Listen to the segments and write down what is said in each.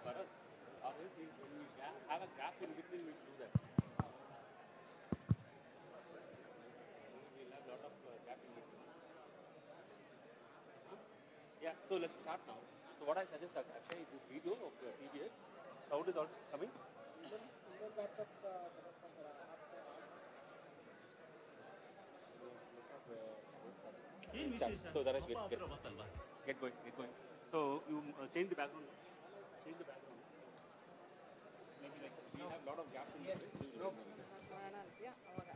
Bharat, or else if we ga- have a gap in between, we do that. We'll have lot of uh, gap in between. Huh? Yeah, so let's start now. So what I suggest, Ak- Akshay, this video of uh, TBS, sound is all coming? ಏನ್ Yeah, ವಿಶೇಷ So that is get, ಹಬ್ಬ get, ಹತ್ರ ಬಂತಲ್ವಾ get going, get going. So you uh, change the background. Change the background. Maybe like we have lot of gaps in between. so you will-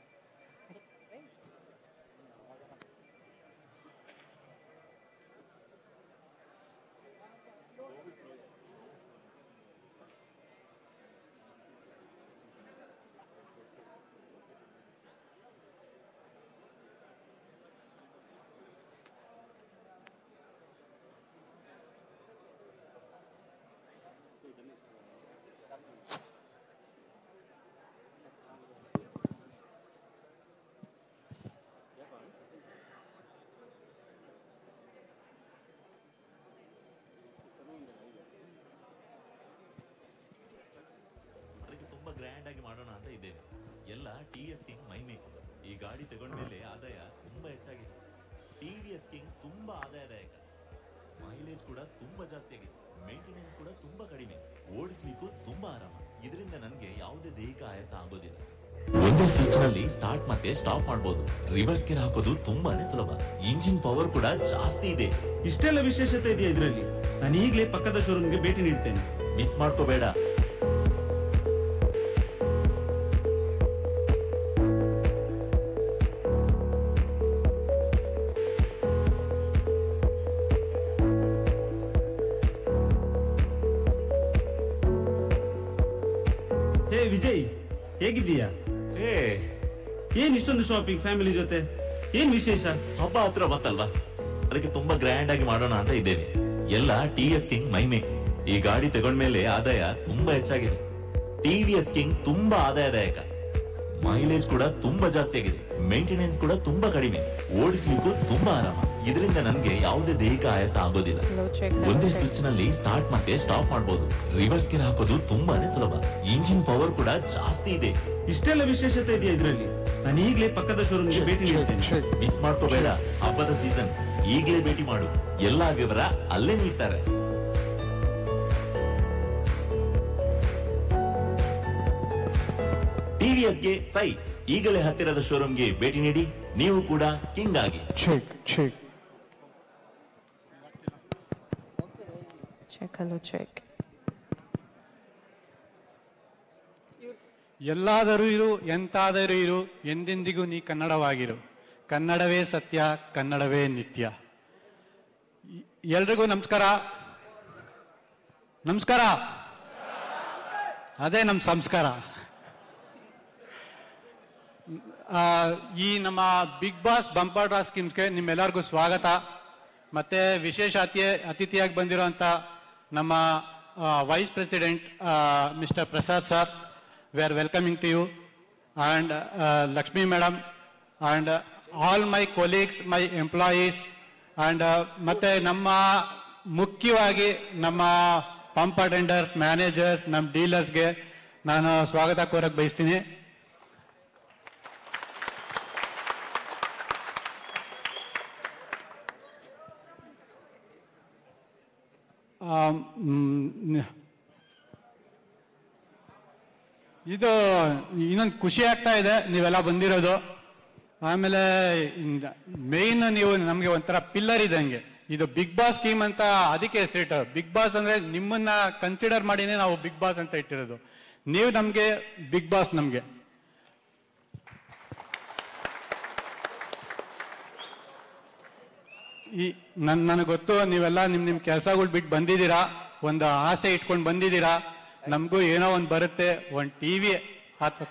ಅದಕ್ಕೆ ತುಂಬಾ grand ಆಗಿ ಮಾಡೋಣ ಅಂತ ಇದ್ದೇನೆ ಎಲ್ಲ T S king ಮೈಮೆ ಈ ಗಾಡಿ ತಗೊಂಡ್ಮೇಲೆ ಆದಾಯ ತುಂಬಾ ಹೆಚ್ಚಾಗಿದೆ ಟಿ ವಿ ಎಸ್ ಕಿಂಗ್ ತುಂಬಾ ಆದಾಯದಾಯಕ ಮೈಲೇಜ್ ಕೂಡ ತುಂಬಾ ಜಾಸ್ತಿ ಆಗಿದೆ ಮೇಂಟೆನೆನ್ಸ್ ಕೂಡ ತುಂಬಾ ಕಡಿಮೆ ಓಡಿಸ್ಲಿಕ್ಕೂ ತುಂಬಾ ಆರಾಮ ಇದರಿಂದ ನನಗೆ ಯಾವುದೇ ದೈಹಿಕ ಆಯಾಸ ಆಗೋದಿಲ್ಲ ಒಂದೇ ಸ್ವಿಚ್ ನಲ್ಲಿ ಸ್ಟಾರ್ಟ್ ಮತ್ತೆ ಸ್ಟಾಪ್ ಮಾಡಬಹುದು ರಿವರ್ಸ್ ಗೇರ್ ಹಾಕೋದು ತುಂಬಾನೇ ಸುಲಭ ಇಂಜಿನ್ ಪವರ್ ಕೂಡ ಜಾಸ್ತಿ ಇದೆ ಇಷ್ಟೆಲ್ಲ ವಿಶೇಷತೆ ಇದೆಯಾ ಇದರಲ್ಲಿ ನಾನು ಈಗಲೇ ಪಕ್ಕದ ಶೋರೂಮ್ಗೆ ಭೇಟಿ ನೀಡ್ತೇನೆ ಮಿಸ್ ಮಾಡ್ಕೋಬೇಡ ಹೇ ವಿಜಯ್ ಹೇಗಿದ್ದೀಯಾ ಏ ಏನ್ ಇಷ್ಟೊಂದು ಶಾಪಿಂಗ್ ಫ್ಯಾಮಿಲಿ ಜೊತೆ ಏನ್ ವಿಶೇಷ ಹಬ್ಬ ಹತ್ರ ಬಂತಲ್ವಾ ಅದಕ್ಕೆ ತುಂಬಾ ಗ್ರ್ಯಾಂಡ್ ಆಗಿ ಮಾಡೋಣ ಅಂತ ಇದ್ದೇನೆ ಎಲ್ಲ ಟಿ ಎಸ್ ಕಿಂಗ್ ಮೈಮೆ ಈ ಗಾಡಿ ತಗೊಂಡ್ಮೇಲೆ ಆದಾಯ ತುಂಬಾ ಹೆಚ್ಚಾಗಿದೆ ಟಿ ವಿ ಎಸ್ ಕಿಂಗ್ ತುಂಬಾ ಆದಾಯದಾಯಕ ಮೈಲೇಜ್ ಕೂಡ ತುಂಬಾ ಜಾಸ್ತಿ ಆಗಿದೆ ಮೇಂಟೆನೆನ್ಸ್ ಕೂಡ ತುಂಬಾ ಕಡಿಮೆ ಓಡಿಸ್ಲಿಕ್ಕೂ ತುಂಬಾ ಆರಾಮ ಇದರಿಂದ ನನ್ಗೆ ಯಾವುದೇ ದೈಹಿಕ ಆಯಾಸ ಆಗೋದಿಲ್ಲ ಒಂದೇ ಸ್ವಿಚ್ ನಲ್ಲಿ ಸ್ಟಾರ್ಟ್ ಮತ್ತೆ ಸ್ಟಾಪ್ ಮಾಡಬಹುದು ರಿವರ್ಸ್ ಗೇರ್ ಹಾಕೋದು ತುಂಬಾನೇ ಸುಲಭ ಇಂಜಿನ್ ಪವರ್ ಕೂಡ ಜಾಸ್ತಿ ಇದೆ ಇಷ್ಟೆಲ್ಲ ವಿಶೇಷತೆ ಇದೆಯಾ ಇದರಲ್ಲಿ ನಾನು ಈಗಲೇ ಪಕ್ಕದ ಶೋರೂಮ್ಗೆ ಭೇಟಿ ನೀಡ್ತೇನೆ ಮಿಸ್ ಮಾಡ್ಕೋಬೇಡ ಹಬ್ಬದ ಸೀಸನ್ ಈಗಲೇ ಭೇಟಿ ಮಾಡು ಎಲ್ಲಾ ವಿವರ ಅಲ್ಲೇ ನೀಡ್ತಾರೆ ಟಿವಿಎಸ್ಗೆ ಸೈ ಈಗಲೇ ಹತ್ತಿರದ ಶೋರೂಮ್ಗೆ ಭೇಟಿ ನೀಡಿ ನೀವು ಕೂಡ ಕಿಂಗ್ ಆಗಿ Check, check. Check, hello, check. ಎಲ್ಲಾದರೂ ಇರು ಎಂತಾದರೂ ಇರು ಎಂದೆಂದಿಗೂ ನೀ ಕನ್ನಡವಾಗಿರು ಕನ್ನಡವೇ ಸತ್ಯ ಕನ್ನಡವೇ ನಿತ್ಯ ಎ- ಎಲ್ರಿಗೂ ನಮಸ್ಕಾರ ನಮಸ್ಕಾರ ಅದೇ ನಮ್ಮ ಸಂಸ್ಕಾರ ಆ, ಈ ನಮ್ಮ ಬಿಗ್ ಬಾಸ್ ಬಂಪರ್ ಡ್ರಾ ಸ್ಕೀಮ್ಸ್ಗೆ ನಿಮ್ಮೆಲ್ಲರಿಗೂ ಸ್ವಾಗತ ಮತ್ತೆ ವಿಶೇಷ ಅತಿ ಅತಿಥಿಯಾಗಿ ಬಂದಿರುವಂಥ ನಮ್ಮ vice president mister Prasad sir we are welcoming to you and Lakshmi madam and all my colleagues my employees and ಮತ್ತೆ ನಮ್ಮ ಮುಖ್ಯವಾಗಿ ನಮ್ಮ ಪಂಪ್ ಅಟೆಂಡರ್ಸ್ ಮ್ಯಾನೇಜರ್ಸ್ ನಮ್ಮ ಡೀಲರ್ಸ್ಗೆ ನಾನು ಸ್ವಾಗತ ಕೋರಕ್ಕೆ ಬಯಸ್ತೀನಿ ಆಮ್, ಮ್, ಇದು ಇನ್ನೊಂದು ಖುಷಿ ಆಗ್ತಾ ಇದೆ ನೀವೆಲ್ಲ ಬಂದಿರೋದು ಆಮೇಲೆ ಮೇಯ್ನ್ ನೀವು ನಮಗೆ ಒಂಥರ ಪಿಲ್ಲರ್ ಇದ್ದಂಗೆ ಇದು ಬಿಗ್ ಬಾಸ್ ಸ್ಕೀಮ್ ಅಂತ ಅದಕ್ಕೆ ಹೆಸರಿಟ್ಟು ಬಿಗ್ ಬಾಸ್ ಅಂದ್ರೆ ನಿಮ್ಮನ್ನ ಕನ್ಸಿಡರ್ ಮಾಡಿನೇ ನಾವು ಬಿಗ್ ಬಾಸ್ ಅಂತ ಇಟ್ಟಿರೋದು ನೀವು ನಮಗೆ ಬಿಗ್ ಬಾಸ್ ನಮಗೆ ಈ ನನ್ ನನಗೆ ಗೊತ್ತು ನೀವೆಲ್ಲ ನಿಮ್ ನಿಮ್ ಕೆಲಸಗಳು ಬಿಟ್ಟು ಬಂದಿದ್ದೀರಾ ಒಂದು ಆಸೆ ಇಟ್ಕೊಂಡು ಬಂದಿದ್ದೀರಾ ನಮಗೂ ಏನೋ ಒಂದು ಬರುತ್ತೆ ಒಂದು ಟಿವಿ ಅಥವಾ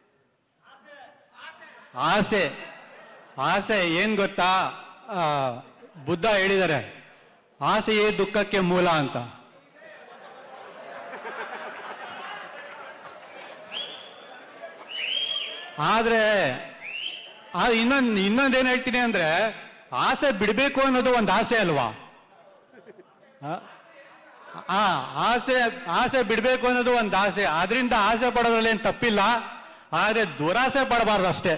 ಆಸೆ ಆಸೆ ಏನ್ ಗೊತ್ತಾ ಆ, ಬುದ್ಧ ಹೇಳಿದ್ದಾರೆ ಆಸೆಯೇ ದುಃಖಕ್ಕೆ ಮೂಲ ಅಂತ ಆದ್ರೆ ಆ ಇನ್ನೊಂದ್ ಇನ್ನೊಂದೇನ್ ಹೇಳ್ತೀನಿ ಅಂದ್ರೆ ಆಸೆ ಬಿಡ್ಬೇಕು ಅನ್ನೋದು ಒಂದು ಆಸೆ ಅಲ್ವಾ ಆ? ಆ ಆಸೆ ಆಸೆ ಬಿಡ್ಬೇಕು ಅನ್ನೋದು ಒಂದು ಆಸೆ ಅದರಿಂದ ಆಸೆ ಪಡೋದ್ರಲ್ಲಿ ಏನ್ ತಪ್ಪಿಲ್ಲ ಆದ್ರೆ ದುರಾಸೆ ಪಡಬಾರ್ದು ಅಷ್ಟೇ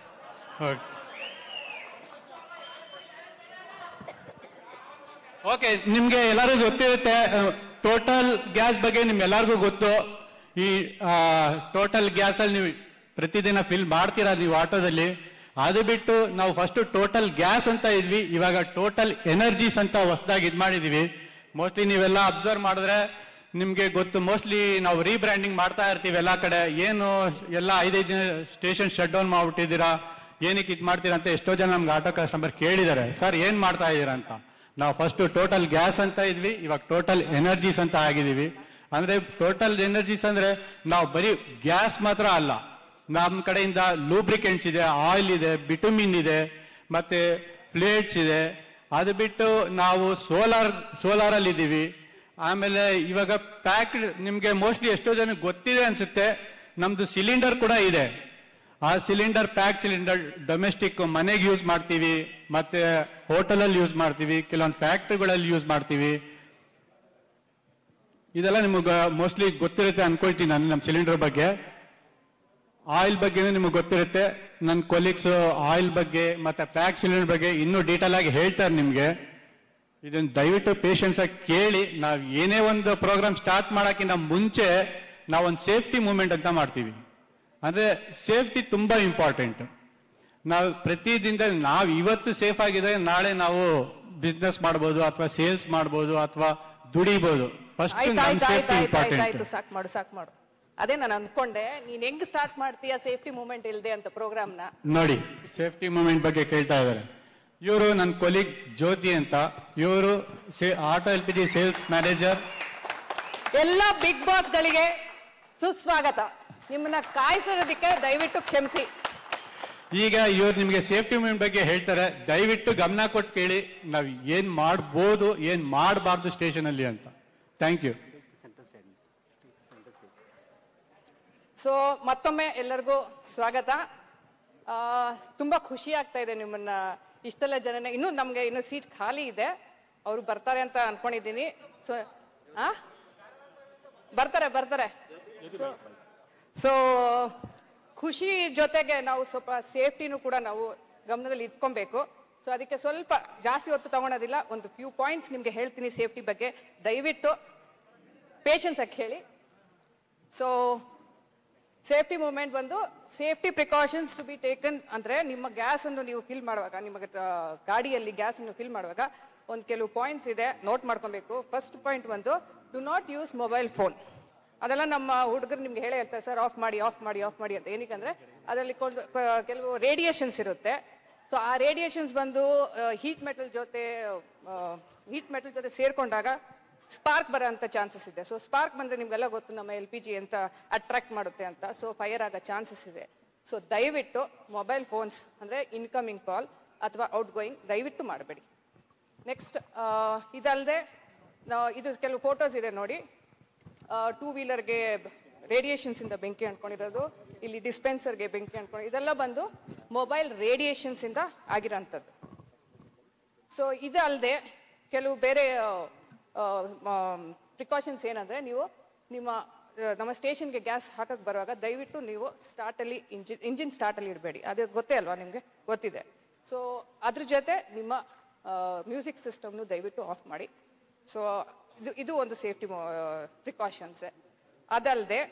ಓಕೆ ನಿಮ್ಗೆ ಎಲ್ಲರಿಗೂ ಗೊತ್ತಿರುತ್ತೆ ಟೋಟಲ್ ಗ್ಯಾಸ್ ಬಗ್ಗೆ ನಿಮ್ಗೆಲ್ಲರಿಗೂ ಗೊತ್ತು ಈ ಟೋಟಲ್ ಗ್ಯಾಸ್ ಅಲ್ಲಿ ನೀವು ಪ್ರತಿದಿನ ಫಿಲ್ ಮಾಡ್ತೀರಾ ನೀವು ಆಟೋದಲ್ಲಿ ಅದು ಬಿಟ್ಟು ನಾವು ಫಸ್ಟ್ ಟೋಟಲ್ ಗ್ಯಾಸ್ ಅಂತ ಇದ್ವಿ ಇವಾಗ ಟೋಟಲ್ ಎನರ್ಜೀಸ್ ಅಂತ ಹೊಸದಾಗಿ ಇದ್ ಮಾಡಿದೀವಿ ಮೋಸ್ಟ್ಲಿ ನೀವೆಲ್ಲ ಅಬ್ಸರ್ವ್ ಮಾಡಿದ್ರೆ ನಿಮ್ಗೆ ಗೊತ್ತು ಮೋಸ್ಟ್ಲಿ ನಾವು ರೀಬ್ರ್ಯಾಂಡಿಂಗ್ ಮಾಡ್ತಾ ಇರ್ತೀವಿ ಎಲ್ಲಾ ಕಡೆ ಏನು ಎಲ್ಲ ಐದೈದು ದಿನ ಸ್ಟೇಷನ್ ಶಟ್ ಡೌನ್ ಮಾಡ್ಬಿಟ್ಟಿದ್ದೀರಾ ಏನಕ್ಕೆ ಇದು ಮಾಡ್ತೀರಾ ಅಂತ ಎಷ್ಟೋ ಜನ ನಮ್ಗೆ ಆಟೋ ಕಸ್ಟಮರ್ ಕೇಳಿದ್ದಾರೆ ಸರ್ ಏನ್ ಮಾಡ್ತಾ ಇದ್ದೀರಾ ಅಂತ ನಾವು ಫಸ್ಟ್ ಟೋಟಲ್ ಗ್ಯಾಸ್ ಅಂತ ಇದ್ವಿ ಇವಾಗ ಟೋಟಲ್ ಎನರ್ಜೀಸ್ ಅಂತ ಆಗಿದೀವಿ ಅಂದ್ರೆ ಟೋಟಲ್ ಎನರ್ಜೀಸ್ ಅಂದ್ರೆ ನಾವು ಬರೀ ಗ್ಯಾಸ್ ಮಾತ್ರ ಅಲ್ಲ ನಮ್ಮ ಕಡೆಯಿಂದ ಲೂಬ್ರಿಕೆಂಟ್ಸ್ ಇದೆ ಆಯಿಲ್ ಇದೆ ಬಿಟುಮಿನ್ ಇದೆ ಮತ್ತೆ ಪ್ಲೇಟ್ಸ್ ಇದೆ ಅದು ಬಿಟ್ಟು ನಾವು ಸೋಲಾರ್ ಸೋಲಾರ್ ಅಲ್ಲಿ ಇದ್ದೀವಿ ಆಮೇಲೆ ಇವಾಗ ಪ್ಯಾಕ್ಡ್ ನಿಮ್ಗೆ ಮೋಸ್ಟ್ಲಿ ಎಷ್ಟೋ ಜನ ಗೊತ್ತಿದೆ ಅನ್ಸುತ್ತೆ ನಮ್ದು ಸಿಲಿಂಡರ್ ಕೂಡ ಇದೆ ಆ ಸಿಲಿಂಡರ್ ಪ್ಯಾಕ್ ಸಿಲಿಂಡರ್ ಡೊಮೆಸ್ಟಿಕ್ ಮನೆಗೆ ಯೂಸ್ ಮಾಡ್ತೀವಿ ಮತ್ತೆ ಹೋಟೆಲ್ ಅಲ್ಲಿ ಯೂಸ್ ಮಾಡ್ತೀವಿ ಕೆಲವೊಂದು ಫ್ಯಾಕ್ಟ್ರಿಗಳಲ್ಲಿ ಯೂಸ್ ಮಾಡ್ತೀವಿ ಇದೆಲ್ಲ ನಿಮಗೆ ಮೋಸ್ಟ್ಲಿ ಗೊತ್ತಿರುತ್ತೆ ಅನ್ಕೊಳ್ತೀನಿ ನಾನು ನಮ್ಮ ಸಿಲಿಂಡರ್ ಬಗ್ಗೆ ಆಯಿಲ್ ಬಗ್ಗೆನೂ ನಿಮಗೆ ಗೊತ್ತಿರುತ್ತೆ ನನ್ನ ಕೊಲೀಗ್ಸ್ ಆಯಿಲ್ ಬಗ್ಗೆ ಮತ್ತೆ ಪ್ಯಾಕ್ ಸಿಲಿಂಡರ್ ಬಗ್ಗೆ ಇನ್ನೂ ಡೀಟೇಲ್ ಆಗಿ ಹೇಳ್ತಾರೆ ನಿಮ್ಗೆ ಇದನ್ನ ದಯವಿಟ್ಟು ಪೇಷನ್ಸ್ ಆಗಿ ಕೇಳಿ ನಾವ್ ಏನೇ ಒಂದು ಪ್ರೋಗ್ರಾಮ್ ಸ್ಟಾರ್ಟ್ ಮಾಡಕ್ಕಿಂತ ಮುಂಚೆ ನಾವೊಂದು ಸೇಫ್ಟಿ ಮೂವ್ಮೆಂಟ್ ಅಂತ ಮಾಡ್ತೀವಿ ಅಂದ್ರೆ ಸೇಫ್ಟಿ ತುಂಬಾ ಇಂಪಾರ್ಟೆಂಟ್ ನಾವು ಪ್ರತಿ ದಿನದಲ್ಲಿ ನಾವು ಇವತ್ತು ಸೇಫ್ ಆಗಿದ್ರೆ ನಾಳೆ ನಾವು ಬಿಸ್ನೆಸ್ ಮಾಡ್ಬೋದು ಅಥವಾ ಸೇಲ್ಸ್ ಮಾಡ್ಬೋದು ಅಥವಾ ದುಡಿಬಹುದು ಫಸ್ಟ್ ಆಯ್ತು ನಮ್ ಆಯ್ತು ಸೇಫ್ಟಿ ಆಯ್ತು ಆಯ್ತು ಆಯ್ತು ಇಂಪಾರ್ಟೆಂಟ್ ಆಯ್ತು ಸಾಕ್ ಮಾಡು ಸಾಕ್ ಮಾಡು ಅದೇ ನಾನು ಅಂದ್ಕೊಂಡೆ ನೀನ್ ಹೆಂಗ್ ಸ್ಟಾರ್ಟ್ ಮಾಡ್ತೀಯ ಸೇಫ್ಟಿ ಮೂವ್ಮೆಂಟ್ ಇಲ್ದೆ ಅಂತ ಪ್ರೋಗ್ರಾಮ್ ನ ನೋಡಿ ಸೇಫ್ಟಿ ಮೂಮೆಂಟ್ ಬಗ್ಗೆ ಕೇಳ್ತಾ ಇದ್ದಾರೆ ಇವರು ನನ್ನ ಕೊಲೀಗ್ ಜ್ಯೋತಿ ಅಂತ ಇವರು auto L P G sales manager ಎಲ್ಲ ಬಿಗ್ ಬಾಸ್ ಗಳಿಗೆ ಸುಸ್ವಾಗತ ನಿಮ್ಮನ್ನ ಕಾಯಿಸೋದಕ್ಕೆ ದಯವಿಟ್ಟು ಕ್ಷಮಿಸಿ ಈಗ ಇವ್ರು ನಿಮಗೆ ಸೇಫ್ಟಿ ಮೂಮೆಂಟ್ ಬಗ್ಗೆ ಹೇಳ್ತಾರೆ ದಯವಿಟ್ಟು ಗಮನ ಕೊಟ್ಟು ಕೇಳಿ ನಾವ್ ಏನ್ ಮಾಡ್ಬೋದು ಏನ್ ಮಾಡಬಾರ್ದು ಸ್ಟೇಷನ್ ಅಲ್ಲಿ ಅಂತ ಥ್ಯಾಂಕ್ ಯು ಸೊ ಮತ್ತೊಮ್ಮೆ ಎಲ್ಲರಿಗೂ ಸ್ವಾಗತ ಆ, ತುಂಬಾ ಖುಷಿ ಆಗ್ತಾ ಇದೆ ನಿಮ್ಮನ್ನ ಇಷ್ಟೆಲ್ಲ ಜನನ ಇನ್ನೂ ನಮ್ಗೆ ಇನ್ನೂ ಸೀಟ್ ಖಾಲಿ ಇದೆ ಅವ್ರು ಬರ್ತಾರೆ ಅಂತ ಅನ್ಕೊಂಡಿದ್ದೀನಿ ಸೊ ಆ ಬರ್ತಾರೆ ಬರ್ತಾರೆ ಸೊ ಖುಷಿ ಜೊತೆಗೆ ನಾವು ಸ್ವಲ್ಪ ಸೇಫ್ಟಿನೂ ಕೂಡ ನಾವು ಗಮನದಲ್ಲಿ ಇಟ್ಕೊಬೇಕು ಸೊ ಅದಕ್ಕೆ ಸ್ವಲ್ಪ ಜಾಸ್ತಿ ಹೊತ್ತು ತಗೊಳೋದಿಲ್ಲ ಒಂದು ಫ್ಯೂ ಪಾಯಿಂಟ್ಸ್ ನಿಮ್ಗೆ ಹೇಳ್ತೀನಿ ಸೇಫ್ಟಿ ಬಗ್ಗೆ ದಯವಿಟ್ಟು ಪೇಷನ್ಸ್ ಆಗಿ ಹೇಳಿ ಸೊ ಸೇಫ್ಟಿ ಮೂವ್ಮೆಂಟ್ ಬಂದು safety precautions to be taken ಅಂದ್ರೆ ನಿಮ್ಮ ಗ್ಯಾಸ್ ಅನ್ನು ನೀವು ಫಿಲ್ ಮಾಡುವಾಗ ನಿಮ್ಮ ಗ- ಗಾಡಿಯಲ್ಲಿ ಗ್ಯಾಸ್ ಅನ್ನು ಫಿಲ್ ಮಾಡುವಾಗ ಒಂದು ಕೆಲವು ಪಾಯಿಂಟ್ಸ್ ಇದೆ ನೋಟ್ ಮಾಡ್ಕೊಬೇಕು ಫಸ್ಟ್ ಪಾಯಿಂಟ್ ಬಂದು do not use mobile phone ಅದೆಲ್ಲ ನಮ್ಮ ಹುಡುಗರು ನಿಮ್ಗೆ ಹೇಳೇ ಹೇಳ್ತಾರೆ ಸರ್ ಆಫ್ ಮಾಡಿ ಆಫ್ ಮಾಡಿ ಆಫ್ ಮಾಡಿ ಅಂತ ಏನಕ್ಕಂದ್ರೆ ಅದರಲ್ಲಿ ಕೊಂಡು- ಕ- ಕೆಲವು ರೇಡಿಯೇಷನ್ಸ್ ಇರುತ್ತೆ ಸೊ ಆ ರೇಡಿಯೇಷನ್ಸ್ ಬಂದು ಹೀಟ್ ಮೆಟಲ್ ಜೊತೆ ಹೀಟ್ ಮೆಟಲ್ ಜೊತೆ ಸೇರ್ಕೊಂಡಾಗ ಸ್ಪಾರ್ಕ್ ಬರೋ ಅಂತ ಚಾನ್ಸಸ್ ಇದೆ ಸೊ ಸ್ಪಾರ್ಕ್ ಬಂದ್ರೆ ನಿಮ್ಗೆಲ್ಲ ಗೊತ್ತು ನಮ್ಮ ಎಲ್ ಪಿ ಜಿ ಅಂತ ಅಟ್ರಾಕ್ಟ್ ಮಾಡುತ್ತೆ ಅಂತ ಸೊ ಫೈರ್ ಆಗೋ ಚಾನ್ಸಸ್ ಇದೆ ಸೊ ದಯವಿಟ್ಟು ಮೊಬೈಲ್ ಫೋನ್ಸ್ ಅಂದ್ರೆ ಇನ್ಕಮಿಂಗ್ ಕಾಲ್ ಅಥವಾ ಔಟ್ ಗೋಯಿಂಗ್ ದಯವಿಟ್ಟು ಮಾಡಬೇಡಿ ನೆಕ್ಸ್ಟ್ ಇದಲ್ಲದೆ ಇದು ಕೆಲವು ಫೋಟೋಸ್ ಇದೆ ನೋಡಿ ಟೂ ವೀಲರ್ಗೆ ರೇಡಿಯೇಷನ್ಸ್ ಇಂದ ಬೆಂಕಿ ಅಂಟ್ಕೊಂಡಿರೋದು ಇಲ್ಲಿ ಡಿಸ್ಪೆನ್ಸರ್ಗೆ ಬೆಂಕಿ ಅಂಟ್ಕೊಂಡು ಇದೆಲ್ಲ ಬಂದು ಮೊಬೈಲ್ ರೇಡಿಯೇಷನ್ಸ್ ಇಂದ ಆಗಿರೋಂಥದ್ದು ಸೊ ಇದು ಅಲ್ಲದೆ ಕೆಲವು ಬೇರೆ ಪ್ರಿಕಾಷನ್ಸ್ ಏನಂದ್ರೆ ನೀವು ನಿಮ್ಮ ಆ, ನಮ್ಮ ಸ್ಟೇಷನ್ಗೆ ಗ್ಯಾಸ್ ಹಾಕಕ್ ಬರುವಾಗ ದಯವಿಟ್ಟು ನೀವು ಸ್ಟಾರ್ಟಲ್ಲಿ ಇಂಜಿನ್ ಇಂಜಿನ್ ಸ್ಟಾರ್ಟಲ್ಲಿ ಇಡಬೇಡಿ ಅದು ಗೊತ್ತೇ ಅಲ್ವಾ ನಿಮಗೆ ಗೊತ್ತಿದೆ ಸೊ ಅದ್ರ ಜೊತೆ ನಿಮ್ಮ ಮ್ಯೂಸಿಕ್ ಸಿಸ್ಟಮ್ನು ದಯವಿಟ್ಟು ಆಫ್ ಮಾಡಿ ಸೊ ಇದು ಇದು ಒಂದು ಸೇಫ್ಟಿ ಪ್ರಿಕಾಷನ್ಸ್ ಅದಲ್ಲದೆ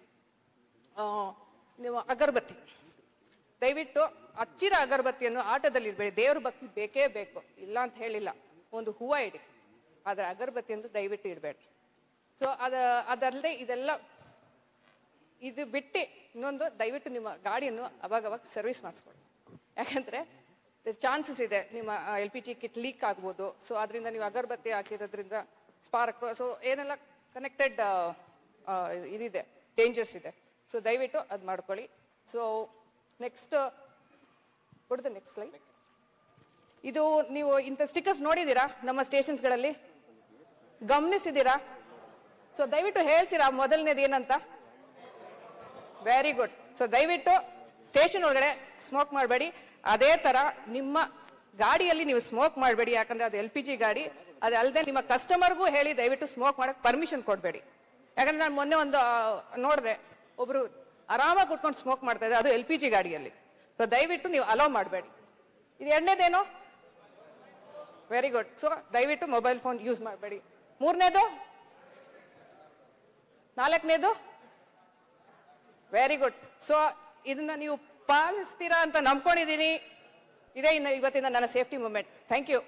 ನೀವು ಅಗರಬತ್ತಿ ದಯವಿಟ್ಟು ಹಚ್ಚಿದ ಅಗರಬತ್ತಿಯನ್ನು ಆಟದಲ್ಲಿ ಇಡಬೇಡಿ ದೇವ್ರ ಭಕ್ತಿ ಬೇಕೇ ಬೇಕು ಇಲ್ಲ ಅಂತ ಹೇಳಿಲ್ಲ ಒಂದು ಹೂವ ಇಡಿ ಆದರೆ ಅಗರಬತ್ತಿಯನ್ನು ದಯವಿಟ್ಟು ಇಡಬೇಡಿ ಸೊ ಅದ ಅದಲ್ಲದೆ ಇದೆಲ್ಲ ಇದು ಬಿಟ್ಟು ಇನ್ನೊಂದು ದಯವಿಟ್ಟು ನಿಮ್ಮ ಗಾಡಿಯನ್ನು ಅವಾಗ ಅವಾಗ ಸರ್ವಿಸ್ ಮಾಡಿಸ್ಕೊಳ್ಳಿ ಯಾಕಂದ್ರೆ ಚಾನ್ಸಸ್ ಇದೆ ನಿಮ್ಮ L P G kit leak ಆಗ್ಬೋದು ಸೊ ಅದರಿಂದ ನೀವು ಅಗರಬತ್ತಿ ಹಾಕಿರೋದ್ರಿಂದ ಸ್ಪಾರ್ಕ್ ಸೊ ಏನೆಲ್ಲ ಕನೆಕ್ಟೆಡ್ ಇದಿದೆ ಡೇಂಜರ್ಸ್ ಇದೆ ಸೊ ದಯವಿಟ್ಟು ಅದು ಮಾಡ್ಕೊಳ್ಳಿ ಸೊ ನೆಕ್ಸ್ಟ್ ಕೊಡ್ದು ನೆಕ್ಸ್ಟ್ ಸ್ಲೈಡ್ ಇದು ನೀವು ಇಂಥ ಸ್ಟಿಕ್ಕರ್ಸ್ ನೋಡಿದ್ದೀರಾ ನಮ್ಮ ಸ್ಟೇಷನ್ಸ್ಗಳಲ್ಲಿ ಗಮನಿಸಿದ್ದೀರಾ ಸೊ ದಯವಿಟ್ಟು ಹೇಳ್ತೀರಾ ಮೊದಲನೇದು ಏನಂತ ವೆರಿ ಗುಡ್ ಸೊ ದಯವಿಟ್ಟು ಸ್ಟೇಷನ್ ಒಳಗಡೆ ಸ್ಮೋಕ್ ಮಾಡಬೇಡಿ ಅದೇ ತರ ನಿಮ್ಮ ಗಾಡಿಯಲ್ಲಿ ನೀವು ಸ್ಮೋಕ್ ಮಾಡಬೇಡಿ ಯಾಕಂದ್ರೆ ಅದು ಎಲ್ ಪಿ ಜಿ ಗಾಡಿ ಅದಲ್ಲದೆ ನಿಮ್ಮ ಕಸ್ಟಮರ್ಗೂ ಹೇಳಿ ದಯವಿಟ್ಟು ಸ್ಮೋಕ್ ಮಾಡಕ್ ಪರ್ಮಿಷನ್ ಕೊಡಬೇಡಿ ಯಾಕಂದ್ರೆ ನಾನು ಮೊನ್ನೆ ಒಂದು ನೋಡಿದೆ ಒಬ್ರು ಆರಾಮಾಗಿ ಕುತ್ಕೊಂಡು ಸ್ಮೋಕ್ ಮಾಡ್ತಾ ಇದ್ದಾರೆ ಅದು ಎಲ್ ಪಿ ಜಿ ಗಾಡಿಯಲ್ಲಿ ಸೊ ದಯವಿಟ್ಟು ನೀವು ಅಲೋ ಮಾಡಬೇಡಿ ಇದು ಎರಡನೇದೇನು ವೆರಿ ಗುಡ್ ಸೊ ದಯವಿಟ್ಟು ಮೊಬೈಲ್ ಫೋನ್ ಯೂಸ್ ಮಾಡಬೇಡಿ ಮೂರನೇದು ನಾಲ್ಕನೇದು ವೆರಿ ಗುಡ್ ಸೊ ಇದನ್ನ ನೀವು ಪಾಲಿಸ್ತೀರಾ ಅಂತ ನಂಬ್ಕೊಂಡಿದ್ದೀನಿ ಇದೇ ಇನ್ನು ಇವತ್ತಿನ ನನ್ನ ಸೇಫ್ಟಿ ಮೂಮೆಂಟ್ ಥ್ಯಾಂಕ್ ಯು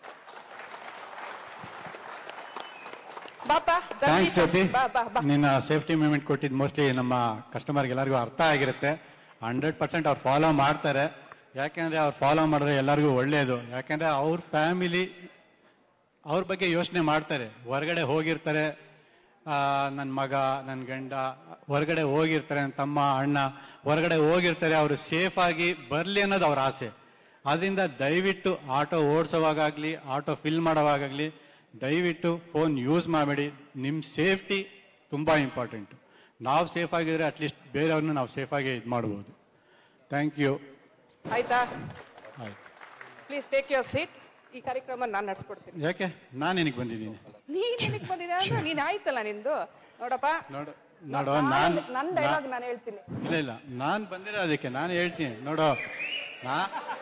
ಬಾಪಾ ಥ್ಯಾಂಕ್ಸ್ ಜ್ಯೋತಿ ಬಾ ಬಾ ಬಾ ನಿನ್ನ ಸೇಫ್ಟಿ ಮೂಮೆಂಟ್ ಕೊಟ್ಟಿದ್ದು ಮೋಸ್ಟ್ಲಿ ನಮ್ಮ ಕಸ್ಟಮರ್ಗೆ ಎಲ್ಲರಿಗೂ ಅರ್ಥ ಆಗಿರುತ್ತೆ ಹಂಡ್ರೆಡ್ ಪರ್ಸೆಂಟ್ ಅವ್ರು ಫಾಲೋ ಮಾಡ್ತಾರೆ ಯಾಕೆಂದ್ರೆ ಅವ್ರು ಫಾಲೋ ಮಾಡಿದ್ರೆ ಎಲ್ಲರಿಗೂ ಒಳ್ಳೆಯದು ಯಾಕೆಂದ್ರೆ ಅವ್ರ ಫ್ಯಾಮಿಲಿ ಅವ್ರ ಬಗ್ಗೆ ಯೋಚನೆ ಮಾಡ್ತಾರೆ ಹೊರಗಡೆ ಹೋಗಿರ್ತಾರೆ ನನ್ನ ಮಗ ನನ್ನ ಗಂಡ ಹೊರಗಡೆ ಹೋಗಿರ್ತಾರೆ ನನ್ನ ತಮ್ಮ ಅಣ್ಣ ಹೊರಗಡೆ ಹೋಗಿರ್ತಾರೆ ಅವರು ಸೇಫ್ ಆಗಿ ಬರಲಿ ಅನ್ನೋದು ಅವ್ರ ಆಸೆ ಅದರಿಂದ ದಯವಿಟ್ಟು ಆಟೋ ಓಡಿಸೋವಾಗಲಿ ಆಟೋ ಫಿಲ್ ಮಾಡೋವಾಗಲಿ ದಯವಿಟ್ಟು ಫೋನ್ ಯೂಸ್ ಮಾಡಬೇಡಿ ನಿಮ್ಮ ಸೇಫ್ಟಿ ತುಂಬ ಇಂಪಾರ್ಟೆಂಟು ನಾವು ಸೇಫ್ ಆಗಿದ್ರೆ ಅಟ್ಲೀಸ್ಟ್ ಬೇರೆಯವ್ರನ್ನ ನಾವು ಸೇಫಾಗಿ ಇದು ಮಾಡ್ಬೋದು ಥ್ಯಾಂಕ್ ಯು ಆಯ್ತಾ ಆಯ್ತು ಪ್ಲೀಸ್ ಟೇಕ್ ಯುವರ್ ಸೀಟ್ ಈ ಕಾರ್ಯಕ್ರಮ ನಾನು ನಡ್ಸ್ಕೊಡ್ತೀನಿ ಯಾಕೆ ನಾನು ಏನಕ್ಕೆ ಬಂದಿದ್ದೀನಿ ನೀನ್ ಏನಕ್ಕೆ ಬಂದಿದೆ ಅಂದ್ರೆ ನೀನ್ ಆಯ್ತಲ್ಲ ನಿಂದು ನೋಡಪ್ಪ ನೋಡು ನೋಡು ನಾನು ನನ್ನ ಡೈಲಾಗ್ ನಾನು ಹೇಳ್ತೀನಿ ಇಲ್ಲ ಇಲ್ಲ ನಾನು ಬಂದಿರೋ ಅದಕ್ಕೆ ನಾನು ಹೇಳ್ತೀನಿ ನೋಡು ನಾ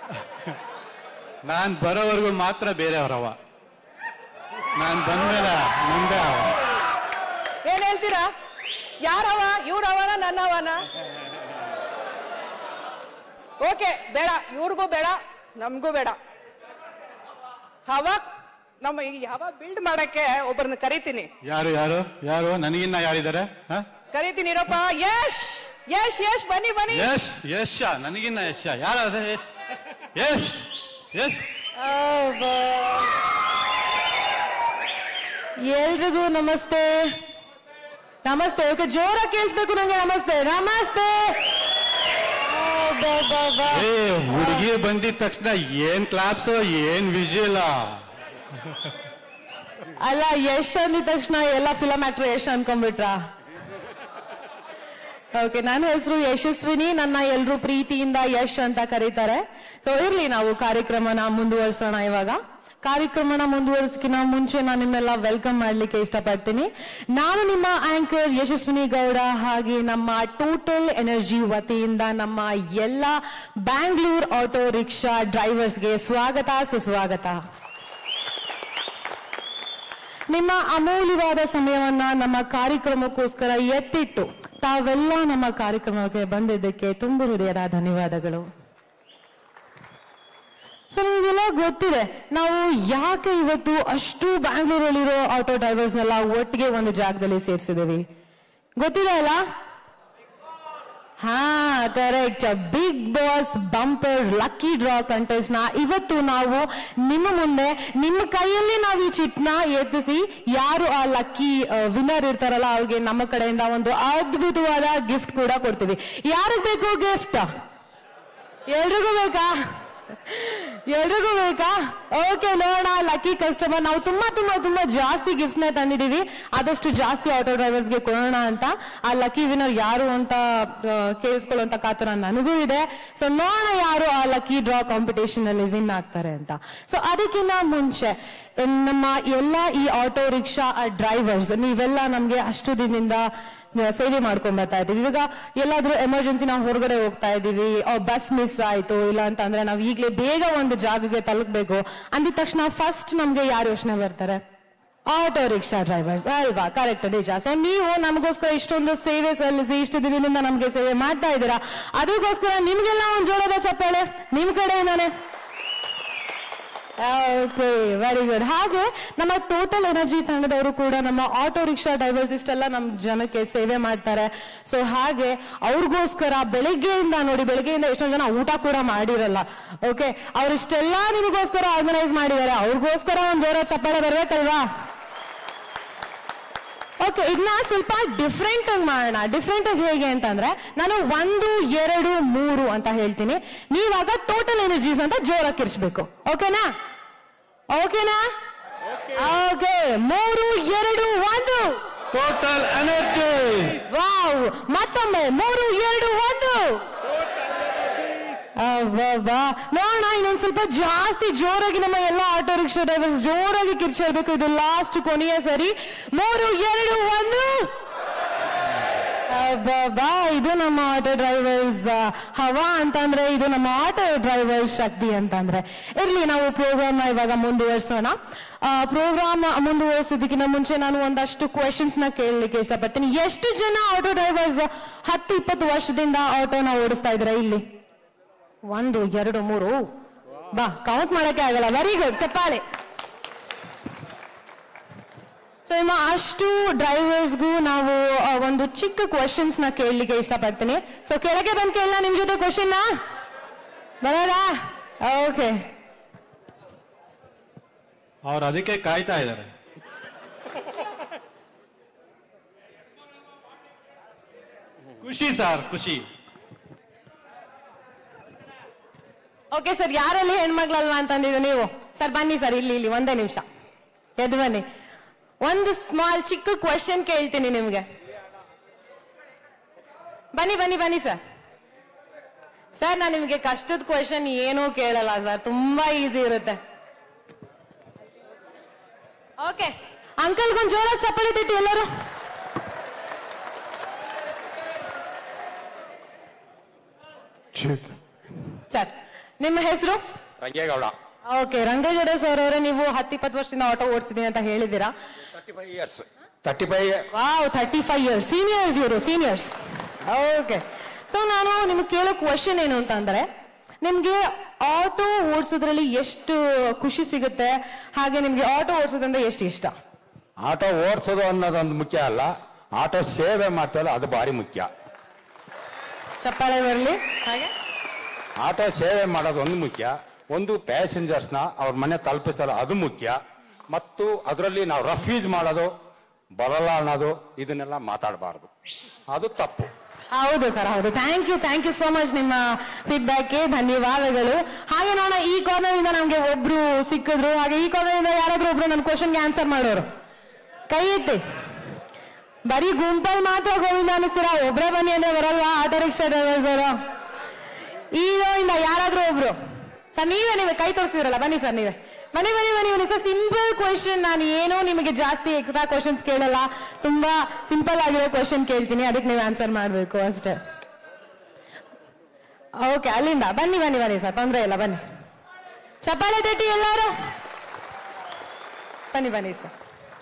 ನಾನು ಬರೋವರೆಗೂ ಮಾತ್ರ ಬೇರೆಯವ್ರವ ನಾನು ಬಂದ್ಮೇಲೆ ನಂದೇ ಅವ ಏನ್ ಹೇಳ್ತೀರಾ ಯಾರವ ಇವ್ರವನ ನನ್ನವನ ಓಕೆ ಬೇಡ ಇವ್ರಿಗೂ ಬೇಡ ನಮಗೂ ಬೇಡ ಹವ ನಮ್ಮ ಈ ಹವ ಬಿಲ್ಡ್ ಮಾಡಕ್ಕೆ ಒಬ್ಬರನ್ನ ಕರಿತೀನಿ ಯಾರು ಯಾರು ಯಾರು ನನಗಿನ್ನ ಯಾರಿದ್ದಾರೆ ಹ? ಕರಿತೀನಿ ಇರಪ್ಪ ಯಶ್ ಯಶ್ ಯಶ್ ಬನ್ನಿ ಬನ್ನಿ ಯಶ್ ಯಶ ನನಗಿನ್ನ ಯಶ ಯಾರ ಯಶ್ ಯಶ್ ಯಶ್ ಎಲ್ರಿಗೂ ನಮಸ್ತೆ ನಮಸ್ತೆ ಓಕೆ ಜೋರಾಗಿ ಕೇಳಿಸ್ಬೇಕು ನಂಗೆ ನಮಸ್ತೆ ನಮಸ್ತೆ ಆ, ಬಾ, ಬಾ, ಬಾ. ಏ ಹುಡುಗಿ ಬಂದಿದ ತಕ್ಷಣ ಏನ್ ಕ್ಲಾಪ್ಸ್ ಏನ್ ವಿಜುವಲ್ ಅಲ್ಲ ಯಶ್ ಅಂದಿದ ತಕ್ಷಣ ಎಲ್ಲ ಫಿಲಮ್ ಆಕ್ಟರ್ ಯಶ್ ಅನ್ಕೊಂಡ್ಬಿಟ್ರ ಓಕೆ ನನ್ನ ಹೆಸರು ಯಶಸ್ವಿನಿ ನನ್ನ ಎಲ್ರು ಪ್ರೀತಿಯಿಂದ ಯಶ್ ಅಂತ ಕರೀತಾರೆ ಸೊ ಇರ್ಲಿ ನಾವು ಕಾರ್ಯಕ್ರಮನ ಮುಂದುವರಿಸೋಣ ಇವಾಗ ಕಾರ್ಯಕ್ರಮನ ಮುಂದುವರಿಸಕಿನ ಮುಂಚೆ ನಾನು ನಿಮ್ಮೆಲ್ಲ ವೆಲ್ಕಮ್ ಮಾಡ್ಲಿಕ್ಕೆ ಇಷ್ಟಪಡ್ತೀನಿ ನಾನು ನಿಮ್ಮ ಆಂಕರ್ ಯಶಸ್ವಿನಿ ಗೌಡ ಹಾಗೆ ನಮ್ಮ ಟೋಟಲ್ ಎನರ್ಜಿ ವತಿಯಿಂದ ನಮ್ಮ ಎಲ್ಲ ಬ್ಯಾಂಗ್ಳೂರ್ ಆಟೋ ರಿಕ್ಷಾ ಡ್ರೈವರ್ಸ್ಗೆ ಸ್ವಾಗತ ಸುಸ್ವಾಗತ ನಿಮ್ಮ ಅಮೂಲ್ಯವಾದ ಸಮಯವನ್ನ ನಮ್ಮ ಕಾರ್ಯಕ್ರಮಕ್ಕೋಸ್ಕರ ಎತ್ತಿಟ್ಟು ತಾವೆಲ್ಲ ನಮ್ಮ ಕಾರ್ಯಕ್ರಮಕ್ಕೆ ಬಂದಿದ್ದಕ್ಕೆ ತುಂಬ ಹೃದಯದ ಧನ್ಯವಾದಗಳು ಸೊ ನಿಮ್ಗೆಲ್ಲ ಗೊತ್ತಿದೆ ನಾವು ಯಾಕೆ ಇವತ್ತು ಅಷ್ಟು ಬ್ಯಾಂಗ್ಳೂರಲ್ಲಿರೋ ಆಟೋ ಡ್ರೈವರ್ಸ್ನೆಲ್ಲ ಒಟ್ಟಿಗೆ ಒಂದು ಜಾಗದಲ್ಲಿ ಸೇರಿಸಿದೀವಿ ಗೊತ್ತಿದೆ ಅಲ್ಲ ಹಾ correct Big boss bumper lucky draw contest ನ ಇವತ್ತು ನಾವು ನಿಮ್ಮ ಮುಂದೆ ನಿಮ್ಮ ಕೈಯಲ್ಲಿ ನಾವು ಈ ಚಿಟ್ನ ಎತ್ತಿಸಿ ಯಾರು ಆ ಲಕ್ಕಿ ವಿನ್ನರ್ ಇರ್ತಾರಲ್ಲ ಅವ್ರಿಗೆ ನಮ್ಮ ಕಡೆಯಿಂದ ಒಂದು ಅದ್ಭುತವಾದ ಗಿಫ್ಟ್ ಕೂಡ ಕೊಡ್ತೀವಿ ಯಾರಿಗ್ ಬೇಕು ಗಿಫ್ಟ್ ಎಲ್ರಿಗೂ ಬೇಕಾ ಎಲ್ರಿಗೂ ಬೇಕಾ ಓಕೆ ನೋಡೋಣ ಲಕ್ಕಿ ಕಸ್ಟಮರ್ ನಾವು ತುಂಬಾ ತುಂಬಾ ತುಂಬಾ ಜಾಸ್ತಿ ಗಿಫ್ಟ್ಸ್ ನ ತಂದಿದೀವಿ ಆದಷ್ಟು ಜಾಸ್ತಿ ಆಟೋ ಡ್ರೈವರ್ಸ್ಗೆ ಕೊಡೋಣ ಅಂತ ಆ ಲಕ್ಕಿ ವಿನರ್ ಯಾರು ಅಂತ ಆ, ಕೇಳಿಸ್ಕೊಳ್ಳುವಂತ ಕಾತರ ನನಗೂ ಇದೆ ಸೊ ನೋಡೋಣ ಯಾರು ಆ ಲಕ್ಕಿ ಡ್ರಾ ಕಾಂಪಿಟೇಷನ್ ಅಲ್ಲಿ ವಿನ್ ಆಗ್ತಾರೆ ಅಂತ ಸೊ ಅದಕ್ಕಿಂತ ಮುಂಚೆ ನಮ್ಮ ಎಲ್ಲ ಈ ಆಟೋ ರಿಕ್ಷಾ ಡ್ರೈವರ್ಸ್ ನೀವೆಲ್ಲ ನಮ್ಗೆ ಅಷ್ಟು ದಿನದಿಂದ ಸೇವೆ ಮಾಡ್ಕೊಂಡ್ ಬರ್ತಾ ಇದೀವಿ ಇವಾಗ ಎಲ್ಲಾದ್ರೂ ಎಮರ್ಜೆನ್ಸಿ ನಾವು ಹೊರಗಡೆ ಹೋಗ್ತಾ ಇದೀವಿ ಬಸ್ ಮಿಸ್ ಆಯ್ತು ಇಲ್ಲ ಅಂತ ಅಂದ್ರೆ ನಾವು ಈಗಲೇ ಬೇಗ ಒಂದು ಜಾಗಕ್ಕೆ ತಲುಪಬೇಕು ಅಂದಿದ ತಕ್ಷಣ ಫಸ್ಟ್ ನಮ್ಗೆ ಯಾರು ಯೋಚನೆ ಬರ್ತಾರೆ ಆಟೋ ರಿಕ್ಷಾ ಡ್ರೈವರ್ಸ್ ಅಲ್ವಾ ಕರೆಕ್ಟ್ ನಿಜ ಸೊ ನೀವು ನಮಗೋಸ್ಕರ ಇಷ್ಟೊಂದು ಸೇವೆ ಸಲ್ಲಿಸಿ ಇಷ್ಟು ದಿನದಿಂದ ನಮ್ಗೆ ಸೇವೆ ಮಾಡ್ತಾ ಇದ್ದೀರಾ ಅದಕ್ಕೋಸ್ಕರ ನಿಮ್ಗೆಲ್ಲ ಒಂದು ಜೋಳದ ಚಪ್ಪಾಳೆ ನಿಮ್ ಕಡೆಯಿಂದಾನೆ ಓಕೆ ವೆರಿ ಗುಡ್ ಹಾಗೆ ನಮ್ಮ ಟೋಟಲ್ ಎನರ್ಜಿ ತಂಡದವರು ಕೂಡ ನಮ್ಮ ಆಟೋ ರಿಕ್ಷಾ ಡ್ರೈವರ್ಸ್ ಇಷ್ಟೆಲ್ಲ ನಮ್ಮ ಜನಕ್ಕೆ ಸೇವೆ ಮಾಡ್ತಾರೆ ಸೊ ಹಾಗೆ ಅವ್ರಿಗೋಸ್ಕರ ಬೆಳಿಗ್ಗೆಯಿಂದ ನೋಡಿ ಬೆಳಿಗ್ಗೆಯಿಂದ ಎಷ್ಟೊಂದು ಜನ ಊಟ ಕೂಡ ಮಾಡಿರಲ್ಲ ಓಕೆ ಅವ್ರಿಷ್ಟೆಲ್ಲ ನಿಮಗೋಸ್ಕರ ಆರ್ಗನೈಸ್ ಮಾಡಿದ್ದಾರೆ ಅವ್ರಿಗೋಸ್ಕರ ಒಂದು ಜೋರ ಚಪ್ಪಾಳೆ ಬರ್ಬೇಕಲ್ವಾ ಓಕೆ ಇದನ್ನ ಸ್ವಲ್ಪ ಡಿಫ್ರೆಂಟ್ ಆಗಿ ಮಾಡೋಣ ಡಿಫ್ರೆಂಟ್ ಆಗಿ ಹೇಗೆ ಅಂತಂದ್ರೆ ನಾನು ಒಂದು ಎರಡು ಮೂರು ಅಂತ ಹೇಳ್ತೀನಿ ನೀವಾಗ ಟೋಟಲ್ ಎನರ್ಜೀಸ್ ಅಂತ ಜೋರಾಗಿ ಕಿರ್ಚ್ಬೇಕು ಓಕೆನಾ ಓಕೆನಾ ಓಕೆ ಮೂರು ಎರಡು ಒಂದು ಟೋಟಲ್ ಎನರ್ಜಿ ವಾವ್ ಮತ್ತೊಮ್ಮೆ ಮೂರು ಎರಡು ಒಂದು ಅಬ್ಬಬ್ಬಾ. ನೋಡೋಣ ಇನ್ನೊಂದ್ ಸ್ವಲ್ಪ ಜಾಸ್ತಿ ಜೋರಾಗಿ ನಮ್ಮ ಎಲ್ಲ ಆಟೋ ರಿಕ್ಷಾ ಡ್ರೈವರ್ಸ್ ಜೋರಾಗಿ ಕಿರ್ಚಾಡ್ಬೇಕು ಇದು ಲಾಸ್ಟ್ ಕೊನೆಯ ಸರಿ ಮೂರು ಎರಡು ಒಂದು ಅಬ್ಬಬ್ಬಾ, ಇದು ನಮ್ಮ ಆಟೋ ಡ್ರೈವರ್ಸ್ ಹವಾ ಅಂತಂದ್ರೆ ಇದು ನಮ್ಮ ಆಟೋ ಡ್ರೈವರ್ಸ್ ಶಕ್ತಿ ಅಂತಂದ್ರೆ ಇರ್ಲಿ ನಾವು ಪ್ರೋಗ್ರಾಮ್ ನ ಇವಾಗ ಮುಂದುವರಿಸೋಣ ಪ್ರೋಗ್ರಾಮ್ ಮುಂದುವರಿಸೋದಕ್ಕಿಂತ ಮುಂಚೆ ನಾನು ಒಂದಷ್ಟು ಕ್ವೆಶನ್ಸ್ ನ ಕೇಳಲಿಕ್ಕೆ ಇಷ್ಟಪಡ್ತೀನಿ ಎಷ್ಟು ಜನ ಆಟೋ ಡ್ರೈವರ್ಸ್ ಹತ್ತು ಇಪ್ಪತ್ತು ವರ್ಷದಿಂದ ಆಟೋನ ಓಡಿಸ್ತಾ ಇದ್ರ ಇಲ್ಲಿ ಒಂದು ಎರಡು ಮೂರು ಬಾ ಕೌಂಟ್ ಮಾಡಕ್ಕೆ ಆಗಲ್ಲ ವೆರಿ ಗುಡ್ ಚಪ್ಪಾಳೆ ಸೊ ನಿಮ್ಮ ಅಷ್ಟು ಡ್ರೈವರ್ಸ್ಗೂ ನಾವು ಆ, ಒಂದು ಚಿಕ್ಕ ಕ್ವಶನ್ಸ್ ನ ಕೇಳಲಿಕ್ಕೆ ಇಷ್ಟಪಡ್ತೀನಿ ಸೊ ಕೆಳಗೆ ಬಂದು ಕೇಳಲ್ಲ ನಿಮ್ ಜೊತೆ ಕ್ವಶನ್ ಬರೋದಾ ಓಕೆ ಅವ್ರು ಅದಕ್ಕೆ ಕಾಯ್ತಾ ಇದ್ದಾರೆ ಖುಷಿ ಸರ್ ಖುಷಿ ಓಕೆ ಸರ್ ಯಾರಲ್ಲಿ ಹೆಣ್ಮಕ್ಳಲ್ವಾ ಅಂತಂದಿದ್ದು ನೀವು ಸರ್ ಬನ್ನಿ ಸರ್ ಇಲ್ಲಿ ಇಲ್ಲಿ ಒಂದೇ ನಿಮಿಷ ಎದ್ದು ಬನ್ನಿ ಒಂದು ಸ್ಮಾಲ್ ಚಿಕ್ಕ ಕ್ವಶನ್ ಕೇಳ್ತೀನಿ ನಿಮ್ಗೆ ಬನ್ನಿ ಬನ್ನಿ ಬನ್ನಿ ಸರ್ ಸರ್ ನಾನು ನಿಮ್ಗೆ ಕಷ್ಟದ ಕ್ವಶನ್ ಏನೂ ಕೇಳಲ್ಲ ಸರ್ ತುಂಬಾ ಈಸಿ ಇರುತ್ತೆ ಓಕೆ ಅಂಕಲ್ಗೊಂದು ಜೋರಾಗಿ ಚಪ್ಪಲಿ ತಿಟ್ಟಿ ಎಲ್ಲರೂ ಸರ್ ನಿಮ್ಮ ಹೆಸರು ರಂಗೇಗೌಡ ಓಕೆ ರಂಗೇಗೌಡ ಸರ್ ಅವರೇ ನೀವು ಹತ್ತಿಪ್ಪತ್ತು ವರ್ಷದಿಂದ ಆಟೋ ಓಡಿಸಿದೀನಿ ಅಂತ ಹೇಳಿದ್ದೀರಾ thirty five years thirty five wow thirty five years seniors ಇವರು ಸೀನಿಯರ್ಸ್ ಓಕೆ ಸೊ ನಾನು ನಿಮ್ಗೆ ಕೇಳೋ ಕ್ವಶನ್ ಏನು ಅಂತಂದ್ರೆ ನಿಮ್ಗೆ ಆಟೋ ಓಡಿಸೋದ್ರಲ್ಲಿ ಎಷ್ಟು ಖುಷಿ ಸಿಗುತ್ತೆ ಹಾಗೆ ನಿಮ್ಗೆ ಆಟೋ ಓಡಿಸೋದ್ರಿಂದ ಎಷ್ಟು ಇಷ್ಟ ಆಟೋ ಓಡಿಸೋದು ಅನ್ನೋದೊಂದು ಮುಖ್ಯ ಅಲ್ಲ ಆಟೋ ಸೇವೆ ಮಾಡ್ತಾರಲ್ಲ ಅದು ಭಾರಿ ಮುಖ್ಯ ಚಪ್ಪಾಳೆ ಬರಲಿ ಹಾಗೆ ಆಟೋ ಸೇವೆ ಮಾಡೋದು ಒಂದು ಮುಖ್ಯ ಒಂದು ಪ್ಯಾಸೆಂಜರ್ಸ್ನ ಅವ್ರ ಮನೆ ತಲುಪಿಸಲು ಅದು ಮುಖ್ಯ ಮತ್ತು ಅದರಲ್ಲಿ ನಾವು ರಫ್ಯೂಸ್ ಮಾಡೋದು ಬರಲ್ಲ ಅನ್ನೋದು ಇದನ್ನೆಲ್ಲ ಮಾತಾಡಬಾರ್ದು ಅದು ತಪ್ಪು ಹೌದು ಸರ್ ಹೌದು thank you thank you so much ನಿಮ್ಮ ಫೀಡ್ಬ್ಯಾಕ್ಗೆ ಧನ್ಯವಾದಗಳು ಹಾಗೆ ನೋಡೋಣ ಈ ಕಾರ್ನರ್ ಇಂದ ನಮ್ಗೆ ಒಬ್ರು ಸಿಕ್ಕಿದ್ರು ಹಾಗೆ ಈ ಕಾರ್ನರ್ ಇಂದ ಯಾರಾದ್ರೂ ಒಬ್ರು ನನ್ನ ಕ್ವಶನ್ಗೆ ಆನ್ಸರ್ ಮಾಡೋರು ಕೈ ಎತ್ತಿ ಬರೀ ಗುಂಪಲ್ಲಿ ಮಾತ್ರ ಗೋವಿಂದ ಅನ್ನಿಸ್ತೀರಾ ಒಬ್ರೇ ಬನ್ನಿ ಅಂದ್ರೆ ಬರಲ್ವಾ ಆಟೋ ರಿಕ್ಷಾ ಡ್ರೈವರ್ಸ್ ಅವರು ಇಂದ ಯಾರಾದ್ರೂ ಒಬ್ರು ಸರ್ ನೀವೇ ನೀವೇ ಕೈ ತೋರಿಸಿದ್ರಲ್ಲ ಬನ್ನಿ ಸರ್ ನೀವೇ ಬನ್ನಿ ಬನ್ನಿ ಬನ್ನಿ ಬನ್ನಿ ಸರ್ ಸಿಂಪಲ್ ಕ್ವಶನ್ ನಾನು ಏನೋ ನಿಮಗೆ ಜಾಸ್ತಿ ಎಕ್ಸ್ಟ್ರಾ ಕ್ವಶನ್ಸ್ ಕೇಳಲ್ಲ ತುಂಬಾ ಸಿಂಪಲ್ ಆಗಿರೋ ಕ್ವಶನ್ ಕೇಳ್ತೀನಿ ಅದಕ್ಕೆ ನೀವು ಆನ್ಸರ್ ಮಾಡಬೇಕು ಅಷ್ಟೇ ಓಕೆ ಅಲ್ಲಿಂದ ಬನ್ನಿ ಬನ್ನಿ ಬನ್ನಿ ಸರ್ ತೊಂದರೆ ಇಲ್ಲ ಬನ್ನಿ ಚಪ್ಪಾಳೆ ತಟ್ಟಿ ಎಲ್ಲಾರು ಬನ್ನಿ ಬನ್ನಿ ಸರ್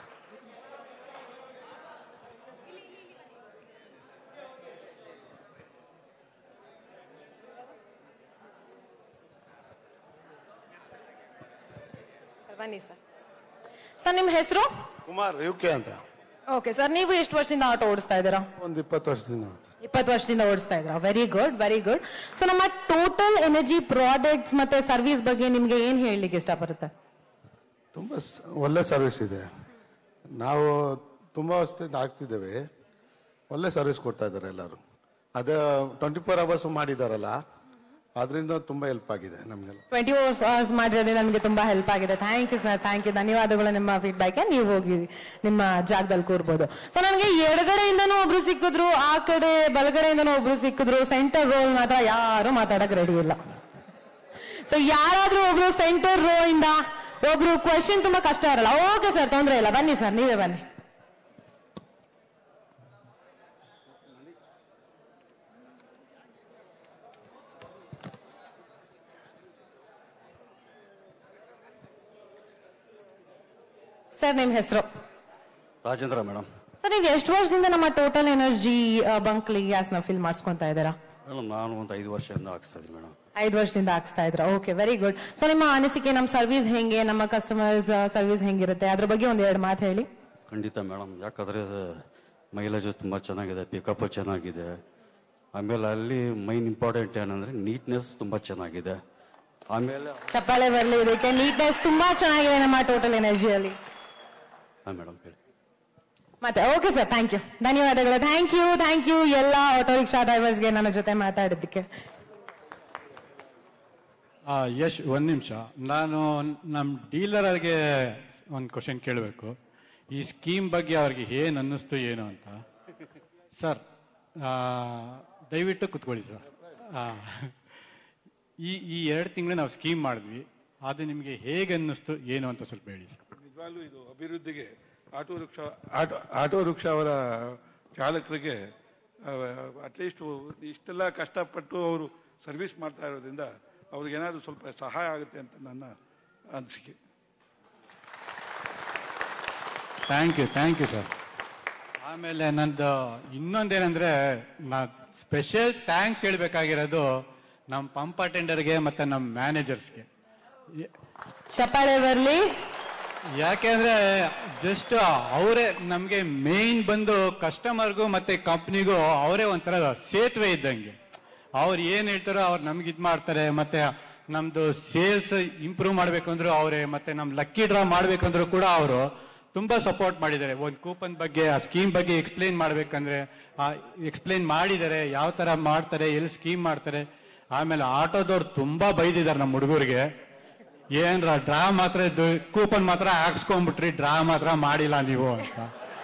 ಬನ್ನಿ ಸರ್ ಸರ್ ನಿಮ್ಮ ಹೆಸರು ಕುಮಾರ್ ಯು ಕೆ ಅಂತ ಓಕೆ ಸರ್ ನೀವು ಎಷ್ಟು ವರ್ಷದಿಂದ ಆಟೋ ಓಡಿಸ್ತಾ ಇದ್ದೀರಾ ಒಂದು ಇಪ್ಪತ್ತು ವರ್ಷದಿಂದ ಇಪ್ಪತ್ತು ವರ್ಷದಿಂದ ಓಡಿಸ್ತಾ ಇದ್ರ very good very good so ನಮ್ಮ ಟೋಟಲ್ ಎನರ್ಜಿ ಪ್ರಾಡಕ್ಟ್ಸ್ ಮತ್ತೆ ಸರ್ವಿಸ್ ಬಗ್ಗೆ ನಿಮ್ಗೆ ಏನ್ ಹೇಳಲಿಕ್ಕೆ ಇಷ್ಟಪಡುತ್ತೆ ತುಂಬ ಸ- ಒಳ್ಳೆ ಸರ್ವಿಸ್ ಇದೆ ನಾವು ತುಂಬ ವರ್ಷದಿಂದ ಆಗ್ತಿದ್ದೇವೆ ಒಳ್ಳೆ ಸರ್ವಿಸ್ ಕೊಡ್ತಾ ಇದ್ದಾರೆ ಎಲ್ಲರೂ ಅದೇ ಟ್ವೆಂಟಿ ಫೋರ್ ಅವರ್ಸ್ ಮಾಡಿದಾರಲ್ಲ ಅದರಿಂದ ತುಂಬ ಹೆಲ್ಪ್ ಆಗಿದೆ ನಮಗೆಲ್ಲ ಟ್ವೆಂಟಿ ಫೋರ್ ಅವರ್ಸ್ ಮಾಡಿರೋದ್ರಿಂದ ನಮಗೆ ತುಂಬಾ ಹೆಲ್ಪ್ ಆಗಿದೆ thank you sir thank you ಧನ್ಯವಾದಗಳು ನಿಮ್ಮ ಫೀಡ್ಬ್ಯಾಕ್ ನೀವು ಹೋಗಿ ನಿಮ್ಮ ಜಾಗದಲ್ಲಿ ಕೂರ್ಬೋದು ಸೊ ನನಗೆ ಎಡಗಡೆಯಿಂದನೂ ಒಬ್ರು ಸಿಕ್ಕಿದ್ರು ಆ ಕಡೆ ಬಲಗಡೆಯಿಂದನೂ ಒಬ್ರು ಸಿಕ್ಕಿದ್ರು ಸೆಂಟರ್ ರೋಲ್ ಮಾತ್ರ ಯಾರು ಮಾತಾಡಕ್ ರೆಡಿ ಇಲ್ಲ ಸೊ ಯಾರಾದ್ರೂ ಒಬ್ರು ಸೆಂಟರ್ ರೋ ಇಂದ ಒಬ್ರು ಕ್ವೆಶನ್ ತುಂಬಾ ಕಷ್ಟ ಇರಲ್ಲ ಓಕೆ ಸರ್ ತೊಂದ್ರೆ ಇಲ್ಲ ಬನ್ನಿ ಸರ್ ನೀವೇ ಬನ್ನಿ ಸರ್ ನಿಮ್ ಹೆಸರು ರಾಜೇಂದ್ರ ಮೇಡಮ್ ಸರ್ ನೀವು ಎಷ್ಟು ವರ್ಷದಿಂದ ನಮ್ಮ ಟೋಟಲ್ ಎನರ್ಜಿ ಬಂಕ್ಲಿ ಗ್ಯಾಸ್ ನ ಫಿಲ್ ಮಾಡಿಸ್ಕೊಂತಾ ಇದ್ದೀರಾ ಮೇಡಮ್ ನಾನು ಒಂದು ಐದು ವರ್ಷದಿಂದ ಹಾಕ್ಸ್ತಾ ಇದ್ದೀನಿ ಮೇಡಮ್ ಐದು ವರ್ಷದಿಂದ ಹಾಕ್ಸ್ತಾ ಇದ್ರ ಓಕೆ ವೆರಿ ಗುಡ್ ಸೊ ನಿಮ್ಮ ಅನಿಸಿಕೆ ನಮ್ಮ ಸರ್ವಿಸ್ ಹೆಂಗೆ ನಮ್ಮ ಕಸ್ಟಮರ್ಸ್ ಸರ್ವಿಸ್ ಹೆಂಗಿರುತ್ತೆ ಅದ್ರ ಬಗ್ಗೆ ಒಂದ್ ಎರಡು ಮಾತು ಹೇಳಿ ಖಂಡಿತ ಮೇಡಮ್ ಯಾಕಂದರೆ ಮೈಲೇಜು ತುಂಬ ಚೆನ್ನಾಗಿದೆ ಪಿಕಪ್ ಚೆನ್ನಾಗಿದೆ ಆಮೇಲೆ ಅಲ್ಲಿ ಮೈನ್ ಇಂಪಾರ್ಟೆಂಟ್ ಏನಂದರೆ ನೀಟ್ನೆಸ್ ತುಂಬ ಚೆನ್ನಾಗಿದೆ ಆಮೇಲೆ ಚಪ್ಪಾಳೆ ಬರಲಿ ಇದಕ್ಕೆ ನೀಟ್ನೆಸ್ ತುಂಬಾ ಚೆನ್ನಾಗಿದೆ ನಮ್ಮ ಟೋಟಲ್ ಎನರ್ಜಿಯಲ್ಲಿ ಹಾಂ ಮೇಡಮ್ ಹೇಳಿ ಮತ್ತೆ ಓಕೆ ಸರ್ ಥ್ಯಾಂಕ್ ಯು ಧನ್ಯವಾದಗಳು ಥ್ಯಾಂಕ್ ಯು ಥ್ಯಾಂಕ್ ಯು ಎಲ್ಲ ಆಟೋ ರಿಕ್ಷಾ ಡ್ರೈವರ್ಸ್ಗೆ ನನ್ನ ಜೊತೆ ಮಾತಾಡಿದ್ದಕ್ಕೆ ಆ, ಯಶ್ ಒಂದು ನಿಮಿಷ ನಾನು ನಮ್ಮ ಡೀಲರ್ಗೆ ಒಂದು ಕ್ವಶನ್ ಕೇಳಬೇಕು ಈ ಸ್ಕೀಮ್ ಬಗ್ಗೆ ಅವ್ರಿಗೆ ಏನು ಅನ್ನಿಸ್ತು ಏನು ಅಂತ ಸರ್ ಆ, ದಯವಿಟ್ಟು ಕುತ್ಕೊಳ್ಳಿ ಸರ್ ಆ, ಈ ಈ ಎರಡು ತಿಂಗಳು ನಾವು ಸ್ಕೀಮ್ ಮಾಡಿದ್ವಿ ಅದು ನಿಮಗೆ ಹೇಗೆ ಅನ್ನಿಸ್ತು ಏನು ಅಂತ ಸ್ವಲ್ಪ ಹೇಳಿ ನಿಜವಾಗ್ಲೂ ಇದು ಅಭಿವೃದ್ಧಿಗೆ auto rickshaw auto auto rickshaw ಅವರ ಚಾಲಕರಿಗೆ ಅಟ್ಲೀಸ್ಟ್ ಇಷ್ಟೆಲ್ಲ ಕಷ್ಟಪಟ್ಟು ಅವರು ಸರ್ವಿಸ್ ಮಾಡ್ತಾ ಇರೋದ್ರಿಂದ ಅವ್ರಿಗೆ ಏನಾದರೂ ಸ್ವಲ್ಪ ಸಹಾಯ ಆಗುತ್ತೆ ಅಂತ ನನ್ನ ಅನಿಸಿಕೆ thank you thank you sir ಆಮೇಲೆ ನಂದು ಇನ್ನೊಂದೇನೆಂದ್ರೆ ನಾ ಸ್ಪೆಷಲ್ ಥ್ಯಾಂಕ್ಸ್ ಹೇಳ್ಬೇಕಾಗಿರೋದು ನಮ್ಮ ಪಂಪ್ ಅಟೆಂಡರ್ಗೆ ಮತ್ತೆ ನಮ್ಮ ಮ್ಯಾನೇಜರ್ಸ್ಗೆ ಚಪ್ಪಾಳೆ ಬರ್ಲಿ ಯಾಕೆಂದ್ರೆ ಜಸ್ಟ್ ಅವರೇ ನಮಗೆ ಮೇನ್ ಬಂದು ಕಸ್ಟಮರ್ಗೂ ಮತ್ತೆ ಕಂಪ್ನಿಗೂ ಅವರೇ ಒಂಥರ ಸೇತುವೆ ಇದ್ದಂಗೆ ಅವ್ರು ಏನ್ ಹೇಳ್ತಾರೋ ಅವ್ರು ನಮ್ಗೆ ಇದ್ ಮಾಡ್ತಾರೆ ಮತ್ತೆ ನಮ್ದು ಸೇಲ್ಸ್ ಇಂಪ್ರೂವ್ ಮಾಡ್ಬೇಕು ಅಂದ್ರು ಅವರೇ ಮತ್ತೆ ನಮ್ ಲಕ್ಕಿ ಡ್ರಾ ಮಾಡ್ಬೇಕಂದ್ರು ಕೂಡ ಅವರು ತುಂಬಾ ಸಪೋರ್ಟ್ ಮಾಡಿದ್ದಾರೆ ಒಂದು ಕೂಪನ್ ಬಗ್ಗೆ ಆ ಸ್ಕೀಮ್ ಬಗ್ಗೆ ಎಕ್ಸ್ಪ್ಲೈನ್ ಮಾಡ್ಬೇಕಂದ್ರೆ ಎಕ್ಸ್ಪ್ಲೈನ್ ಮಾಡಿದ್ದಾರೆ ಯಾವ ತರ ಮಾಡ್ತಾರೆ ಎಲ್ಲಿ ಸ್ಕೀಮ್ ಮಾಡ್ತಾರೆ ಆಮೇಲೆ ಆಟೋದವ್ರು ತುಂಬಾ ಬೈದಿದ್ದಾರೆ ನಮ್ಮ ಹುಡುಗರಿಗೆ ಏನ್ರ ಡ್ರಾ ಮಾತ್ರ ಕೂಪನ್ ಮಾತ್ರ ಹಾಕ್ಸ್ಕೊಂಡ್ಬಿಟ್ರಿ ಡ್ರಾ ಮಾತ್ರ ಮಾಡಿಲ್ಲ ನೀವು ಅಂತ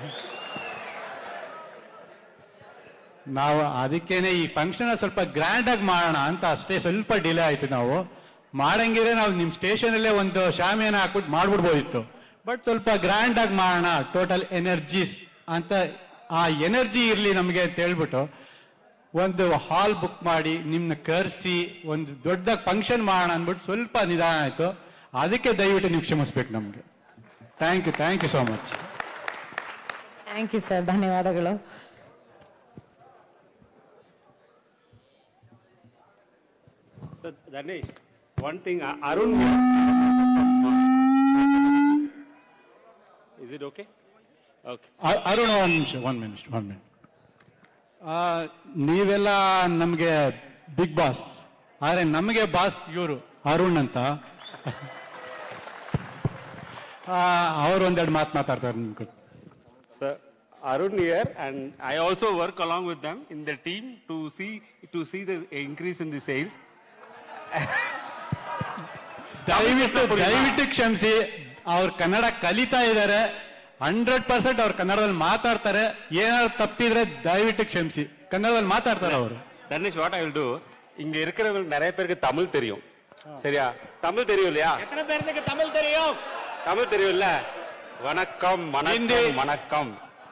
ನಾವು ಅದಕ್ಕೇನೆ ಈ ಫಂಕ್ಷನ್ ಸ್ವಲ್ಪ ಗ್ರ್ಯಾಂಡ್ ಆಗಿ ಮಾಡೋಣ ಅಂತ ಅಷ್ಟೇ ಸ್ವಲ್ಪ ಡಿಲೇ ಆಯ್ತು ನಾವು ಮಾಡಂಗಿದ್ರೆ ನಾವು ನಿಮ್ ಸ್ಟೇಷನ್ ಅಲ್ಲೇ ಒಂದು ಶಾಮಿಯಾನ ಹಾಕ್ಬಿಟ್ಟು ಮಾಡ್ಬಿಡ್ಬೋದಿತ್ತು ಬಟ್ ಸ್ವಲ್ಪ ಗ್ರ್ಯಾಂಡ್ ಆಗಿ ಮಾಡೋಣ ಟೋಟಲ್ ಎನರ್ಜೀಸ್ ಅಂತ ಆ ಎನರ್ಜಿ ಇರ್ಲಿ ನಮಗೆ ಅಂತ ಹೇಳ್ಬಿಟ್ಟು ಒಂದು ಹಾಲ್ ಬುಕ್ ಮಾಡಿ ನಿಮ್ನ ಕರೆಸಿ ಒಂದು ದೊಡ್ಡದಾಗಿ ಫಂಕ್ಷನ್ ಮಾಡೋಣ ಅಂದ್ಬಿಟ್ಟು ಸ್ವಲ್ಪ ನಿಧಾನ ಆಯ್ತು ಅದಕ್ಕೆ ದಯವಿಟ್ಟು ನೀವು ಕ್ಷಮಿಸ್ಬೇಕು ನಮ್ಗೆ thank you thank you so much thank you sir ಧನ್ಯವಾದಗಳು So, Dhanesh, one thing, uh, Arun. Is it okay? Okay. Aruna ಒಂದು ನಿಮಿಷ ಒನ್ ಮಿನಿಟ್ ಒನ್ ಮಿನಿಟ್ ನೀವೆಲ್ಲ ನಮಗೆ ಬಿಗ್ ಬಾಸ್ ಆದ್ರೆ ನಮಗೆ ಬಾಸ್ ಇವರು ಅರುಣ್ ಅಂತ ಅವ್ರು ಒಂದೆರಡು ಮಾತು ಮಾತಾಡ್ತಾರೆ ನಿಮ್ಗೆ Sir, Arun here, and I also work along with them in the team to see to see the increase in the sales. ದಯವಿಟ್ಟು ದಯವಿಟ್ಟು ಕ್ಷಮಿಸಿ ಅವ್ರು ಕನ್ನಡ ಕಲಿತಾ ಇದ್ದಾರೆ ಹಂಡ್ರೆಡ್ ಪರ್ಸೆಂಟ್ ಅವ್ರು ಕನ್ನಡದಲ್ಲಿ ಮಾತಾಡ್ತಾರೆ ಏನಾದ್ರು ತಪ್ಪಿದ್ರೆ ದಯವಿಟ್ಟು ಕ್ಷಮಿಸಿ ಕನ್ನಡದಲ್ಲಿ ಮಾತಾಡ್ತಾರೆ ಅವರು Dhanesh, what I will do, இங்க இருக்கிறவங்களுக்கு நிறைய பேருக்கு தமிழ் தெரியும் சரியா தமிழ் தெரியும் இல்லையா எத்தனை பேருக்கு தமிழ் தெரியும் தமிழ் தெரியும்ல வணக்கம் வணக்கம் வணக்கம்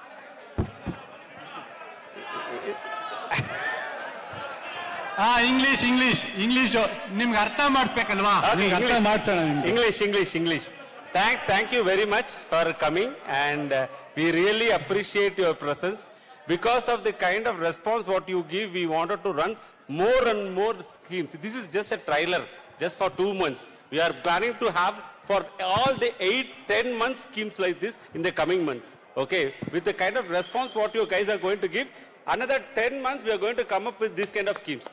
ಹಾ ಇಂಗ್ಲಿಷ್ ಇಂಗ್ಲಿಷ್ ಇಂಗ್ಲಿಷ್ ನಿಮ್ಗೆ ಅರ್ಥ ಮಾಡಿಸ್ಬೇಕಲ್ವಾ ನಿಮ್ಗೆ ಅರ್ಥ ಮಾಡ್ಸೋಣ ನಿಮ್ಗೆ English, English, English. Thank, thank you very much for coming, and uh, we really appreciate your presence. Because of the kind of response what you give, we wanted to run more and more schemes. This is just a trailer, just for two months. We are planning to have for all the eight, ten months schemes like this in the coming months. Okay, with the kind of response what you guys are going to give, another 10 months we are going to come up with this kind of schemes.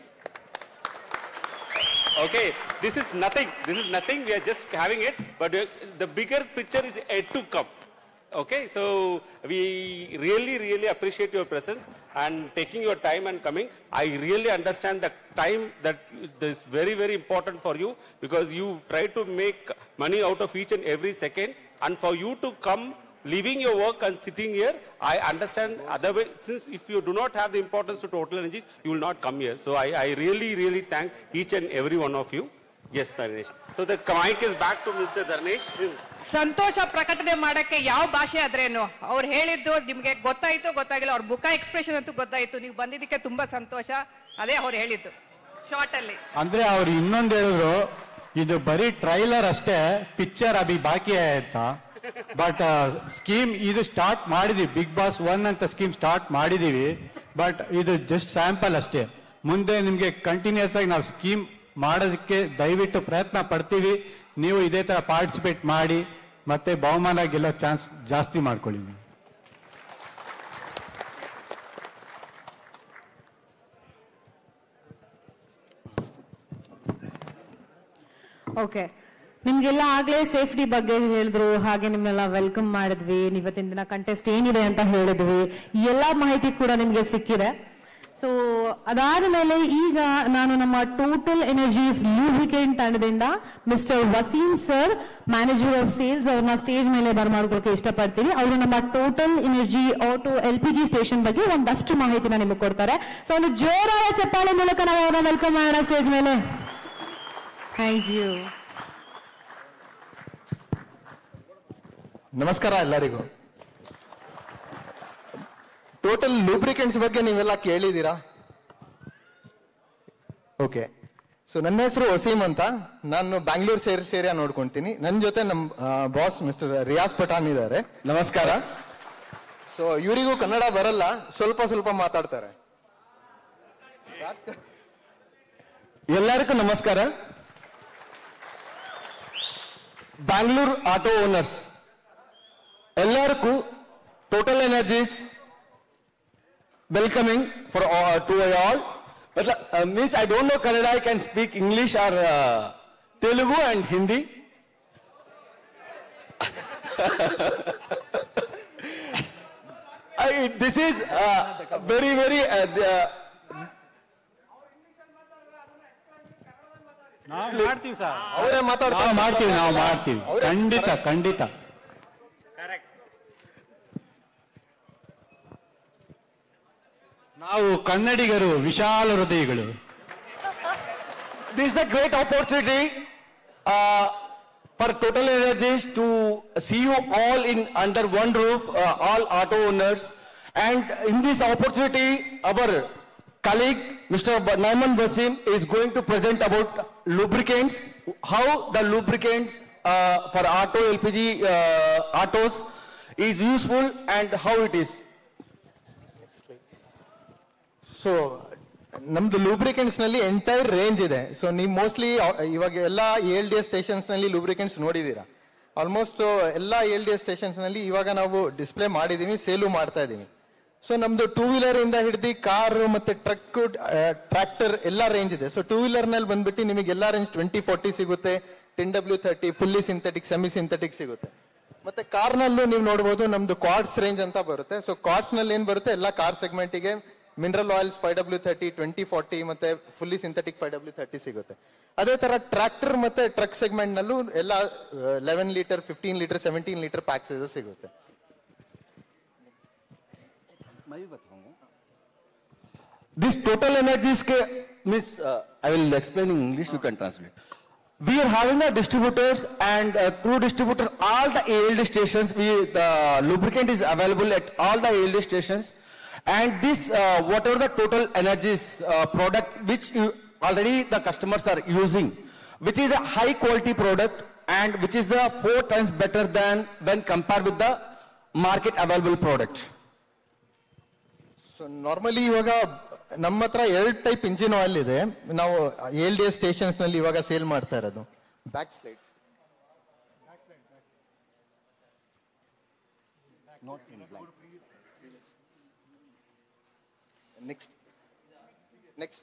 Okay, this is nothing. This is nothing. We are just having it, but uh, the bigger picture is yet to come. Okay, so we really, really appreciate your presence and taking your time and coming. I really understand the time that is very, very important for you because you try to make money out of each and every second, and for you to come leaving your work and sitting here, I understand otherwise, since if you do not have the importance to total energies, you will not come here. So I, I really, really thank each and every one of you. Yes, Dharnesh. So the mic is back to Mr. Dharnesh. ಸಂತೋಷ ಪ್ರಕಟಣೆ ಮಾಡಕ್ಕೆ ಯಾವ ಭಾಷೆ ಆದ್ರೇನು ಅವ್ರು ಹೇಳಿದ್ದು ನಿಮ್ಗೆ ಗೊತ್ತಾಯ್ತು ಗೊತ್ತಾಗಿಲ್ಲ ಅವ್ರ ಮುಖ ಎಕ್ಸ್ಪ್ರೆಷನ್ ಅಂತೂ ಗೊತ್ತಾಯ್ತು ನೀವು ಬಂದಿದ್ದಕ್ಕೆ ತುಂಬಾ ಸಂತೋಷ ಅದೇ ಅವ್ರು ಹೇಳಿದ್ದು ಶಾರ್ಟ್ ಅಲ್ಲಿ ಅಂದ್ರೆ ಅವ್ರು ಇನ್ನೊಂದು ಹೇಳಿದ್ರು ಇದು ಬರೀ ಟ್ರೈಲರ್ ಅಷ್ಟೇ ಪಿಕ್ಚರ್ ಅಭಿ ಬಾಕಿ ಅಂತ ಬಟ್ ಸ್ಕೀಮ್ ಇದು ಸ್ಟಾರ್ಟ್ ಮಾಡಿದೀವಿ ಬಿಗ್ ಬಾಸ್ ಒನ್ ಅಂತ ಸ್ಕೀಮ್ ಸ್ಟಾರ್ಟ್ ಮಾಡಿದೀವಿ ಬಟ್ ಇದು ಜಸ್ಟ್ ಸ್ಯಾಂಪಲ್ ಅಷ್ಟೇ ಮುಂದೆ ನಿಮ್ಗೆ ಕಂಟಿನ್ಯೂಸ್ ಆಗಿ ನಾವು ಸ್ಕೀಮ್ ಮಾಡೋದಕ್ಕೆ ದಯವಿಟ್ಟು ಪ್ರಯತ್ನ ಪಡ್ತೀವಿ ನೀವು ಇದೇ ತರ ಪಾರ್ಟಿಸಿಪೇಟ್ ಮಾಡಿ ಮತ್ತೆ ಬಹುಮಾನ ಗೆಲ್ಲೋ ಚಾನ್ಸ್ ಜಾಸ್ತಿ ಮಾಡ್ಕೊಳ್ಳಿ ಓಕೆ ನಿಮ್ಗೆಲ್ಲ ಆಗ್ಲೇ ಸೇಫ್ಟಿ ಬಗ್ಗೆ ಹೇಳಿದ್ರು ಹಾಗೆ ನಿಮ್ನೆಲ್ಲ ವೆಲ್ಕಮ್ ಮಾಡಿದ್ವಿ ಇವತ್ತಿನ ದಿನ ಕಂಟೆಸ್ಟ್ ಏನಿದೆ ಅಂತ ಹೇಳಿದ್ವಿ ಈ ಎಲ್ಲಾ ಮಾಹಿತಿ ಕೂಡ ನಿಮ್ಗೆ ಸಿಕ್ಕಿದೆ ಸೊ ಅದಾದ ಮೇಲೆ ಈಗ ನಾನು ನಮ್ಮ ಟೋಟಲ್ ಎನರ್ಜೀಸ್ ಲೂಬ್ರಿಕೆಂಟ್ ತಂಡದಿಂದ mister Wasim sir manager of sales ಅವ್ರನ್ನ ಸ್ಟೇಜ್ ಮೇಲೆ ಬರ್ಮಾಡ್ಕೊಳಕ್ಕೆ ಇಷ್ಟಪಡ್ತೀನಿ ಅವರು ನಮ್ಮ total Energy auto L P G station ಬಗ್ಗೆ ಒಂದಷ್ಟು ಮಾಹಿತಿನ ನಿಮಗೆ ಕೊಡ್ತಾರೆ ಸೊ ಒಂದು ಜೋರಾದ ಚಪ್ಪಾಳೆ ಮೂಲಕ ನಾವು ಅವ್ರನ್ನ ವೆಲ್ಕಮ್ ಮಾಡೋಣ ಸ್ಟೇಜ್ ಮೇಲೆ ಥ್ಯಾಂಕ್ ಯು ನಮಸ್ಕಾರ ಎಲ್ಲರಿಗೂ ಟೋಟಲ್ ಲೂಬ್ರಿಕೆಂಟ್ಸ್ ಬಗ್ಗೆ ನೀವೆಲ್ಲ ಕೇಳಿದ್ದೀರಾ ಓಕೆ ಸೊ ನನ್ನ ಹೆಸರು ವಸೀಮ್ ಅಂತ ನಾನು ಬ್ಯಾಂಗ್ಳೂರ್ ಸೇರಿ ಸೇರಿಯಾ ನೋಡ್ಕೊಂತೀನಿ ನನ್ನ ಜೊತೆ ನಮ್ಮ ಬಾಸ್ ಮಿಸ್ಟರ್ ರಿಯಾಜ್ ಪಠಾನ್ ಇದ್ದಾರೆ ನಮಸ್ಕಾರ ಸೊ ಇವರಿಗೂ ಕನ್ನಡ ಬರಲ್ಲ ಸ್ವಲ್ಪ ಸ್ವಲ್ಪ ಮಾತಾಡ್ತಾರೆ ಎಲ್ಲರಿಗೂ ನಮಸ್ಕಾರ ಬ್ಯಾಂಗ್ಳೂರ್ ಆಟೋ ಓನರ್ಸ್ ಎಲ್ಲರಿಗೂ Total Energies welcoming for to all means I don't know Kannada I can speak English or Telugu and Hindi this is very very ನಾವು ಮಾಡ್ತೀವಿ ಸರ್ ಅವರೇ ಮಾತಾಡ್ತಾರೆ ನಾವು ಮಾಡ್ತೀವಿ ನಾವು ಮಾಡ್ತೀವಿ ಖಂಡಿತ ಖಂಡಿತ ನಾವು ಕನ್ನಡಿಗರು ವಿಶಾಲ ಹೃದಯಗಳು this is a great opportunity uh, for Total Energies to see you all in under one roof, uh, all auto owners. And in this opportunity, our colleague, Mr. Nauman Wasim, is going to present about lubricants, how the lubricants uh, for auto LPG uh, autos is useful and how it is. So ನಮ್ದು lubricants ನಲ್ಲಿ entire range ಇದೆ so ನೀವು mostly ಇವಾಗ ಎಲ್ಲ L D S stations ನಲ್ಲಿ lubricants ನೋಡಿದೀರಾ almost ಎಲ್ಲ L D S stations ನಲ್ಲಿ ಇವಾಗ ನಾವು ಡಿಸ್ಪ್ಲೇ ಮಾಡಿದೀವಿ ಸೇಲು ಮಾಡ್ತಾ ಇದೀವಿ ಸೊ ನಮ್ದು ಟೂ ವೀಲರ್ ಇಂದ ಹಿಡಿದು ಕಾರ್ ಮತ್ತೆ ಟ್ರಕ್ ಟ್ರಾಕ್ಟರ್ ಎಲ್ಲ ರೇಂಜ್ ಇದೆ ಸೊ ಟೂ ವೀಲರ್ ನಲ್ಲಿ ಬಂದ್ಬಿಟ್ಟು ನಿಮಗೆ ಎಲ್ಲ ರೇಂಜ್ ಟ್ವೆಂಟಿ ಫೋರ್ಟಿ ಸಿಗುತ್ತೆ ten W thirty fully synthetic semi synthetic ಸಿಗುತ್ತೆ ಮತ್ತೆ ಕಾರ್ ನಲ್ಲೂ ನೀವು ನೋಡಬಹುದು ನಮ್ದು ಕಾರ್ಡ್ಸ್ ರೇಂಜ್ ಅಂತ ಬರುತ್ತೆ ಸೊ ಕಾರ್ಡ್ಸ್ ನಲ್ಲಿ ಏನ್ ಬರುತ್ತೆ ಎಲ್ಲ ಕಾರ್ ಸೆಗ್ಮೆಂಟಿಗೆ mineral oils five W thirty twenty forty ಮತ್ತೆ fully synthetic five W thirty ಸಿಗುತ್ತೆ ಅದೇ ತರ ಟ್ರಾಕ್ಟರ್ ಮತ್ತೆ ಟ್ರಕ್ ಸೆಗ್ಮೆಂಟ್ ನಲ್ಲೂ ಎಲ್ಲ eleven litre fifteen litre seventeen litre pack sizes ಸಿಗುತ್ತೆ This total energies ke, means uh, I will explain in English. You can translate. We are having the distributors, and uh, through distributors, all the ALD stations, we the lubricant is available at all the ALD stations, and this uh, whatever the total energies uh, product which you, already the customers are using, which is a high quality product and which is the four times better than when compared with the market available product. So normally ಇವಾಗ ನಮ್ಮ ಹತ್ರ ಎರಡು type engine oil ಇದೆ ನಾವು L D S stations ನಲ್ಲಿ ಇವಾಗ sale ಮಾಡ್ತಾ ಇರೋದು back slide next next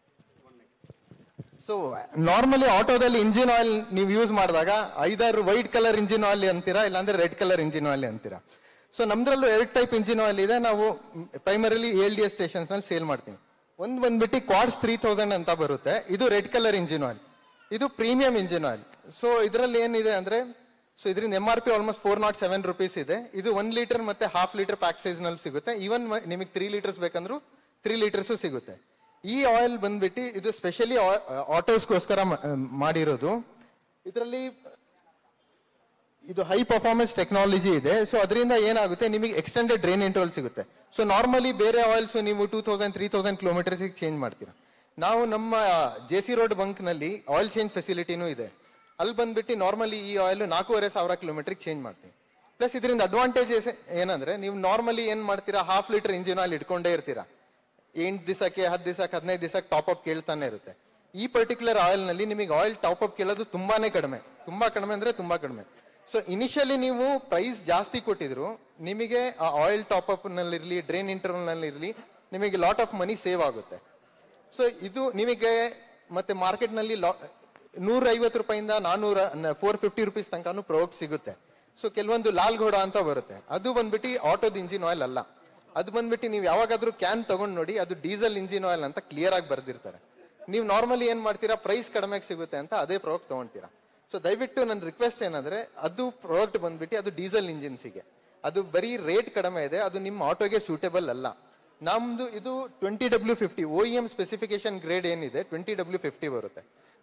so normally ಆಟೋದಲ್ಲಿ ಇಂಜಿನ್ ಆಯಿಲ್ ನೀವು ಯೂಸ್ ಮಾಡಿದಾಗ ಐದಾರು ವೈಟ್ ಕಲರ್ ಇಂಜಿನ್ ಆಯಿಲ್ ಅಂತೀರಾ ಇಲ್ಲಾಂದ್ರೆ ರೆಡ್ ಕಲರ್ ಇಂಜಿನ್ ಆಯಿಲ್ ಅಂತೀರಾ ಸೊ ನಮ್ದ್ರಲ್ಲೂ ಎರಡು ಟೈಪ್ ಇಂಜಿನ್ ಆಯಿಲ್ ಇದೆ ನಾವು primarily L D S stations ನಲ್ಲಿ ಸೇಲ್ ಮಾಡ್ತೀವಿ ಒಂದು ಬಂದ್ಬಿಟ್ಟು ಕ್ವಾಡ್ಸ್ ತ್ರೀ ತೌಸಂಡ್ ಅಂತ ಬರುತ್ತೆ ಇದು ರೆಡ್ ಕಲರ್ ಇಂಜಿನ್ ಆಯಿಲ್ ಇದು ಪ್ರೀಮಿಯಂ ಇಂಜಿನ್ ಆಯಿಲ್ ಸೊ ಇದರಲ್ಲಿ ಏನಿದೆ ಅಂದ್ರೆ ಸೊ ಇದರಿಂದ M R P almost four nought seven rupees ಇದೆ ಇದು ಒನ್ ಲೀಟರ್ ಮತ್ತೆ ಹಾಫ್ ಲೀಟರ್ ಪ್ಯಾಕ್ ಸೈಜ್ ನಲ್ಲಿ ಸಿಗುತ್ತೆ ಈವನ್ ನಿಮಗೆ ತ್ರೀ ಲೀಟರ್ಸ್ ಬೇಕಂದ್ರೂ ತ್ರೀ ಲೀಟರ್ಸ್ ಸಿಗುತ್ತೆ ಈ ಆಯಿಲ್ ಬಂದ್ಬಿಟ್ಟು ಇದು ಸ್ಪೆಷಲಿ ಆಟೋಸ್ಗೋಸ್ಕರ ಮಾಡಿರೋದು ಇದರಲ್ಲಿ ಇದು ಹೈ ಪರ್ಫಾರ್ಮೆನ್ಸ್ ಟೆಕ್ನಾಲಜಿ ಇದೆ ಸೊ ಅದರಿಂದ ಏನಾಗುತ್ತೆ ನಿಮಗೆ ಎಕ್ಸ್ಟೆಂಡೆಡ್ ಡ್ರೈನ್ ಇಂಟರ್ವಲ್ ಸಿಗುತ್ತೆ ಸೊ ನಾರ್ಮಲಿ ಬೇರೆ ಆಯಿಲ್ಸ್ ನೀವು two thousand three thousand kilometres change ಮಾಡ್ತೀರಾ ನಾವು ನಮ್ಮ ಜೆ ಸಿ ರೋಡ್ ಬಂಕ್ ನಲ್ಲಿ ಆಯಿಲ್ ಚೇಂಜ್ ಫೆಸಿಲಿಟಿನೂ ಇದೆ ಅಲ್ಲಿ ಬಂದ್ಬಿಟ್ಟು ನಾರ್ಮಲಿ ಈ ಆಯಿಲ್ ನಾಲ್ಕೂವರೆ ಸಾವಿರ ಕಿಲೋಮೀಟರ್ ಚೇಂಜ್ ಮಾಡ್ತೀವಿ ಪ್ಲಸ್ ಇದರಿಂದ ಅಡ್ವಾಂಟೇಜಸ್ ಏನಂದ್ರೆ ನೀವು ನಾರ್ಮಲಿ ಏನ್ ಮಾಡ್ತೀರಾ ಹಾಫ್ ಲೀಟರ್ ಇಂಜಿನ್ ಆಯಿಲ್ ಇಟ್ಕೊಂಡೇ ಇರ್ತೀರಾ ಎಂಟು ದಿವಸಕ್ಕೆ ಹತ್ತು ದಿವಸಕ್ಕೆ ಹದಿನೈದು ದಿವಸಕ್ಕೆ ಟಾಪ್ ಅಪ್ ಕೇಳ್ತಾನೆ ಇರುತ್ತೆ ಈ ಪರ್ಟಿಕ್ಯುಲರ್ ಆಯಿಲ್ ನಲ್ಲಿ ನಿಮಗೆ ಆಯಿಲ್ ಟಾಪ್ ಅಪ್ ಕೇಳೋದು ತುಂಬಾನೇ ಕಡಿಮೆ ತುಂಬಾ ಕಡಿಮೆ ಅಂದ್ರೆ ತುಂಬಾ ಕಡಿಮೆ ಸೊ ಇನಿಷಿಯಲಿ ನೀವು ಪ್ರೈಸ್ ಜಾಸ್ತಿ ಕೊಟ್ಟಿದ್ರು ನಿಮಗೆ ಆ ಆಯಿಲ್ ಟಾಪ್ ಅಪ್ ನಲ್ಲಿರ್ಲಿ ಡ್ರೈನ್ ಇಂಟರ್ವಲ್ ನಲ್ಲಿರ್ಲಿ ನಿಮಗೆ ಲಾಟ್ ಆಫ್ ಮನಿ ಸೇವ್ ಆಗುತ್ತೆ ಸೊ ಇದು ನಿಮಗೆ ಮತ್ತೆ ಮಾರ್ಕೆಟ್ ನಲ್ಲಿ ನೂರ ಐವತ್ತು ರೂಪಾಯಿಂದ ನಾನೂರ ಫೋರ್ ಫಿಫ್ಟಿ ರುಪೀಸ್ ತನಕನೂ ಪ್ರಾಡಕ್ಟ್ ಸಿಗುತ್ತೆ ಸೊ ಕೆಲವೊಂದು ಲಾಲ್ ಘೋಡ ಅಂತ ಬರುತ್ತೆ ಅದು ಬಂದ್ಬಿಟ್ಟು ಆಟೋದ ಇಂಜಿನ್ ಆಯಿಲ್ ಅಲ್ಲ ಅದು ಬಂದ್ಬಿಟ್ಟು ನೀವು ಯಾವಾಗಾದ್ರೂ ಕ್ಯಾನ್ ತಗೊಂಡ್ ನೋಡಿ ಅದು ಡೀಸೆಲ್ ಇಂಜಿನ್ ಆಯಿಲ್ ಅಂತ ಕ್ಲಿಯರ್ ಆಗಿ ಬರ್ದಿರ್ತಾರೆ ನೀವು ನಾರ್ಮಲಿ ಏನ್ ಮಾಡ್ತೀರಾ ಪ್ರೈಸ್ ಕಡಿಮೆಗೆ ಸಿಗುತ್ತೆ ಅಂತ ಅದೇ ಪ್ರಾಡಕ್ಟ್ ತಗೊಂತೀರಾ ಸೊ ದಯವಿಟ್ಟು ನನ್ನ ರಿಕ್ವೆಸ್ಟ್ ಏನಂದ್ರೆ ಅದು ಪ್ರಾಡಕ್ಟ್ ಬಂದ್ಬಿಟ್ಟು ಅದು ಡೀಸೆಲ್ ಇಂಜಿನ್ಸಿಗೆ ಅದು ಬರೀ ರೇಟ್ ಕಡಿಮೆ ಇದೆ ಅದು ನಿಮ್ಮ ಆಟೋಗೆ ಸೂಟೇಬಲ್ ಅಲ್ಲ ನಮ್ದು ಇದು twenty W fifty O M specification grade ಏನಿದೆ ಟ್ವೆಂಟಿ ಡಬ್ಲ್ಯೂ ಫಿಫ್ಟಿ ಬರುತ್ತೆ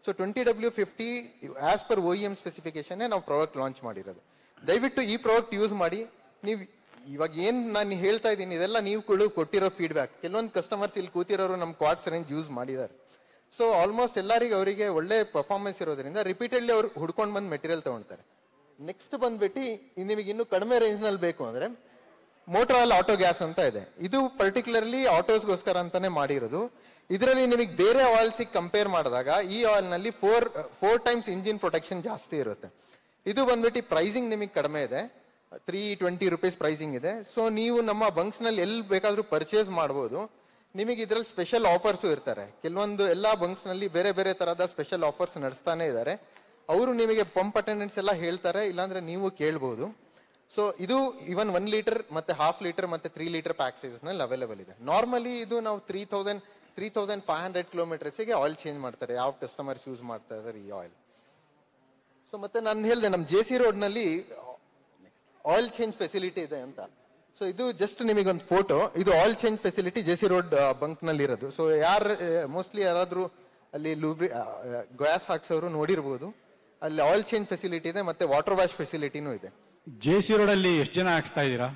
so twenty W fifty as per O M specification ನಾವು ಪ್ರಾಡಕ್ಟ್ ಲಾಂಚ್ ಮಾಡಿರೋದು ದಯವಿಟ್ಟು ಈ ಪ್ರಾಡಕ್ಟ್ ಯೂಸ್ ಮಾಡಿ ನೀವು ಇವಾಗ ಏನ್ ನಾನು ಹೇಳ್ತಾ ಇದ್ದೀನಿ ಇದೆಲ್ಲ ನೀವು ಕೂಡ ಕೊಟ್ಟಿರೋ ಫೀಡ್ಬ್ಯಾಕ್ ಕೆಲವೊಂದು ಕಸ್ಟಮರ್ಸ್ ಇಲ್ಲಿ ಕೂತಿರೋರು ನಮ್ಮ ಕ್ವಾಡ್ಸ್ ರೇಂಜ್ ಯೂಸ್ ಮಾಡಿದ್ದಾರೆ ಸೊ ಆಲ್ಮೋಸ್ಟ್ ಎಲ್ಲರಿಗೂ ಅವರಿಗೆ ಒಳ್ಳೆ ಪರ್ಫಾರ್ಮೆನ್ಸ್ ಇರೋದ್ರಿಂದ ರಿಪೀಟೆಡ್ಲಿ ಅವ್ರು ಹುಡ್ಕೊಂಡು ಬಂದು ಮೆಟೀರಿಯಲ್ ತಗೊಳ್ತಾರೆ ನೆಕ್ಸ್ಟ್ ಬಂದ್ಬಿಟ್ಟು ನಿಮಗೆ ಇನ್ನು ಕಡಿಮೆ ರೇಂಜ್ ನಲ್ಲಿ ಬೇಕು ಅಂದ್ರೆ ಮೋಟರ್ ಆಯಿಲ್ ಆಟೋ ಗ್ಯಾಸ್ ಅಂತ ಇದೆ ಇದು ಪರ್ಟಿಕ್ಯುಲರ್ಲಿ ಆಟೋಸ್ಗೋಸ್ಕರ ಅಂತಾನೆ ಮಾಡಿರೋದು ಇದರಲ್ಲಿ ನಿಮಗೆ ಬೇರೆ ಆಯಿಲ್ಸ್ ಕಂಪೇರ್ ಮಾಡಿದಾಗ ಈ ಆಯಿಲ್ ನಲ್ಲಿ four four times engine protection ಜಾಸ್ತಿ ಇರುತ್ತೆ ಇದು ಬಂದ್ಬಿಟ್ಟು ಪ್ರೈಸಿಂಗ್ ನಿಮಗೆ ಕಡಿಮೆ ಇದೆ ತ್ರೀ ಟ್ವೆಂಟಿ ರುಪೀಸ್ ಪ್ರೈಸಿಂಗ್ ಇದೆ ಸೊ ನೀವು ನಮ್ಮ ಬಂಕ್ಸ್ ನಲ್ಲಿ ಎಲ್ಲಿ ಬೇಕಾದ್ರೂ ಪರ್ಚೇಸ್ ಮಾಡಬಹುದು ನಿಮಗೆ ಇದ್ರಲ್ಲಿ ಸ್ಪೆಷಲ್ ಆಫರ್ಸ್ ಇರ್ತಾರೆ ಕೆಲವೊಂದು ಎಲ್ಲಾ ಬಂಕ್ಸ್ ನಲ್ಲಿ ಬೇರೆ ಬೇರೆ ತರಹದ ಸ್ಪೆಷಲ್ ಆಫರ್ಸ್ ನಡೆಸ್ತಾನೆ ಇದ್ದಾರೆ ಅವರು ನಿಮಗೆ ಪಂಪ್ ಅಟೆಂಡೆಂಟ್ಸ್ ಎಲ್ಲ ಹೇಳ್ತಾರೆ ಇಲ್ಲಾಂದ್ರೆ ನೀವು ಕೇಳ್ಬಹುದು ಸೊ ಇದು ಇವನ್ ಒನ್ ಲೀಟರ್ ಮತ್ತೆ ಹಾಫ್ ಲೀಟರ್ ಮತ್ತೆ ತ್ರೀ ಲೀಟರ್ ಪ್ಯಾಕ್ ಸೈಜಸ್ ನಲ್ಲಿ ಅವೈಲೇಬಲ್ ಇದೆ ನಾರ್ಮಲಿ ಇದು ನಾವು three thousand three thousand five hundred ಕಿಲೋಮೀಟರ್ಸ್ಗೆ ಆಯಿಲ್ ಚೇಂಜ್ ಮಾಡ್ತಾರೆ ಯಾವ ಕಸ್ಟಮರ್ಸ್ ಯೂಸ್ ಮಾಡ್ತಾ ಇದ್ದಾರೆ ಈ ಆಯಿಲ್ ಸೊ ಮತ್ತೆ ನಾನು ಹೇಳಿದೆ ನಮ್ಮ ಜೆ ಸಿ ರೋಡ್ ನಲ್ಲಿ ಆಯಿಲ್ ಚೇಂಜ್ ಫೆಸಿಲಿಟಿ ಇದೆ ಅಂತ ಸೊ ಇದು ಜಸ್ಟ್ ನಿಮಗೆ ಒಂದು ಫೋಟೋ ಇದು oil change facility J C road bunk ನಲ್ಲಿ ಇರೋದು ಸೊ ಯಾರು ಮೋಸ್ಟ್ಲಿ ಯಾರಾದ್ರೂ ಅಲ್ಲಿ ಲೂಬ್ರಿ ಗ್ಯಾಸ್ ಹಾಕ್ಸೋರು ನೋಡಿರ್ಬೋದು ಅಲ್ಲಿ ಆಯಿಲ್ ಚೇಂಜ್ ಫೆಸಿಲಿಟಿ ಇದೆ ಮತ್ತೆ ವಾಟರ್ ವಾಶ್ ಫೆಸಿಲಿಟಿನೂ ಇದೆ ಜೆ ಸಿ ರೋಡ್ ಅಲ್ಲಿ ಎಷ್ಟು ಜನ ಹಾಕ್ಸ್ತಾ ಇದ್ದೀರಾ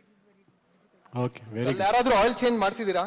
ಓಕೆ ವೆರಿ ಅಲ್ಲಿ ಯಾರಾದ್ರೂ ಆಯಿಲ್ ಚೇಂಜ್ ಮಾಡಿಸಿದೀರಾ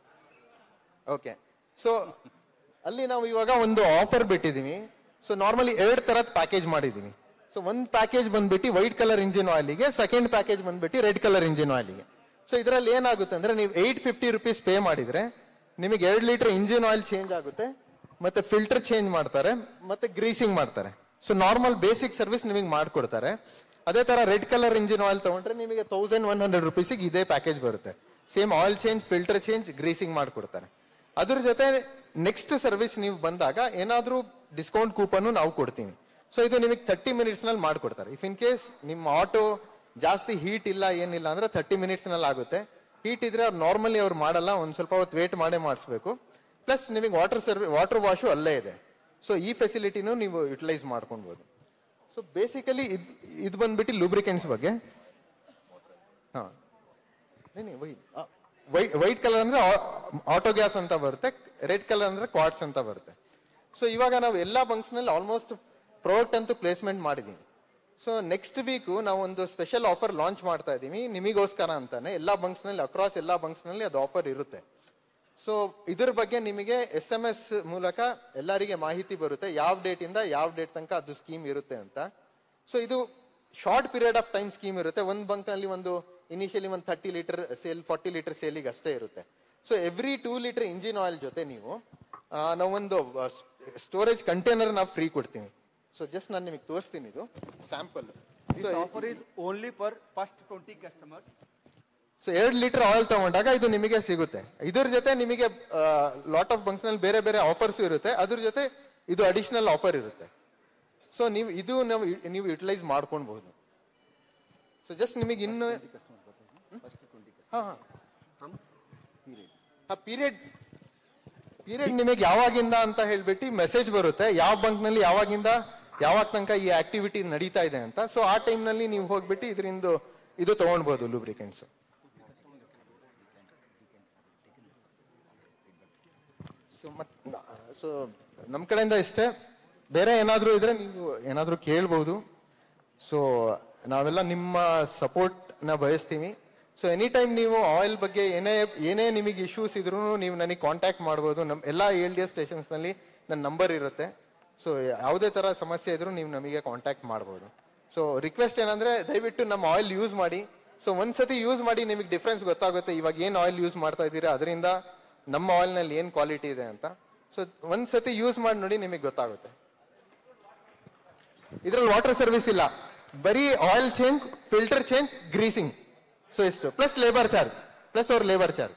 ಓಕೆ ಸೊ ಅಲ್ಲಿ ನಾವು ಇವಾಗ ಒಂದು ಆಫರ್ ಬಿಟ್ಟಿದೀವಿ ಸೊ ನಾರ್ಮಲಿ ಎರಡ್ ತರದ್ ಪ್ಯಾಕೇಜ್ ಮಾಡಿದೀವಿ ಸೊ ಒಂದ್ ಪ್ಯಾಕೇಜ್ ಬಂದ್ಬಿಟ್ಟು ವೈಟ್ ಕಲರ್ ಇಂಜಿನ್ ಆಯಿಲ್ಗೆ ಸೆಕೆಂಡ್ ಪ್ಯಾಕೇಜ್ ಬಂದ್ಬಿಟ್ಟು ರೆಡ್ ಕಲರ್ ಇಂಜಿನ್ ಆಯಿಲ್ಗೆ ಸೊ ಇದರಲ್ಲಿ ಏನಾಗುತ್ತೆ ಅಂದ್ರೆ ನೀವು ಏಟ್ ಫಿಫ್ಟಿ ರುಪೀಸ್ ಪೇ ಮಾಡಿದ್ರೆ ನಿಮಗೆ ಎರಡ್ ಲೀಟರ್ ಇಂಜಿನ್ ಆಯಿಲ್ ಚೇಂಜ್ ಆಗುತ್ತೆ ಮತ್ತೆ ಫಿಲ್ಟರ್ ಚೇಂಜ್ ಮಾಡ್ತಾರೆ ಮತ್ತೆ ಗ್ರೀಸಿಂಗ್ ಮಾಡ್ತಾರೆ ಸೊ ನಾರ್ಮಲ್ ಬೇಸಿಕ್ ಸರ್ವಿಸ್ ನಿಮಗೆ ಮಾಡ್ಕೊಡ್ತಾರೆ ಅದೇ ತರ ರೆಡ್ ಕಲರ್ ಇಂಜಿನ್ ಆಯಿಲ್ ತಗೊಂಡ್ರೆ ನಿಮಗೆ ತೌಸಂಡ್ ಒನ್ ಹಂಡ್ರೆಡ್ ರುಪೀಸಿಗೆ ಇದೇ ಪ್ಯಾಕೇಜ್ ಬರುತ್ತೆ same oil change filter change greasing ಮಾಡ್ಕೊಡ್ತಾರೆ ಅದ್ರ ಜೊತೆ ನೆಕ್ಸ್ಟ್ ಸರ್ವಿಸ್ ನೀವು ಬಂದಾಗ ಏನಾದ್ರೂ ಡಿಸ್ಕೌಂಟ್ ಕೂಪನ್ ನಾವು ಕೊಡ್ತೀವಿ ಸೊ ಇದು ನಿಮಗೆ ತರ್ಟಿ ಮಿನಿಟ್ಸ್ ನಲ್ಲಿ ಮಾಡ್ಕೊಡ್ತಾರೆ ಇಫ್ ಇನ್ ಕೇಸ್ ನಿಮ್ಮ ಆಟೋ ಜಾಸ್ತಿ ಹೀಟ್ ಇಲ್ಲ ಏನಿಲ್ಲ ಅಂದ್ರೆ ತರ್ಟಿ ಮಿನಿಟ್ಸ್ ನಲ್ಲಿ ಆಗುತ್ತೆ ಹೀಟ್ ಇದ್ರೆ ಅವ್ರು ನಾರ್ಮಲಿ ಅವ್ರು ಮಾಡಲ್ಲ ಒಂದ್ ಸ್ವಲ್ಪ ಹೊತ್ತು ವೇಟ್ ಮಾಡೇ ಮಾಡಿಸ್ಬೇಕು ಪ್ಲಸ್ ನಿಮಗೆ ವಾಟರ್ ಸರ್ವಿ ವಾಟರ್ ವಾಶು ಅಲ್ಲೇ ಇದೆ ಸೊ ಈ ಫೆಸಿಲಿಟಿನೂ ನೀವು ಯುಟಿಲೈಸ್ ಮಾಡ್ಕೊಳ್ಬಹುದು ಸೊ ಬೇಸಿಕಲಿ ಇದು ಬಂದ್ಬಿಟ್ಟು ಲೂಬ್ರಿಕೆಂಟ್ಸ್ ಬಗ್ಗೆ ಹಾ ವೈಟ್ ವೈಟ್ ಕಲರ್ ಅಂದ್ರೆ ಆಟೋ ಗ್ಯಾಸ್ ಅಂತ ಬರುತ್ತೆ ರೆಡ್ ಕಲರ್ ಅಂದ್ರೆ ಕ್ವಾಡ್ಸ್ ಅಂತ ಬರುತ್ತೆ ಸೊ ಇವಾಗ ನಾವು ಎಲ್ಲಾ ಬಂಕ್ಸ್ ನಲ್ಲಿ ಆಲ್ಮೋಸ್ಟ್ ಪ್ರಾಡಕ್ಟ್ ಅಂತೂ ಪ್ಲೇಸ್ಮೆಂಟ್ ಮಾಡಿದೀವಿ ಸೊ ನೆಕ್ಸ್ಟ್ ವೀಕ್ ನಾವು ಒಂದು ಸ್ಪೆಷಲ್ ಆಫರ್ ಲಾಂಚ್ ಮಾಡ್ತಾ ಇದೀವಿ ನಿಮಗೋಸ್ಕರ ಅಂತಾನೆ ಎಲ್ಲಾ ಬಂಕ್ಸ್ ನಲ್ಲಿ ಅಕ್ರಾಸ್ ಎಲ್ಲಾ ಬಂಕ್ಸ್ ನಲ್ಲಿ ಅದು ಆಫರ್ ಇರುತ್ತೆ ಸೊ ಇದ್ರ ಬಗ್ಗೆ ನಿಮಗೆ ಎಸ್ ಎಂ ಎಸ್ ಮೂಲಕ ಎಲ್ಲರಿಗೆ ಮಾಹಿತಿ ಬರುತ್ತೆ ಯಾವ ಡೇಟ್ ಇಂದ ಯಾವ ಡೇಟ್ ತನಕ ಅದು ಸ್ಕೀಮ್ ಇರುತ್ತೆ ಅಂತ ಸೊ ಇದು short period of time scheme ಇರುತ್ತೆ ಒಂದ್ ಬಂಕ್ ನಲ್ಲಿ ಒಂದು ಇನಿಷಿಯಲಿ ಒಂದು thirty litre sale forty litre ಸೇಲಿಗೆ ಅಷ್ಟೇ ಇರುತ್ತೆ so every two litre engine oil ಜೊತೆ ನೀವು ಆ, ನಾವೊಂದು ಸ್ಟೋರೇಜ್ ಕಂಟೈನರ್ ನಾವು ಫ್ರೀ ಕೊಡ್ತೀವಿ ಸೊ ಜಸ್ಟ್ ನಾನು ನಿಮಗೆ ತೋರಿಸ್ತೀನಿ ಇದು sample This offer is only for first 20 customers. So ಎರಡು ಲೀಟರ್ ಆಯಿಲ್ ತಗೊಂಡಾಗ ಇದು ನಿಮಗೆ ಸಿಗುತ್ತೆ ಇದ್ರ ಜೊತೆ ನಿಮಗೆ ಲಾಟ್ ಆಫ್ ಬಂಕ್ಸ್ ನಲ್ಲಿ ಬೇರೆ ಬೇರೆ ಆಫರ್ಸ್ ಇರುತ್ತೆ ಅದ್ರ ಜೊತೆ ಇದು ಅಡಿಷನಲ್ ಆಫರ್ ಇರುತ್ತೆ ಸೊ ನೀವು ಇದು ನಾವು ನೀವು ಯುಟಿಲೈಸ್ ಮಾಡ್ಕೊಳ್ಬಹುದು ಸೊ ಜಸ್ಟ್ ನಿಮಗೆ ಇನ್ನು ಹಾ ಹಾ ಪೀರಿಯಡ್ ಪೀರಿಯಡ್ ನಿಮಗೆ ಯಾವಾಗಿಂದ ಅಂತ ಹೇಳ್ಬಿಟ್ಟು ಮೆಸೇಜ್ ಬರುತ್ತೆ ಯಾವ ಬಂಕ್ ನಲ್ಲಿ ಯಾವಾಗಿಂದ ಯಾವಾಗ ತನಕ ಈ ಆಕ್ಟಿವಿಟಿ ನಡೀತಾ ಇದೆ ಅಂತ ಸೊ ಆ ಟೈಮ್ ನಲ್ಲಿ ನೀವು ಹೋಗ್ಬಿಟ್ಟು ಇದರಿಂದ ಇದು ತಗೊಳ್ಬಹುದು ಲೂಬ್ರಿಕೆಂಟ್ಸ್ ಸೊ ಮತ್ ಸೊ ನಮ್ಮ ಕಡೆಯಿಂದ ಇಷ್ಟೇ ಬೇರೆ ಏನಾದ್ರೂ ಇದ್ರೆ ನೀವು ಏನಾದ್ರೂ ಕೇಳ್ಬಹುದು ಸೊ ನಾವೆಲ್ಲ ನಿಮ್ಮ ಸಪೋರ್ಟ್ ನ ಬಯಸ್ತೀವಿ ಸೊ ಎನಿ ಟೈಮ್ ನೀವು ಆಯಿಲ್ ಬಗ್ಗೆ ಏನೇ ಏನೇ ನಿಮಗೆ ಇಶ್ಯೂಸ್ ಇದ್ರು ನೀವು ನನಗೆ ಕಾಂಟ್ಯಾಕ್ಟ್ ಮಾಡ್ಬೋದು ನಮ್ಮ ಎಲ್ಲ ಎಲ್ ಡಿ ಎಸ್ ಸ್ಟೇಷನ್ಸ್ ನಲ್ಲಿ ನನ್ನ ನಂಬರ್ ಇರುತ್ತೆ ಸೊ ಯಾವುದೇ ತರ ಸಮಸ್ಯೆ ಇದ್ರು ನೀವು ನಮಗೆ ಕಾಂಟ್ಯಾಕ್ಟ್ ಮಾಡ್ಬೋದು ಸೊ ರಿಕ್ವೆಸ್ಟ್ ಏನಂದ್ರೆ ದಯವಿಟ್ಟು ನಮ್ಮ ಆಯಿಲ್ ಯೂಸ್ ಮಾಡಿ ಸೊ ಒಂದ್ಸತಿ ಯೂಸ್ ಮಾಡಿ ನಿಮಗೆ ಡಿಫ್ರೆನ್ಸ್ ಗೊತ್ತಾಗುತ್ತೆ ಇವಾಗ ಏನ್ ಆಯಿಲ್ ಯೂಸ್ ಮಾಡ್ತಾ ಇದ್ದೀರಾ ಅದರಿಂದ ನಮ್ಮ ಆಯಿಲ್ ನಲ್ಲಿ ಏನ್ ಕ್ವಾಲಿಟಿ ಇದೆ ಅಂತ ಸೊ ಒಂದ್ಸತಿ ಯೂಸ್ ಮಾಡಿ ನೋಡಿ ನಿಮಗೆ ಗೊತ್ತಾಗುತ್ತೆ ಇದ್ರಲ್ಲಿ ವಾಟರ್ ಸರ್ವಿಸ್ ಇಲ್ಲ ಬರೀ oil change filter change greasing so ಎಷ್ಟು ಪ್ಲಸ್ ಲೇಬರ್ ಚಾರ್ಜ್ ಪ್ಲಸ್ ಅವ್ರ labour charge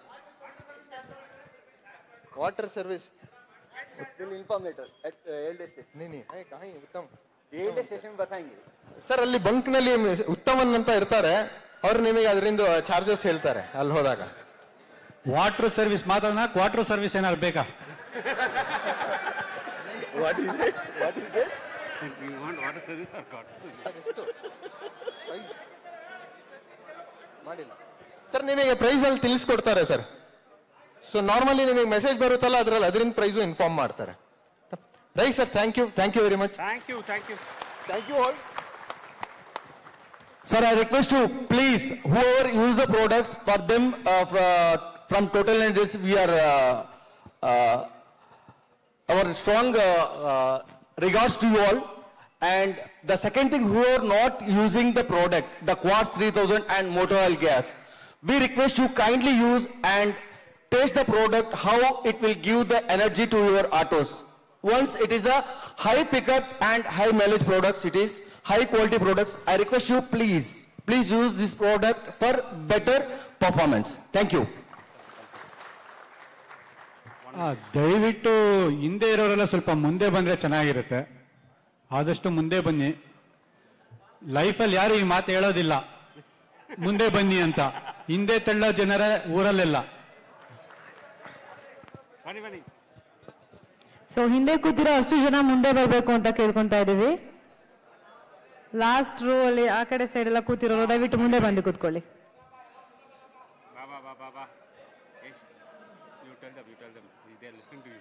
water service We'll inform later at uh, LD station. नहीं नहीं है कहाँ है उत्तम LD station में बताएंगे. ಸರ್ ಅಲ್ಲಿ ಬಂಕ್ ನಲ್ಲಿ ಉತ್ತಮನ್ ಅಂತ ಇರ್ತಾರೆ ಅವ್ರು ನಿಮಗೆ ಅದರಿಂದ ಚಾರ್ಜಸ್ ಹೇಳ್ತಾರೆ ಅಲ್ಲಿ ಹೋದಾಗ ವಾಟರ್ ಸರ್ವಿಸ್ ಮಾತಾಡೋಣ ವಾಟರ್ ಸರ್ವಿಸ್ ಏನಾದ್ರು ಬೇಕಾ What is it? What is it? You want water service or God? ಎಷ್ಟು ಪ್ರೈಸ್ ಮಾಡಿಲ್ಲ ಸರ್ ನಿಮಗೆ ಪ್ರೈಸ್ ಅಲ್ಲಿ ತಿಳಿಸ್ಕೊಡ್ತಾರೆ ಸರ್ ಸೊ ನಾರ್ಮಲಿ ನಿಮಗೆ ಮೆಸೇಜ್ ಬರುತ್ತಲ್ಲ ಅದ್ರಲ್ಲಿ ಅದರಿಂದ ಪ್ರೈಸು ಇನ್ಫಾರ್ಮ್ ಮಾಡ್ತಾರೆ right sir thank you thank you very much Thank you, thank you. Thank you all. Sir, I request you, please, whoever use the products, for them, uh, f- uh, from Total Energies, we are, uh, uh, our strong uh, uh, regards to you all. And the second thing, who are not using the product, the Quartz 3000 and motor oil gas, we request you kindly use and taste the product, how it will give the energy to your autos. Once it is a high pickup and high mileage products, it is high quality products. I request you, please, please use this product for better performance. Thank you. ಆ, ದಯವಿಟ್ಟು ಹಿಂದೆ ಇರೋರೆಲ್ಲ ಸ್ವಲ್ಪ ಮುಂದೆ ಬಂದ್ರೆ ಚೆನ್ನಾಗಿರುತ್ತೆ ಆದಷ್ಟು ಮುಂದೆ ಬನ್ನಿ ಲೈಫಲ್ಲಿ ಯಾರು ಈ ಮಾತು ಹೇಳೋದಿಲ್ಲ ಮುಂದೆ ಬನ್ನಿ ಅಂತ ಹಿಂದೆ ತಳ್ಳೋ ಜನರ ಊರಲ್ಲೆಲ್ಲ ಬನ್ನಿ ಬನ್ನಿ ಸೊ ಹಿಂದೆ ಕೂತಿರೋ ಅಷ್ಟು ಜನ ಮುಂದೆ ಬರಬೇಕು ಅಂತ ಕೇಳ್ಕೊಂತಾ ಇದೀವಿ ಲಾಸ್ಟ್ ರೋ ಅಲ್ಲಿ ಆ ಕಡೆ ಸೈಡ್ ಎಲ್ಲ ಕೂತಿರೋರು ದಯವಿಟ್ಟು ಮುಂದೆ ಬಂದು ಕೂತ್ಕೊಳ್ಳಿ ಬಾ ಬಾ ಬಾ ಬಾ ಬಾ Yash you tell them you tell them they are listening to you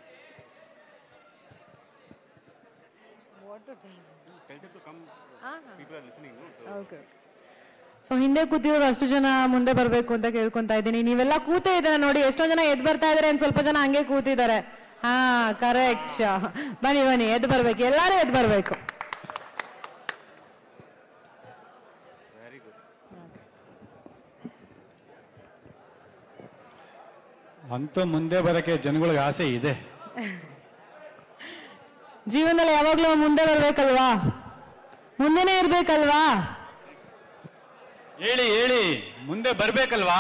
tell them to come people are listening okay so ಹಿಂದೆ ಕೂತಿರೋರು ಅಷ್ಟು ಜನ ಮುಂದೆ ಬರಬೇಕು ಅಂತ ಕೇಳ್ಕೊಂತಾ ಇದ್ದೀನಿ ನೀವೆಲ್ಲ ಕೂತೇ ಇದ್ದಾರೆ ನೋಡಿ ಎಷ್ಟೊಂದ್ ಜನ ಎದ್ ಬರ್ತಾ ಇದಾರೆ ಅಂತ ಸ್ವಲ್ಪ ಜನ ಹಂಗೆ ಕೂತಿದ್ದಾರೆ ಹಾ ಕರೆಕ್ಟ್ ಬನ್ನಿ ಬನ್ನಿ ಎದ್ ಬರ್ಬೇಕು ಎಲ್ಲಾರು ಎದ್ ಬರ್ಬೇಕು ವೆರಿ ಗುಡ್ ಅಂತೂ ಮುಂದೆ ಬರಕ್ಕೆ ಜನಗಳಿಗೆ ಆಸೆ ಇದೆ ಜೀವನದಲ್ಲಿ ಯಾವಾಗ್ಲೂ ಮುಂದೆ ಬರ್ಬೇಕಲ್ವಾ ಮುಂದೆನೆ ಇರ್ಬೇಕಲ್ವಾ ಹೇಳಿ ಹೇಳಿ ಮುಂದೆ ಬರ್ಬೇಕಲ್ವಾ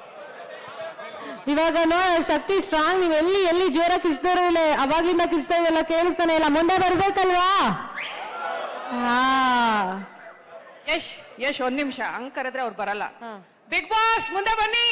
ಇವಾಗ ನೋ ಶಕ್ತಿ ಸ್ಟ್ರಾಂಗ್ ನೀವು ಎಲ್ಲಿ ಎಲ್ಲಿ ಜೋರ ಕಿಚ್ದೋರು ಇಲ್ಲ ಅವಾಗ್ಲಿಂದ ಕಿಚ್ತಾ ಇದೆಲ್ಲ ಕೇಳಿಸ್ತಾನೆ ಇಲ್ಲ ಮುಂದೆ ಬರ್ಬೇಕಲ್ವಾ ಹಾ ಯಶ್ ಯಶ್ ಒಂದ್ ನಿಮಿಷ ಹಂಗ್ ಕರೆದ್ರೆ ಅವ್ರು ಬರಲ್ಲ ಬಿಗ್ ಬಾಸ್ ಮುಂದೆ ಬನ್ನಿ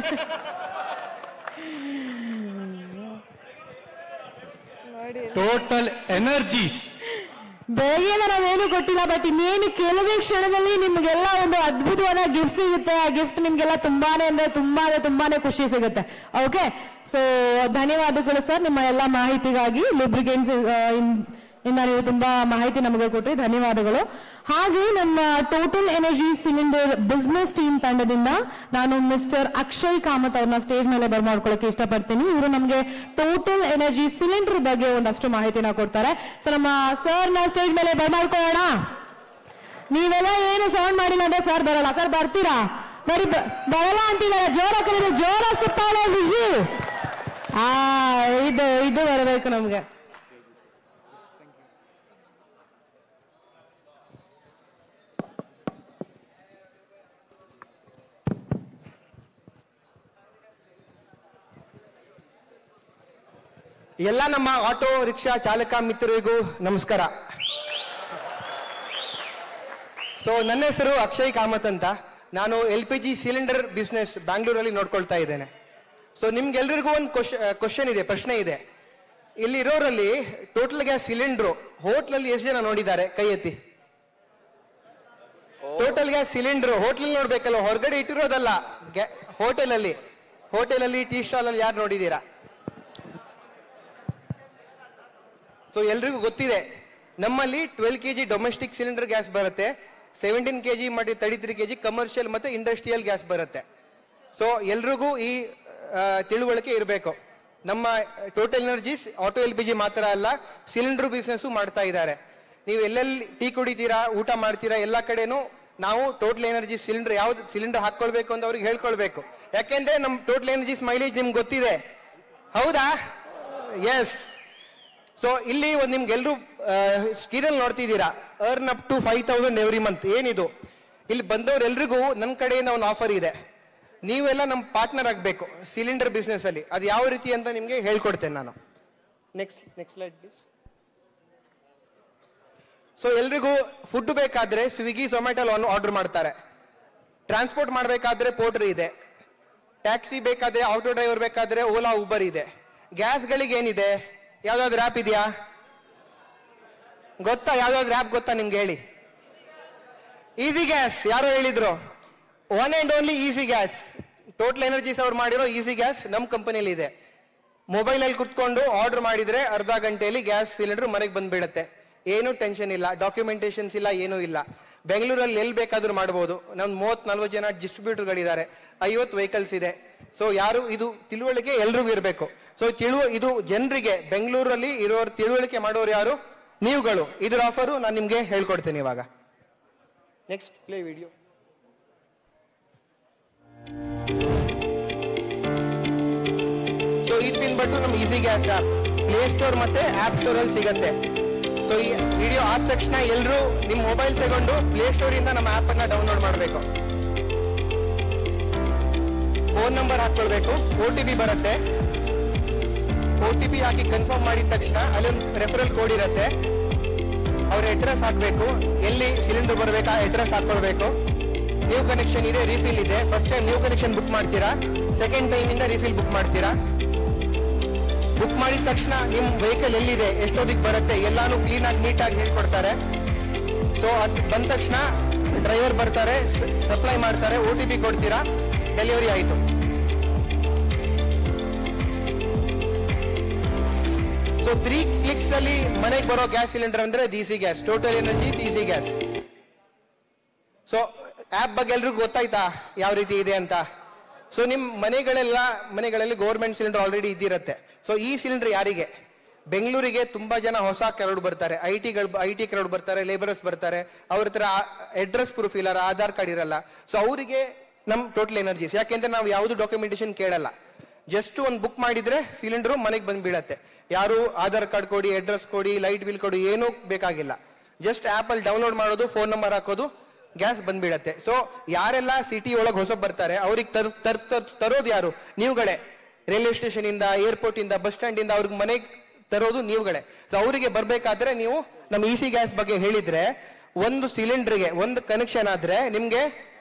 ಟೋಟಲ್ ಎನರ್ಜೀಸ್ ಬೆಳಗ್ಗೆಯಿಂದ ನಾವೇನು ಕೊಟ್ಟಿಲ್ಲ ಬಟ್ ಇನ್ನೇನು ಕೆಲವೇ ಕ್ಷಣದಲ್ಲಿ ನಿಮ್ಗೆಲ್ಲ ಒಂದು ಅದ್ಭುತವಾದ ಗಿಫ್ಟ್ ಸಿಗುತ್ತೆ ಆ ಗಿಫ್ಟ್ ನಿಮ್ಗೆಲ್ಲ ತುಂಬಾನೇ ಅಂದ್ರೆ ತುಂಬಾ ಅಂದ್ರೆ ತುಂಬಾನೇ ಖುಷಿ ಸಿಗುತ್ತೆ ಓಕೆ ಸೊ ಧನ್ಯವಾದಗಳು ಸರ್ ನಿಮ್ಮ ಎಲ್ಲ ಮಾಹಿತಿಗಾಗಿ ಲುಬ್ರಿಗೆನ್ಸ್ ಇಂದ ನೀವು ತುಂಬಾ ಮಾಹಿತಿ ನಮಗೆ ಕೊಟ್ರಿ ಧನ್ಯವಾದಗಳು ಹಾಗೆ ನಮ್ಮ total Energy cylinder business team ತಂಡದಿಂದ ನಾನು ಮಿಸ್ಟರ್ ಅಕ್ಷಯ್ ಕಾಮತ್ ಅವ್ರನ್ನ ಸ್ಟೇಜ್ ಮೇಲೆ ಬರ್ಮಾಡ್ಕೊಳ್ಳೋಕೆ ಇಷ್ಟಪಡ್ತೀನಿ ಇವರು ನಮಗೆ ಟೋಟಲ್ ಎನರ್ಜಿ ಸಿಲಿಂಡರ್ ಬಗ್ಗೆ ಒಂದಷ್ಟು ಮಾಹಿತಿನ ಕೊಡ್ತಾರೆ ಸೊ ನಮ್ಮ ಸರ್ ನ ಸ್ಟೇಜ್ ಮೇಲೆ ಬರ್ಮಾಡ್ಕೊಳ್ಳೋಣ ನೀವೆಲ್ಲ ಏನು ಸೌಂಡ್ ಮಾಡಿಲ್ಲ ಅಂದ್ರೆ ಸರ್ ಬರಲ್ಲ ಸರ್ ಬರ್ತೀರಾ ಬರೀ ಬ- ಬರಲ್ಲ ಅಂತಿದ್ದಾರೆ ಜೋರ ಕರೀರಿ ಜೋರ ಸುತ್ತಾಳೆ ವಿಜಿ ಆ ಇದು ಇದು ಬರಬೇಕು ನಮ್ಗೆ ಎಲ್ಲ ನಮ್ಮ ಆಟೋ ರಿಕ್ಷಾ ಚಾಲಕ ಮಿತ್ರರಿಗೂ ನಮಸ್ಕಾರ ಸೊ ನನ್ನ ಹೆಸರು ಅಕ್ಷಯ್ ಕಾಮತ್ ಅಂತ ನಾನು L P G cylinder business ಬ್ಯಾಂಗ್ಳೂರಲ್ಲಿ ನೋಡ್ಕೊಳ್ತಾ ಇದ್ದೇನೆ ಸೊ ನಿಮ್ಗೆಲ್ರಿಗೂ ಒಂದು ಕ್ವಶನ್ ಇದೆ ಪ್ರಶ್ನೆ ಇದೆ ಇಲ್ಲಿ ಇರೋರಲ್ಲಿ ಟೋಟಲ್ ಗ್ಯಾಸ್ ಸಿಲಿಂಡ್ರು ಹೋಟ್ಲಲ್ಲಿ ಎಷ್ಟು ಜನ ನೋಡಿದ್ದಾರೆ ಕೈ ಎತ್ತಿ ಟೋಟಲ್ ಗ್ಯಾಸ್ ಸಿಲಿಂಡರ್ ಹೋಟ್ಲಲ್ಲಿ ನೋಡ್ಬೇಕಲ್ಲ ಹೊರಗಡೆ ಇಟ್ಟಿರೋದಲ್ಲ ಹೋಟೆಲ್ ಅಲ್ಲಿ ಹೋಟೆಲ್ ಅಲ್ಲಿ ಟೀ ಸ್ಟಾಲ್ ಅಲ್ಲಿ ಯಾರು ನೋಡಿದ್ದೀರಾ ಸೊ ಎಲ್ರಿಗೂ ಗೊತ್ತಿದೆ ನಮ್ಮಲ್ಲಿ twelve KG domestic cylinder gas ಬರುತ್ತೆ ಸೆವೆಂಟೀನ್ ಕೆಜಿ ಮಾಡಿ ತರ್ಟಿ ತ್ರೀ ಕೆಜಿ ಕಮರ್ಷಿಯಲ್ ಮತ್ತೆ ಇಂಡಸ್ಟ್ರಿಯಲ್ ಗ್ಯಾಸ್ ಬರುತ್ತೆ ಸೊ ಎಲ್ರಿಗೂ ಈ ಆ, ತಿಳುವಳಿಕೆ ಇರಬೇಕು ನಮ್ಮ total Energies auto L P G ಮಾತ್ರ ಅಲ್ಲ ಸಿಲಿಂಡರ್ ಬಿಸ್ನೆಸ್ ಮಾಡ್ತಾ ಇದ್ದಾರೆ ನೀವು ಎಲ್ಲೆಲ್ಲಿ ಟೀ ಕುಡಿತೀರಾ ಊಟ ಮಾಡ್ತೀರಾ ಎಲ್ಲ ಕಡೆನೂ ನಾವು ಟೋಟಲ್ ಎನರ್ಜಿ ಸಿಲಿಂಡರ್ ಯಾವ್ದು ಸಿಲಿಂಡರ್ ಹಾಕೊಳ್ಬೇಕು ಅಂತ ಅವ್ರಿಗೆ ಹೇಳ್ಕೊಳ್ಬೇಕು ಯಾಕೆಂದ್ರೆ ನಮ್ಮ ಟೋಟಲ್ ಎನರ್ಜೀಸ್ ಮೈಲೇಜ್ ನಿಮ್ಗೆ ಗೊತ್ತಿದೆ ಹೌದಾ ಎಸ್ ಸೊ ಇಲ್ಲಿ ಒಂದು ನಿಮ್ಗೆಲ್ರು ಸ್ಕೀನಲ್ಲಿ ನೋಡ್ತಿದ್ದೀರಾ earn up to five thousand every month ಏನಿದು ಇಲ್ಲಿ ಬಂದವರೆಲ್ರಿಗೂ ನನ್ನ ಕಡೆಯಿಂದ ಒಂದು ಆಫರ್ ಇದೆ ನೀವೆಲ್ಲ ನಮ್ಮ ಪಾರ್ಟ್ನರ್ ಆಗಬೇಕು ಸಿಲಿಂಡರ್ ಬಿಸ್ನೆಸ್ ಅಲ್ಲಿ ಅದು ಯಾವ ರೀತಿ ಅಂತ ನಿಮ್ಗೆ ಹೇಳ್ಕೊಡ್ತೇನೆ ನಾನು next next slide please so ಎಲ್ರಿಗೂ ಫುಡ್ ಬೇಕಾದ್ರೆ ಸ್ವಿಗ್ಗಿ ಝೊಮ್ಯಾಟೊ ಆರ್ಡರ್ ಮಾಡ್ತಾರೆ ಟ್ರಾನ್ಸ್ಪೋರ್ಟ್ ಮಾಡಬೇಕಾದ್ರೆ ಪೋರ್ಟರ್ ಇದೆ ಟ್ಯಾಕ್ಸಿ ಬೇಕಾದ್ರೆ ಆಟೋ ಡ್ರೈವರ್ ಬೇಕಾದ್ರೆ ಓಲಾ ಉಬರ್ ಇದೆ ಗ್ಯಾಸ್ಗಳಿಗೆ ಏನಿದೆ ಯಾವ್ದಾದ್ರು ಆ್ಯಪ್ ಇದೆಯಾ ಗೊತ್ತಾ ಯಾವ್ದಾದ್ರು ಆ್ಯಪ್ ಗೊತ್ತಾ ನಿಮ್ಗೆ ಹೇಳಿ ಈಸಿ ಗ್ಯಾಸ್ ಯಾರೋ ಹೇಳಿದ್ರು one and only easy gas Total Energies ಅವ್ರು ಮಾಡಿರೋ ಈಸಿ ಗ್ಯಾಸ್ ನಮ್ಮ ಕಂಪನಿಯಲ್ಲಿ ಇದೆ ಮೊಬೈಲಲ್ಲಿ ಕುತ್ಕೊಂಡು ಆರ್ಡರ್ ಮಾಡಿದ್ರೆ ಅರ್ಧ ಗಂಟೆಯಲ್ಲಿ ಗ್ಯಾಸ್ ಸಿಲಿಂಡರ್ ಮನೆಗೆ ಬಂದ್ ಬೀಳುತ್ತೆ ಏನು ಟೆನ್ಷನ್ ಇಲ್ಲ ಡಾಕ್ಯುಮೆಂಟೇಶನ್ಸ್ ಇಲ್ಲ ಏನೂ ಇಲ್ಲ ಬೆಂಗಳೂರಲ್ಲಿ ಎಲ್ಲಿ ಬೇಕಾದ್ರೂ ಮಾಡಬಹುದು ನಮ್ ಮೂವತ್ ನಲ್ವತ್ತು ಜನ ಡಿಸ್ಟ್ರಿಬ್ಯೂಟರ್ಗಳಿದ್ದಾರೆ ಐವತ್ತು ವೆಹಿಕಲ್ಸ್ ಇದೆ ಸೊ ಯಾರು ಇದು ತಿಳುವಳಿಕೆ ಎಲ್ರಿಗೂ ಇರಬೇಕು ಸೊ ತಿಳುವ ಇದು ಜನರಿಗೆ ಬೆಂಗಳೂರಲ್ಲಿ ಇರೋರು ತಿಳುವಳಿಕೆ ಮಾಡೋರು ಯಾರು ನೀವುಗಳು ಇದ್ರ ಆಫರು ನಾನು ನಿಮ್ಗೆ ಹೇಳ್ಕೊಡ್ತೀನಿ ಇವಾಗ ನೆಕ್ಸ್ಟ್ ಪ್ಲೇ ವಿಡಿಯೋ ಸೊ ಇದು ಬಂದ್ಬಿಟ್ಟು ನಮ್ಮ easy gas app play store ಮತ್ತೆ ಆಪ್ ಸ್ಟೋರ್ ಅಲ್ಲಿ ಸಿಗತ್ತೆ ಸೊ ಈ ವಿಡಿಯೋ ಆದ ತಕ್ಷಣ ಎಲ್ಲರೂ ನಿಮ್ಮ ಮೊಬೈಲ್ ತಗೊಂಡು ಪ್ಲೇ ಸ್ಟೋರ್ ಇಂದ ನಮ್ಮ ಆಪ್ ಅನ್ನ ಡೌನ್ಲೋಡ್ ಮಾಡಬೇಕು ಫೋನ್ ನಂಬರ್ ಹಾಕೊಳ್ಬೇಕು ಒ ಟಿ ಪಿ ಬರುತ್ತೆ ಒ ಟಿ ಪಿ ಹಾಕಿ ಕನ್ಫರ್ಮ್ ಮಾಡಿದ ತಕ್ಷಣ ಅಲ್ಲೊಂದು ರೆಫರಲ್ ಕೋಡ್ ಇರುತ್ತೆ ಅವ್ರ ಅಡ್ರೆಸ್ ಹಾಕ್ಬೇಕು ಎಲ್ಲಿ ಸಿಲಿಂಡರ್ ಬರ್ಬೇಕಾ ಅಡ್ರೆಸ್ ಹಾಕೊಳ್ಬೇಕು ನ್ಯೂ ಕನೆಕ್ಷನ್ ಇದೆ ರಿಫಿಲ್ ಇದೆ first time new connection book ಮಾಡ್ತೀರಾ ಸೆಕೆಂಡ್ ಟೈಮ್ ಇಂದ ರಿಫಿಲ್ ಬುಕ್ ಮಾಡ್ತೀರಾ ಬುಕ್ ಮಾಡಿದ ತಕ್ಷಣ ನಿಮ್ ವೆಹಿಕಲ್ ಎಲ್ಲಿದೆ ಎಷ್ಟೊತ್ತಿಗೆ ಬರುತ್ತೆ ಎಲ್ಲಾನು ಕ್ಲೀನ್ ಆಗಿ ನೀಟಾಗಿ ಹೇಳ್ಕೊಡ್ತಾರೆ ಸೊ ಅದು ಬಂದ ತಕ್ಷಣ ಡ್ರೈವರ್ ಬರ್ತಾರೆ ಸಪ್ಲೈ ಮಾಡ್ತಾರೆ ಒ ಟಿ ಪಿ ಕೊಡ್ತೀರಾ ಡೆಲಿವರಿ ಆಯಿತು ಸೊ ತ್ರೀ ಕ್ಲಿಕ್ಸ್ ಅಲ್ಲಿ ಮನೆಗೆ ಬರೋ ಗ್ಯಾಸ್ ಸಿಲಿಂಡರ್ ಅಂದ್ರೆ C gas Total Energy C gas so app ಬಗ್ಗೆ ಎಲ್ರಿಗೂ ಗೊತ್ತಾಯ್ತಾ ಯಾವ ರೀತಿ ಇದೆ ಅಂತ ಸೊ ನಿಮ್ ಮನೆಗಳೆಲ್ಲ ಮನೆಗಳಲ್ಲಿ ಗೌರ್ಮೆಂಟ್ ಸಿಲಿಂಡರ್ ಆಲ್ರೆಡಿ ಇದ್ದಿರತ್ತೆ ಸೊ ಈ ಸಿಲಿಂಡರ್ ಯಾರಿಗೆ ಬೆಂಗಳೂರಿಗೆ ತುಂಬಾ ಜನ ಹೊಸ ಕ್ರೌಡ್ ಬರ್ತಾರೆ ಐ ಟಿಗಳು ಐ ಟಿ ಕ್ರೌಡ್ ಬರ್ತಾರೆ ಲೇಬರರ್ಸ್ ಬರ್ತಾರೆ ಅವ್ರ ಹತ್ರ ಅಡ್ರೆಸ್ ಪ್ರೂಫ್ ಇಲ್ಲ ಆಧಾರ್ ಕಾರ್ಡ್ ಇರಲ್ಲ ಸೊ ಅವರಿಗೆ ನಮ್ ಟೋಟಲ್ ಎನರ್ಜೀಸ್ ಯಾಕೆಂದ್ರೆ ನಾವು ಯಾವುದು ಡಾಕ್ಯುಮೆಂಟೇಶನ್ ಕೇಳಲ್ಲ ಜಸ್ಟ್ ಒಂದು ಬುಕ್ ಮಾಡಿದ್ರೆ ಸಿಲಿಂಡರ್ ಮನೆಗೆ ಬಂದ್ ಬೀಳತ್ತೆ ಯಾರು ಆಧಾರ್ ಕಾರ್ಡ್ ಕೊಡಿ ಅಡ್ರೆಸ್ ಕೊಡಿ ಲೈಟ್ ಬಿಲ್ ಕೊಡಿ ಏನೂ ಬೇಕಾಗಿಲ್ಲ ಜಸ್ಟ್ ಆಪ್ ಅಲ್ಲಿ ಡೌನ್ಲೋಡ್ ಮಾಡೋದು ಫೋನ್ ನಂಬರ್ ಹಾಕೋದು ಗ್ಯಾಸ್ ಬಂದ್ಬಿಡತ್ತೆ ಸೊ ಯಾರೆಲ್ಲ ಸಿಟಿ ಒಳಗೆ ಹೊಸ ಬರ್ತಾರೆ ಅವ್ರಿಗೆ ತರ್ ತರ್ ತರ್- ತರೋದು ಯಾರು ನೀವುಗಳೇ ರೈಲ್ವೆ ಸ್ಟೇಷನ್ ಇಂದ ಏರ್ಪೋರ್ಟ್ ಇಂದ ಬಸ್ ಸ್ಟ್ಯಾಂಡ್ ಇಂದ ಅವ್ರಿಗೆ ಮನೆಗೆ ತರೋದು ನೀವುಗಳೇ ಸೊ ಅವರಿಗೆ ಬರ್ಬೇಕಾದ್ರೆ ನೀವು ನಮ್ಮ ಇ ಸಿ ಗ್ಯಾಸ್ ಬಗ್ಗೆ ಹೇಳಿದ್ರೆ ಒಂದು ಸಿಲಿಂಡರ್ಗೆ ಒಂದು ಕನೆಕ್ಷನ್ ಆದ್ರೆ ನಿಮ್ಗೆ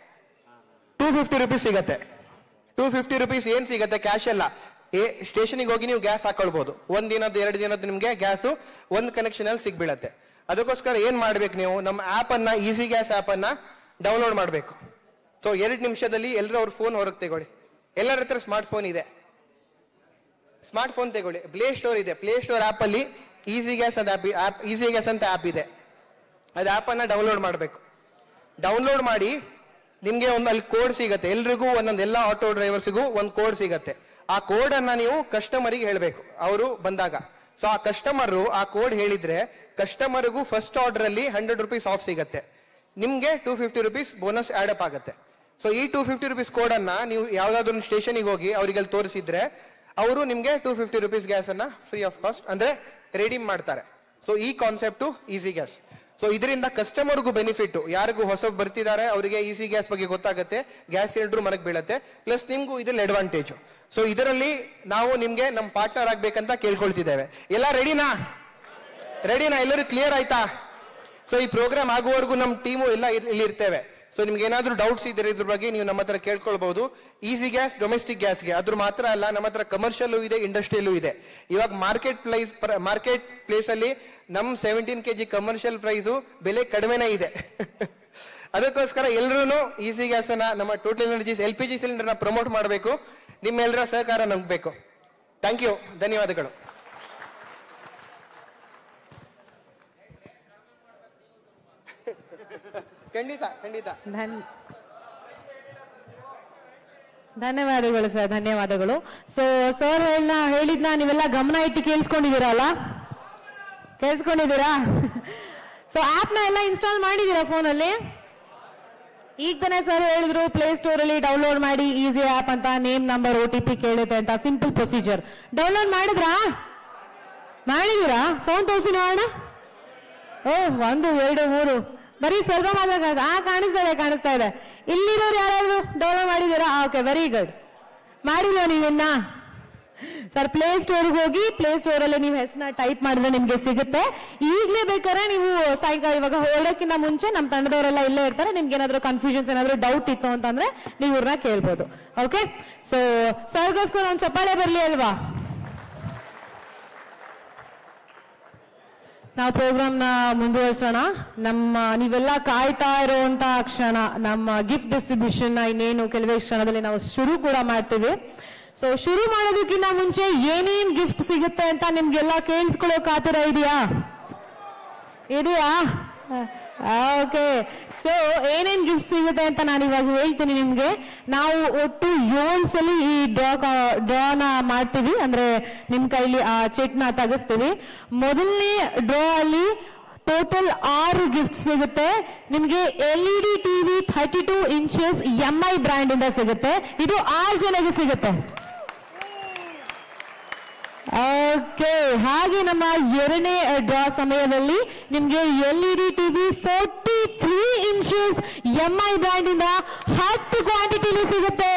ಟೂ ಫಿಫ್ಟಿ ರುಪೀಸ್ ಸಿಗತ್ತೆ ಟೂ ಫಿಫ್ಟಿ ರುಪೀಸ್ ಏನ್ ಸಿಗತ್ತೆ ಕ್ಯಾಶ್ ಎಲ್ಲ ಏ ಸ್ಟೇಷನ್ಗೆ ಹೋಗಿ ನೀವು ಗ್ಯಾಸ್ ಹಾಕೊಳ್ಬಹುದು ಒಂದ್ ದಿನದ್ದು ಎರಡು ದಿನದ್ದು ನಿಮ್ಗೆ ಗ್ಯಾಸ್ ಒಂದು ಕನೆಕ್ಷನ್ ಅಲ್ಲಿ ಸಿಗ್ಬೀಳತ್ತೆ ಅದಕ್ಕೋಸ್ಕರ ಏನ್ ಮಾಡ್ಬೇಕು ನೀವು ನಮ್ಮ ಆಪ್ ಅನ್ನ ಈಸಿ ಗ್ಯಾಸ್ ಆಪ್ ಅನ್ನ ಡೌನ್ಲೋಡ್ ಮಾಡ್ಬೇಕು ಸೊ ಎರಡು ನಿಮಿಷದಲ್ಲಿ ಎಲ್ಲರೂ ಅವ್ರ ಫೋನ್ ಹೊರಗೆ ತಗೊಳ್ಳಿ ಎಲ್ಲರ ಹತ್ರ ಸ್ಮಾರ್ಟ್ ಫೋನ್ ಇದೆ ಸ್ಮಾರ್ಟ್ ಫೋನ್ ತಗೊಳ್ಳಿ ಪ್ಲೇ ಸ್ಟೋರ್ ಇದೆ ಪ್ಲೇ ಸ್ಟೋರ್ ಆಪ್ ಅಲ್ಲಿ ಈಸಿ ಗ್ಯಾಸ್ ಅಂತ ಆಪ್ ಈಸಿ ಗ್ಯಾಸ್ ಅಂತ ಆಪ್ ಇದೆ ಅದು ಆಪ್ ಅನ್ನ ಡೌನ್ಲೋಡ್ ಮಾಡಬೇಕು ಡೌನ್ಲೋಡ್ ಮಾಡಿ ನಿಮ್ಗೆ ಒಂದು ಅಲ್ಲಿ ಕೋಡ್ ಸಿಗತ್ತೆ ಎಲ್ರಿಗೂ ಒಂದೊಂದು ಎಲ್ಲ ಆಟೋ ಡ್ರೈವರ್ಸ್ಗೂ ಒಂದು ಕೋಡ್ ಸಿಗತ್ತೆ ಆ ಕೋಡ್ ಅನ್ನ ನೀವು ಕಸ್ಟಮರಿಗೆ ಹೇಳಬೇಕು ಅವರು ಬಂದಾಗ ಸೊ ಆ ಕಸ್ಟಮರ್ ಆ ಕೋಡ್ ಹೇಳಿದ್ರೆ ಕಸ್ಟಮರ್ಗೂ ಫಸ್ಟ್ ಆರ್ಡರ್ ಅಲ್ಲಿ ಹಂಡ್ರೆಡ್ ರುಪೀಸ್ ಆಫ್ ಸಿಗತ್ತೆ ನಿಮ್ಗೆ two fifty rupees bonus add up ಆಗುತ್ತೆ ಸೊ ಈ ಟೂ ಫಿಫ್ಟಿ ರುಪೀಸ್ ಕೋಡ್ ಅನ್ನ ನೀವು ಯಾವ್ದಾದ್ರು ಒಂದು ಸ್ಟೇಷನ್ಗೆ ಹೋಗಿ ಅವರಿಗೆ ಅಲ್ಲಿ ತೋರಿಸಿದ್ರೆ ಅವರು ನಿಮ್ಗೆ ಟೂ ಫಿಫ್ಟಿ ರುಪೀಸ್ ಗ್ಯಾಸ್ ಅನ್ನ ಫ್ರೀ ಆಫ್ ಕಾಸ್ಟ್ ಅಂದ್ರೆ ರೆಡೀಮ್ ಮಾಡ್ತಾರೆ ಸೊ ಈ ಕಾನ್ಸೆಪ್ಟು ಈಸಿ ಗ್ಯಾಸ್ ಸೊ ಇದರಿಂದ ಕಸ್ಟಮರ್ಗೂ ಬೆನಿಫಿಟ್ ಯಾರಿಗೂ ಹೊಸ ಬರ್ತಿದ್ದಾರೆ ಅವರಿಗೆ ಈಸಿ ಗ್ಯಾಸ್ ಬಗ್ಗೆ ಗೊತ್ತಾಗುತ್ತೆ ಗ್ಯಾಸ್ ಸಿಲಿಂಡರ್ ಮನೆಗೆ ಬೀಳುತ್ತೆ ಪ್ಲಸ್ ನಿಮ್ಗೂ ಇದ್ರಲ್ಲಿ ಅಡ್ವಾಂಟೇಜ್ ಸೊ ಇದರಲ್ಲಿ ನಾವು ನಿಮ್ಗೆ ನಮ್ಮ ಪಾರ್ಟ್ನರ್ ಆಗ್ಬೇಕಂತ ಕೇಳ್ಕೊಳ್ತಿದ್ದೇವೆ ಎಲ್ಲ ರೆಡಿನಾ ರೆಡಿನಾ ಎಲ್ಲರೂ ಕ್ಲಿಯರ್ ಆಯ್ತಾ ಸೊ ಈ ಪ್ರೋಗ್ರಾಮ್ ಆಗುವವರೆಗೂ ನಮ್ಮ ಟೀಮು ಎಲ್ಲ ಇಲ್- ಇಲ್ಲಿ ಇರ್ತೇವೆ ಸೊ ನಿಮ್ಗೆ ಏನಾದ್ರೂ ಡೌಟ್ಸ್ ಇದ್ರೆ ಇದ್ರ ಬಗ್ಗೆ ನೀವು ನಮ್ಮ ಹತ್ರ ಕೇಳ್ಕೊಳ್ಬಹುದು ಈಸಿ ಗ್ಯಾಸ್ ಡೊಮೆಸ್ಟಿಕ್ ಗ್ಯಾಸ್ಗೆ ಅದ್ರ ಮಾತ್ರ ಅಲ್ಲ ನಮ್ಮ ಹತ್ರ ಕಮರ್ಷಿಯಲ್ಲೂ ಇದೆ ಇಂಡಸ್ಟ್ರಿಯಲ್ಲೂ ಇದೆ ಇವಾಗ ಮಾರ್ಕೆಟ್ ಪ್ರೈಸ್ ಮಾರ್ಕೆಟ್ ಪ್ಲೇಸ್ ಅಲ್ಲಿ ನಮ್ ಸೆವೆಂಟೀನ್ ಕೆಜಿ ಕಮರ್ಷಿಯಲ್ ಪ್ರೈಸು ಬೆಲೆ ಕಡಿಮೆನೇ ಇದೆ ಅದಕ್ಕೋಸ್ಕರ ಎಲ್ಲರೂ ಈಸಿ ಗ್ಯಾಸ್ ಅನ್ನ ನಮ್ಮ total Energies L P G cylinder ನ ಪ್ರಮೋಟ್ ಮಾಡಬೇಕು ನಿಮ್ಮೆಲ್ಲರ ಸಹಕಾರ ನಂಬಬೇಕು ಥ್ಯಾಂಕ್ ಯು ಧನ್ಯವಾದಗಳು ಖಂಡಿತ ಖಂಡಿತ ಧನ್- ಧನ್ಯವಾದಗಳು ಸರ್ ಧನ್ಯವಾದಗಳು ಸೊ ಸರ್ ಹೇಳ ಹೇಳಿದ್ನ ನೀವೆಲ್ಲ ಗಮನ ಇಟ್ಟು ಕೇಳಿಸ್ಕೊಂಡಿದ್ದೀರಲ್ಲ ಕೇಳಿಸ್ಕೊಂಡಿದ್ದೀರಾ ಸೊ ನ ಎಲ್ಲ ಇನ್ಸ್ಟಾಲ್ ಮಾಡಿದ್ದೀರಾ ಫೋನಲ್ಲಿ ಈಗ ತಾನೇ ಸರ್ ಹೇಳಿದ್ರು ಪ್ಲೇ ಸ್ಟೋರ್ ಅಲ್ಲಿ ಡೌನ್ಲೋಡ್ ಮಾಡಿ ಈಸಿ ಆಪ್ ಅಂತ name number O T P ಕೇಳುತ್ತೆ ಅಂತ ಸಿಂಪಲ್ ಪ್ರೊಸೀಜರ್ ಡೌನ್ಲೋಡ್ ಮಾಡಿದ್ರಾ ಮಾಡಿದೀರಾ ಫೋನ್ ತೋರಿಸಿ ನೋಡೋಣ ಓ ಒಂದು ಎರಡು ಮೂರು ಬರೀ ಸ್ವಲ್ಪ ಮಾತ್ರ ಕಾಣ್- ಆ ಕಾಣಿಸ್ತಾ ಇದೆ ಕಾಣಿಸ್ತಾ ಇದೆ ಇಲ್ಲಿರೋರು ಯಾರಾದ್ರು ಡೌನ್ಲೋಡ್ ಮಾಡಿದ್ದೀರಾ ಓಕೆ ವೆರಿ ಗುಡ್ ಮಾಡಿಲ್ವಾ ನೀವಿನ್ನ ಸರ್ ಪ್ಲೇ ಸ್ಟೋರ್ಗೆ ಹೋಗಿ ಪ್ಲೇ ಸ್ಟೋರ್ ಅಲ್ಲಿ ನೀವು ಹೆಸರನ್ನ ಟೈಪ್ ಮಾಡಿದ್ರೆ ನಿಮ್ಗೆ ಸಿಗುತ್ತೆ ಈಗಲೇ ಬೇಕಾದ್ರೆ ನೀವು ಸಾಯಂಕಾಲ ಇವಾಗ ಹೊರಡಕ್ಕಿಂತ ಮುಂಚೆ ನಮ್ಮ ತಂಡದವರೆಲ್ಲ ಇಲ್ಲೇ ಇರ್ತಾರೆ ನಿಮ್ಗೆ ಏನಾದ್ರು ಕನ್ಫ್ಯೂಷನ್ಸ್ ಏನಾದ್ರು ಡೌಟ್ ಇತ್ತು ಅಂತಂದ್ರೆ ನೀವು ಇವ್ರನ್ನ ಕೇಳ್ಬೋದು ಓಕೆ ಸೊ ಸರ್ಗೋಸ್ಕರ ಒಂದು ಚಪ್ಪಾಳೆ ಬರಲಿ ಅಲ್ವಾ ನಾವು ಪ್ರೋಗ್ರಾಮ್ ನ ಮುಂದುವರಿಸೋಣ ನಮ್ಮ ನೀವೆಲ್ಲ ಕಾಯ್ತಾ ಇರುವಂತ ಕ್ಷಣ ನಮ್ಮ ಗಿಫ್ಟ್ ಡಿಸ್ಟ್ರಿಬ್ಯೂಷನ್ ನ ಇನ್ನೇನು ಕೆಲವೇ ಕ್ಷಣದಲ್ಲಿ ನಾವು ಶುರು ಕೂಡ ಮಾಡ್ತೀವಿ ಸೊ ಶುರು ಮಾಡೋದಕ್ಕಿಂತ ಮುಂಚೆ ಏನೇನ್ ಗಿಫ್ಟ್ ಸಿಗುತ್ತೆ ಅಂತ ನಿಮ್ಗೆಲ್ಲ ಕೇಳಿಸ್ಕೊಳ್ಳೋ ಕಾತರ ಇದೆಯಾ ಇದೆಯಾ ಓಕೆ ಸೊ ಏನೇನ್ ಗಿಫ್ಟ್ ಸಿಗುತ್ತೆ ಅಂತ ನಾನು ಇವಾಗ ಹೇಳ್ತೀನಿ ನಿಮ್ಗೆ ನಾವು ಒಟ್ಟು ಏಳು ಸಲ ಈ ಡ್ರಾ ಡ್ರಾನ ಮಾಡ್ತೀವಿ ಅಂದ್ರೆ ನಿಮ್ ಕೈಲಿ ಆ ಚೆಕ್ ನ ತೆಗಿಸ್ತೀವಿ ಮೊದಲನೇ ಡ್ರಾ ಅಲ್ಲಿ ಟೋಟಲ್ ಆರು ಗಿಫ್ಟ್ ಸಿಗುತ್ತೆ ನಿಮ್ಗೆ L E D TV thirty two inches M I brand ಇಂದ ಸಿಗುತ್ತೆ ಇದು ಆರು ಜನಗೆ ಸಿಗುತ್ತೆ ಓಕೆ ಹಾಗೆ ನಮ್ಮ ಎರಡನೇ ಡ್ರಾ ಸಮಯದಲ್ಲಿ ನಿಮ್ಗೆ L E D TV forty three inches M I brand ಇಂದ ಹತ್ತು ಕ್ವಾಂಟಿಟಿಲಿ ಸಿಗುತ್ತೆ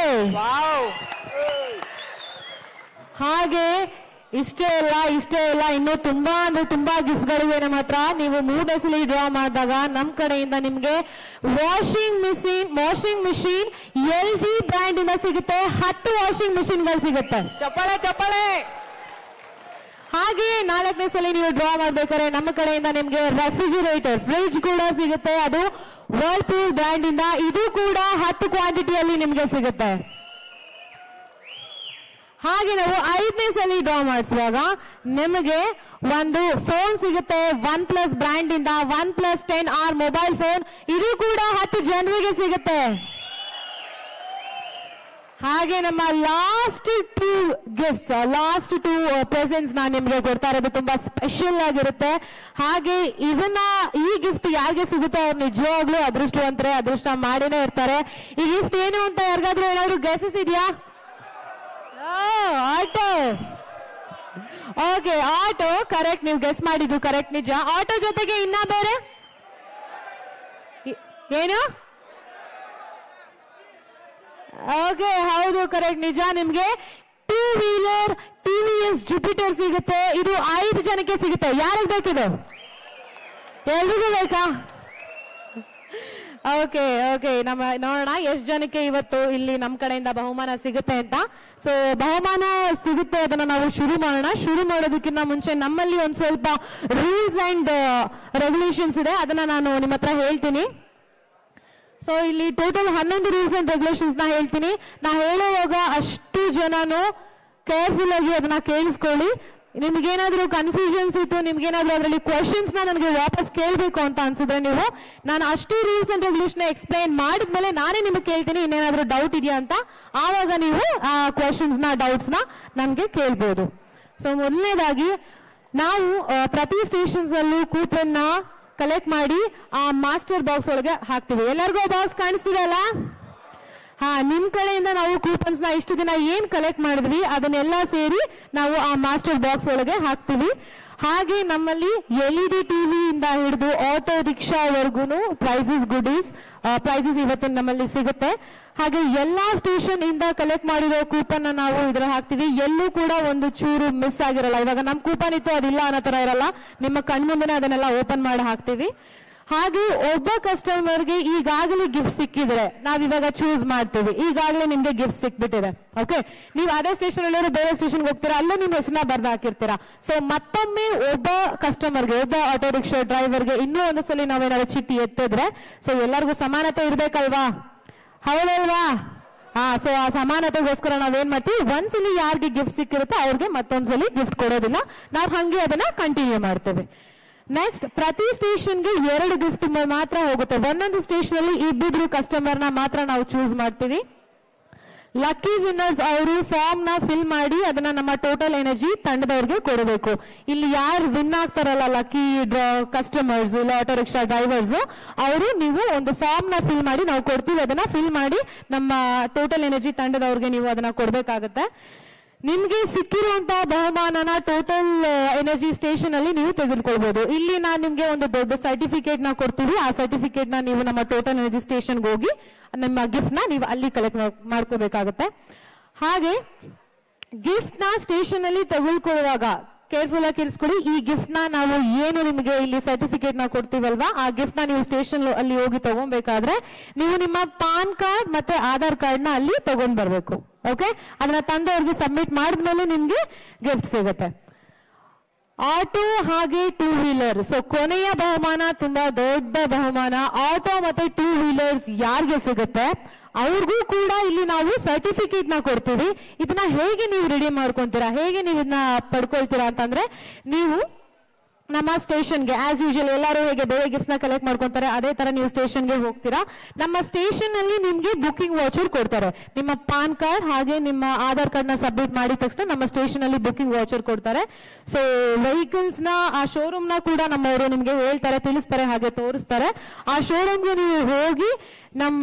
ಹಾಗೆ ಇಷ್ಟೇ ಅಲ್ಲ ಇಷ್ಟೇ ಅಲ್ಲ ಇನ್ನು ತುಂಬಾ ಅಂದ್ರೆ ತುಂಬಾ ಗಿಫ್ಟ್ಗಳಿವೆ ನಮ್ಮ ಹತ್ರ ನೀವು ಮೂರನೇ ಸಲ ಡ್ರಾ ಮಾಡಿದಾಗ ನಮ್ ಕಡೆಯಿಂದ ನಿಮ್ಗೆ washing machine washing machine L G brand ಇಂದ ಸಿಗುತ್ತೆ ಹತ್ತು ವಾಷಿಂಗ್ ಮಿಷಿನ್ಗಳು ಸಿಗುತ್ತೆ ಚಪ್ಪಾಳೆ ಚಪ್ಪಾಳೆ ಹಾಗೆ ನಾಲ್ಕನೇ ಸಲ ನೀವು ಡ್ರಾ ಮಾಡ್ಬೇಕಾದ್ರೆ ನಮ್ಮ ಕಡೆಯಿಂದ ನಿಮ್ಗೆ ರೆಫ್ರಿಜಿರೇಟರ್ ಫ್ರಿಡ್ಜ್ ಕೂಡ ಸಿಗುತ್ತೆ ಅದು ವರ್ಲ್ಪೂಲ್ ಬ್ರ್ಯಾಂಡ್ ಇಂದ ಇದು ಕೂಡ ಹತ್ತು ಕ್ವಾಂಟಿಟಿಯಲ್ಲಿ ನಿಮ್ಗೆ ಸಿಗುತ್ತೆ ಹಾಗೆ ನಾವು ಐದನೇ ಸಲ ಡ್ರಾ ಮಾಡಿಸುವಾಗ ನಿಮಗೆ ಒಂದು ಫೋನ್ ಸಿಗುತ್ತೆ ಒನ್ ಪ್ಲಸ್ ಬ್ರ್ಯಾಂಡ್ ಇಂದ one plus ten R mobile phone ಇದು ಕೂಡ ಹತ್ತು ಜನರಿಗೆ ಸಿಗುತ್ತೆ ಹಾಗೆ ನಮ್ಮ last two gifts last two presents ನಾನು ನಿಮ್ಗೆ ಕೊಡ್ತಾ ಇರೋದು ತುಂಬಾ ಸ್ಪೆಷಲ್ ಆಗಿರುತ್ತೆ ಹಾಗೆ ಇದನ್ನ ಈ ಗಿಫ್ಟ್ ಯಾರಿಗೆ ಸಿಗುತ್ತೋ ಅವ್ರು ನಿಜವಾಗ್ಲೂ ಅದೃಷ್ಟವಂತರೆ ಅದೃಷ್ಟ ಮಾಡಿನೇ ಇರ್ತಾರೆ ಈ ಗಿಫ್ಟ್ ಏನು ಅಂತ ಯಾರಿಗಾದ್ರೂ ಏನಾದ್ರು ಗೆಸಸ್ ಇದೆಯಾ ಆಟೋ ಓಕೆ ಆಟೋ ಕರೆಕ್ಟ್ ನೀವು ಗೆಸ್ ಮಾಡಿದ್ದು ಕರೆಕ್ಟ್ ನಿಜ ಆಟೋ ಜೊತೆಗೆ ಇನ್ನ ಬೇರೆ ಇ- ಏನು ಓಕೆ ಹೌದು ಕರೆಕ್ಟ್ ನಿಜ ನಿಮ್ಗೆ ಟೂ ವೀಲರ್ ಟಿವಿಎಸ್ ಜುಪಿಟರ್ ಸಿಗುತ್ತೆ ಇದು ಐದು ಜನಕ್ಕೆ ಸಿಗುತ್ತೆ ಯಾರಿಗೆ ಬೇಕಿದು ಎಲ್ರಿಗೂ ಬೇಕಾ ಓಕೆ ಓಕೆ ನಮ್ಮ ನೋಡೋಣ ಎಷ್ಟು ಜನಕ್ಕೆ ಇವತ್ತು ಇಲ್ಲಿ ನಮ್ಮ ಕಡೆಯಿಂದ ಬಹುಮಾನ ಸಿಗುತ್ತೆ ಅಂತ ಸೊ ಬಹುಮಾನ ಸಿಗುತ್ತೆ ಅದನ್ನ ನಾವು ಶುರು ಮಾಡೋಣ ಶುರು ಮಾಡೋದಕ್ಕಿಂತ ಮುಂಚೆ ನಮ್ಮಲ್ಲಿ ಒಂದು ಸ್ವಲ್ಪ ರೂಲ್ಸ್ ಅಂಡ್ ರೆಗ್ಯುಲೇಷನ್ಸ್ ಇದೆ ಅದನ್ನ ನಾನು ನಿಮ್ಮ ಹತ್ರ ಹೇಳ್ತೀನಿ ಸೊ ಇಲ್ಲಿ ಟೋಟಲ್ ಹನ್ನೊಂದು ರೂಲ್ಸ್ ಅಂಡ್ ರೆಗ್ಯುಲೇಷನ್ಸ್ ನ ಹೇಳ್ತೀನಿ ನಾ ಹೇಳುವಾಗ ಅಷ್ಟು ಜನನು ಕೇರ್ಫುಲ್ ಆಗಿ ಅದನ್ನ ಕೇಳಿಸ್ಕೊಳ್ಳಿ ನಿಮ್ಗೇನಾದ್ರೂ ಕನ್ಫ್ಯೂಷನ್ಸ್ ಇತ್ತು ನಿಮ್ಗೇನಾದ್ರೂ ಅದರಲ್ಲಿ ಕ್ವಶನ್ಸ್ ನ ನನಗೆ ವಾಪಸ್ ಕೇಳಬೇಕು ಅಂತ ಅನ್ಸಿದ್ರೆ ನೀವು ನಾನು ಅಷ್ಟು ರೂಲ್ಸ್ ಅಂಡ್ ರೆಗ್ಯುಲೇಷನ್ ಎಕ್ಸ್ಪ್ಲೈನ್ ಮಾಡಿದ್ಮೇಲೆ ನಾನೇ ನಿಮಗೆ ಕೇಳ್ತೀನಿ ಇನ್ನೇನಾದ್ರೂ ಡೌಟ್ ಇದೆಯಾ ಅಂತ ಆವಾಗ ನೀವು ಆ ಕ್ವಶನ್ಸ್ ನ ಡೌಟ್ಸ್ ನ ನನ್ಗೆ ಕೇಳ್ಬೋದು ಸೊ ಮೊದಲನೇದಾಗಿ ನಾವು ಆ, ಪ್ರತಿ ಸ್ಟೇಷನ್ಸ್ ಅಲ್ಲೂ ಕೂಪನ್ ನ ಕಲೆಕ್ಟ್ ಮಾಡಿ ಆ ಮಾಸ್ಟರ್ ಬಾಕ್ಸ್ ಒಳಗೆ ಹಾಕ್ತಿವಿ ಎಲ್ಲರಿಗೂ ಬಾಕ್ಸ್ ಕಾಣಿಸ್ತಿದೆ ಅಲ್ಲ ಹಾ ನಿಮ್ ಕಡೆಯಿಂದ ನಾವು ಕೂಪನ್ಸ್ ನ ಇಷ್ಟು ದಿನ ಏನ್ ಕಲೆಕ್ಟ್ ಮಾಡಿದ್ವಿ ಅದನ್ನೆಲ್ಲ ಸೇರಿ ನಾವು ಆ ಮಾಸ್ಟರ್ ಬಾಕ್ಸ್ ಒಳಗೆ ಹಾಕ್ತಿವಿ ಹಾಗೆ ನಮ್ಮಲ್ಲಿ ಎಲ್ ಇ ಡಿ ಟಿವಿ ಇಂದ ಹಿಡಿದು ಆಟೋ ರಿಕ್ಷಾವರೆಗೂ ಪ್ರೈಸಸ್ ಗುಡೀಸ್ ಪ್ರೈಸಸ್ ಇವತ್ತಿನ ನಮ್ಮಲ್ಲಿ ಸಿಗುತ್ತೆ ಹಾಗೆ ಎಲ್ಲಾ ಸ್ಟೇಷನ್ ಇಂದ ಕಲೆಕ್ಟ್ ಮಾಡಿರೋ ಕೂಪನ್ ನಾವು ಇದ್ರ ಹಾಕ್ತಿವಿ ಎಲ್ಲೂ ಕೂಡ ಒಂದು ಚೂರು ಮಿಸ್ ಆಗಿರಲ್ಲ ಇವಾಗ ನಮ್ ಕೂಪನ್ ಇತ್ತು ಅದಿಲ್ಲ ಅನ್ನೋ ತರ ಇರಲ್ಲ ನಿಮ್ಮ ಕಣ್ಮುಂದೆನೆ ಅದನ್ನೆಲ್ಲ ಓಪನ್ ಮಾಡಿ ಹಾಕ್ತಿವಿ ಹಾಗೆ ಒಬ್ಬ ಕಸ್ಟಮರ್ಗೆ ಈಗಾಗಲೇ ಗಿಫ್ಟ್ ಸಿಕ್ಕಿದ್ರೆ ನಾವ್ ಇವಾಗ ಚೂಸ್ ಮಾಡ್ತೀವಿ ಈಗಾಗಲೇ ನಿಮ್ಗೆ ಗಿಫ್ಟ್ ಸಿಕ್ಬಿಟ್ಟಿದೆ ಓಕೆ ನೀವು ಅದೇ ಸ್ಟೇಷನ್ ಅಲ್ಲಿ ಬೇರೆ ಸ್ಟೇಷನ್ಗೆ ಹೋಗ್ತೀರಾ ಅಲ್ಲೂ ನಿಮ್ ಹೆಸರನ್ನ ಬರ್ದು ಹಾಕಿರ್ತೀರಾ ಸೊ ಮತ್ತೊಮ್ಮೆ ಒಬ್ಬ ಕಸ್ಟಮರ್ಗೆ ಒಬ್ಬ ಆಟೋ ರಿಕ್ಷಾ ಡ್ರೈವರ್ಗೆ ಇನ್ನೂ ಒಂದ್ಸಲಿ ನಾವೇನಾದ್ರು ಚೀಟಿ ಎತ್ತಿದ್ರೆ ಸೊ ಎಲ್ಲರಿಗೂ ಸಮಾನತೆ ಇರ್ಬೇಕಲ್ವಾ ಹೌದಲ್ವಾ ಹಾ ಸೊ ಆ ಸಮಾನತೆಗೋಸ್ಕರ ನಾವೇನ್ ಮಾಡ್ತೀವಿ ಒಂದ್ಸಲಿ ಯಾರಿಗೆ ಗಿಫ್ಟ್ ಸಿಕ್ಕಿರುತ್ತೆ ಅವ್ರಿಗೆ ಮತ್ತೊಂದ್ಸಲಿ ಗಿಫ್ಟ್ ಕೊಡೋದಿಲ್ಲ ನಾವು ಹಂಗೆ ಅದನ್ನ ಕಂಟಿನ್ಯೂ ಮಾಡ್ತೇವೆ ನೆಕ್ಸ್ಟ್ ಪ್ರತಿ ಸ್ಟೇಷನ್ಗೆ ಎರಡು ಗಿಫ್ಟ್ ಮಾತ್ರ ಹೋಗುತ್ತೆ ಒಂದೊಂದು ಸ್ಟೇಷನ್ ಅಲ್ಲಿ ಇಬ್ಬಿಬ್ರು ಕಸ್ಟಮರ್ ನ ಮಾತ್ರ ನಾವು ಚೂಸ್ ಮಾಡ್ತೀವಿ ಲಕ್ಕಿ ವಿನ್ನರ್ಸ್ ಅವರು ಫಾರ್ಮ್ ನ ಫಿಲ್ ಮಾಡಿ ಅದನ್ನ ನಮ್ಮ ಟೋಟಲ್ ಎನರ್ಜಿ ತಂಡದವ್ರಿಗೆ ಕೊಡಬೇಕು ಇಲ್ಲಿ ಯಾರು ವಿನ್ ಆಗ್ತಾರಲ್ಲ ಲಕ್ಕಿ ಡ್ರಾ ಕಸ್ಟಮರ್ಸ್ ಇಲ್ಲ ಆಟೋ ರಿಕ್ಷಾ ಡ್ರೈವರ್ಸ್ ಅವರು ನೀವು ಒಂದು ಫಾರ್ಮ್ ನ ಫಿಲ್ ಮಾಡಿ ನಾವು ಕೊಡ್ತೀವಿ ಅದನ್ನ ಫಿಲ್ ಮಾಡಿ ನಮ್ಮ ಟೋಟಲ್ ಎನರ್ಜಿ ತಂಡದವ್ರಿಗೆ ನೀವು ಅದನ್ನ ಕೊಡ್ಬೇಕಾಗತ್ತೆ ನಿಮ್ಗೆ ಸಿಕ್ಕಿರುವಂತಹ ಬಹುಮಾನನ ಟೋಟಲ್ ಎನರ್ಜಿ ಸ್ಟೇಷನ್ ಅಲ್ಲಿ ನೀವು ತೆಗೆದುಕೊಳ್ಬಹುದು ಇಲ್ಲಿ ನಾನು ನಿಮ್ಗೆ ಒಂದು ದೊಡ್ಡ ಸರ್ಟಿಫಿಕೇಟ್ ನ ಕೊಡ್ತೀವಿ ಆ ಸರ್ಟಿಫಿಕೇಟ್ ನ ನೀವು ನಮ್ಮ ಟೋಟಲ್ ಎನರ್ಜಿ ಸ್ಟೇಷನ್ಗೆ ಹೋಗಿ ನಿಮ್ಮ ಗಿಫ್ಟ್ ನ ನೀವು ಅಲ್ಲಿ ಕಲೆಕ್ಟ್ ಮಾಡ್ಕೋಬೇಕಾಗತ್ತೆ ಹಾಗೆ ಗಿಫ್ಟ್ ನ ಸ್ಟೇಷನ್ ಅಲ್ಲಿ ತೆಗೆದುಕೊಳ್ಳುವಾಗ ಕೇರ್ಫುಲ್ ಆಗಿ ಕೇಳಿಸ್ಕೊಳ್ಳಿ ಈ ಗಿಫ್ಟ್ ನ ನಾವು ಏನು ನಿಮಗೆ ಇಲ್ಲಿ ಸರ್ಟಿಫಿಕೇಟ್ ನ ಕೊಡ್ತೀವಲ್ವಾ ಆ ಗಿಫ್ಟ್ ನ ನೀವು ಸ್ಟೇಷನ್ ಅಲ್ಲಿ ಹೋಗಿ ತಗೊಬೇಕಾದ್ರೆ ನೀವು ನಿಮ್ಮ ಪಾನ್ ಕಾರ್ಡ್ ಮತ್ತೆ ಆಧಾರ್ ಕಾರ್ಡ್ ನ ಅಲ್ಲಿ ತಗೊಂಡ್ ಬರ್ಬೇಕು ಓಕೆ ಅದನ್ನ ತಂದವ್ರಿಗೆ ಸಬ್ಮಿಟ್ ಮಾಡಿದ್ಮೇಲೆ ನಿಮ್ಗೆ ಗಿಫ್ಟ್ ಸಿಗುತ್ತೆ ಆಟೋ ಹಾಗೆ ಟೂ ವೀಲರ್ ಸೊ ಕೊನೆಯ ಬಹುಮಾನ ತುಂಬಾ ದೊಡ್ಡ ಬಹುಮಾನ ಆಟೋ ಮತ್ತೆ ಟೂ ವೀಲರ್ಸ್ ಯಾರಿಗೆ ಸಿಗುತ್ತೆ ಅವ್ರಿಗೂ ಕೂಡ ಇಲ್ಲಿ ನಾವು ಸರ್ಟಿಫಿಕೇಟ್ ನ ಕೊಡ್ತೀವಿ ಇದನ್ನ ಹೇಗೆ ನೀವು ರೆಡಿ ಮಾಡ್ಕೊಂತೀರಾ ಹೇಗೆ ನೀವು ಇದನ್ನ ಪಡ್ಕೊಳ್ತೀರಾ ಅಂತಂದ್ರೆ ನೀವು ನಮ್ಮ ಸ್ಟೇಷನ್ಗೆ ಆಸ್ ಯೂಶುವಲ್ ಎಲ್ಲರೂ ಹೇಗೆ ಬೇರೆ ಗಿಫ್ಟ್ಸ್ ನ ಕಲೆಕ್ಟ್ ಮಾಡ್ಕೊಂತಾರೆ ಅದೇ ತರ ನೀವು ಸ್ಟೇಷನ್ಗೆ ಹೋಗ್ತೀರಾ ನಮ್ಮ ಸ್ಟೇಷನ್ ಅಲ್ಲಿ ನಿಮ್ಗೆ ಬುಕಿಂಗ್ ವಾಚರ್ ಕೊಡ್ತಾರೆ ನಿಮ್ಮ ಪಾನ್ ಕಾರ್ಡ್ ಹಾಗೆ ನಿಮ್ಮ ಆಧಾರ್ ಕಾರ್ಡ್ ನ ಸಬ್ಮಿಟ್ ಮಾಡಿದ ತಕ್ಷಣ ನಮ್ಮ ಸ್ಟೇಷನ್ ಅಲ್ಲಿ ಬುಕಿಂಗ್ ವಾಚರ್ ಕೊಡ್ತಾರೆ ಸೊ ವೆಹಿಕಲ್ಸ್ ನ ಆ ಶೋರೂಮ್ ನ ಕೂಡ ನಮ್ಮವರು ನಿಮ್ಗೆ ಹೇಳ್ತಾರೆ ತಿಳಿಸ್ತಾರೆ ಹಾಗೆ ತೋರಿಸ್ತಾರೆ ಆ ಶೋರೂಮ್ಗೆ ನೀವು ಹೋಗಿ ನಮ್ಮ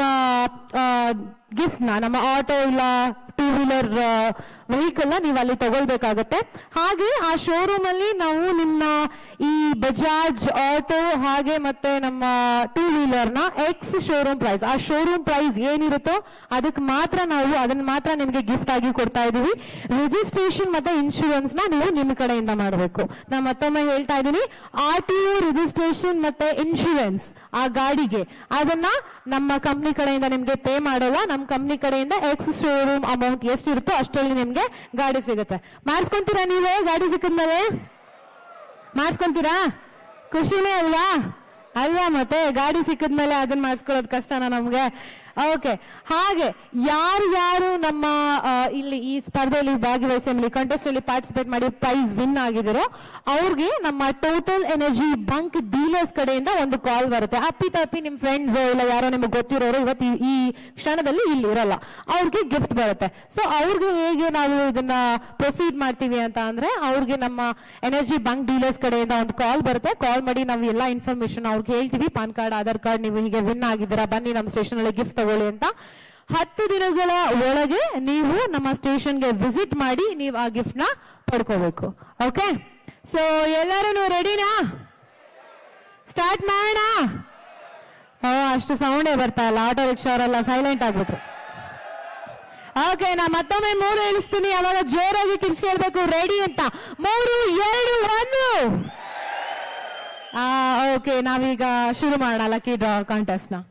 ಗಿಫ್ಟ್ ನ ನಮ್ಮ ಆಟೋ ಇಲ್ಲ ಟೂ ವೀಲರ್ ವೆಹಿಕಲ್ ನ ನೀವು ಅಲ್ಲಿ ತಗೊಳ್ಬೇಕಾಗತ್ತೆ ಹಾಗೆ ಆ ಶೋರೂಮ್ ಅಲ್ಲಿ ನಾವು ನಿಮ್ಮ ಈ ಬಜಾಜ್ ಆಟೋ ಹಾಗೆ ಮತ್ತೆ ನಮ್ಮ ಟೂ ವೀಲರ್ ನ ಎಕ್ಸ್ ಶೋರೂಮ್ ಪ್ರೈಸ್ ಆ ಶೋರೂಮ್ ಪ್ರೈಸ್ ಏನಿರುತ್ತೋ ಅದಕ್ಕೆ ಮಾತ್ರ ನಾವು ಅದನ್ನ ಮಾತ್ರ ನಿಮ್ಗೆ ಗಿಫ್ಟ್ ಆಗಿ ಕೊಡ್ತಾ ಇದೀವಿ ರಿಜಿಸ್ಟ್ರೇಷನ್ ಮತ್ತೆ ಇನ್ಶೂರೆನ್ಸ್ ನ ನೀವು ನಿಮ್ಮ ಕಡೆಯಿಂದ ಮಾಡಬೇಕು ನಾ ಮತ್ತೊಮ್ಮೆ ಹೇಳ್ತಾ ಇದ್ದೀನಿ ಆರ್ ಟಿ ಒ ರಿಜಿಸ್ಟ್ರೇಷನ್ ಮತ್ತೆ ಇನ್ಶೂರೆನ್ಸ್ ಆ ಗಾಡಿಗೆ ಅದನ್ನ ನಮ್ಮ ಕಂಪ್ನಿ ಕಡೆಯಿಂದ ನಿಮ್ಗೆ ಪೇ ಮಾಡೋಲ್ಲ ನಮ್ಮ ಕಂಪ್ನಿ ಕಡೆಯಿಂದ ಎಕ್ಸ್ ಶೋರೂಮ್ ಅಮೌಂಟ್ ಎಷ್ಟಿರುತ್ತೋ ಅಷ್ಟರಲ್ಲಿ ನಿಮ್ಗೆ ಗಾಡಿ ಸಿಗುತ್ತೆ ಮಾಡಿಸ್ಕೊಂತೀರಾ ನೀವೇ ಗಾಡಿ ಸಿಕ್ಕಿದ್ಮೇಲೆ ಮಾಡಿಸ್ಕೊಂತೀರಾ ಖುಷಿನೇ ಅಲ್ವಾ ಅಲ್ವಾ ಮತ್ತೆ ಗಾಡಿ ಸಿಕ್ಕಿದ್ಮೇಲೆ ಅದನ್ನ ಮಾಡಿಸ್ಕೊಳ್ಳೋದು ಕಷ್ಟನಾ ನಮ್ಗೆ ಓಕೆ ಹಾಗೆ ಯಾರು ಯಾರು ನಮ್ಮ ಆ, ಇಲ್ಲಿ ಈ ಸ್ಪರ್ಧೆಯಲ್ಲಿ ಭಾಗವಹಿಸಿ ಆಮೇಲೆ contest ಅಲ್ಲಿ ಪಾರ್ಟಿಸಿಪೇಟ್ ಮಾಡಿ ಪ್ರೈಸ್ ವಿನ್ ಆಗಿದಿರೋ ಅವ್ರಿಗೆ ನಮ್ಮ ಟೋಟಲ್ ಎನರ್ಜಿ ಬಂಕ್ ಡೀಲರ್ಸ್ ಕಡೆಯಿಂದ ಒಂದು ಕಾಲ್ ಬರುತ್ತೆ ಅಪ್ಪಿ ತಪ್ಪಿ ನಿಮ್ ಫ್ರೆಂಡ್ಸ್ ಇಲ್ಲ ಯಾರೋ ನಿಮ್ಗೆ ಗೊತ್ತಿರೋರು ಇವತ್ತು ಈ- ಈ ಕ್ಷಣದಲ್ಲಿ ಇಲ್ಲಿ ಇರಲ್ಲ ಅವ್ರಿಗೆ ಗಿಫ್ಟ್ ಬರುತ್ತೆ ಸೊ ಅವ್ರಿಗೆ ಹೇಗೆ ನಾವು ಇದನ್ನ ಪ್ರೊಸೀಡ್ ಮಾಡ್ತೀವಿ ಅಂತ ಅಂದ್ರೆ ಅವ್ರಿಗೆ ನಮ್ಮ ಎನರ್ಜಿ ಬಂಕ್ ಡೀಲರ್ಸ್ ಕಡೆಯಿಂದ ಒಂದು ಕಾಲ್ ಬರುತ್ತೆ ಕಾಲ್ ಮಾಡಿ ನಾವು ಎಲ್ಲ ಇನ್ಫಾರ್ಮೇಶನ್ ಅವ್ರಿಗೆ ಹೇಳ್ತೀವಿ ಪಾನ್ ಕಾರ್ಡ್ ಆಧಾರ್ ಕಾರ್ಡ್ ನೀವು ಹೀಗೆ ವಿನ್ ಆಗಿದ್ದೀರಾ ಬನ್ನಿ ನಮ್ಮ ಸ್ಟೇಷನ್ ಅಲ್ಲಿ ಗಿಫ್ಟ್ ತಗೊಳ್ಳಿ ಅಂತ ಹತ್ತು ದಿನಗಳ ಒಳಗೆ ನೀವು ನಮ್ಮ ಸ್ಟೇಷನ್ಗೆ ವಿಸಿಟ್ ಮಾಡಿ ನೀವು ಆ ಗಿಫ್ಟ್ ನ ಪಡ್ಕೋಬೇಕು ಓಕೆ ಸೊ ಎಲ್ಲರೂ ರೆಡಿನಾ ಸ್ಟಾರ್ಟ್ ಮಾಡೋಣ ಓ ಅಷ್ಟು ಸೌಂಡೇ ಬರ್ತಾ ಇಲ್ಲ ಆಟೋ ರಿಕ್ಷಾ ಅವರೆಲ್ಲ ಸೈಲೆಂಟ್ ಆಗ್ಬಿಟ್ರು ಓಕೆ ನಾ ಮತ್ತೊಮ್ಮೆ ಮೂರು ಹೇಳಿಸ್ತೀನಿ ಅವಾಗ ಜೋರಾಗಿ ಕಿರ್ಚ್ ಕೇಳ್ಬೇಕು ರೆಡಿ ಅಂತ ಮೂರು ಎರಡು ಒಂದು ಓಕೆ ನಾವೀಗ ಶುರು ಮಾಡೋಣ ಲಕ್ಕಿ ಡ್ರಾ ಕಾಂಟೆಸ್ಟ್ ನ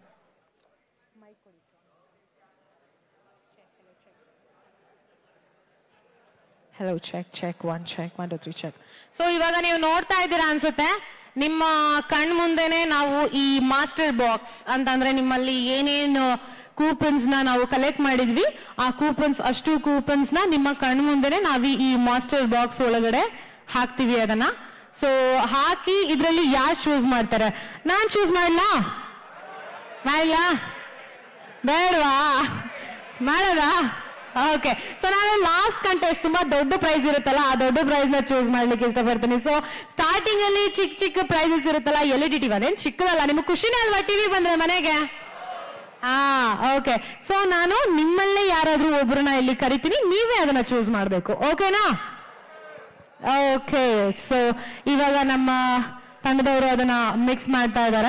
hello check check one check one two three check so ಇವಾಗ ನೀವು ನೋಡ್ತಾ ಇದ್ದೀರಾ ಅನ್ಸುತ್ತೆ ನಿಮ್ಮ ಕಣ್ ಮುಂದೆನೆ ನಾವು ಈ ಮಾಸ್ಟರ್ ಬಾಕ್ಸ್ ಅಂತಂದ್ರೆ ನಿಮ್ಮಲ್ಲಿ ಏನೇನು ಕೂಪನ್ಸ್ ನ ನಾವು ಕಲೆಕ್ಟ್ ಮಾಡಿದ್ವಿ ಆ ಕೂಪನ್ಸ್ ಅಷ್ಟು ಕೂಪನ್ಸ್ ನ ನಿಮ್ಮ ಕಣ್ ಮುಂದೆನೆ ನಾವು ಈ ಮಾಸ್ಟರ್ ಬಾಕ್ಸ್ ಒಳಗಡೆ ಹಾಕ್ತಿವಿ ಅದನ್ನ ಸೊ ಹಾಕಿ ಇದ್ರಲ್ಲಿ ಯಾರು ಚೂಸ್ ಮಾಡ್ತಾರೆ ನಾನ್ ಚೂಸ್ ಮಾಡ್ಲಾ ಮಾಡ್ಲಾ ಬೇಡವಾ ಮಾಡದಾ ಓಕೆ ಸೊ ನಾನು ಲಾಸ್ಟ್ ಕಂಟೆಸ್ಟ್ ತುಂಬಾ ದೊಡ್ಡ ಪ್ರೈಸ್ ಇರುತ್ತಲ್ಲ ಆ ದೊಡ್ಡ ಪ್ರೈಸ್ ನ ಚೂಸ್ ಮಾಡ್ಲಿಕ್ಕೆ ಇಷ್ಟಪಡ್ತೀನಿ ಸೊ ಸ್ಟಾರ್ಟಿಂಗ್ ಅಲ್ಲಿ ಚಿಕ್ಕ ಚಿಕ್ಕ ಪ್ರೈಸಸ್ ಇರುತ್ತಲ್ಲ ಎಲ್ ಇ ಡಿ ಟಿವಿ ಅದೇನ್ ಚಿಕ್ಕದಲ್ಲ ನಿಮ್ಗೆ ಖುಷಿನೇ ಅಲ್ವಾ ಟಿವಿ ಬಂದ್ರೆ ಮನೆಗೆ ಹಾ ಓಕೆ ಸೊ ನಾನು ನಿಮ್ಮಲ್ಲೇ ಯಾರಾದ್ರೂ ಒಬ್ರನ್ನ ಇಲ್ಲಿ ಕರಿತೀನಿ ನೀವೇ ಅದನ್ನ ಚೂಸ್ ಮಾಡ್ಬೇಕು ಓಕೆನಾ ಓಕೆ ಸೊ ಇವಾಗ ನಮ್ಮ ತಂಡದವರು ಅದನ್ನ ಮಿಕ್ಸ್ ಮಾಡ್ತಾ ಇದ್ದಾರೆ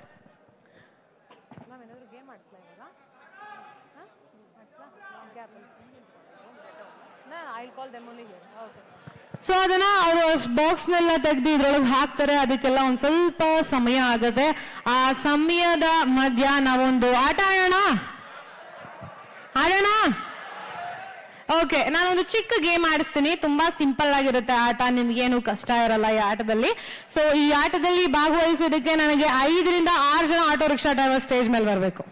ಸೊ ಅದನ್ನ ಅವರು ಬಾಕ್ಸ್ ನೆಲ್ಲ ತೆಗ್ದು ಇದ್ರೊಳಗೆ ಹಾಕ್ತಾರೆ ಅದಕ್ಕೆಲ್ಲ ಒಂದ್ ಸ್ವಲ್ಪ ಸಮಯ ಆಗತ್ತೆ ಆ ಸಮಯದ ಮಧ್ಯ ನಾವೊಂದು ಆಟ ಆಡೋಣ ಆಡೋಣ ಓಕೆ ನಾನೊಂದು ಚಿಕ್ಕ ಗೇಮ್ ಆಡಿಸ್ತೀನಿ ತುಂಬಾ ಸಿಂಪಲ್ ಆಗಿರುತ್ತೆ ಆಟ ನಿಮ್ಗೇನು ಕಷ್ಟ ಇರಲ್ಲ ಈ ಆಟದಲ್ಲಿ ಸೊ ಈ ಆಟದಲ್ಲಿ ಭಾಗವಹಿಸೋದಕ್ಕೆ ನನಗೆ ಐದರಿಂದ ಆರು ಜನ ಆಟೋ ರಿಕ್ಷಾ ಡ್ರೈವರ್ ಸ್ಟೇಜ್ ಮೇಲೆ ಬರಬೇಕು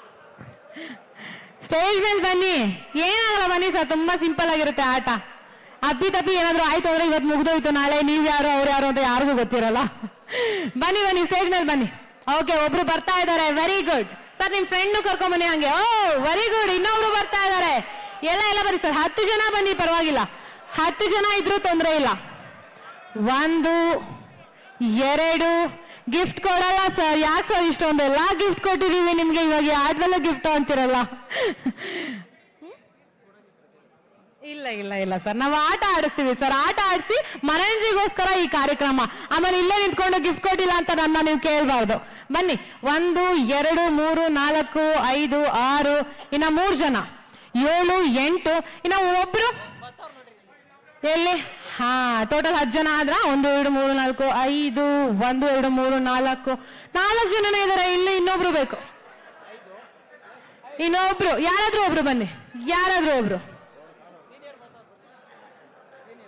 ಸ್ಟೇಜ್ ಮೇಲೆ ಬನ್ನಿ ಏನಾಗಲ್ಲ ಬನ್ನಿ ಸರ್ ತುಂಬಾ ಸಿಂಪಲ್ ಆಗಿರುತ್ತೆ ಆಟ ಅಪ್ಪಿ ತಪ್ಪಿ ಏನಾದ್ರು ಆಯ್ತು ಅಂದ್ರೆ ಇವತ್ತು ಮುಗ್ದೋಯ್ತು ನಾಳೆ ನೀವ್ ಯಾರು ಅವ್ರು ಯಾರು ಅಂತ ಯಾರಿಗೂ ಗೊತ್ತಿರಲ್ಲ ಬನ್ನಿ ಬನ್ನಿ ಸ್ಟೇಜ್ ಮೇಲೆ ಬನ್ನಿ ಓಕೆ ಒಬ್ರು ಬರ್ತಾ ಇದ್ದಾರೆ ವೆರಿ ಗುಡ್ ಸರ್ ನಿಮ್ ಫ್ರೆಂಡ್ ಕರ್ಕೊಂಡ್ ಬನ್ನಿ ಹಂಗೆ ಓ ವೆರಿ ಗುಡ್ ಇನ್ನೊಬ್ರು ಬರ್ತಾ ಇದ್ದಾರೆ ಎಲ್ಲ ಎಲ್ಲ ಬನ್ನಿ ಸರ್ ಹತ್ತು ಜನ ಬನ್ನಿ ಪರವಾಗಿಲ್ಲ ಹತ್ತು ಜನ ಇದ್ರೂ ತೊಂದರೆ ಇಲ್ಲ ಒಂದು ಎರಡು ಗಿಫ್ಟ್ ಕೊಡಲ್ಲ ಸರ್ ಯಾಕೆ ಸರ್ ಇಷ್ಟೊಂದು ಎಲ್ಲಾ ಗಿಫ್ಟ್ ಕೊಟ್ಟಿದೀವಿ ನಿಮ್ಗೆ ಇವಾಗ ಈ ಆಟದಲ್ಲೂ ಗಿಫ್ಟ್ ಅಂತಿರಲ್ಲ ಇಲ್ಲ ಇಲ್ಲ ಇಲ್ಲ ಸರ್ ನಾವು ಆಟ ಆಡಿಸ್ತೀವಿ ಸರ್ ಆಟ ಆಡಿಸಿ ಮನರಂಜಿಗೋಸ್ಕರ ಈ ಕಾರ್ಯಕ್ರಮ ಆಮೇಲೆ ಇಲ್ಲೇ ನಿಂತ್ಕೊಂಡು ಗಿಫ್ಟ್ ಕೊಟ್ಟಿಲ್ಲ ಅಂತ ನನ್ನ ನೀವು ಕೇಳಬಾರ್ದು ಬನ್ನಿ ಒಂದು ಎರಡು ಮೂರು ನಾಲ್ಕು ಐದು ಆರು ಇನ್ನ ಮೂರು ಜನ ಏಳು ಎಂಟು ಇನ್ನ ಒಬ್ರು ಎಲ್ಲಿ ಹಾ ಟೋಟಲ್ ಹತ್ತು ಜನ ಆದ್ರ ಒಂದು ಎರಡು ಮೂರು ನಾಲ್ಕು ಐದು ಒಂದು ಎರಡು ಮೂರು ನಾಲ್ಕು ನಾಲ್ಕು ಜನನೇ ಇದಾರೆ ಇಲ್ಲಿ ಇನ್ನೊಬ್ರು ಬೇಕು ಇನ್ನೊಬ್ರು ಯಾರಾದ್ರೂ ಒಬ್ರು ಬನ್ನಿ ಯಾರಾದ್ರೂ ಒಬ್ರು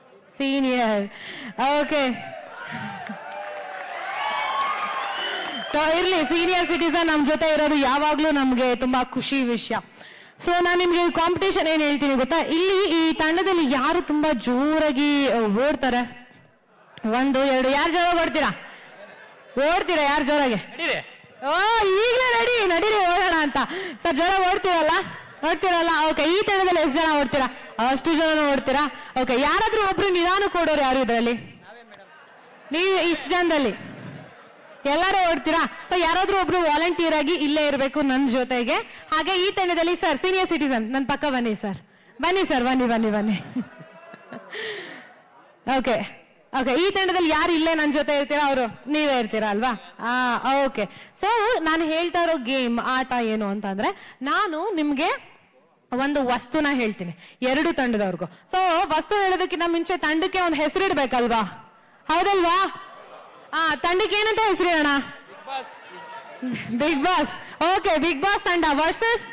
ಸೀನಿಯರ್ ಓಕೆ ಸೊ ಇರ್ಲಿ ಸೀನಿಯರ್ ಸಿಟಿಸನ್ ನಮ್ ಜೊತೆ ಇರೋದು ಯಾವಾಗ್ಲೂ ನಮ್ಗೆ ತುಂಬಾ ಖುಷಿ ವಿಷಯ ಸೊ ನಾನು ನಿಮ್ಗೆ ಕಾಂಪಿಟೇಷನ್ ಏನ್ ಹೇಳ್ತೀನಿ ಗೊತ್ತಾ ಇಲ್ಲಿ ಈ ತಂಡದಲ್ಲಿ ಯಾರು ತುಂಬಾ ಜೋರಾಗಿ ಆ, ಓಡ್ತಾರೆ ಒಂದು ಎರಡು ಯಾರು ಜೋರಾಗಿ ಓಡ್ತೀರಾ ಓಡ್ತೀರಾ ಯಾರು ಜೋರಾಗಿ ಓ ಈಗಲೇ ನಡಿ ನಡೀರಿ ಓಡೋಣ ಅಂತ ಸರ್ ಜೋರ ಓಡ್ತೀರಲ್ಲ ಓಡ್ತೀರಲ್ಲ ಓಕೆ ಈ ತಂಡದಲ್ಲಿ ಎಷ್ಟು ಜನ ಓಡ್ತೀರಾ ಅಷ್ಟು ಜನ ಓಡ್ತೀರಾ ಓಕೆ ಯಾರಾದ್ರೂ ಒಬ್ರು ನಿಧಾನ ಕೊಡೋರು ಯಾರು ಇದರಲ್ಲಿ ನೀವು ಇಷ್ಟು ಜನದಲ್ಲಿ ಎಲ್ಲರೂ ಓಡ್ತೀರಾ ಸೊ ಯಾರಾದ್ರೂ ಒಬ್ರು ವಾಲಂಟಿಯರ್ ಆಗಿ ಇಲ್ಲೇ ಇರಬೇಕು ನನ್ನ ಜೊತೆಗೆ ಹಾಗೆ ಈ ತಂಡದಲ್ಲಿ ಸರ್ ಸೀನಿಯರ್ ಸಿಟಿಸನ್ ನನ್ನ ಪಕ್ಕ ಬನ್ನಿ ಸರ್ ಬನ್ನಿ ಸರ್ ಬನ್ನಿ ಬನ್ನಿ ಬನ್ನಿ ಓಕೆ ಓಕೆ ಈ ತಂಡದಲ್ಲಿ ಯಾರು ಇಲ್ಲೇ ನನ್ನ ಜೊತೆ ಇರ್ತೀರಾ ಅವರು ನೀವೇ ಇರ್ತೀರಾ ಅಲ್ವಾ ಆ ಓಕೆ ಸೊ ನಾನು ಹೇಳ್ತಾ ಇರೋ ಗೇಮ್ ಆಟ ಏನು ಅಂತಂದ್ರೆ ನಾನು ನಿಮ್ಗೆ ಒಂದು ವಸ್ತುನ ಹೇಳ್ತೀನಿ ಎರಡು ತಂಡದವ್ರಿಗೂ ಸೊ ವಸ್ತು ಹೇಳೋದಕ್ಕಿಂತ ಮುಂಚೆ ತಂಡಕ್ಕೆ ಒಂದು ಹೆಸರಿಡ್ಬೇಕಲ್ವಾ ಹೌದಲ್ವಾ ಆ ತಂಡಕ್ಕೆ ಏನಂತ ಹೆಸರಿಡೋಣ big boss okay big boss ತಂಡ ವರ್ಸಸ್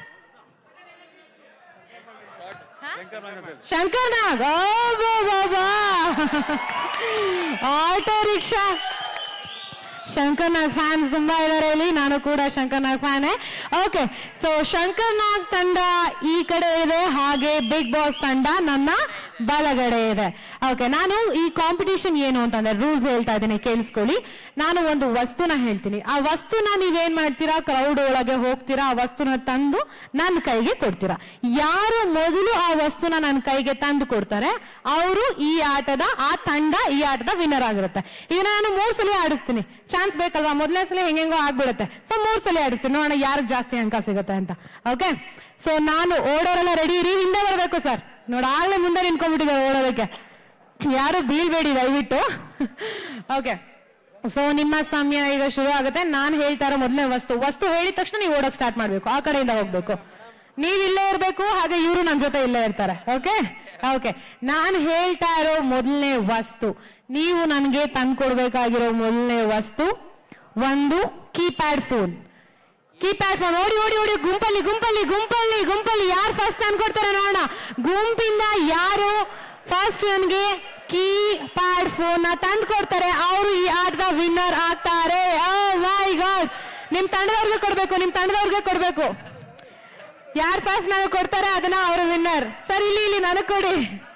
ಶಂಕರ್ ನಾಗ್ ಬಾಬಾ auto rickshaw Shankar Nag fans ತುಂಬಾ ಇದಾರೆ ಇಲ್ಲಿ ನಾನು ಕೂಡ Shankar Nag fan okay so Shankar Nag ತಂಡ ಈ ಕಡೆ ಇದೆ ಹಾಗೆ ಬಿಗ್ ಬಾಸ್ ತಂಡ ನನ್ನ ಬಲಗಡೆ ಇದೆ ಓಕೆ ನಾನು ಈ ಕಾಂಪಿಟೇಷನ್ ಏನು ಅಂತಂದ್ರೆ ರೂಲ್ಸ್ ಹೇಳ್ತಾ ಇದ್ದೀನಿ ಕೇಳಿಸ್ಕೊಳ್ಳಿ ನಾನು ಒಂದು ವಸ್ತುನ ಹೇಳ್ತೀನಿ ಆ ವಸ್ತುನ ನೀವೇನ್ ಮಾಡ್ತೀರಾ ಕ್ರೌಡ್ ಒಳಗೆ ಹೋಗ್ತೀರಾ ಆ ವಸ್ತುನ ತಂದು ನನ್ನ ಕೈಗೆ ಕೊಡ್ತೀರಾ ಯಾರು ಮೊದಲು ಆ ವಸ್ತುನ ನನ್ನ ಕೈಗೆ ತಂದು ಕೊಡ್ತಾರೆ ಅವರು ಈ ಆಟದ ಆ ತಂಡ ಈ ಆಟದ ವಿನ್ನರ್ ಆಗಿರುತ್ತೆ ಈಗ ನಾನು ಮೂರ್ ಸಲ ಆಡಿಸ್ತೀನಿ ಚಾನ್ಸ್ ಬೇಕಲ್ವಾ ಮೊದಲನೇ ಸಲ ಹೆಂಗೆಂಗೋ ಆಗ್ಬಿಡುತ್ತೆ ಸೊ ಮೂರ್ ಸಲ ಆಡಿಸ್ತೀನಿ ನೋಡೋಣ ಯಾರಿಗೆ ಜಾಸ್ತಿ ಅಂಕ ಸಿಗುತ್ತೆ ಅಂತ ಓಕೆ ಸೊ ನಾನು ಓಡೋರೆಲ್ಲ ರೆಡಿ ಇರಿ ಹಿಂದೆ ಬರಬೇಕು ಸರ್ ನೋಡ ಆಗ್ಲೇ ಮುಂದೆ ನಿಂತ್ಕೊಂಡ್ಬಿಟ್ಟಿದ್ದಾರೆ ಓಡೋದಕ್ಕೆ ಯಾರು ಬೀಳ್ಬೇಡಿ ದಯವಿಟ್ಟು ಓಕೆ ಸೊ ನಿಮ್ಮ ಸಮಯ ಈಗ ಶುರು ಆಗುತ್ತೆ ನಾನು ಹೇಳ್ತಾ ಇರೋ ಮೊದಲನೇ ವಸ್ತು ವಸ್ತು ಹೇಳಿದ ತಕ್ಷಣ ನೀವು ಓಡೋಕ್ ಸ್ಟಾರ್ಟ್ ಮಾಡ್ಬೇಕು ಆ ಕಡೆಯಿಂದ ಹೋಗ್ಬೇಕು ನೀವ್ ಇಲ್ಲೇ ಇರ್ಬೇಕು ಹಾಗೆ ಇವರು ನನ್ನ ಜೊತೆ ಇಲ್ಲೇ ಇರ್ತಾರೆ ಓಕೆ ಓಕೆ ನಾನು ಹೇಳ್ತಾ ಇರೋ ಮೊದಲನೇ ವಸ್ತು ನೀವು ನನಗೆ ತಂದ್ಕೊಡ್ಬೇಕಾಗಿರೋ ಮೊದಲನೇ ವಸ್ತು ಒಂದು ಕೀಪ್ಯಾಡ್ ಫೋನ್ ಕೀಪ್ಯಾಡ್ ಫೋನ್ ಓಡಿ ಓಡಿ ಓಡಿ ಗುಂಪಲ್ಲಿ ಗುಂಪಲ್ಲಿ ಗುಂಪಲ್ಲಿ ಗುಂಪಲ್ಲಿ ಯಾರು ಫಸ್ಟ್ ಅನ್ಕೊಡ್ತಾರೆ ನೋಡೋಣ ಗುಂಪಿಂದ ಯಾರು ಫಸ್ಟ್ ನನಗೆ ಕೀ ಪ್ಯಾಡ್ ಫೋನ್ ನ ತಂದು ಕೊಡ್ತಾರೆ ಅವರು ಈ ಆಟದ ವಿನ್ನರ್ ಆಗ್ತಾರೆ ಓ ಮೈ ಗಾಡ್ ನಿಮ್ ತಂಡದವ್ರಿಗೆ ಕೊಡ್ಬೇಕು ನಿಮ್ ತಂಡದವ್ರಿಗೆ ಕೊಡ್ಬೇಕು ಯಾರು ಫಸ್ಟ್ ನನಗೆ ಕೊಡ್ತಾರೆ ಅದನ್ನ ಅವರು ವಿನ್ನರ್ ಸರ್ ಇಲ್ಲಿ ಇಲ್ಲಿ ನನಗೆ ಕೊಡಿ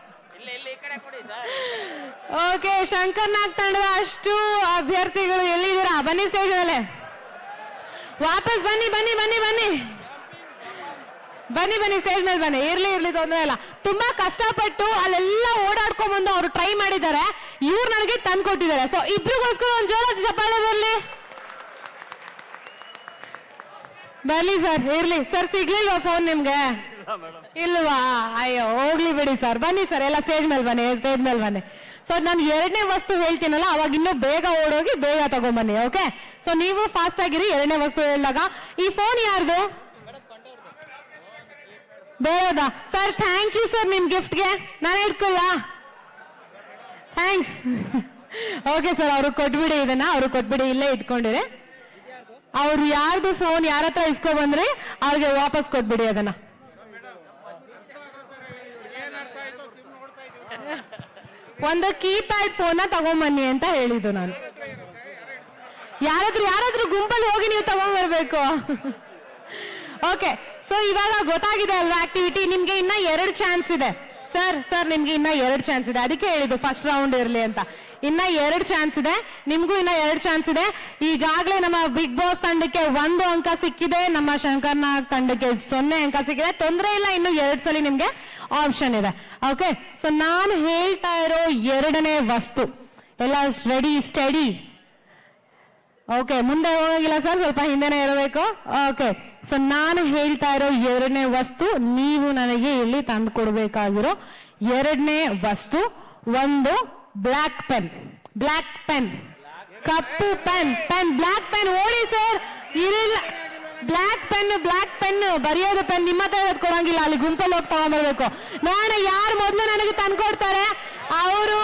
ಓಕೆ ಶಂಕರ್ ನಾಗ್ ತಂಡದ ಅಷ್ಟು ಅಭ್ಯರ್ಥಿಗಳು ಎಲ್ಲಿದ್ದೀರಾ ಬನ್ನಿ ಸ್ಟೇಜ್ ಮೇಲೆ ವಾಪಸ್ ಬನ್ನಿ ಬನ್ನಿ ಬನ್ನಿ ಬನ್ನಿ ಬನ್ನಿ ಬನ್ನಿ ಸ್ಟೇಜ್ ಮೇಲೆ ಬನ್ನಿ ಇರ್ಲಿ ಇರ್ಲಿ ತೊಂದರೆ ಇಲ್ಲ ತುಂಬಾ ಕಷ್ಟಪಟ್ಟು ಅಲ್ಲೆಲ್ಲ ಓಡಾಡ್ಕೊಂಡ್ ಬಂದು ಅವ್ರು ಟ್ರೈ ಮಾಡಿದ್ದಾರೆ ಇವ್ರು ನನಗೆ ತಂದು ಕೊಟ್ಟಿದ್ದಾರೆ ಸೊ ಇಬ್ರಿಗೋಸ್ಕರ ಒಂದ್ ಜೋರ ಚಪ್ಪಾಳೆ ಬರಲಿ ಬರ್ಲಿ ಸರ್ ಇರ್ಲಿ ಸರ್ ಸಿಗ್ಲಿಲ್ವಾ ಫೋನ್ ನಿಮ್ಗೆ ಇಲ್ವಾ ಅಯ್ಯೋ ಹೋಗ್ಲಿ ಬಿಡಿ ಸರ್ ಬನ್ನಿ ಸರ್ ಎಲ್ಲ ಸ್ಟೇಜ್ ಮೇಲೆ ಬನ್ನಿ ಸ್ಟೇಜ್ ಮೇಲೆ ಬನ್ನಿ ಸೊ ನಾನು ಎರಡನೇ ವಸ್ತು ಹೇಳ್ತೀನಲ್ಲ ಅವಾಗ ಇನ್ನೂ ಬೇಗ ಓಡೋಗಿ ಬೇಗ ತಗೊಂಬನ್ನಿ ಓಕೆ ಸೊ ನೀವು ಫಾಸ್ಟ್ ಆಗಿರಿ ಎರಡನೇ ವಸ್ತು ಹೇಳಿದಾಗ ಈ ಫೋನ್ ಯಾರ್ದು ಬೇಡದಾ ಸರ್ ಥ್ಯಾಂಕ್ ಯು ಸರ್ ನಿಮ್ ಗಿಫ್ಟ್ಗೆ ನಾನು ಇಟ್ಕೊಳ್ಳ ಥ್ಯಾಂಕ್ಸ್ ಓಕೆ ಸರ್ ಅವ್ರಿಗೆ ಕೊಟ್ಬಿಡಿ ಇದನ್ನ ಅವ್ರಿಗೆ ಕೊಟ್ಬಿಡಿ ಇಲ್ಲೇ ಇಟ್ಕೊಂಡಿರಿ ಅವ್ರು ಯಾರ್ದು ಫೋನ್ ಯಾರ ಹತ್ರ ಇಸ್ಕೊ ಬಂದ್ರೆ ಅವ್ರಿಗೆ ವಾಪಸ್ ಕೊಟ್ಬಿಡಿ ಅದನ್ನ ಒಂದು ಕೀಪ್ಯಾಡ್ ಫೋನ್ ತಗೊಂಬನ್ನಿ ಅಂತ ಹೇಳಿದ್ದು ನಾನು ಯಾರಾದ್ರೂ ಯಾರಾದ್ರೂ ಗುಂಪಲ್ಲಿ ಹೋಗಿ ನೀವು ತಗೊಂಡ್ಬರ್ಬೇಕು ಓಕೆ ಸೊ ಇವಾಗ ಗೊತ್ತಾಗಿದೆ ಅಲ್ವಾ ಆಕ್ಟಿವಿಟಿ ನಿಮ್ಗೆ ಇನ್ನ ಎರಡು ಚಾನ್ಸ್ ಇದೆ ಸರ್ ಸರ್ ನಿಮ್ಗೆ ಇನ್ನ ಎರಡು ಚಾನ್ಸ್ ಇದೆ ಅದಕ್ಕೆ ಹೇಳಿದ್ದು ಫಸ್ಟ್ ರೌಂಡ್ ಇರ್ಲಿ ಅಂತ ಇನ್ನ ಎರಡು ಚಾನ್ಸ್ ಇದೆ ನಿಮ್ಗೂ ಇನ್ನ ಎರಡು ಚಾನ್ಸ್ ಇದೆ ಈಗಾಗಲೇ ನಮ್ಮ ಬಿಗ್ ಬಾಸ್ ತಂಡಕ್ಕೆ ಒಂದು ಅಂಕ ಸಿಕ್ಕಿದೆ ನಮ್ಮ ಶಂಕರ್ನಾಗ್ ತಂಡಕ್ಕೆ ಸೊನ್ನೆ ಅಂಕ ಸಿಕ್ಕಿದೆ ತೊಂದರೆ ಇಲ್ಲ ಇನ್ನು ಎರಡ್ ಸಲ ನಿಮ್ಗೆ ಆಪ್ಷನ್ ಇದೆ ಓಕೆ ಸೊ ನಾನು ಹೇಳ್ತಾ ಇರೋ ಎರಡನೇ ವಸ್ತು ಎಲ್ಲ ರೆಡಿ ಸ್ಟಡಿ ಓಕೆ ಮುಂದೆ ಹೋಗಂಗಿಲ್ಲ ಸರ್ ಸ್ವಲ್ಪ ಹಿಂದೆನೆ ಇರಬೇಕು ಓಕೆ ಸೊ ನಾನು ಹೇಳ್ತಾ ಇರೋ ಎರಡನೇ ವಸ್ತು ನೀವು ನನಗೆ ಇಲ್ಲಿ ತಂದು ಕೊಡಬೇಕಾಗಿರೋ ಎರಡನೇ ವಸ್ತು ಒಂದು ಬ್ಲ್ಯಾಕ್ ಪೆನ್ ಬ್ಲ್ಯಾಕ್ ಪೆನ್ ಕಪ್ಪು ಪೆನ್ ಪೆನ್ ಬ್ಲ್ಯಾಕ್ ಪೆನ್ ಓಡಿ ಸರ್ ಇರಿಲ್ಲ ಬ್ಲ್ಯಾಕ್ ಪೆನ್ ಬ್ಲ್ಯಾಕ್ ಪೆನ್ ಬರೆಯೋದು ಪೆನ್ ನಿಮ್ಮ ಹತ್ರ ಇರೋದ್ ಕೊಡಂಗಿಲ್ಲ ಅಲ್ಲಿ ಗುಂಪಲ್ಲಿ ಹೋಗಿ ತಗೊಂಡ್ಬರ್ಬೇಕು ನೋಡೋಣ ಯಾರು ಮೊದಲು ನನಗೆ ತಂದ್ಕೊಡ್ತಾರೆ ಅವರು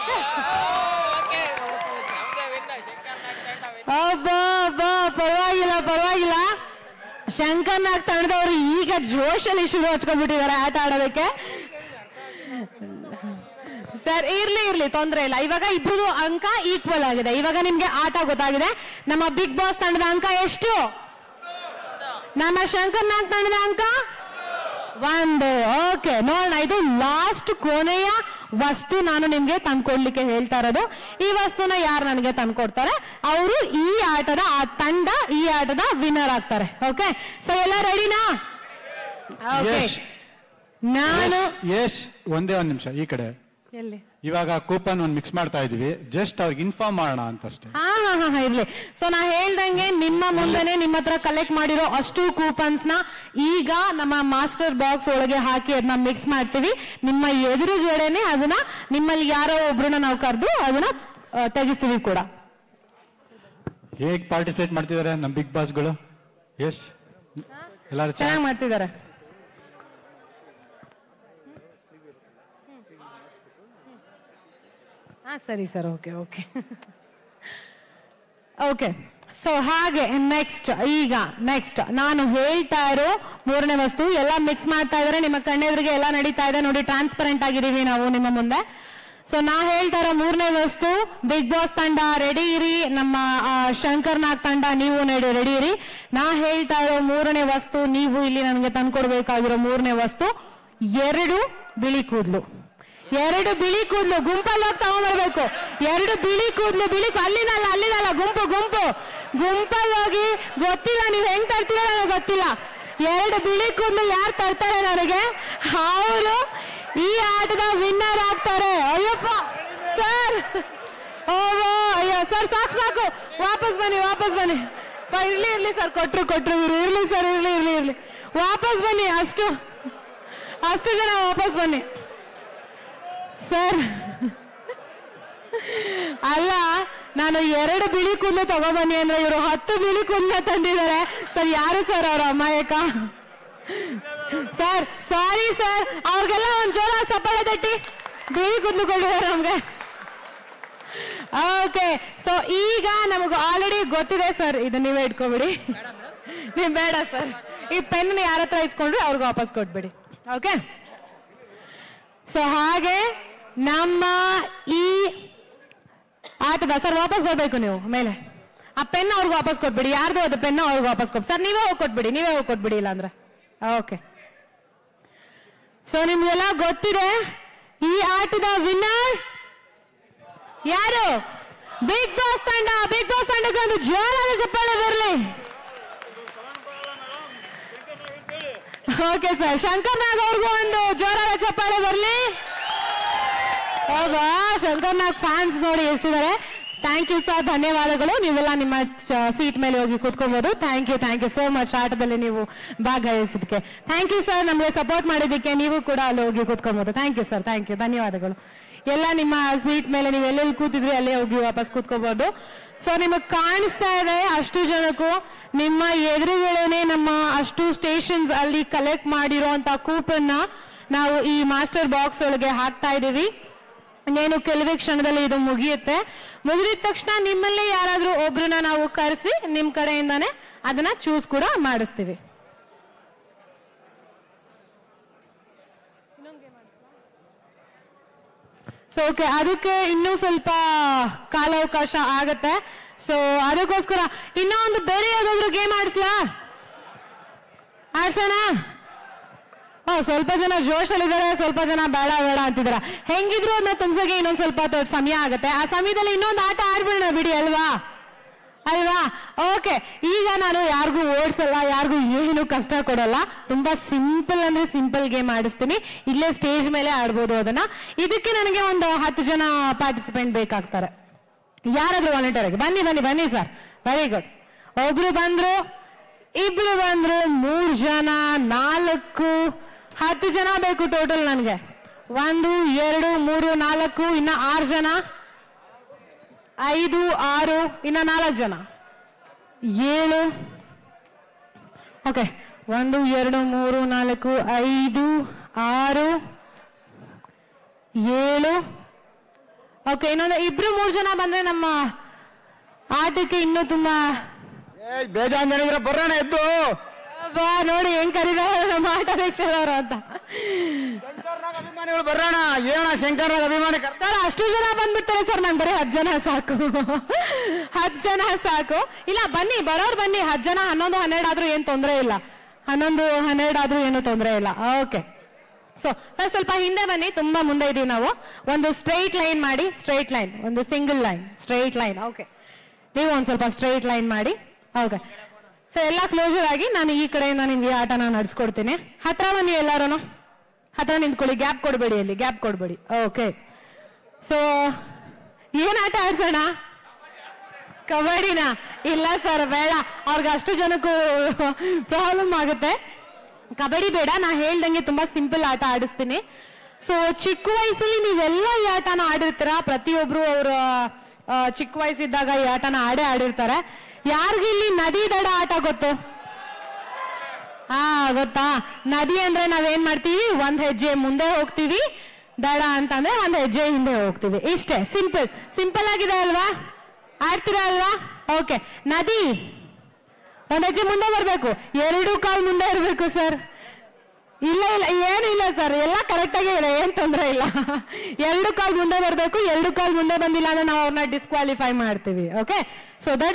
ಅಬ್ಬಾ ಅಬ್ಬಾ ಪರವಾಗಿಲ್ಲ ಪರವಾಗಿಲ್ಲ ಶಂಕರ್ನಾಗ್ ತಂಡದವರು ಈಗ ಜೋಶಲ್ಲಿ ಶುರು ಹಚ್ಕೊಂಡ್ಬಿಟ್ಟಿದ್ದಾರೆ ಆಟ ಆಡೋದಕ್ಕೆ ಸರ್ ಇರ್ಲಿ ಇರ್ಲಿ ತೊಂದ್ರೆ ಇಲ್ಲ ಇವಾಗ ಇಬ್ರದು ಅಂಕ ಈಕ್ವಲ್ ಆಗಿದೆ ಇವಾಗ ನಿಮ್ಗೆ ಆಟ ಗೊತ್ತಾಗಿದೆ ನಮ್ಮ ಬಿಗ್ ಬಾಸ್ ತಂಡದ ಅಂಕ ಎಷ್ಟು ನಮ್ಮ ಶಂಕರ್ ನಾಗ್ ತಂಡದ ಅಂಕ ಒಂದು ಓಕೆ ನೋಡೋಣ ಇದು ಲಾಸ್ಟ್ ಕೊನೆಯ ವಸ್ತು ನಾನು ನಿಮ್ಗೆ ತಂದ್ಕೊಡ್ಲಿಕ್ಕೆ ಹೇಳ್ತಾ ಇರೋದು ಈ ವಸ್ತುನ ಯಾರು ನನಗೆ ತಂದ್ಕೊಡ್ತಾರೆ ಅವರು ಈ ಆಟದ ಆ ತಂಡ ಈ ಆಟದ ವಿನ್ನರ್ ಆಗ್ತಾರೆ ಓಕೆ ಸೊ ಎಲ್ಲ ರೆಡಿನಾ ಓಕೆ ಯಶ್ ನಾನು ಯಶ್ ಒಂದೇ ಒಂದ್ ನಿಮಿಷ ಈ ಕಡೆ ಎಲ್ಲಿ ಇವಾಗ ಕೂಪನ್ ಒಂದ್ ಮಿಕ್ಸ್ ಮಾಡ್ತಾ ಇದೀವಿ ಜಸ್ಟ್ ಅವ್ರಿಗೆ ಇನ್ಫಾರ್ಮ್ ಮಾಡೋಣ ಅಂತಷ್ಟೇ ಹಾ ಹಾ ಹಾ ಹಾ, ಇರ್ಲಿ ಸೊ ನಾ ಹೇಳ್ದಂಗೆ ನಿಮ್ಮ ಮುಂದೆನೆ ನಿಮ್ಮ ಹತ್ರ ಕಲೆಕ್ಟ್ ಮಾಡಿರೋ ಅಷ್ಟು ಕೂಪನ್ಸ್ ನ ಈಗ ನಮ್ಮ ಮಾಸ್ಟರ್ ಬಾಕ್ಸ್ ಒಳಗೆ ಹಾಕಿ ಅದನ್ನ ಮಿಕ್ಸ್ ಮಾಡ್ತೀವಿ ನಿಮ್ಮ ಎದುರುಗಡೆನೆ ಅದನ್ನ ನಿಮ್ಮಲ್ಲಿ ಯಾರೋ ಒಬ್ರನ್ನ ನಾವು ಕರೆದು ಅದನ್ನ ಆ, ತೆಗಿಸ್ತೀವಿ ಕೂಡ ಹೇಗ್ ಪಾರ್ಟಿಸಿಪೇಟ್ ಮಾಡ್ತಿದ್ದಾರೆ ನಮ್ ಬಿಗ್ ಬಾಸ್ಗಳು ಯಶ್ ಎಲ್ಲಾರು ಚೆನ್ನಾಗಿ ಚೆನ್ನಾಗಿ ಮಾಡ್ತಿದ್ದಾರೆ ಹಾ ಸರಿ sir okay okay okay so ಹಾಗೆ ನೆಕ್ಸ್ಟ್ ಈಗ ನೆಕ್ಸ್ಟ್ ನಾನು ಹೇಳ್ತಾ ಇರೋ ಮೂರನೇ ವಸ್ತು ಎಲ್ಲ ಮಿಕ್ಸ್ ಮಾಡ್ತಾ ಇದಾರೆ ನಿಮ್ಮ ಕಣ್ಣೆದುರಿಗೆ ಎಲ್ಲ ನಡೀತಾ ಇದೆ ನೋಡಿ ಟ್ರಾನ್ಸ್ಪರೆಂಟ್ ಆಗಿದೀವಿ ನಾವು ನಿಮ್ಮ ಮುಂದೆ ಸೊ ನಾ ಹೇಳ್ತಾ ಇರೋ ಮೂರನೇ ವಸ್ತು ಬಿಗ್ ಬಾಸ್ ತಂಡ ರೆಡಿ ಇರಿ ನಮ್ಮ ಆ, ಶಂಕರ್ ನಾಗ್ ತಂಡ ನೀವು ರೆಡಿ ಇರಿ ನಾ ಹೇಳ್ತಾ ಇರೋ ಮೂರನೇ ವಸ್ತು ನೀವು ಇಲ್ಲಿ ನನಗೆ ತಂದ್ಕೊಡ್ಬೇಕಾಗಿರೋ ಮೂರನೇ ವಸ್ತು ಎರಡು ಬಿಳಿ ಕೂದಲು ಎರಡು ಬಿಳಿ ಕೂದಲು ಗುಂಪಲ್ಲಿ ಹೋಗಿ ತಗೊಂಡ್ಬರ್ಬೇಕು ಎರಡು ಬಿಳಿ ಕೂದಲು ಬಿಳಿ ಕೂ- ಅಲ್ಲಿನಲ್ಲ ಅಲ್ಲಿನಲ್ಲ ಗುಂಪು ಗುಂಪು ಗುಂಪಲ್ಲಿ ಹೋಗಿ ಗೊತ್ತಿಲ್ಲ ನೀವು ಹೆಂಗ್ ತರ್ತೀರ ನನಗೆ ಗೊತ್ತಿಲ್ಲ ಎರಡು ಬಿಳಿ ಕೂದಲು ಯಾರು ತರ್ತಾರೆ ನನಗೆ ಅವರು ಈ ಆಟದ ವಿನ್ನರ್ ಆಗ್ತಾರೆ ಅಯ್ಯಪ್ಪ ಸರ್ ಓಹೋ ಅಯ್ಯೋ ಸರ್ ಸಾಕು ಸಾಕು ವಾಪಸ್ ಬನ್ನಿ ವಾಪಸ್ ಬನ್ನಿ ಪ- ಇರ್ಲಿ ಇರ್ಲಿ ಸರ್ ಕೊಟ್ರು ಕೊಟ್ರು ಇವ್ರು ಇರ್ಲಿ ಸರ್ ಇರ್ಲಿ ಇರ್ಲಿ ಇರ್ಲಿ ವಾಪಸ್ ಬನ್ನಿ ಅಷ್ಟು ಅಷ್ಟು ಜನ ವಾಪಸ್ ಬನ್ನಿ ಸರ್ ಅಲ್ಲ ನಾನು ಎರಡು ಬಿಳಿ ಕೂದಲು ತಗೊಬನ್ನಿ ಅಂದ್ರೆ ಇವರು ಹತ್ತು ಬಿಳಿ ಕೂದಲ ತಂದಿದ್ದಾರೆ ಸರ್ ಯಾರು ಸರ್ ಅವ್ರ ಅಮಾಯಕ ಸರ್ ಸಾರಿ ಸರ್ ಅವ್ರಿಗೆಲ್ಲ ಒಂದ್ ಜೋರ ಚಪ್ಪಾಳೆ ತಟ್ಟಿ ಬಿಳಿ ಕೂದಲು ಕೊಟ್ಟಿದ್ದಾರೆ ನಮ್ಗೆ ಓಕೆ ಸೊ ಈಗ ನಮಗೆ ಆಲ್ರೆಡಿ ಗೊತ್ತಿದೆ ಸರ್ ಇದು ನೀವೇ ಇಟ್ಕೊಬಿಡಿ ನೀವು ಬೇಡ ಸರ್ ಈ ಪೆನ್ ಯಾರ ಹತ್ರ ಇಸ್ಕೊಂಡ್ರೆ ಅವ್ರಿಗೆ ವಾಪಸ್ ಕೊಟ್ಬಿಡಿ ಓಕೆ ಸೊ ಹಾಗೆ ನಮ್ಮ ಈ ಆಟದ ಸರ್ ವಾಪಸ್ ಬರ್ಬೇಕು ನೀವು ಮೇಲೆ ಆ ಪೆನ್ ಅವ್ರಿಗೆ ವಾಪಸ್ ಕೊಟ್ಬಿಡಿ ಯಾರ್ದು ಅದು ಪೆನ್ ಅವ್ರಿಗೆ ವಾಪಸ್ ಕೊಟ್ಟು ಸರ್ ನೀವೇ ಹೋಗಿ ಕೊಟ್ಬಿಡಿ ನೀವೇ ಹೋಗಿ ಕೊಟ್ಬಿಡಿ ಇಲ್ಲ ಅಂದ್ರೆ ಓಕೆ ಸೊ ನಿಮ್ಗೆಲ್ಲ ಗೊತ್ತಿದೆ ಈ ಆಟದ ವಿನ್ನರ್ ಯಾರು ಬಿಗ್ ಬಾಸ್ ತಂಡ ಬಿಗ್ ಬಾಸ್ ತಂಡಕ್ಕೆ ಒಂದು ಜೋರಾದ ಚಪ್ಪಾಳೆ ಬರಲಿ ಓಕೆ ಸರ್ ಶಂಕರ್ ನಾಗ್ ಅವ್ರಿಗೂ ಒಂದು ಜೋರಾದ ಚಪ್ಪಾಳೆ ಬರಲಿ ಹೌದಾ ಶಂಕರ್ ನಾಗ್ ಫ್ಯಾನ್ಸ್ ನೋಡಿ ಎಷ್ಟಿದ್ದಾರೆ ಥ್ಯಾಂಕ್ ಯು ಸರ್ ಧನ್ಯವಾದಗಳು ನೀವೆಲ್ಲ ನಿಮ್ಮ ಸೀಟ್ ಮೇಲೆ ಹೋಗಿ ಕೂತ್ಕೊಬಹುದು thank you thank you so much ಆಟದಲ್ಲಿ ನೀವು ಭಾಗವಹಿಸಿದಕ್ಕೆ ಥ್ಯಾಂಕ್ ಯು ಸರ್ ನಮಗೆ ಸಪೋರ್ಟ್ ಮಾಡಿದ್ದಕ್ಕೆ ನೀವು ಕೂಡ ಅಲ್ಲಿ ಹೋಗಿ ಕೂತ್ಕೊಬಹುದು thank you sir thank you ಧನ್ಯವಾದಗಳು ಎಲ್ಲ ನಿಮ್ಮ ಸೀಟ್ ಮೇಲೆ ನೀವು ಎಲ್ಲೆಲ್ಲಿ ಕೂತಿದ್ರಿ ಅಲ್ಲೇ ಹೋಗಿ ವಾಪಸ್ ಕೂತ್ಕೋಬಹುದು ಸೊ ನಿಮಗೆ ಕಾಣಿಸ್ತಾ ಇದೆ ಅಷ್ಟು ಜನಕ್ಕೂ ನಿಮ್ಮ ಎದುರುಗಳೇನೆ ನಮ್ಮ ಅಷ್ಟು ಸ್ಟೇಷನ್ಸ್ ಅಲ್ಲಿ ಕಲೆಕ್ಟ್ ಮಾಡಿರುವಂತ ಕೂಪನ್ ನಾವು ಈ ಮಾಸ್ಟರ್ ಬಾಕ್ಸ್ ಒಳಗೆ ಹಾಕ್ತಾ ಇದೀವಿ ಇನ್ನೇನು ಕೆಲವೇ ಕ್ಷಣದಲ್ಲಿ ಇದು ಮುಗಿಯುತ್ತೆ ಮುಗಿದ ತಕ್ಷಣ ನಿಮ್ಮಲ್ಲೇ ಯಾರಾದ್ರೂ ಒಬ್ರನ್ನ ನಾವು ಕರೆಸಿ ನಿಮ್ ಕಡೆಯಿಂದಾನೆ ಅದನ್ನ ಚೂಸ್ ಕೂಡ ಮಾಡಿಸ್ತೀವಿ ಸೊ ಓಕೆ ಅದಕ್ಕೆ ಇನ್ನೂ ಸ್ವಲ್ಪ ಕಾಲಾವಕಾಶ ಆಗತ್ತೆ ಸೊ ಅದಕ್ಕೋಸ್ಕರ ಇನ್ನೂ ಒಂದು ಬೇರೆ ಯಾವ್ದಾದ್ರು ಗೇಮ್ ಆಡಿಸ್ಲಾ ಆಡ್ಸೋಣ ಓ ಸ್ವಲ್ಪ ಜನ ಜೋಶಲ್ಲಿದ್ದಾರೆ ಸ್ವಲ್ಪ ಜನ ಬೇಡ ಬೇಡ ಅಂತಿದಾರ ಹೆಂಗಿದ್ರು ಅದನ್ನ ತುಂಬಿಸೋಕೆ ಇನ್ನೊಂದ್ ಸ್ವಲ್ಪ ಹೊತ್ತು ಸಮಯ ಆಗುತ್ತೆ ಆ ಸಮಯದಲ್ಲಿ ಇನ್ನೊಂದು ಆಟ ಆಡ್ಬಿಡೋಣ ಬಿಡಿ ಅಲ್ವಾ ಅಲ್ವಾ ಓಕೆ ಈಗ ನಾನು ಯಾರಿಗೂ ಓಡಿಸಲ್ಲ ಯಾರಿಗೂ ಏನು ಕಷ್ಟ ಕೊಡಲ್ಲ ತುಂಬಾ ಸಿಂಪಲ್ ಅಂದ್ರೆ ಸಿಂಪಲ್ ಗೇಮ್ ಆಡಿಸ್ತೀನಿ ಇಲ್ಲೇ ಸ್ಟೇಜ್ ಮೇಲೆ ಆಡ್ಬೋದು ಅದನ್ನ ಇದಕ್ಕೆ ನನಗೆ ಒಂದು ಹತ್ತು ಜನ ಪಾರ್ಟಿಸಿಪೆಂಟ್ ಬೇಕಾಗ್ತಾರೆ ಯಾರಾದ್ರೂ ವಾಲಂಟಿಯರ್ ಆಗಿ ಬನ್ನಿ ಬನ್ನಿ ಬನ್ನಿ ಸರ್ ವೆರಿ ಗುಡ್ ಒಬ್ರು ಬಂದ್ರು ಇಬ್ರು ಬಂದ್ರು ಮೂರ್ ಜನ ನಾಲ್ಕು ಹತ್ತು ಜನ ಬೇಕು ಟೋಟಲ್ ನನಗೆ ಒಂದು ಎರಡು ಮೂರು ನಾಲ್ಕು ಇನ್ನ ಆರು ಜನ ಐದು ಆರು ಇನ್ನ ನಾಲ್ಕು ಜನ ಏಳು ಓಕೆ ಒಂದು ಎರಡು ಮೂರು ನಾಲ್ಕು ಐದು ಆರು ಏಳು ಓಕೆ ಇನ್ನೊಂದು ಇಬ್ರು ಮೂರು ಜನ ಬಂದ್ರೆ ನಮ್ಮ ಆಟಕ್ಕೆ ಇನ್ನೂ ತುಂಬಾ ಬೇಜಾನ್ ಜನ ಬರೋಣ ಎದ್ದು ಬಾ ನೋಡಿ ಹೆಂಗ್ ಕರೀತಾರೆ ನಮ್ಮ ಆಟ ಅವರು ಅಂತ ಅಭಿಮಾನಿಗಳು ಬರೋಣ ಏನ ಶಂಕರ ಅಭಿಮಾನಿ ಕರ್- ಸರ್ ಅಷ್ಟು ಜನ ಬಂದ್ಬಿಡ್ತಾರೆ ಸರ್ ನಂಗೆ ಬರೀ ಹತ್ತು ಜನ ಸಾಕು ಹತ್ತು ಜನ ಸಾಕು ಇಲ್ಲ ಬನ್ನಿ ಬರೋರು ಬನ್ನಿ ಹತ್ತು ಜನ ಹನ್ನೊಂದು ಹನ್ನೆರಡು ಆದ್ರೂ ಏನ್ ತೊಂದರೆ ಇಲ್ಲ ಹನ್ನೊಂದು ಹನ್ನೆರಡು ಆದ್ರೂ ಏನು ತೊಂದರೆ ಇಲ್ಲ ಓಕೆ ಸೊ ಸರ್ ಸ್ವಲ್ಪ ಹಿಂದೆ ಬನ್ನಿ ತುಂಬಾ ಮುಂದೆ ಇದೀವಿ ನಾವು ಒಂದು ಸ್ಟ್ರೈಟ್ ಲೈನ್ ಮಾಡಿ ಸ್ಟ್ರೈಟ್ ಲೈನ್ ಒಂದು single line straight line okay ನೀವು ಒಂದ್ ಸ್ವಲ್ಪ ಸ್ಟ್ರೈಟ್ ಲೈನ್ ಮಾಡಿ ಓಕೆ ಸೊ ಎಲ್ಲ ಕ್ಲೋಸರ್ ಆಗಿ ನಾನು ಈ ಕಡೆಯಿಂದ ನಿಮ್ಗೆ ಈ ಆಟನ ನಡೆಸ್ಕೊಡ್ತೀನಿ ಹತ್ರ ಬನ್ನಿ ಎಲ್ಲಾರು ಹತ್ರ ನಿಂತ್ಕೊಳ್ಳಿ ಗ್ಯಾಪ್ ಕೊಡಬೇಡಿ ಅಲ್ಲಿ ಗ್ಯಾಪ್ ಕೊಡಬೇಡಿ ಓಕೆ ಸೊ ಏನ್ ಆಟ ಆಡ್ಸೋಣ ಕಬಡ್ಡಿನ ಇಲ್ಲ ಸರ್ ಬೇಡ ಅವ್ರಿಗೆ ಅಷ್ಟು ಜನಕ್ಕೂ ಪ್ರಾಬ್ಲಮ್ ಆಗುತ್ತೆ ಕಬಡ್ಡಿ ಬೇಡ ನಾ ಹೇಳ್ದಂಗೆ ತುಂಬಾ ಸಿಂಪಲ್ ಆಟ ಆಡಿಸ್ತೀನಿ ಸೊ ಚಿಕ್ಕ ವಯಸ್ಸಲ್ಲಿ ನೀವೆಲ್ಲ ಈ ಆಟನ ಆಡಿರ್ತೀರಾ ಪ್ರತಿಯೊಬ್ರು ಅವ್ರ ಆ, ಚಿಕ್ಕ ವಯಸ್ಸಿದ್ದಾಗ ಈ ಆಟನ ಆಡೇ ಆಡಿರ್ತಾರೆ ಯಾರಿಗಿಲ್ಲಿ ನದಿ ದಡ ಆಟ ಗೊತ್ತು ಹಾ ಗೊತ್ತಾ ನದಿ ಅಂದ್ರೆ ನಾವೇನ್ ಮಾಡ್ತೀವಿ ಒಂದ್ ಹೆಜ್ಜೆ ಮುಂದೆ ಹೋಗ್ತೀವಿ ದಡ ಅಂತಂದ್ರೆ ಒಂದ್ ಹೆಜ್ಜೆ ಹಿಂದೆ ಹೋಗ್ತೀವಿ ಇಷ್ಟೇ ಸಿಂಪಲ್ ಸಿಂಪಲ್ ಆಗಿದೆ ಅಲ್ವಾ ಆಡ್ತೀರಾ ಅಲ್ವಾ ಓಕೆ ನದಿ ಒಂದ್ ಹೆಜ್ಜೆ ಮುಂದೆ ಬರ್ಬೇಕು ಎರಡು ಕಾಲ್ ಮುಂದೆ ಇರ್ಬೇಕು ಸರ್ ಇಲ್ಲ ಇಲ್ಲ ಏನು ಇಲ್ಲ ಸರ್ ಎಲ್ಲ ಕರೆಕ್ಟ್ ಆಗಿ ಇದೆ ಏನ್ ತೊಂದ್ರೆ ಇಲ್ಲ ಎರಡು ಕಾಲ್ ಮುಂದೆ ಬರ್ಬೇಕು ಎರಡು ಕಾಲ್ ಮುಂದೆ ಬಂದಿಲ್ಲ ಅಂದ್ರೆ ನಾವು ಅವ್ರನ್ನ ಡಿಸ್ಕ್ವಾಲಿಫೈ ಮಾಡ್ತೀವಿ ಓಕೆ ಸೊ ದಡ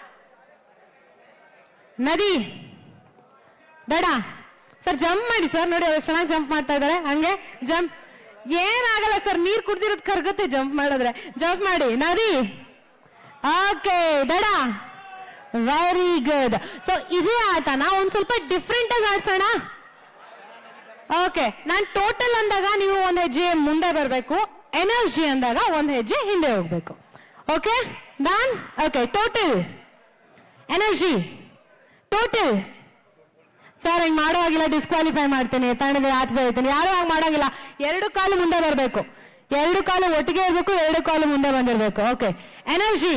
ನದಿ ದಡ ಸರ್ ಜಂಪ್ ಮಾಡಿ ಸರ್ ನೋಡಿ ಅವ್ರು ಚೆನ್ನಾಗಿ ಜಂಪ್ ಮಾಡ್ತಾ ಇದಾರೆ ಹಂಗೆ ಜಂಪ್ ಏನಾಗಲ್ಲ ಸರ್ ನೀರ್ ಕುಡ್ದಿರೋದ್ ಕರ್ಗತ್ತೆ ಜಂಪ್ ಮಾಡಿದ್ರೆ ಜಂಪ್ ಮಾಡಿ ನದಿ ಓಕೆ ದಡ ವೆರಿ ಗುಡ್ ಸೊ ಇದೇ ಆಟನ ಒಂದ್ ಸ್ವಲ್ಪ ಡಿಫ್ರೆಂಟ್ ಆಗಿ ಆಡ್ಸೋಣ ಓಕೆ ನಾನ್ ಟೋಟಲ್ ಅಂದಾಗ ನೀವು ಒಂದ್ ಹೆಜ್ಜೆ ಮುಂದೆ ಬರಬೇಕು ಎನರ್ಜಿ ಅಂದಾಗ ಒಂದ್ ಹೆಜ್ಜೆ ಹಿಂದೆ ಹೋಗ್ಬೇಕು okay done okay total energy total sir ಹಿಂಗ್ ಮಾಡೋ ಹಾಗಿಲ್ಲ ಡಿಸ್ಕ್ವಾಲಿಫೈ ಮಾಡ್ತೀನಿ ತಂಡದ ಆಚೆ ಹೇಳ್ತೀನಿ ಯಾರು ಹಾಗೆ ಮಾಡಂಗಿಲ್ಲ ಎರಡು ಕಾಲು ಮುಂದೆ ಬರಬೇಕು ಎರಡು ಕಾಲು ಒಟ್ಟಿಗೆ ಇರಬೇಕು ಎರಡು ಕಾಲು ಮುಂದೆ ಬಂದಿರಬೇಕು okay energy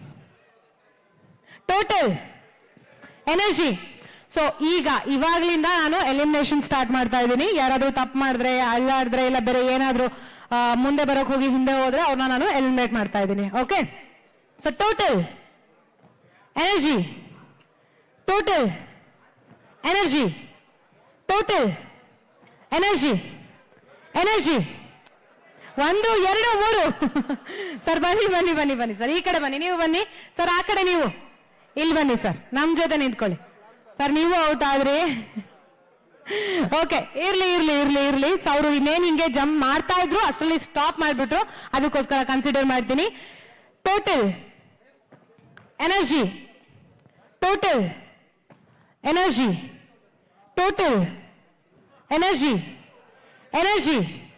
total energy so ಈಗ ಇವಾಗ್ಲಿಂದ ನಾನು ಎಲಿಮಿನೇಷನ್ ಸ್ಟಾರ್ಟ್ ಮಾಡ್ತಾ ಇದ್ದೀನಿ ಯಾರಾದ್ರೂ ತಪ್ಪು ಮಾಡಿದ್ರೆ ಅಳ್ಳಾಡಿದ್ರೆ ಇಲ್ಲ ಬೇರೆ ಏನಾದ್ರೂ ಆ, ಮುಂದೆ ಬರೋಕ್ ಹೋಗಿ ಹಿಂದೆ ಹೋದ್ರೆ ಅವ್ರನ್ನ ನಾನು ಎಲಿಮಿನೇಟ್ ಮಾಡ್ತಾ ಇದ್ದೀನಿ okay so total energy total energy total energy energy ಒಂದು ಎರಡು ಮೂರು ಸರ್ ಬನ್ನಿ ಬನ್ನಿ ಬನ್ನಿ ಬನ್ನಿ ಸರ್ ಈ ಕಡೆ ಬನ್ನಿ ನೀವು ಬನ್ನಿ ಸರ್ ಆ ಕಡೆ ನೀವು ಇಲ್ಲಿ ಬನ್ನಿ ಸರ್ ನಮ್ ಜೊತೆ ನಿಂತ್ಕೊಳ್ಳಿ ಸರ್ ನೀವು ಔಟ್ ಆದ್ರಿ ಓಕೆ ಇರ್ಲಿ ಇರ್ಲಿ ಇರ್ಲಿ ಇರ್ಲಿ ಸೊ ಅವರು ಇನ್ನೇನ್ ಹಿಂಗೆ ಜಂಪ್ ಮಾಡ್ತಾ ಇದ್ರು ಅಷ್ಟರಲ್ಲಿ ಸ್ಟಾಪ್ ಮಾಡ್ಬಿಟ್ರು ಅದಕ್ಕೋಸ್ಕರ ಕನ್ಸಿಡರ್ ಮಾಡ್ತೀನಿ total energy total energy total energy energy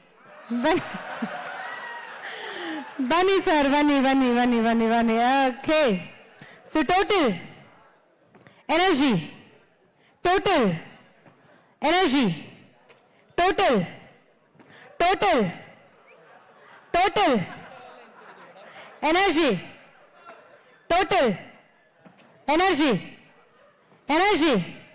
ಬನ್ನಿ ಸರ್ ಬನ್ನಿ ಬನ್ನಿ ಬನ್ನಿ ಬನ್ನಿ ಬನ್ನಿ okay so total energy total energy total total total energy total energy energy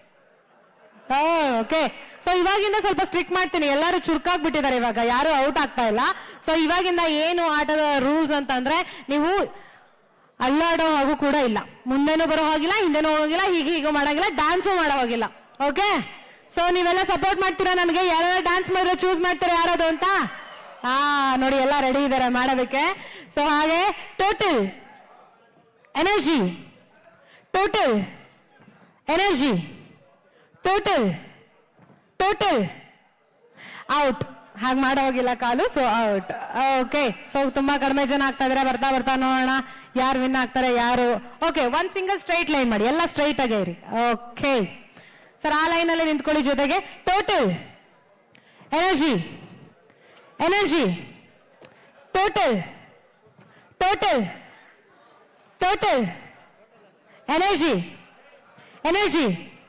okay so ಇವಾಗಿಂದ ಸ್ವಲ್ಪ ಸ್ಟ್ರಿಕ್ ಮಾಡ್ತೀನಿ ಎಲ್ಲರೂ ಚುರುಕಾಗ್ಬಿಟ್ಟಿದ್ದಾರೆ ಇವಾಗ ಯಾರು ಔಟ್ ಆಗ್ತಾ ಇಲ್ಲ ಸೊ ಇವಾಗಿಂದ ಏನು ಆಟದ ರೂಲ್ಸ್ ಅಂತಂದ್ರೆ ನೀವು ಅಲ್ಲಾಡೋ ಹಾಗೂ ಕೂಡ ಇಲ್ಲ ಮುಂದೆನೂ ಬರೋ ಹೋಗಿಲ್ಲ ಹಿಂದೆನೂ ಹೋಗಿಲ್ಲ ಹೀಗೆ ಹೀಗೆ ಮಾಡಂಗಿಲ್ಲ ಡ್ಯಾನ್ಸು ಮಾಡೋ ಹೋಗಿಲ್ಲ ಓಕೆ ಸೊ ನೀವೆಲ್ಲ ಸಪೋರ್ಟ್ ಮಾಡ್ತೀರಾ ನನಗೆ ಯಾರು ಡ್ಯಾನ್ಸ್ ಮಾಡಿದ್ರೆ ಚೂಸ್ ಮಾಡ್ತೀರಾ ಯಾರದು ಅಂತ ಹಾ ನೋಡಿ ಎಲ್ಲ ರೆಡಿ ಇದ್ದಾರೆ ಮಾಡೋದಕ್ಕೆ ಸೊ ಹಾಗೆ total energy total energy total total out ಹಾಗೆ ಮಾಡೋ ಹೋಗಿಲ್ಲ ಕಾಲು ಸೊ ಔಟ್ ಓಕೆ ಸೊ ತುಂಬಾ ಕಡಿಮೆ ಜನ ಆಗ್ತಾ ಇದಾರೆ ಬರ್ತಾ ಬರ್ತಾ ನೋಡೋಣ ಯಾರು ವಿನ್ ಆಗ್ತಾರೆ ಯಾರು okay one single straight line ಮಾಡಿ ಎಲ್ಲ ಸ್ಟ್ರೈಟ್ ಆಗೇ ಇರಿ ಓಕೆ ಸರ್ ಆ ಲೈನ್ ಅಲ್ಲಿ ನಿಂತ್ಕೊಳ್ಳಿ ಜೊತೆಗೆ total energy energy total total total energy energy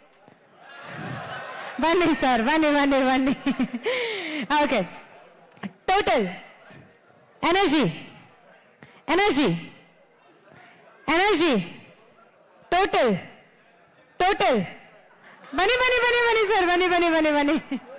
ಬನ್ನಿ ಸರ್ ಬನ್ನಿ ಬನ್ನಿ ಬನ್ನಿ okay total energy energy energy total total ಬನ್ನಿ ಬನ್ನಿ ಬನ್ನಿ ಬನ್ನಿ ಸರ್ ಬನ್ನಿ ಬನ್ನಿ ಬನ್ನಿ ಬನ್ನಿ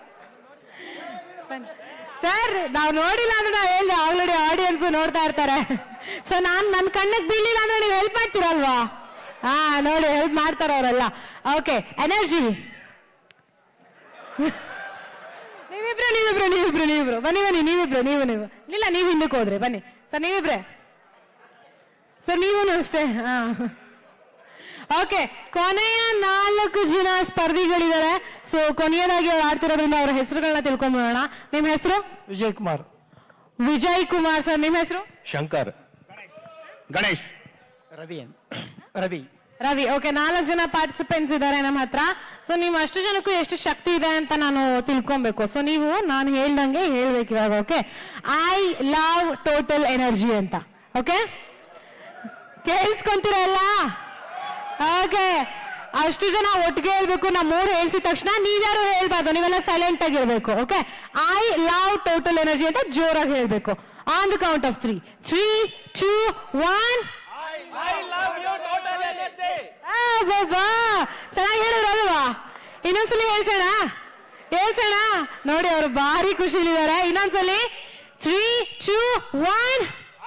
ಸರ್ ನಾವು ನೋಡಿಲ್ಲ ಅಂದ್ರೆ ನಾವು ಹೇಳ್ದೆ ಆಲ್ರೆಡಿ ಆಡಿಯನ್ಸ್ ನೋಡ್ತಾ ಇರ್ತಾರೆ ಸೊ ನಾನ್ ನನ್ನ ಕಣ್ಣಿಗೆ ಬೀಳಿಲ್ಲ ಅಂದ್ರೆ ನೀವು ಹೆಲ್ಪ್ ಮಾಡ್ತೀರಲ್ವಾ ಹಾ ನೋಡಿ ಹೆಲ್ಪ್ ಮಾಡ್ತಾರ ಅವರೆಲ್ಲ ಓಕೆ ಎನರ್ಜಿ ನೀವೇ ನೀವಿಬ್ರು ನೀವಿಬ್ರು ನೀವಿಬ್ರು ನೀವಿಬ್ರು ಬನ್ನಿ ಬನ್ನಿ ನೀವಿಬ್ರು ನೀವು ನೀವು ಇಲ್ಲ ನೀವು ಹಿಂದಕ್ಕೆ ಹೋದ್ರಿ ಬನ್ನಿ ಸರ್ ನೀವಿಬ್ರೆ ಸರ್ ನೀವು ಅಷ್ಟೇ ಹಾ ಓಕೆ ಕೊನೆಯ ನಾಲ್ಕು ಜನ ಸ್ಪರ್ಧಿಗಳಿದ್ದಾರೆ ಸೊ ಕೊನೆಯದಾಗಿ ಅವ್ರು ಆಡ್ತಿರೋದ್ರಿಂದ ಅವರ ಹೆಸರುಗಳನ್ನ ತಿಳ್ಕೊಂಬೋಣ ನಿಮ್ಮ ಹೆಸರು ವಿಜಯ್ ಕುಮಾರ್ ವಿಜಯ್ ಕುಮಾರ್ ಸರ್ ನಿಮ್ಮ ಹೆಸರು ಶಂಕರ್ ಗಣೇಶ್ ರವಿ ರವಿ ರವಿ ಓಕೆ ನಾಲ್ಕು ಜನ ಪಾರ್ಟಿಸಿಪೆಂಟ್ಸ್ ಇದ್ದಾರೆ ನಮ್ಮ ಹತ್ರ ಸೊ ನೀವು ಅಷ್ಟು ಜನಕ್ಕೂ ಎಷ್ಟು ಶಕ್ತಿ ಇದೆ ಅಂತ ನಾನು ತಿಳ್ಕೊಬೇಕು ಸೊ ನೀವು ನಾನು ಹೇಳ್ದಂಗೆ ಹೇಳ್ಬೇಕು ಇವಾಗ okay I love total energy ಅಂತ ಓಕೆ ಕೇಳಿಸ್ಕೊಂತೀರಲ್ಲ ಓಕೆ ಅಷ್ಟು ಜನ ಒಟ್ಟಿಗೆ ಹೇಳ್ಬೇಕು ನಾ ಮೂರು ಹೇಳ್ಸಿದ ತಕ್ಷಣ ನೀವ್ಯಾರು ಹೇಳ್ಬಾರ್ದು ನೀವೆಲ್ಲ ಸೈಲೆಂಟ್ ಆಗಿರ್ಬೇಕು okay I love total energy ಅಂತ ಜೋರಾಗಿ ಹೇಳ್ಬೇಕು on the count of three three two one ಬಾಬಾ ಚೆನ್ನಾಗಿ ಹೇಳಿದ್ರಲ್ವಾ ಇನ್ನೊಂದ್ಸಲಿ ಹೇಳ್ಸೋಣ ಹೇಳ್ಸೋಣ ನೋಡಿ ಅವರು ಭಾರಿ ಖುಷಿಲಿದ್ದಾರೆ ಇನ್ನೊಂದ್ಸಲಿ ತ್ರೀ ಟೂ ಒನ್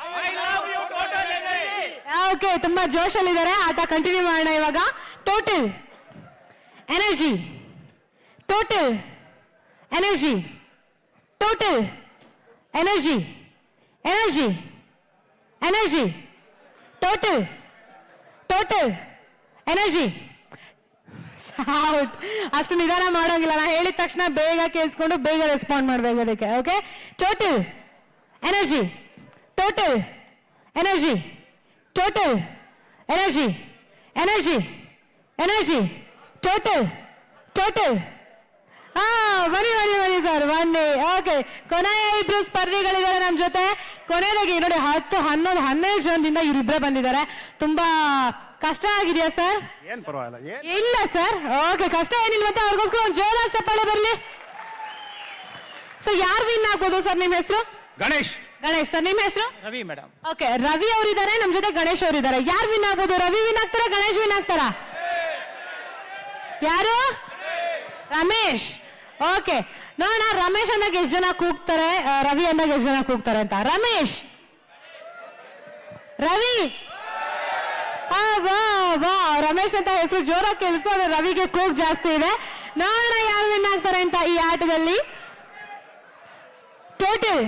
ಓಕೆ ತುಂಬಾ ಜೋಶಲ್ಲಿದ್ದಾರೆ ಆಟ ಕಂಟಿನ್ಯೂ ಮಾಡೋಣ ಇವಾಗ total energy total energy total energy energy energy total total energy out ಅಷ್ಟು ನಿಧಾನ ಮಾಡೋಂಗಿಲ್ಲ ನಾ ಹೇಳಿದ ತಕ್ಷಣ ಬೇಗ ಕೇಳಿಸ್ಕೊಂಡು ಬೇಗ ರೆಸ್ಪಾಂಡ್ ಮಾಡ್ಬೇಕು ಅದಕ್ಕೆ okay total energy total energy total energy energy energy total total ಹಾ ಬನ್ನಿ ಬನ್ನಿ ಬನ್ನಿ ಸರ್ ಬನ್ನಿ ಓಕೆ ಕೊನೆಯ ಇಬ್ರು ಸ್ಪರ್ಧಿಗಳಿದ್ದಾರೆ ನಮ್ಮ ಜೊತೆ ಕೊನೆಯದಾಗಿ ನೋಡಿ ಹತ್ತು ಹನ್ನೊಂದು ಹನ್ನೆರಡು ಜನದಿಂದ ಇವರಿಬ್ಬರೇ ಬಂದಿದ್ದಾರೆ ತುಂಬಾ ಕಷ್ಟ ಆಗಿದೆಯಾ ಸರ್ ಏನ್ ಪರವಾಗಿಲ್ಲ ಏನ್ ಇಲ್ಲ ಸರ್ ಓಕೆ ಕಷ್ಟ ಏನಿಲ್ಲ ಮತ್ತೆ ಅವ್ರಿಗೋಸ್ಕರ ಒಂದು ಜೋರಾಗಿ ಚಪ್ಪಾಳೆ ಬರಲಿ ಸೊ ಯಾರು ವಿನ್ ಆಗ್ಬೋದು ಸರ್ ನಿಮ್ಮ ಹೆಸರು ಗಣೇಶ್ ಗಣೇಶ್ ಸರ್ ನಿಮ್ಮ ಹೆಸರು ರವಿ ಮೇಡಮ್ ಓಕೆ ರವಿ ಅವರಿದ್ದಾರೆ ನಮ್ಮ ಜೊತೆ ಗಣೇಶ್ ಅವರಿದ್ದಾರೆ ಯಾರು ವಿನ್ ಆಗ್ಬೋದು ರವಿ ವಿನ್ ಆಗ್ತಾರಾ ಗಣೇಶ್ ವಿನ್ ಆಗ್ತಾರಾ ಯಾರು ರಮೇಶ್ ಓಕೆ ನೋಡೋಣ ರಮೇಶ್ ಅಂದಾಗ ಎಷ್ಟು ಜನ ಕೂಗ್ತಾರೆ ಆ, ರವಿ ಅಂದಾಗ ಎಷ್ಟು ಜನ ಕೂಗ್ತಾರೆ ಅಂತ ರಮೇಶ್ ರವಿ ಆ, ವಾ ವಾ ರಮೇಶ್ ಅಂತ ಹೆಸರು ಜೋರಾಗಿ ಕೇಳಿಸ್ತು ಆದ್ರೆ ರವಿಗೆ ಕೂಗ್ ಜಾಸ್ತಿ ಇದೆ ನೋಡೋಣ ಯಾರು ವಿನ್ ಆಗ್ತಾರೆ ಅಂತ ಈ ಆಟದಲ್ಲಿ ಟೋಟಲ್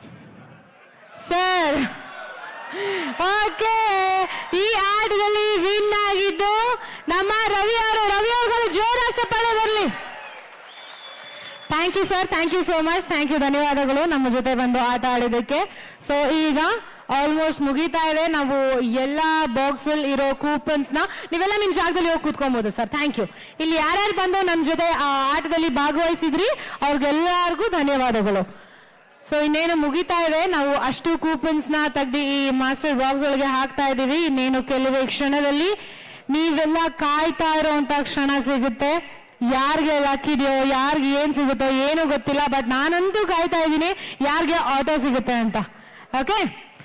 ಸರ್ ಓಕೆ ಈ ಆಟದಲ್ಲಿ ವಿನ್ ಆಗಿದ್ದು ನಮ್ಮ ರವಿ ಅವರು ರವಿ ಅವ್ರಿಗೂ ಜೋರಾಗಿ ಚಪ್ಪಾಳೆ ಬರಲಿ thank you sir thank you so much thank you ಧನ್ಯವಾದಗಳು ನಮ್ಮ ಜೊತೆ ಬಂದು ಆಟ ಆಡಿದ್ದಕ್ಕೆ ಸೊ ಈಗ ಆಲ್ಮೋಸ್ಟ್ ಮುಗೀತಾ ಇದೆ ನಾವು ಎಲ್ಲಾ ಬಾಕ್ಸ್ ಅಲ್ಲಿ ಇರೋ ಕೂಪನ್ಸ್ ನ ನೀವೆಲ್ಲ ನಿಮ್ ಜಾಗದಲ್ಲಿ ಹೋಗಿ ಕೂತ್ಕೊಬಹುದು ಸರ್ ಥ್ಯಾಂಕ್ ಯು ಇಲ್ಲಿ ಯಾರ್ಯಾರು ಬಂದು ನಮ್ಮ ಜೊತೆ ಆ ಆಟದಲ್ಲಿ ಭಾಗವಹಿಸಿದ್ರಿ ಅವ್ರಿಗೆಲ್ಲರಿಗೂ ಧನ್ಯವಾದಗಳು ಸೊ ಇನ್ನೇನು ಮುಗಿತಾ ಇದೆ ನಾವು ಅಷ್ಟು ಕೂಪನ್ಸ್ ನ ತೆಗ್ದು ಈ ಮಾಸ್ಟರ್ ಬಾಕ್ಸ್ ಒಳಗೆ ಹಾಕ್ತಾ ಇದೀವಿ ಇನ್ನೇನು ಕೆಲವೇ ಕ್ಷಣದಲ್ಲಿ ನೀವೆಲ್ಲ ಕಾಯ್ತಾ ಇರುವಂತ ಕ್ಷಣ ಸಿಗುತ್ತೆ ಯಾರಿಗೆ ಲಕ್ಕಿದೆಯೋ ಯಾರಿಗೆ ಏನ್ ಸಿಗುತ್ತೋ ಏನೂ ಗೊತ್ತಿಲ್ಲ ಬಟ್ ನಾನಂತೂ ಕಾಯ್ತಾ ಇದ್ದೀನಿ ಯಾರಿಗೆ ಆಟೋ ಸಿಗುತ್ತೆ ಅಂತ ಓಕೆ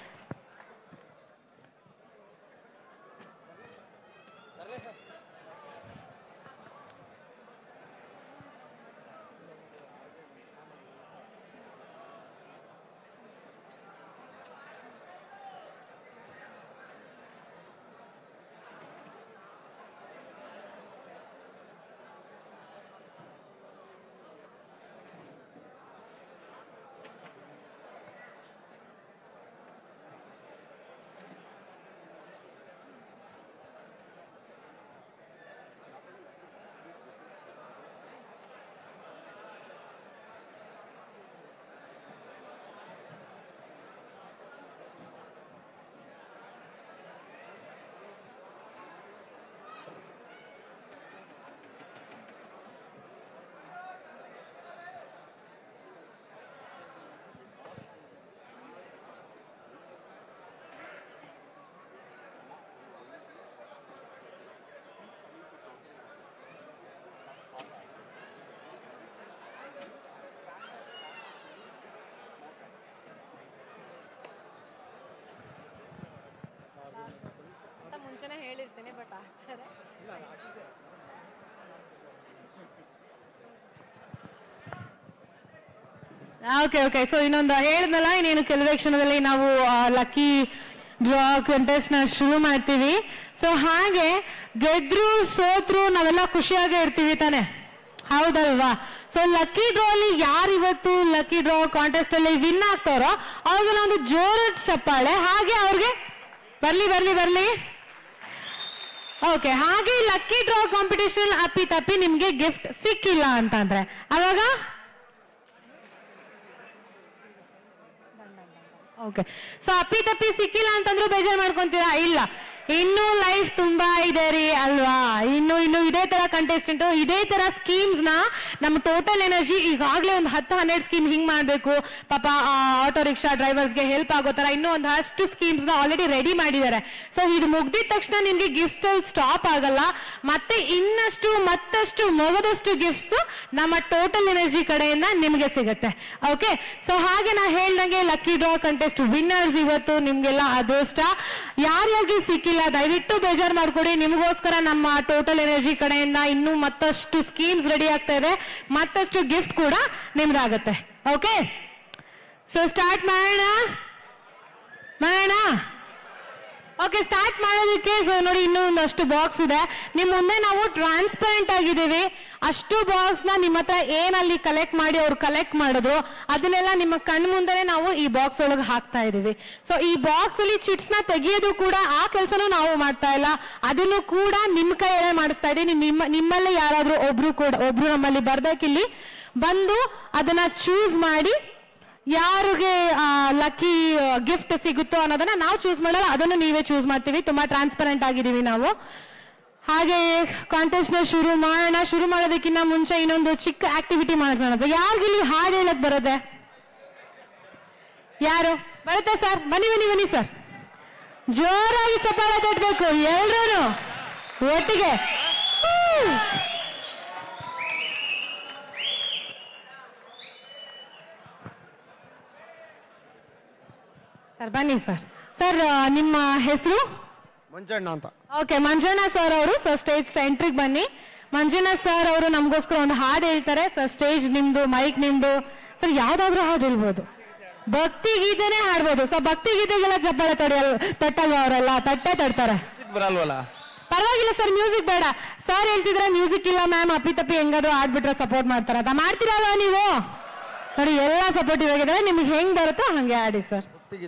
ಮುಂಚೆನೆ ಹೇಳಿರ್ತೀನಿ ಬಟ್ ಆಗ್ತಾರೆ ಓಕೆ ಓಕೆ ಸೊ ಇನ್ನೊಂದು ಹೇಳಿದ್ನಲ್ಲ ಇನ್ನೇನು ಕೆಲವೇ ಕ್ಷಣದಲ್ಲಿ ನಾವು ಲಕ್ಕಿ ಡ್ರಾ ಕಂಟೆಸ್ಟ್ ನ ಶುರು ಮಾಡ್ತೀವಿ ಸೊ ಹಾಗೆ ಗೆದ್ರು ಸೋತ್ರು ನಾವೆಲ್ಲ ಖುಷಿಯಾಗೇ ಇರ್ತೀವಿ ತಾನೆ ಹೌದಲ್ವಾ ಸೊ ಲಕ್ಕಿ ಡ್ರಾ ಅಲ್ಲಿ ಯಾರು ಇವತ್ತು ಲಕ್ಕಿ ಡ್ರಾ ಕಾಂಟೆಸ್ಟ್ ಅಲ್ಲಿ ವಿನ್ ಆಗ್ತಾರೋ ಅವ್ರಿಗೆಲ್ಲ ಒಂದು ಜೋರದ ಚಪ್ಪಾಳೆ ಹಾಗೆ ಅವ್ರಿಗೆ ಬರ್ಲಿ ಬರ್ಲಿ ಬರ್ಲಿ ಓಕೆ ಹಾಗೆ ಲಕ್ಕಿ ಡ್ರಾ ಕಾಂಪಿಟೇಷನ್ ಅಪ್ಪಿ ತಪ್ಪಿ ನಿಮ್ಗೆ ಗಿಫ್ಟ್ ಸಿಕ್ಕಿಲ್ಲ ಅಂತಂದ್ರೆ ಅವಾಗ ಓಕೆ ಸೊ ಅಪ್ಪಿ ತಪ್ಪಿ ಸಿಕ್ಕಿಲ್ಲ ಅಂತಂದ್ರೂ ಬೇಜಾರ್ ಮಾಡ್ಕೊಂತೀರಾ ಇಲ್ಲ ಇನ್ನು ಲೈಫ್ ತುಂಬಾ ಇದೆ ರೀ ಅಲ್ವಾ ಇನ್ನು ಇನ್ನು ಇದೇ ತರ ಕಂಟೆಸ್ಟೆಂಟ್ ಇದೇ ತರ ಸ್ಕೀಮ್ಸ್ ನ ನಮ್ಮ ಟೋಟಲ್ ಎನರ್ಜಿ ಈಗಾಗ್ಲೇ ಒಂದು ಹತ್ತು ಹನ್ನೆರಡು ಸ್ಕೀಮ್ ಹಿಂಗ್ ಮಾಡ್ಬೇಕು ಪಾಪ ಆಟೋ ರಿಕ್ಷಾ ಡ್ರೈವರ್ಸ್ಗೆ ಹೆಲ್ಪ್ ಆಗೋ ತರ ಇನ್ನೂ ಒಂದು ಅಷ್ಟು ಸ್ಕೀಮ್ಸ್ ನ ಆಲ್ರೆಡಿ ರೆಡಿ ಮಾಡಿದ್ದಾರೆ ಸೊ ಇದು ಮುಗ್ದಿದ ತಕ್ಷಣ ನಿಮ್ಗೆ ಗಿಫ್ಟ್ಸ್ ಅಲ್ಲಿ ಸ್ಟಾಪ್ ಆಗಲ್ಲ ಮತ್ತೆ ಇನ್ನಷ್ಟು ಮತ್ತಷ್ಟು ಮೊಗದಷ್ಟು ಗಿಫ್ಟ್ಸ್ ನಮ್ಮ ಟೋಟಲ್ ಎನರ್ಜಿ ಕಡೆಯಿಂದ ನಿಮ್ಗೆ ಸಿಗುತ್ತೆ ಓಕೆ ಸೊ ಹಾಗೆ ನಾ ಹೇಳ್ದಂಗೆ ಲಕ್ಕಿ ಡ್ರಾ ಕಂಟೆಸ್ಟ್ ವಿನ್ನರ್ಸ್ ಇವತ್ತು ನಿಮ್ಗೆಲ್ಲ ಅದೃಷ್ಟ ಯಾರ್ಯಾರಿಗೆ ಸಿಕ್ಕಿಲ್ಲ ದಯವಿಟ್ಟು ಬೇಜಾರ್ ಮಾಡ್ಕೊಡಿ ನಿಮಗೋಸ್ಕರ ನಮ್ಮ ಟೋಟಲ್ ಎನರ್ಜಿ ಕಡೆಯಿಂದ ಇನ್ನೂ ಮತ್ತಷ್ಟು ಸ್ಕೀಮ್ಸ್ ರೆಡಿ ಆಗ್ತಾ ಇದೆ ಮತ್ತಷ್ಟು ಗಿಫ್ಟ್ ಕೂಡ ನಿಮ್ದಾಗತ್ತೆ ಓಕೆ ಸೊ ಸ್ಟಾರ್ಟ್ ಮಾಡೋಣ ಮಾಡೋಣ ಓಕೆ ಸ್ಟಾರ್ಟ್ ಮಾಡೋದಕ್ಕೆ ಸೊ ನೋಡಿ ಇನ್ನೂ ಒಂದಷ್ಟು ಬಾಕ್ಸ್ ಇದೆ ನಿಮ್ ಮುಂದೆ ನಾವು ಟ್ರಾನ್ಸ್ಪರೆಂಟ್ ಆಗಿದ್ದೀವಿ ಅಷ್ಟು ಬಾಕ್ಸ್ ನ ನಿಮ್ಮ ಹತ್ರ ಏನಲ್ಲಿ ಕಲೆಕ್ಟ್ ಮಾಡಿ ಅವ್ರು ಕಲೆಕ್ಟ್ ಮಾಡಿದ್ರು ಅದನ್ನೆಲ್ಲ ನಿಮ್ಮ ಕಣ್ ಮುಂದೆನೆ ನಾವು ಈ ಬಾಕ್ಸ್ ಒಳಗೆ ಹಾಕ್ತಾ ಇದೀವಿ ಸೊ ಈ ಬಾಕ್ಸ್ ಅಲ್ಲಿ ಚಿಟ್ಸ್ ನ ತೆಗೆಯೋದು ಕೂಡ ಆ ಕೆಲಸನೂ ನಾವು ಮಾಡ್ತಾ ಇಲ್ಲ ಅದನ್ನು ಕೂಡ ನಿಮ್ ಕೈಯಲ್ಲೇ ಮಾಡಿಸ್ತಾ ಇದೀನಿ ನಿಮ್ಮ ನಿಮ್ಮಲ್ಲೇ ಯಾರಾದ್ರೂ ಒಬ್ರು ಕೂಡ ಒಬ್ರು ನಮ್ಮಲ್ಲಿ ಬರ್ಬೇಕಿಲ್ಲಿ ಬಂದು ಅದನ್ನ ಚೂಸ್ ಮಾಡಿ ಯಾರಿಗೆ ಲಕ್ಕಿ ಗಿಫ್ಟ್ ಸಿಗುತ್ತೋ ಅನ್ನೋದನ್ನ ನಾವು ಚೂಸ್ ಮಾಡಲ್ಲ ಅದನ್ನು ನೀವೇ ಚೂಸ್ ಮಾಡ್ತೀವಿ ತುಂಬಾ ಟ್ರಾನ್ಸ್ಪರೆಂಟ್ ಆಗಿದ್ದೀವಿ ನಾವು ಹಾಗೆ ಕಾಂಟೆಸ್ಟ್ ನ ಶುರು ಮಾಡೋಣ ಶುರು ಮಾಡೋದಕ್ಕಿಂತ ಮುಂಚೆ ಇನ್ನೊಂದು ಚಿಕ್ಕ ಆಕ್ಟಿವಿಟಿ ಮಾಡ್ಸೋಣ ಯಾರಿಗಿಲ್ಲಿ ಹಾಡು ಹೇಳಕ್ ಬರುತ್ತೆ ಯಾರು ಬರುತ್ತೆ ಸರ್ ಬನ್ನಿ ಬನ್ನಿ ಬನ್ನಿ ಸರ್ ಜೋರಾಗಿ ಚಪ್ಪಾಳೆ ತಟ್ಟಬೇಕು ಎಲ್ರೂ ಒಟ್ಟಿಗೆ ಹೂ! ಸರ್ ಬನ್ನಿ ಸರ್ ಸರ್ ನಿಮ್ಮ ಹೆಸರು ಮಂಜಣ್ಣ ಅಂತ ಓಕೆ ಮಂಜಣ್ಣ ಸರ್ ಅವರು ಸರ್ ಸ್ಟೇಜ್ ಸೆಂಟ್ರಿಗೆ ಬನ್ನಿ ಮಂಜಣ್ಣ ಸರ್ ಅವರು ನಮಗೋಸ್ಕರ ಒಂದು ಹಾಡು ಹೇಳ್ತಾರೆ ಸರ್ ಸ್ಟೇಜ್ ನಿಮ್ದು ಮೈಕ್ ನಿಮ್ದು ಸರ್ ಯಾವ್ದಾದ್ರು ಹಾಡು ಹೇಳ್ಬೋದು ಭಕ್ತಿ ಗೀತೆನೇ ಹಾಡ್ಬೋದು ಸೊ ಭಕ್ತಿ ಗೀತೆಗೆಲ್ಲ ಚಪ್ಪಾಳೆ ತಡೆಯಲ್ ತಟ್ಟಲ್ವಾ ಅವರೆಲ್ಲ ತಟ್ಟೆ ತಡ್ತಾರೆ ಬರಲ್ವಲ್ಲ ಪರವಾಗಿಲ್ಲ ಸರ್ ಮ್ಯೂಸಿಕ್ ಬೇಡ ಸರ್ ಹೇಳ್ತಿದ್ರೆ ಮ್ಯೂಸಿಕ್ ಇಲ್ಲ ಮ್ಯಾಮ್ ಅಪ್ಪಿ ತಪ್ಪಿ ಹೆಂಗಾದ್ರು ಆಡ್ಬಿಟ್ರೆ ಸಪೋರ್ಟ್ ಮಾಡ್ತಾರ ಅಂತ ಮಾಡ್ತೀರಲ್ಲ ನೀವು ನೋಡಿ ಎಲ್ಲ ಸಪೋರ್ಟಿವ್ ಆಗಿದ್ದಾರೆ ನಿಮ್ಗೆ ಹೆಂಗ್ ಬರುತ್ತೋ ಹಂಗೆ ಆಡಿ ಸರ್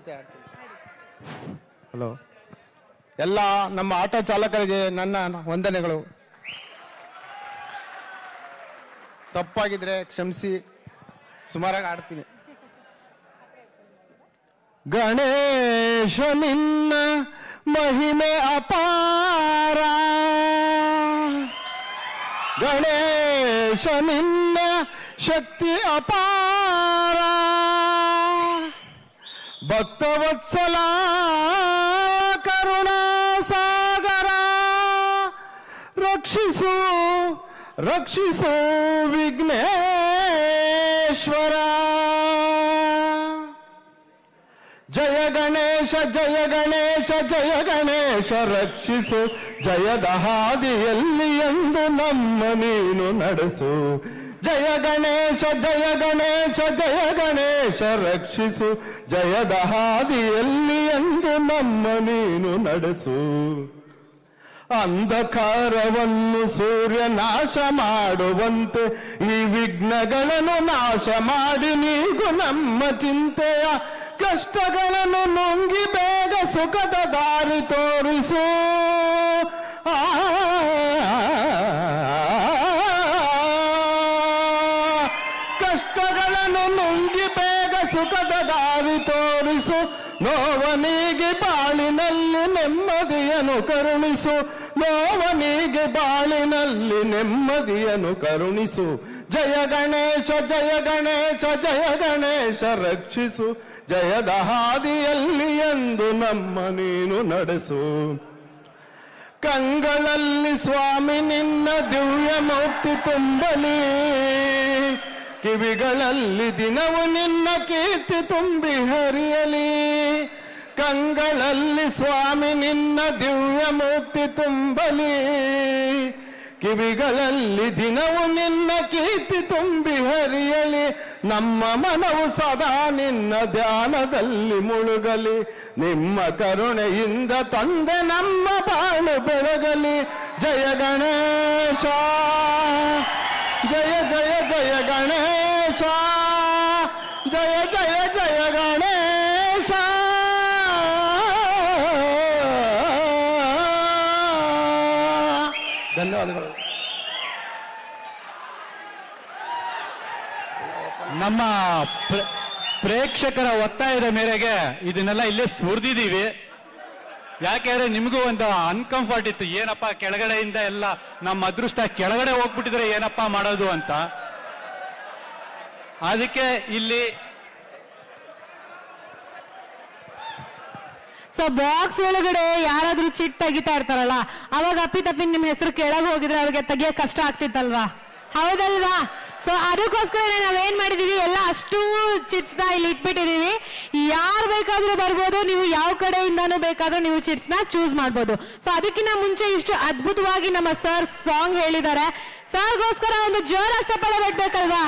ಹಲೋ ಎಲ್ಲ ನಮ್ಮ ಆಟೋ ಚಾಲಕರಿಗೆ ನನ್ನ ವಂದನೆಗಳು ತಪ್ಪಾಗಿದ್ರೆ ಕ್ಷಮಿಸಿ ಸುಮಾರಾಗಿ ಆಡ್ತೀನಿ ಗಣೇಶ ನಿನ್ನ ಮಹಿಮೆ ಅಪಾರ ಗಣೇಶ ನಿನ್ನ ಶಕ್ತಿ ಅಪಾರ ಭಕ್ತವತ್ಸಲ ಕರುಣಾ ಸಾಗರ ರಕ್ಷಿಸು ರಕ್ಷಿಸು ವಿಘ್ನೇಶ್ವರ ಜಯ ಗಣೇಶ ಜಯ ಗಣೇಶ ಜಯ ಗಣೇಶ ರಕ್ಷಿಸು ಜಯದ ಹಾದಿಯಲ್ಲಿ ಎಂದು ನಮ್ಮ ನೀನು ನಡೆಸು ಜಯ ಗಣೇಶ ಜಯ ಗಣೇಶ ಜಯ ಗಣೇಶ ರಕ್ಷಿಸು ಜಯದ ಹಾದಿಯಲ್ಲಿ ಎಂದು ನಮ್ಮ ನೀನು ನಡೆಸು ಅಂಧಕಾರವನ್ನು ಸೂರ್ಯ ನಾಶ ಮಾಡುವಂತೆ ಈ ವಿಘ್ನಗಳನ್ನು ನಾಶ ಮಾಡಿ ನೀಗು ನಮ್ಮ ಚಿಂತೆಯ ಕಷ್ಟಗಳನ್ನು ನುಂಗಿ ಬೇಗ ಸುಖದ ದಾರಿ ತೋರಿಸು ಆ ಕಷ್ಟಗಳನ್ನು ನುಂಗಿ ಬೇಗ ಸುಖದ ದಾರಿ ತೋರಿಸು ನೋವನಿಗೆ ಬಾಳಿನಲ್ಲಿ ನೆಮ್ಮದಿಯನ್ನು ಕರುಣಿಸು ನೋವನಿಗೆ ಬಾಳಿನಲ್ಲಿ ನೆಮ್ಮದಿಯನ್ನು ಕರುಣಿಸು ಜಯ ಗಣೇಶ ಜಯ ಗಣೇಶ ಜಯ ಗಣೇಶ ರಕ್ಷಿಸು ಜಯದ ಹಾದಿಯಲ್ಲಿ ಎಂದು ನಮ್ಮ ನೀನು ನಡೆಸು ಕಂಗಳಲ್ಲಿ ಸ್ವಾಮಿ ನಿನ್ನ ದಿವ್ಯ ಮೂರ್ತಿ ತುಂಬಲಿ ಕಿವಿಗಳಲ್ಲಿ ದಿನವು ನಿನ್ನ ಕೀರ್ತಿ ತುಂಬಿ ಹರಿಯಲಿ ಕಂಗಳಲ್ಲಿ ಸ್ವಾಮಿ ನಿನ್ನ ದಿವ್ಯ ಮೂರ್ತಿ ತುಂಬಲಿ ಕಿವಿಗಳಲ್ಲಿ ದಿನವು ನಿನ್ನ ಕೀರ್ತಿ ತುಂಬಿ ಹರಿಯಲಿ ನಮ್ಮ ಮನವು ಸದಾ ನಿನ್ನ ಧ್ಯಾನದಲ್ಲಿ ಮುಳುಗಲಿ ನಿಮ್ಮ ಕರುಣೆಯಿಂದ ತಂದೆ ನಮ್ಮ ಬಾಳು ಬೆಳಗಲಿ ಜಯ ಗಣೇಶ ಜಯ ಜಯ ಜಯ ಗಣೇಶ ಜಯ ಜಯ ಜಯ ಗಣೇಶ ಧನ್ಯವಾದಗಳು ನಮ್ಮ ಪ್ರ- ಪ್ರೇಕ್ಷಕರ ಒತ್ತಾಯದ ಮೇರೆಗೆ ಇದನ್ನೆಲ್ಲ ಇಲ್ಲೇ ಸುರಿದಿದ್ದೀವಿ ಯಾಕೆಂದ್ರೆ ನಿಮಗೂ ಒಂದು ಅನ್ಕಂಫರ್ಟ್ ಇತ್ತು ಏನಪ್ಪ ಕೆಳಗಡೆಯಿಂದ ಎಲ್ಲ ನಮ್ಮ ಅದೃಷ್ಟ ಕೆಳಗಡೆ ಹೋಗ್ಬಿಟ್ಟಿದ್ರೆ ಏನಪ್ಪ ಮಾಡೋದು ಅಂತ ಅದಕ್ಕೆ ಇಲ್ಲಿ ಸೊ ಬಾಕ್ಸ್ ಒಳಗಡೆ ಯಾರಾದ್ರೂ ಚಿಟ್ ತೆಗಿತಾ ಇರ್ತಾರಲ್ಲ ಅವಾಗ ಅಪ್ಪಿ ತಪ್ಪಿ ನಿಮ್ ಹೆಸರು ಕೆಳಗೆ ಹೋಗಿದ್ರೆ ಅವ್ರಿಗೆ ತೆಗಿಯಕ್ ಕಷ್ಟ ಆಗ್ತಿತ್ತಲ್ವಾ ಹೌದಲ್ವಾ ಸೊ ಅದಕ್ಕೋಸ್ಕರ ನಾವೇನ್ ಮಾಡಿದೀವಿ ಎಲ್ಲ ಅಷ್ಟು ಚಿಟ್ಸ್ ನ ಇಲ್ಲಿ ಇಟ್ಬಿಟ್ಟಿದೀವಿ ಯಾರು ಬೇಕಾದ್ರೂ ಬರ್ಬೋದು ನೀವು ಯಾವ ಕಡೆಯಿಂದಾನು ಬೇಕಾದ್ರೂ ನೀವು ಚಿಟ್ಸ್ ನ ಚೂಸ್ ಮಾಡ್ಬೋದು ಸೊ ಅದಕ್ಕಿಂತ ಮುಂಚೆ ಇಷ್ಟು ಅದ್ಭುತವಾಗಿ ನಮ್ಮ ಸರ್ ಸಾಂಗ್ ಹೇಳಿದ್ದಾರೆ ಸರ್ಗೋಸ್ಕರ ಒಂದು ಜೋರಾಗಿ ಚಪ್ಪಾಳೆ ಬಿಡ್ಬೇಕಲ್ವಾ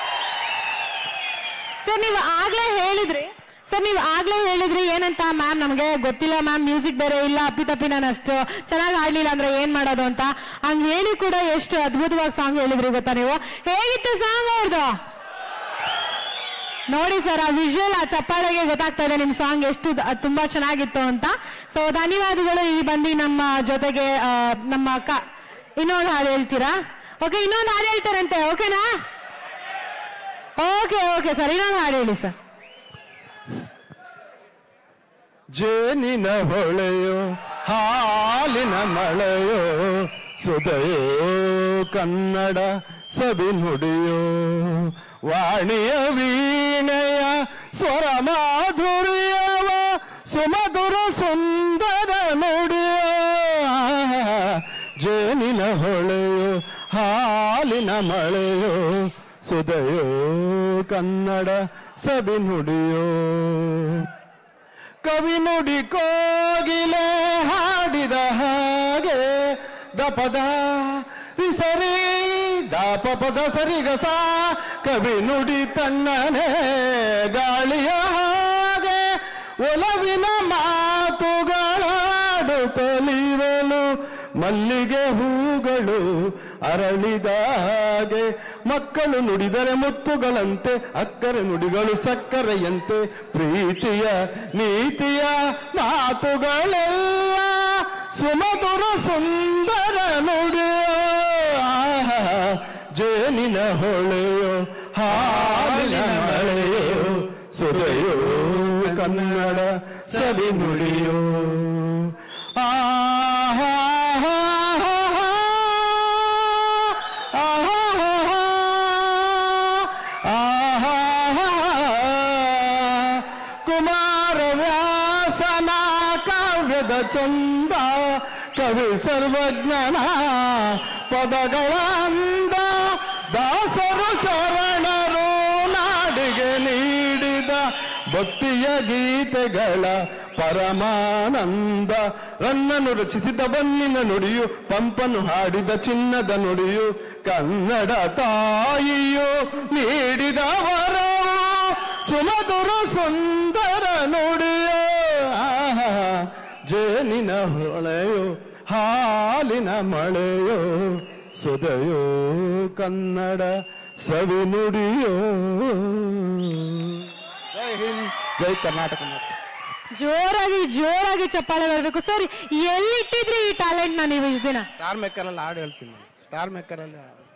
ಸರ್ ನೀವು ಆಗ್ಲೇ ಹೇಳಿದ್ರಿ ಸರ್ ನೀವು ಆಗ್ಲೇ ಹೇಳಿದ್ರಿ ಏನಂತ ಮ್ಯಾಮ್ ನಮಗೆ ಗೊತ್ತಿಲ್ಲ ಮ್ಯಾಮ್ ಮ್ಯೂಸಿಕ್ ಬೇರೆ ಇಲ್ಲ ಅಪ್ಪಿ ತಪ್ಪಿ ನಾನು ಅಷ್ಟು ಚೆನ್ನಾಗಿ ಆಡ್ಲಿಲ್ಲ ಅಂದ್ರೆ ಏನ್ ಮಾಡೋದು ಅಂತ ಹಂಗ್ ಹೇಳಿ ಕೂಡ ಎಷ್ಟು ಅದ್ಭುತವಾಗಿ ಸಾಂಗ್ ಹೇಳಿದ್ರಿ ಗೊತ್ತಾ ನೀವು ಹೇಗಿತ್ತು ಸಾಂಗ್ ಅವ್ರದ್ದು ನೋಡಿ ಸರ್ ಆ ವಿಜುವಲ್ ಆ ಚಪ್ಪಾಳೆಗೆ ಗೊತ್ತಾಗ್ತಾ ಇದೆ ನಿಮ್ ಸಾಂಗ್ ಎಷ್ಟು ದ- ತುಂಬಾ ಚೆನ್ನಾಗಿತ್ತು ಅಂತ ಸೊ ಧನ್ಯವಾದಗಳು ಇಲ್ಲಿ ಬಂದು ನಮ್ಮ ಜೊತೆಗೆ ಆ, ನಮ್ಮ ಅಕ್ಕ ಇನ್ನೊಂದು ಹಾಡು ಹೇಳ್ತೀರಾ ಓಕೆ ಇನ್ನೊಂದು ಹಾಡು ಹೇಳ್ತಾರಂತೆ ಓಕೆನಾ ಓಕೆ ಓಕೆ ಸರ್ ಇನ್ನೊಂದು ಹಾಡು ಹೇಳಿ ಸರ್ ಜೇನಿನ ಹೊಳೆಯೋ ಹಾಲಿನ ಮಳೆಯೋ ಸುದಯೋ ಕನ್ನಡ ಸವಿ ನುಡಿಯೋ ವಾಣಿಯ ವೀಣೆಯ ಸ್ವರ ಮಾಧುರ್ಯವ ಸುಮಧುರ ಸುಂದರ ನುಡಿಯೋ ಜೇನಿನ ಹೊಳೆಯೋ ಹಾಲಿನ ಮಳೆಯೋ ಸುದಯೋ ಕನ್ನಡ ಸವಿ ನುಡಿಯೋ ಕವಿ ನುಡಿ ಕೋಗಿಲೆ ಹಾಡಿದ ಹಾಗೆ ದಪದ ಸರಿ ದಾಪ ಪದ ಸರಿಗಸ ಕವಿ ನುಡಿ ತನ್ನನೆ ಗಾಳಿಯ ಹಾಗೆ ಒಲವಿನ ಮಾತುಗಳಾಡುತ್ತಲಿರಲು ಮಲ್ಲಿಗೆ ಹೂಗಳು ಅರಳಿದಾಗೆ ಮಕ್ಕಳು ನುಡಿದರೆ ಮುತ್ತುಗಳಂತೆ ಅಕ್ಕರೆ ನುಡಿಗಳು ಸಕ್ಕರೆಯಂತೆ ಪ್ರೀತಿಯ ನೀತಿಯ ಮಾತುಗಳೆಲ್ಲ ಸುಮಧುರ ಸುಂದರ ನುಡಿಯೋ ಆಹಾ, ಜೇನಿನ ಹೊಳೆಯೋ ಹಾಲಿನ ಮಳೆಯೋ ಸುರೆಯೋ ಕನ್ನಡ ಸವಿ ನುಡಿಯೋ ಆಹಾ ಕುಮಾರ ವ್ಯಾಸನ ಕಾವ್ಯದ ಚಂದ ಕವಿ ಸರ್ವಜ್ಞನ ಪದಗಳ ಅಂದ ದಾಸರು ಚರಣರು ನಾಡಿಗೆ ನೀಡಿದ ಭಕ್ತಿಯ ಗೀತೆಗಳ ಪರಮಾನಂದ ರನ್ನನು ರಚಿಸಿದ ಬನ್ನಿನ ನುಡಿಯು ಪಂಪನು ಹಾಡಿದ ಚಿನ್ನದ ನುಡಿಯು ಕನ್ನಡ ತಾಯಿಯು ನೀಡಿದ ವರವು ಸುಮಧುರ ಸುಂದರ ನುಡಿಯೋ ಆಹಾ, ಜೇನಿನ ಹೊಳೆಯೋ ಹಾಲಿನ ಮಳೆಯೋ ಸುದಯೋ ಕನ್ನಡ ಸವಿ ನುಡಿಯೋ ಜೈ ಹಿಂದ್ ಜೈ ಕರ್ನಾಟಕ ಮಾತೆ. ಜೋರಾಗಿ ಜೋರಾಗಿ ಚಪ್ಪಾಳೆ ಬರ್ಬೇಕು ಸರ್ ಎಲ್ಲಿಟ್ಟಿದ್ರಿ ಈ ಟ್ಯಾಲೆಂಟ್ ನ ನೀವು ಇಷ್ಟು ದಿನ ಸ್ಟಾರ್ ಮೇಕರ್ ಅಲ್ಲಿ ಹಾಡು ಹೇಳ್ತೀನಿ ಸ್ಟಾರ್ ಮೇಕರ್ ಅಲ್ಲಿ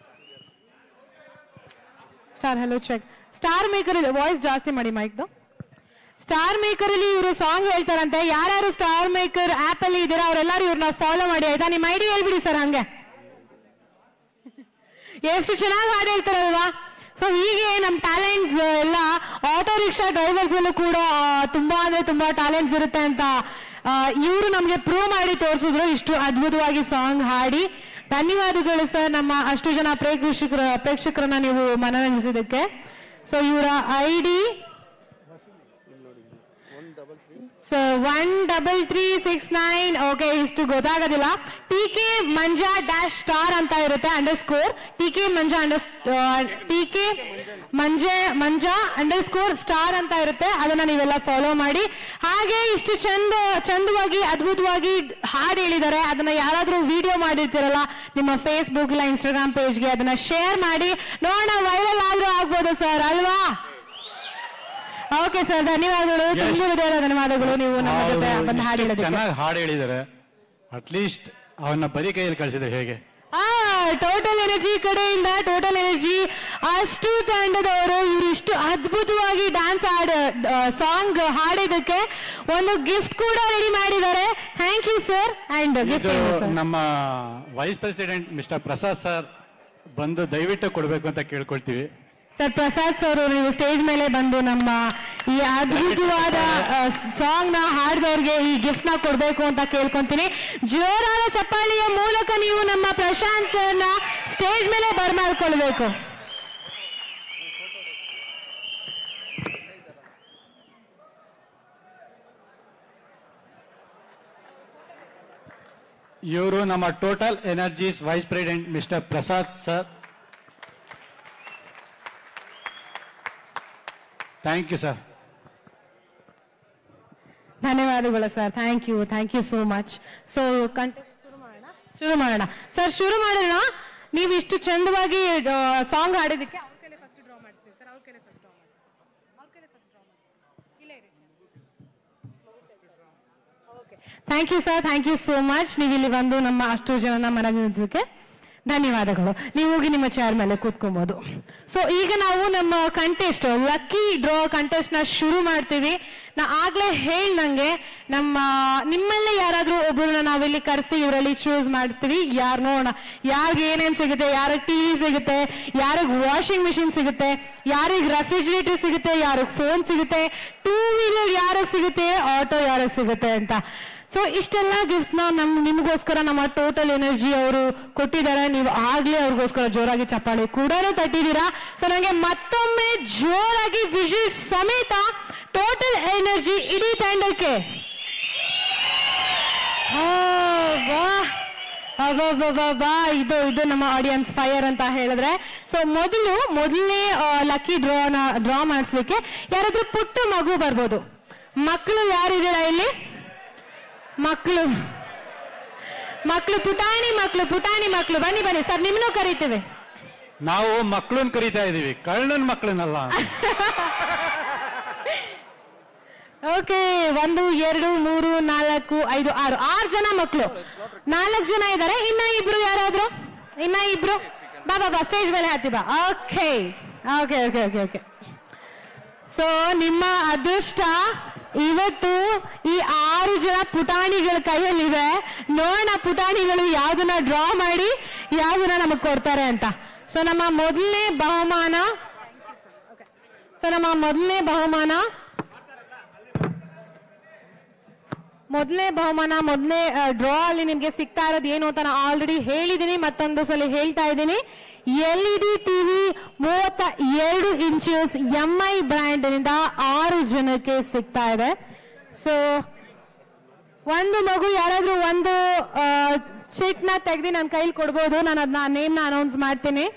star hello check star maker voice ಜಾಸ್ತಿ ಮಾಡಿ ಮೈಕ್ದು ಸ್ಟಾರ್ ಮೇಕರ್ ಅಲ್ಲಿ ಇವರು ಸಾಂಗ್ ಹೇಳ್ತಾರಂತೆ ಯಾರ್ಯಾರು ಸ್ಟಾರ್ ಮೇಕರ್ ಆಪ್ ಅಲ್ಲಿ ಇದ್ದೀರಾ ಅವರೆಲ್ಲರೂ ಇವ್ರನ್ನ ಫಾಲೋ ಮಾಡಿ ಆಯ್ತಾ ನಿಮ್ಮ ಐಡಿ ಹೇಳ್ಬಿಡಿ ಸರ್ ಹಂಗೆ ಎಷ್ಟು ಚೆನ್ನಾಗಿ ಹಾಡು ಹೇಳ್ತಾರಲ್ವಾ ಸೊ ಹೀಗೆ ನಮ್ಮ ಟ್ಯಾಲೆಂಟ್ಸ್ ಎಲ್ಲ ಆಟೋ ರಿಕ್ಷಾ ಡ್ರೈವರ್ಸ್ ಅಲ್ಲೂ ಕೂಡ ಆ, ತುಂಬಾ ಅಂದ್ರೆ ತುಂಬಾ ಟ್ಯಾಲೆಂಟ್ಸ್ ಇರುತ್ತೆ ಅಂತ ಇವರು ನಮ್ಗೆ ಪ್ರೂವ್ ಮಾಡಿ ತೋರಿಸಿದ್ರು ಇಷ್ಟು ಅದ್ಭುತವಾಗಿ ಸಾಂಗ್ ಹಾಡಿ ಧನ್ಯವಾದಗಳು ಸರ್ ನಮ್ಮ ಅಷ್ಟು ಜನ ಪ್ರೇಕ್ಷಕರ ಪ್ರೇಕ್ಷಕರನ್ನ ನೀವು ಮನರಂಜಿಸಿದ್ದಕ್ಕೆ ಸೊ ಇವರ I D so one double three six nine okay ಇಷ್ಟು ಗೊತ್ತಾಗೋದಿಲ್ಲ T K Manja dash star ಅಂತ ಇರುತ್ತೆ underscore T K Manja under T K Manje Manja underscore star ಅಂತ ಇರುತ್ತೆ ಅದನ್ನ ನೀವೆಲ್ಲ ಫಾಲೋ ಮಾಡಿ ಹಾಗೆ ಇಷ್ಟು ಚಂದ ಚಂದವಾಗಿ ಅದ್ಭುತವಾಗಿ ಹಾಡು ಹೇಳಿದ್ದಾರೆ ಅದನ್ನ ಯಾರಾದ್ರೂ ವಿಡಿಯೋ ಮಾಡಿರ್ತೀರಲ್ಲ ನಿಮ್ಮ ಫೇಸ್ಬುಕ್ ಇಲ್ಲ ಇನ್ಸ್ಟಾಗ್ರಾಮ್ ಪೇಜ್ಗೆ ಅದನ್ನ ಶೇರ್ ಮಾಡಿ ನೋಡೋಣ ವೈರಲ್ ಆದ್ರೂ ಆಗ್ಬೋದು ಸರ್ ಅಲ್ವಾ ಓಕೆ ಸರ್ ಧನ್ಯವಾದಗಳು ತುಂಬ ಹೃದಯದ ಧನ್ಯವಾದಗಳು ನೀವು ನಮ್ಮ ಜೊತೆ ಬಂದು ಹಾಡು ಹೇಳೋದಕ್ಕೆ ಚೆನ್ನಾಗಿ ಹಾಡು ಹೇಳಿದ್ದಾರೆ ಅಟ್ಲೀಸ್ಟ್ ಅವನ್ನ ಬರೀ ಕೈಯಲ್ಲಿ ಕಳಿಸಿದ್ರೆ ಹೇಗೆ ಆ ಟೋಟಲ್ ಎನರ್ಜಿ ಕಡೆಯಿಂದ ಟೋಟಲ್ ಎನರ್ಜಿ ಅಷ್ಟು ತಂಡದವರು ಇವರು ಇಷ್ಟು ಅದ್ಭುತವಾಗಿ ಡ್ಯಾನ್ಸ್ ಹಾಡ ಸಾಂಗ್ ಹಾಡಿದಕ್ಕೆ ಒಂದು ಗಿಫ್ಟ್ ಕೂಡ ರೆಡಿ ಮಾಡಿದ್ದಾರೆ thank you sir and gift ಇದು ನಮ್ಮ vice president mister Prasad sir ಬಂದು ದಯವಿಟ್ಟು ಕೊಡಬೇಕು ಅಂತ ಕೇಳ್ಕೊಳ್ತೀವಿ ಸರ್ ಪ್ರಸಾದ್ ಸರ್ ನೀವು ಸ್ಟೇಜ್ ಮೇಲೆ ಬಂದು ನಮ್ಮ ಈ ಅದ್ಭುತವಾದ ಸಾಂಗ್ ನ ಹಾಡಿದವ್ರಿಗೆ ಈ ಗಿಫ್ಟ್ ನ ಕೊಡ್ಬೇಕು ಅಂತ ಕೇಳ್ಕೊಂತೀನಿ ಜೋರಾದ ಚಪ್ಪಾಳಿಯ ಮೂಲಕ ನೀವು ನಮ್ಮ ಪ್ರಶಾಂತ್ ಸರ್ ನ ಸ್ಟೇಜ್ ಮೇಲೆ ಬರ್ಮಾಡ್ಕೊಳ್ಬೇಕು ಇವರು ನಮ್ಮ total energy's vice president mister Prasad sir thank you sir ಧನ್ಯವಾದಗಳು sir thank you thank you so much so ಶುರು ಮಾಡೋಣ ಸರ್ ಶುರು ಮಾಡೋಣ ನೀವು ಇಷ್ಟು ಚಂದವಾಗಿ ಸಾಂಗ್ ಹಾಡಿದಕ್ಕೆ ಅವ್ರ ಕೈಲೇ ಫಸ್ಟ್ ಡ್ರಾ ಮಾಡಿಸ್ತೀವಿ ಸರ್ ಅವ್ರ ಕೈಲೇ ಫಸ್ಟ್ ಡ್ರಾ ಮಾಡಿಸ್ತೀವಿ ಅವ್ರ ಕೈಲೇ ಫಸ್ಟ್ ಡ್ರಾ ಮಾಡಿಸ್ತೀವಿ ಇಲ್ಲೇ ಇರಿ sir thank you sir thank you so much ನೀವು ಇಲ್ಲಿ ಬಂದು ನಮ್ಮ ಅಷ್ಟು ಜನನ ಮನರಂಜಿಸೋದಕ್ಕೆ ಧನ್ಯವಾದಗಳು ನೀವು ಹೋಗಿ ನಿಮ್ಮ ಚೇರ್ ಮೇಲೆ ಕೂತ್ಕೊಬಹುದು ಸೊ ಈಗ ನಾವು ನಮ್ಮ ಕಂಟೆಸ್ಟ್ ಲಕ್ಕಿ ಡ್ರಾ ಕಂಟೆಸ್ಟ್ ನ ಶುರು ಮಾಡ್ತೀವಿ ನಾ ಆಗ್ಲೇ ಹೇಳ್ದಂಗೆ ನಮ್ಮ ನಿಮ್ಮಲ್ಲೇ ಯಾರಾದ್ರೂ ಒಬ್ಬರನ್ನ ನಾವಿಲ್ಲಿ ಕರೆಸಿ ಇವರಲ್ಲಿ ಚೂಸ್ ಮಾಡಿಸ್ತೀವಿ ಯಾರು ನೋಡೋಣ ಯಾರಿಗೆ ಏನೇನ್ ಸಿಗುತ್ತೆ ಯಾರಿಗೆ ಟಿವಿ ಸಿಗುತ್ತೆ ಯಾರಿಗೆ ವಾಷಿಂಗ್ ಮಿಷಿನ್ ಸಿಗುತ್ತೆ ಯಾರಿಗೆ ರೆಫ್ರಿಜಿರೇಟರ್ ಸಿಗುತ್ತೆ ಯಾರಿಗೆ ಫೋನ್ ಸಿಗುತ್ತೆ ಟೂ ವೀಲರ್ ಯಾರಿಗೆ ಸಿಗುತ್ತೆ ಆಟೋ ಯಾರಿಗೆ ಸಿಗುತ್ತೆ ಅಂತ ಸೊ ಇಷ್ಟೆಲ್ಲ ಗಿಫ್ಟ್ಸ್ ನ ನಮ್ ನಿಮಗೋಸ್ಕರ ನಮ್ಮ ಟೋಟಲ್ ಎನರ್ಜಿ ಅವರು ಕೊಟ್ಟಿದ್ದಾರೆ ನೀವು ಆಗ್ಲೇ ಅವ್ರಿಗೋಸ್ಕರ ಜೋರಾಗಿ ಚಪ್ಪಾಳೆ ಕೂಡ ತಟ್ಟಿದ್ದೀರಾ ಸೊ ನಂಗೆ ಮತ್ತೊಮ್ಮೆ ಜೋರಾಗಿ ವಿಜಿಲ್ ಸಮೇತ ಟೋಟಲ್ ಎನರ್ಜಿ ಇಡೀ ತಂಡಕ್ಕೆ ಆ, ವಾಹ್. ಅಬ್ಬಬ್ಬಬ್ಬಬ್ಬಾ, ಇದು ಇದು ನಮ್ಮ ಆಡಿಯನ್ಸ್ ಫೈರ್ ಅಂತ ಹೇಳಿದ್ರೆ ಸೊ ಮೊದಲು ಮೊದಲನೇ ಲಕ್ಕಿ ಡ್ರಾ ಡ್ರಾ ಮಾಡಿಸ್ಲಿಕ್ಕೆ ಯಾರಾದ್ರೂ ಪುಟ್ಟ ಮಗು ಬರ್ಬೋದು ಮಕ್ಕಳು ಯಾರಿದ್ದೀರಾ ಇಲ್ಲಿ ಮಕ್ಕಳು ಮಕ್ಕಳು ಪುಟಾಣಿ ಮಕ್ಕಳು ಪುಟಾಣಿ ಮಕ್ಕಳು ಬನ್ನಿ ಬನ್ನಿ ಸರ್ ನಿಮ್ಮನ್ನು ಕರಿತೇವೆ ನಾವು ಮಕ್ಕಳನ್ನ ಕರಿತಾ ಇದೀವಿ ಕಳ್ಳನ್ ಮಕ್ಕಳನ್ನಲ್ಲ ಓಕೆ ಒಂದು ಎರಡು ಮೂರು ನಾಲ್ಕು ಐದು ಆರು ಆರು ಜನ ಮಕ್ಕಳು ನಾಲ್ಕು ಜನ ಇದ್ದಾರೆ ಇನ್ನ ಇಬ್ರು ಯಾರಾದ್ರು ಇನ್ನ ಇಬ್ರು ಬಾ ಬಾ ಬಾ ಸ್ಟೇಜ್ ಮೇಲೆ ಹತ್ತಿ ಬಾ okay okay okay okay okay so ನಿಮ್ಮ ಅದೃಷ್ಟ ಇವತ್ತು ಈ ಆರು ಜನ ಪುಟಾಣಿಗಳ ಕೈಯಲ್ಲಿದೆ ನೋಡೋಣ ಪುಟಾಣಿಗಳು ಯಾವ್ದನ್ನ ಡ್ರಾ ಮಾಡಿ ಯಾವ್ದನ್ನ ನಮಗ್ ಕೊಡ್ತಾರೆ ಅಂತ ಸೊ ನಮ್ಮ ಮೊದಲನೇ ಬಹುಮಾನ ಸೊ ನಮ್ಮ ಮೊದಲನೇ ಬಹುಮಾನ ಮೊದಲನೇ ಬಹುಮಾನ ಮೊದಲನೇ ಡ್ರಾ ಅಲ್ಲಿ ನಿಮ್ಗೆ ಸಿಗ್ತಾ ಇರೋದು ಏನು ಅಂತ ನಾನು ಆಲ್ರೆಡಿ ಹೇಳಿದ್ದೀನಿ ಮತ್ತೊಂದು ಸಲ ಹೇಳ್ತಾ ಇದ್ದೀನಿ ಎಲ್ ಇ ಡಿ ಟಿವಿ ಮೂವತ್ತ ಎರಡು ಇಂಚಸ್ ಎಂ ಐ ಬ್ರ್ಯಾಂಡ್ ನಿಂದ ಆರು ಜನಕ್ಕೆ ಸಿಗ್ತಾ ಇದೆ ಸೊ ಒಂದು ಮಗು ಯಾರಾದ್ರೂ ಒಂದು ಶೀಟ್ ನ ತೆಗೆದು ನನ್ನ ಕೈಲಿ ಕೊಡ್ಬೋದು ನಾನು ಅದನ್ನ ನೇಮ್ ನ ಅನೌನ್ಸ್ ಮಾಡ್ತೀನಿ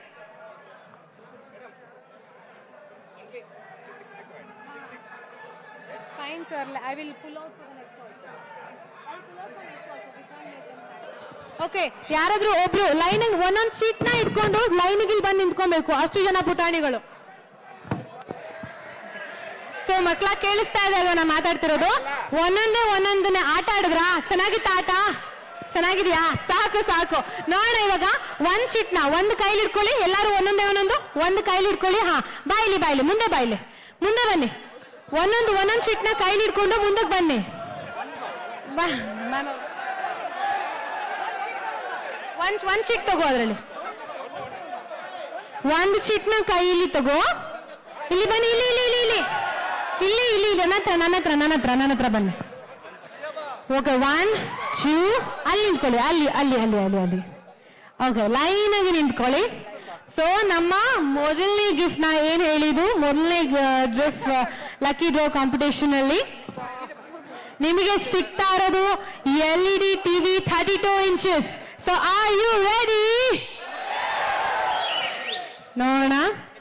Fine, sir. I will pull out for the next also. I'll pull out for next also. We can't make them hide. Okay ಯಾರಾದ್ರೂ ಒಬ್ರು ಲೈನ್ ಒಂದೊಂದು ಶೀಟ್ ನ ಇಟ್ಕೊಂಡು ಲೈನ್ಗೆ ಬಂದು ನಿಂತ್ಕೊಬೇಕು ಅಷ್ಟು ಜನ ಪುಟಾಣಿಗಳು ಸೊ ಮಕ್ಳ ಕೇಳಿಸ್ತಾ ಇದೆ ಅಲ್ವಾ ನಾ ಮಾತಾಡ್ತಿರೋದು ಒಂದೊಂದೇ ಒಂದೊಂದನ್ನೇ ಆಟ ಆಡಿದ್ರಾ ಚೆನ್ನಾಗಿತ್ತ ಆಟ ಚೆನ್ನಾಗಿದ್ಯಾ ಸಾಕು ಸಾಕು ನೋಡೋಣ ಇವಾಗ ಒಂದ್ ಶೀಟ್ ನ ಒಂದ್ ಕೈಲಿ ಇಟ್ಕೊಳ್ಳಿ ಎಲ್ಲಾರು ಒಂದೊಂದೇ ಒಂದೊಂದು ಒಂದ್ ಕೈಲಿ ಇಟ್ಕೊಳ್ಳಿ ಹಾ ಬಾಯ್ಲಿ ಬಾಯ್ಲಿ ಮುಂದೆ ಬಾಯ್ಲಿ ಮುಂದೆ ಬನ್ನಿ ಒಂದೊಂದು ಒಂದೊಂದು ಶೀಟ್ ನ ಕೈಲಿ ಇಟ್ಕೊಂಡು ಮುಂದಕ್ಕೆ ಬನ್ನಿ ಬಾ ಮ್ಯಾಮ್ ಒಂದ್ ಒಂದ್ ಶೀಟ್ ತಗೋ ಅದ್ರಲ್ಲಿ ಒಂದ್ ಶೀಟ್ ನ ಕೈಲಿ ತಗೋ ಇಲ್ಲಿ ಬನ್ನಿ ಇಲ್ಲಿ ಇಲ್ಲಿ ಇಲ್ಲಿ ಇಲ್ಲಿ ಇಲ್ಲಿ ಇಲ್ಲಿ ಇಲ್ಲಿ ನನ್ನ ಹತ್ರ ನನ್ನ ಹತ್ರ ನನ್ನ ಹತ್ರ ನನ್ನ ಹತ್ರ ಬನ್ನಿ ಓಕೆ ಒನ್ ಟೂ ಅಲ್ಲಿ ನಿಂತ್ಕೊಳ್ಳಿ ಅಲ್ಲಿ ಅಲ್ಲಿ ಅಲ್ಲಿ ಅಲ್ಲಿ ಅಲ್ಲಿ ಓಕೆ ಲೈನ್ ಆಗಿ ನಿಂತ್ಕೊಳ್ಳಿ ಸೊ ನಮ್ಮ ಮೊದಲನೇ ಗಿಫ್ಟ್ ನ ಏನ್ ಹೇಳಿದ್ದು ಮೊದಲನೇ ಗಿಫ್ಟ್ ಲಕ್ಕಿ ಡ್ರಾ ಕಾಂಪಿಟೇಷನ್ ಅಲ್ಲಿ ನಿಮಗೆ ಸಿಗ್ತಾ ಇರೋದು L E D TV thirty two inches so are you ready ನೋಡೋಣ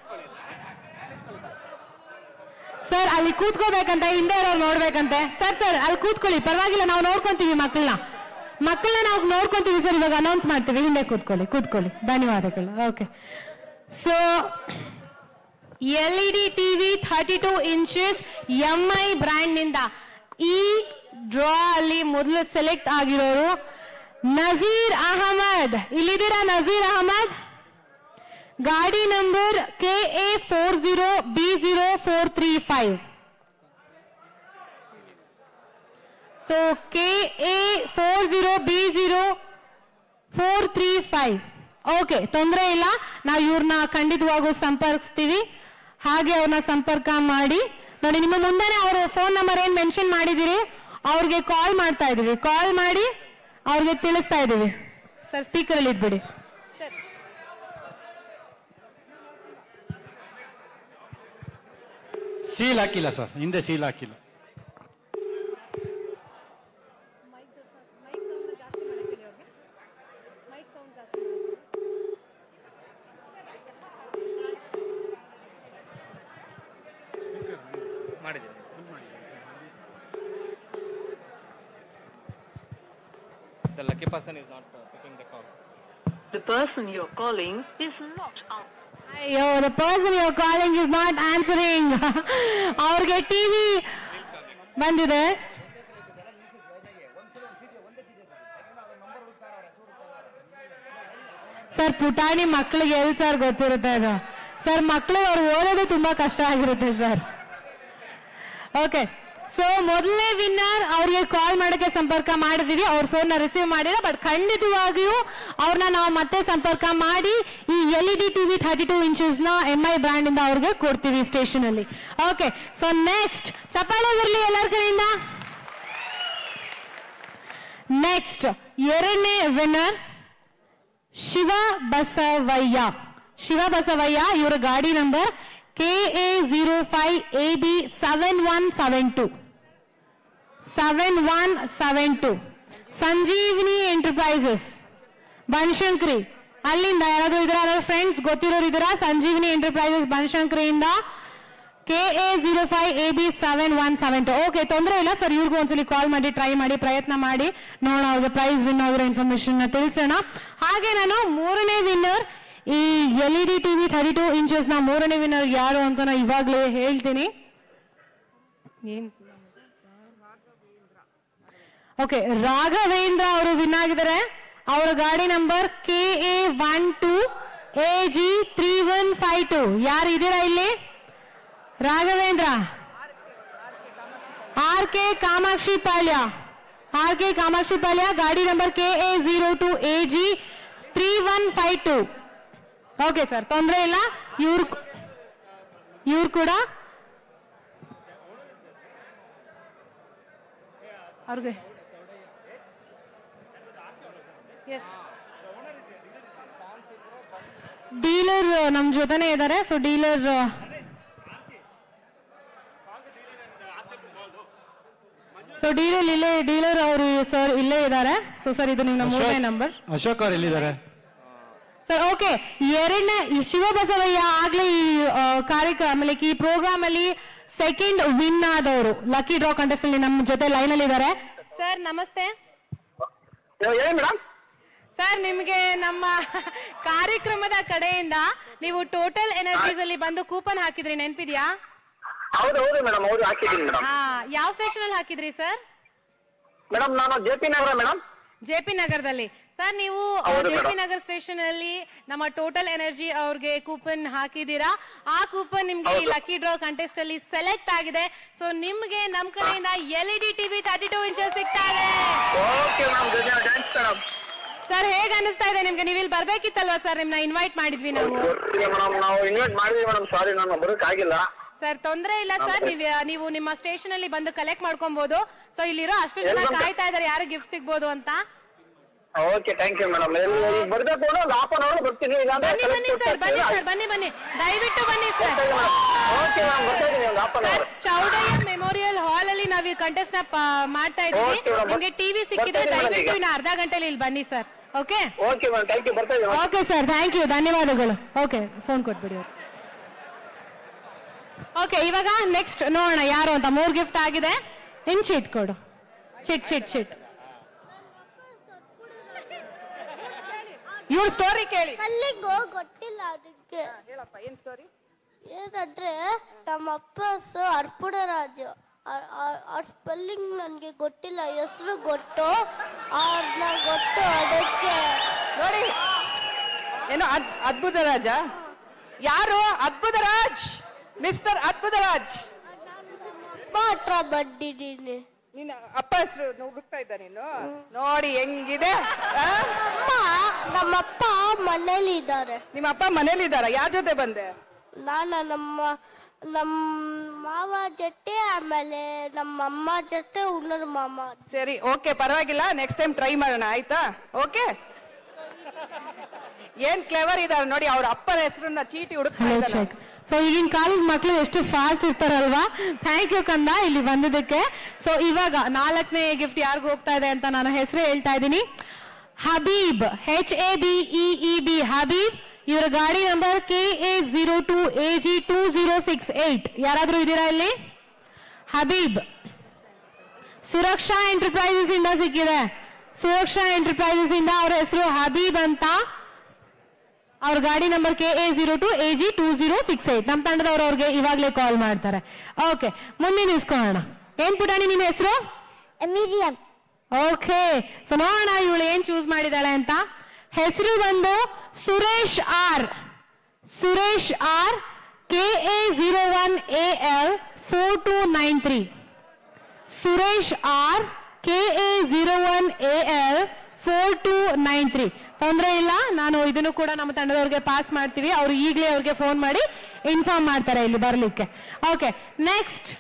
ಸರ್ ಅಲ್ಲಿ ಕೂತ್ಕೋಬೇಕಂತ ಹಿಂದೆ ಇರೋರು ನೋಡ್ಬೇಕಂತೆ ಸರ್ ಸರ್ ಅಲ್ಲಿ ಕೂತ್ಕೊಳ್ಳಿ ಪರವಾಗಿಲ್ಲ ನಾವು ನೋಡ್ಕೊಂತೀವಿ ಮಕ್ಕಳನ್ನ ಮಕ್ಕಳನ್ನ ನಾವು ನೋಡ್ಕೊಂತೀವಿ ಸರ್ ಇವಾಗ ಅನೌನ್ಸ್ ಮಾಡ್ತೀವಿ ಹಿಂದೆ ಕೂತ್ಕೊಳ್ಳಿ ಕೂತ್ಕೊಳ್ಳಿ ಧನ್ಯವಾದಗಳು okay so L E D TV thirty two inches M I brand ನಿಂದ ಈ ಡ್ರಾ ಅಲ್ಲಿ ಮೊದಲು ಸೆಲೆಕ್ಟ್ ಆಗಿರೋರು ನಜೀರ್ ಅಹಮದ್ ಇಲ್ಲಿದ್ದೀರಾ ನಜೀರ್ ಅಹಮದ್ ಗಾಡಿ number K A four zero B zero four three five so K A four zero B zero four three five okay ತೊಂದರೆ ಇಲ್ಲ ನಾವು ಇವ್ರನ್ನ ಖಂಡಿತವಾಗೂ ಸಂಪರ್ಕಿಸ್ತೀವಿ ಹಾಗೆ ಅವ್ರನ್ನ ಸಂಪರ್ಕ ಮಾಡಿ ನೋಡಿ ನಿಮ್ಮ ಮುಂದೆನೆ ಅವ್ರ ಫೋನ್ ನಂಬರ್ ಏನ್ ಮೆನ್ಷನ್ ಮಾಡಿದಿರಿ ಅವ್ರಿಗೆ ಕಾಲ್ ಮಾಡ್ತಾ ಇದೀವಿ ಕಾಲ್ ಮಾಡಿ ಅವ್ರಿಗೆ ತಿಳಿಸ್ತಾ ಇದೀವಿ ಸರ್ ಸ್ಪೀಕರ್ ಅಲ್ಲಿ ಇಟ್ಬಿಡಿ ಸೀಲ್ ಹಾಕಿಲ್ಲ ಸರ್ ಹಿಂದೆ ಸೀಲ್ ಹಾಕಿಲ್ಲ The lucky person is not uh, picking the call. The person you're calling is not on. ಅಯ್ಯೋ the person your calling is not answering ಅವ್ರಿಗೆ ಟಿವಿ ಬಂದಿದೆ ಸರ್ ಪುಟಾಣಿ ಮಕ್ಕಳಿಗೆ ಎಲ್ಲಿ ಸರ್ ಗೊತ್ತಿರುತ್ತೆ ಇದು ಸರ್ ಮಕ್ಕಳು ಅವ್ರು ಓದೋದು ತುಂಬಾ ಕಷ್ಟ ಆಗಿರುತ್ತೆ ಸರ್ ಓಕೆ ಸೊ ಮೊದಲನೇ ವಿನ್ನರ್ ಅವ್ರಿಗೆ ಕಾಲ್ ಮಾಡಕ್ಕೆ ಸಂಪರ್ಕ ಮಾಡಿದೀವಿ ಅವ್ರ ಫೋನ್ ನ ರಿಸೀವ್ ಮಾಡಿಲ್ಲ ಬಟ್ ಖಂಡಿತವಾಗಿಯೂ ಅವ್ರನ್ನ ನಾವು ಮತ್ತೆ ಸಂಪರ್ಕ ಮಾಡಿ ಈ L E D TV thirty two inches ನ ಎಂ ಐ ಬ್ರ್ಯಾಂಡ್ ಇಂದ ಅವ್ರಿಗೆ ಕೊಡ್ತೀವಿ ಸ್ಟೇಷನ್ ಅಲ್ಲಿ ಓಕೆ ಸೊ ನೆಕ್ಸ್ಟ್ ಚಪ್ಪಾಳೆ ಬರಲಿ ಎಲ್ಲರ ಕಡೆಯಿಂದ ನೆಕ್ಸ್ಟ್ ಎರಡನೇ ವಿನ್ನರ್ ಶಿವ ಬಸವಯ್ಯ ಶಿವ ಬಸವಯ್ಯ ಇವರ ಗಾಡಿ number K A zero five A B seven one seven two seven one seven two Sanjeevini enterprises Banashankari ಅಲ್ಲಿಂದ ಯಾರಾದ್ರೂ ಇದ್ರ ಯಾರಾದ್ರೂ ಫ್ರೆಂಡ್ಸ್ ಗೊತ್ತಿರೋರು ಇದ್ರ ಸಂಜೀವಿನಿ ಎಂಟರ್ಪ್ರೈಸಸ್ ಬನಶಂಕರಿಯಿಂದ K A zero five A B seven one seven two okay ತೊಂದರೆ ಇಲ್ಲ ಸರ್ ಇವ್ರಿಗೂ ಒಂದ್ಸಲಿ ಕಾಲ್ ಮಾಡಿ ಟ್ರೈ ಮಾಡಿ ಪ್ರಯತ್ನ ಮಾಡಿ ನೋಡೋಣ ಅವ್ರಿಗೆ ಪ್ರೈಸ್ ವಿನ್ ಆಗಿರೋ ಇನ್ಫಾರ್ಮೇಶನ್ ತಿಳಿಸೋಣ ಹಾಗೆ ನಾನು ಮೂರನೇ ವಿನ್ನರ್ ಈ L E D TV thirty two inches ನ ಮೂರನೇ ವಿನ್ನರ್ ಯಾರು ಅಂತ ನಾನು ಇವಾಗಲೇ ಹೇಳ್ತೀನಿ ಏನ್ ಓಕೆ ರಾಘವೇಂದ್ರ ಅವರು ವಿನ್ ಆಗಿದ್ದಾರೆ ಅವರ ಗಾಡಿ number K A one two A G three one five two ಯಾರು ಇದ್ದೀರಾ ಇಲ್ಲಿ Raghavendra R K Kamakshi Palya R K Kamakshi Palya ಗಾಡಿ number K A zero two A G three one five two okay sir ತೊಂದರೆ ಇಲ್ಲ ಇವ್ರು ಇವ್ರು ಕೂಡ ಅವ್ರಿಗೆ ಡೀಲರ್ ನಮ್ ಜೊತೆನೆ ಇದ್ದಾರೆ ಸೊ ಡೀಲರ್ ಸೊ ಡೀಲರ್ ಇಲ್ಲೇ ಡೀಲರ್ ಅವರು ಸರ್ ಇಲ್ಲೇ ಇದ್ದಾರೆ ಸೊ ಸರ್ ಇದು ನಿಮ್ಮ ಮೂರನೇ ನಂಬರ್ ಅಶೋಕ್ ಅವ್ರು ಎಲ್ಲಿದ್ದಾರೆ ಸರ್ ಓಕೆ ಎರಡನೇ ಈ ಶಿವಬಸವಯ್ಯ ಆಗ್ಲೇ ಈ ಆ, ಕಾರ್ಯಕ್ರಮ ಲೈಕ್ ಈ ಪ್ರೋಗ್ರಾಮ್ ಅಲ್ಲಿ ಸೆಕೆಂಡ್ ವಿನ್ ಆದವರು ಲಕ್ಕಿ ಡ್ರಾ ಕಂಟೆಸ್ಟ್ ಅಲ್ಲಿ ನಮ್ಮ ಜೊತೆ ಲೈನ್ ಅಲ್ಲಿ ಇದ್ದಾರೆ ಸರ್ ನಮಸ್ತೆ ಸರ್ ನಿಮ್ಗೆ ನಮ್ಮ ಕಾರ್ಯಕ್ರಮದ ಕಡೆಯಿಂದ ನೀವು ಟೋಟಲ್ ಎನರ್ಜೀಸ್ ಅಲ್ಲಿ ಬಂದು ಕೂಪನ್ ಹಾಕಿದ್ರಿ ನೆನ್ಪಿದ್ಯಾ ಹೌದು ಹೌದು ಮೇಡಮ್ ಹೌದು ಹಾಕಿದ್ದೀನಿ ಮೇಡಮ್ ಹಾ ಯಾವ ಸ್ಟೇಷನ್ ಅಲ್ಲಿ ಹಾಕಿದ್ರಿ ಸರ್ ಮೇಡಮ್ ನಾನು J P Nagar madam J P ನಗರದಲ್ಲಿ ಸರ್ ನೀವು ಹೌದು J P madam. Nagar station ಅಲ್ಲಿ ನಮ್ಮ ಟೋಟಲ್ ಎನರ್ಜಿ ಅವ್ರಿಗೆ ಕೂಪನ್ ಹಾಕಿದೀರಾ ಆ ಕೂಪನ್ ನಿಮ್ಗೆ ಈ ಹೌದು. ಲಕ್ಕಿ ಡ್ರಾ ಕಂಟೆಸ್ಟ್ ಅಲ್ಲಿ ಸೆಲೆಕ್ಟ್ ಆಗಿದೆ ಸೊ ನಿಮ್ಗೆ ನಮ್ ಕಡೆಯಿಂದ L E D TV thirty two inches ಸಿಗ್ತಾ ಇದೆ okay madam thanks madam sir ಹೇಗ್ ಅನಿಸ್ತಾ ಇದೆ ನಿಮ್ಗೆ ನೀವು ಇಲ್ಲಿ ಬರ್ಬೇಕಿತ್ತಲ್ವಾ ಸರ್ ನಿಮ್ನ ಇನ್ವೈಟ್ ಮಾಡಿದ್ವಿ ನಾವು ಗೊತ್ತಿಲ್ಲ ಮೇಡಮ್ ನಾವು ಇನ್ವೈಟ್ ಮಾಡಿದ್ವಿ ಮೇಡಮ್ ಸಾರಿ ನಾನು ಬರೋಕ್ಕಾಗಿಲ್ಲ ಸರ್ ತೊಂದ್ರೆ ಇಲ್ಲ ಸರ್ ನೀವು ನೀವು ನಿಮ್ಮ ಸ್ಟೇಷನ್ ಅಲ್ಲಿ ಬಂದು ಕಲೆಕ್ಟ್ ಮಾಡ್ಕೊಬಹುದು ಸೊ ಇಲ್ಲಿರೋ ಅಷ್ಟು ಜನ ಎಲ್ಲಿ ಬಂದು- ಕಾಯ್ತಾ ಇದಾರೆ ಯಾರು ಗಿಫ್ಟ್ ಸಿಗ್ಬೋದು ಅಂತ ಓಕೆ ಥ್ಯಾಂಕ್ ಯು ಮೇಡಮ್ ಬರ್ಬೇಕು ಅಂದ್ರೆ ಒಂದು ಹಾಫ್ ಅನ್ ಅವರ್ ಬರ್ತೀನಿ ಇಲ್ಲಾಂದ್ರೆ ಬನ್ನಿ ಬನ್ನಿ ಸರ್ ಬನ್ನಿ ಸರ್ ಬನ್ನಿ ಬನ್ನಿ ದಯವಿಟ್ಟು ಬನ್ನಿ ಸರ್ ಓಕೆ ಮೇಡಮ್ ಬರ್ತಾ ಇದೀನಿ ಒಂದು half an sir hour Chowdaiah memorial hall ಅಲ್ಲಿ ನಾವು ಈ ಕಂಟೆಸ್ಟ್ ನ ಪ- ಮಾಡ್ತಾ ಇದ್ದೀವಿ Okay, madam. ನಿಮ್ಗೆ ಟಿವಿ ಸಿಕ್ಕಿದ್ರೆ ಬರ್ತಾ ಇದ್ದೀನಿ ದಯವಿಟ್ಟು ಈಗ. ಇನ್ನು ಅರ್ಧ ಗಂಟೆಲಿ ಇಲ್ಲಿ ಬನ್ನಿ sir okay okay madam thank you ಬರ್ತಾ ಇದೀನಿ ಓಕೆ ಸರ್ ಥ್ಯಾಂಕ್ ಯು ಧನ್ಯವಾದಗಳು ಓಕೆ ಫೋನ್ ಕೊಟ್ಬಿಡಿ ಓಕೆ ಇವಾಗ ನೆಕ್ಸ್ಟ್ ನೋಡೋಣ ಯಾರು ಅಂತ ಮೂರ್ ಗಿಫ್ಟ್ ಆಗಿದೆ ಇನ್ ಚಿಟ್ ಕೊಡು ಚಿಟ್ ಚಿಟ್ ಚಿಟ್ ಇವ್ರ ಸ್ಟೋರಿ ಕೇಳಿ ಕಲ್ಲಿಂಗು ಗೊತ್ತಿಲ್ಲ ಅದಕ್ಕೆ ಹೇಳಪ್ಪ ಏನ್ ಸ್ಟೋರಿ ಏನಂದ್ರೆ ನಮ್ಮ ಅಪ್ಪ ಹೆಸರು ಅರ್ಪುಡರಾಜು ಅವ್ರ ಸ್ಪೆಲ್ಲಿಂಗ್ ನನಗೆ ಗೊತ್ತಿಲ್ಲ ಹೆಸರು ಗೊತ್ತು ಅವ್ರನ್ನ ಗೊತ್ತು ಅದಕ್ಕೆ ನೋಡಿ ಏನು ಅದ್- ಅದ್ಭುತ ರಾಜ ಯಾರು ಅದ್ಭುತ ರಾಜ್ ಮಿಸ್ಟರ್ ಅದ್ಭುತ ರಾಜ್ ಅಪ್ಪ ಹತ್ರ ಬಂದಿದ್ದೀನಿ ನಿನ್ನ ಅಪ್ಪ ಹೆಸರು ಹುಡುಕ್ತಾ ಇದ್ದ ನೀನು ನೋಡಿ ಹೆಂಗಿದೆ ಆ? ಅಮ್ಮ ನಮ್ಮಪ್ಪ ಮನೇಲಿ ಇದ್ದಾರೆ ನಿಮ್ಮ ಅಪ್ಪ ಮನೇಲಿ ಇದ್ದಾರ ಯಾರ ಜೊತೆ ಬಂದೆ ನಾನು ನಮ್ಮ ನಮ್ಮ ಮಾವ ಜೊತೆ ಆಮೇಲೆ ನಮ್ಮ ಅಮ್ಮ ಜೊತೆ ಉಣ್ಣರ್ ಮಾಮ ಸರಿ ಓಕೆ ಪರವಾಗಿಲ್ಲ ನೆಕ್ಸ್ಟ್ ಟೈಮ್ ಟ್ರೈ ಮಾಡೋಣ ಆಯ್ತಾ ಓಕೆ ಏನ್ ಕ್ಲೆವರ್ ಇದಾರೆ ನೋಡಿ ಅವ್ರ ಅಪ್ಪನ ಹೆಸರನ್ನ ಚೀಟಿ ಹುಡುಕ್ತಾ ಹಲೋ ಇದ್ದಾನೆ ಚೆಕ್ ಸೊ ಈಗಿನ ಕಾಲದ ಮಕ್ಕಳು ಎಷ್ಟು ಫಾಸ್ಟ್ ಇರ್ತಾರಲ್ವಾ ಥ್ಯಾಂಕ್ ಯು ಕಂದ ಇಲ್ಲಿ ಬಂದಿದ್ದಕ್ಕೆ ಸೊ ಇವಾಗ ನಾಲ್ಕನೇ ಗಿಫ್ಟ್ ಯಾರಿಗೂ ಹೋಗ್ತಾ ಇದೆ ಅಂತ ನಾನು ಹೆಸರು ಹೇಳ್ತಾ ಇದ್ದೀನಿ Habib H A B E E B Habib ಇವರ ಗಾಡಿ number K A zero two A G two zero six eight ಯಾರಾದ್ರೂ ಇದ್ದೀರಾ ಇಲ್ಲಿ ಹಬೀಬ್ ಸುರಕ್ಷಾ ಎಂಟರ್ಪ್ರೈಸಸ್ ಇಂದ ಸಿಕ್ಕಿದೆ ಸುರಕ್ಷಾ ಎಂಟರ್ಪ್ರೈಸಸ್ ಇಂದ ಅವ್ರ ಹೆಸರು ಹಬೀಬ್ ಅಂತ ಅವ್ರ ಗಾಡಿ number K A zero two A G two zero six eight ನಮ್ಮ ತಂಡದವ್ರು ಅವ್ರಿಗೆ ಇವಾಗಲೇ ಕಾಲ್ ಮಾಡ್ತಾರೆ ಓಕೆ ಮುಂದೆ ನಿಲ್ಸ್ಕೊಳ್ಳೋಣ ಏನ್ ಪುಟಾಣಿ ನಿನ್ನ ಹೆಸರು ಮೀಡಿಯಂ ಓಕೆ ಸೊ ನೋಡೋಣ ಇವಳು ಏನ್ ಚೂಸ್ ಮಾಡಿದಾಳೆ ಅಂತ ಹೆಸರು ಬಂದು Suresh R Suresh R K A zero one A L four two nine three Suresh R K A zero one A L four two nine three ತೊಂದರೆ ಇಲ್ಲ ನಾನು ಇದನ್ನು ಕೂಡ ನಮ್ಮ ತಂಡದವ್ರಿಗೆ ಪಾಸ್ ಮಾಡ್ತೀವಿ ಅವ್ರು ಈಗಲೇ ಅವ್ರಿಗೆ ಫೋನ್ ಮಾಡಿ ಇನ್ಫಾರ್ಮ್ ಮಾಡ್ತಾರೆ ಇಲ್ಲಿ ಬರ್ಲಿಕ್ಕೆ okay next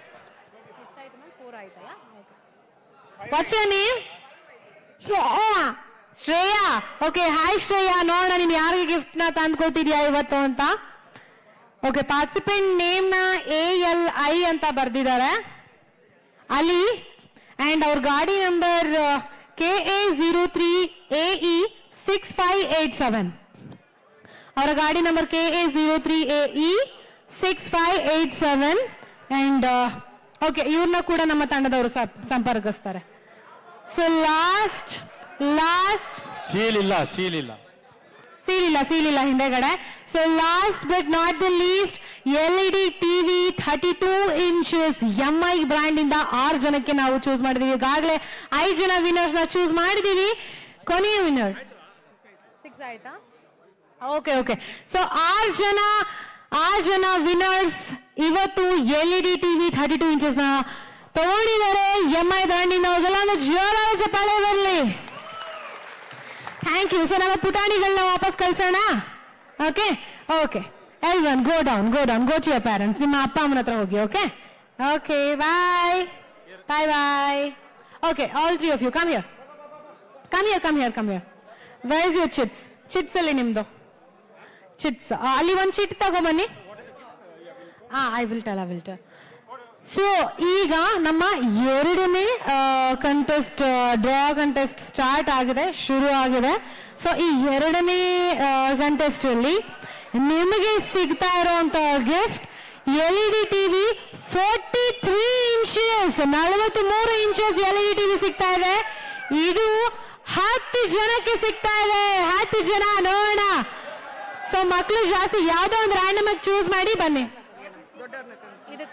what's your name Shreya Shreya okay hi Shreya ನೋಡೋಣ ನೀನ್ ಯಾರಿಗೆ ಗಿಫ್ಟ್ ನ ತಂದು ಕೊಟ್ಟಿದ್ಯಾ ಇವತ್ತು ಅಂತ ಓಕೆ ಪಾರ್ಟಿಸಿಪೆಂಟ್ ನೇಮ್ ನ ಎ ಎಲ್ ಐ ಅಂತ ಬರ್ದಿದ್ದಾರೆ ಅಲಿ ಅಂಡ್ ಅವ್ರ ಗಾಡಿ number K A zero three A E six five eight seven ಅವರ ಗಾಡಿ number K A zero three A E six five eight seven and okay ಇವ್ರನ್ನ ಕೂಡ ನಮ್ಮ ತಂಡದವರು ಸ- ಸಂಪರ್ಕಿಸ್ತಾರೆ ಸೊ ಲಾಸ್ಟ್ ಲಾಸ್ಟ್ ಸೀಲ್ ಇಲ್ಲ ಸೀಲ್ ಇಲ್ಲ ಸೀಲಿಲ್ಲ ಸೀಲಿಲ್ಲ ಹಿಂದೆಗಡೆ so last but not the least L E D TV thirty two inches M I brand ಇಂದ ಆರು ಜನಕ್ಕೆ ನಾವು ಚೂಸ್ ಮಾಡಿದೀವಿ ಈಗಾಗಲೇ ಐದು ಜನ ವಿನ್ನರ್ಸ್ ನ ಚೂಸ್ ಮಾಡಿದೀವಿ ಕೊನೆಯ ವಿನ್ನರ್ ಸಿಕ್ಸ್ ಆಯ್ತಾ ಓಕೆ ಓಕೆ ಸೊ ಆರು ಜನ ಆರು ಜನ ವಿನ್ನರ್ಸ್ ಇವತ್ತು L E D TV thirty two inches ನ ತಗೊಂಡಿದ್ದಾರೆ ಎಂ ಐ ಬ್ರ್ಯಾಂಡ್ ಇಂದ ಅವ್ರಿಗೆಲ್ಲ ಒಂದು ಜೋರಾದ ಚಪ್ಪಾಳೆ ಬರಲಿ ಥ್ಯಾಂಕ್ ಯು ಸೊ ನಮ್ಮ ಪುಟಾಣಿಗಳನ್ನ ವಾಪಸ್ ಕಳ್ಸೋಣ okay okay all one go down go down go to your parents ನಿಮ್ಮ ಅಪ್ಪ ಅಮ್ಮನ ಹತ್ರ ಹೋಗಿ okay okay bye bye bye okay all three of you come here come here come here come here where is your chits chits ಅಲ್ಲಿ ನಿಮ್ದು chits ಅಲ್ಲಿ ಒಂದು chit ತಗೊಂಬನ್ನಿ ಹಾ I will tell I will tell so ಈಗ ನಮ್ಮ ಎರಡನೇ contest draw contest start ಆಗಿದೆ ಶುರು ಆಗಿದೆ ಸೊ ಈ ಎರಡನೇ ಕಂಟೆಸ್ಟ್ ಅಲ್ಲಿ ನಿಮಗೆ ಸಿಗ್ತಾ ಇರುವಂತ gift L E D TV forty three inches ನಲವತ್ತ್ ಮೂರು inches L E D TV ಸಿಗ್ತಾ ಇದೆ ಇದು ಹತ್ತು ಜನಕ್ಕೆ ಸಿಗ್ತಾ ಇದೆ ಹತ್ತು ಜನ ನೋಡೋಣ ಸೊ ಮಕ್ಕಳು ಜಾಸ್ತಿ ಯಾವ್ದೋ ಒಂದು ರ್ಯಾಂಡಮ್ ಆಗಿ ಚೂಸ್ ಮಾಡಿ ಬನ್ನಿ ಇದಕ್ಕ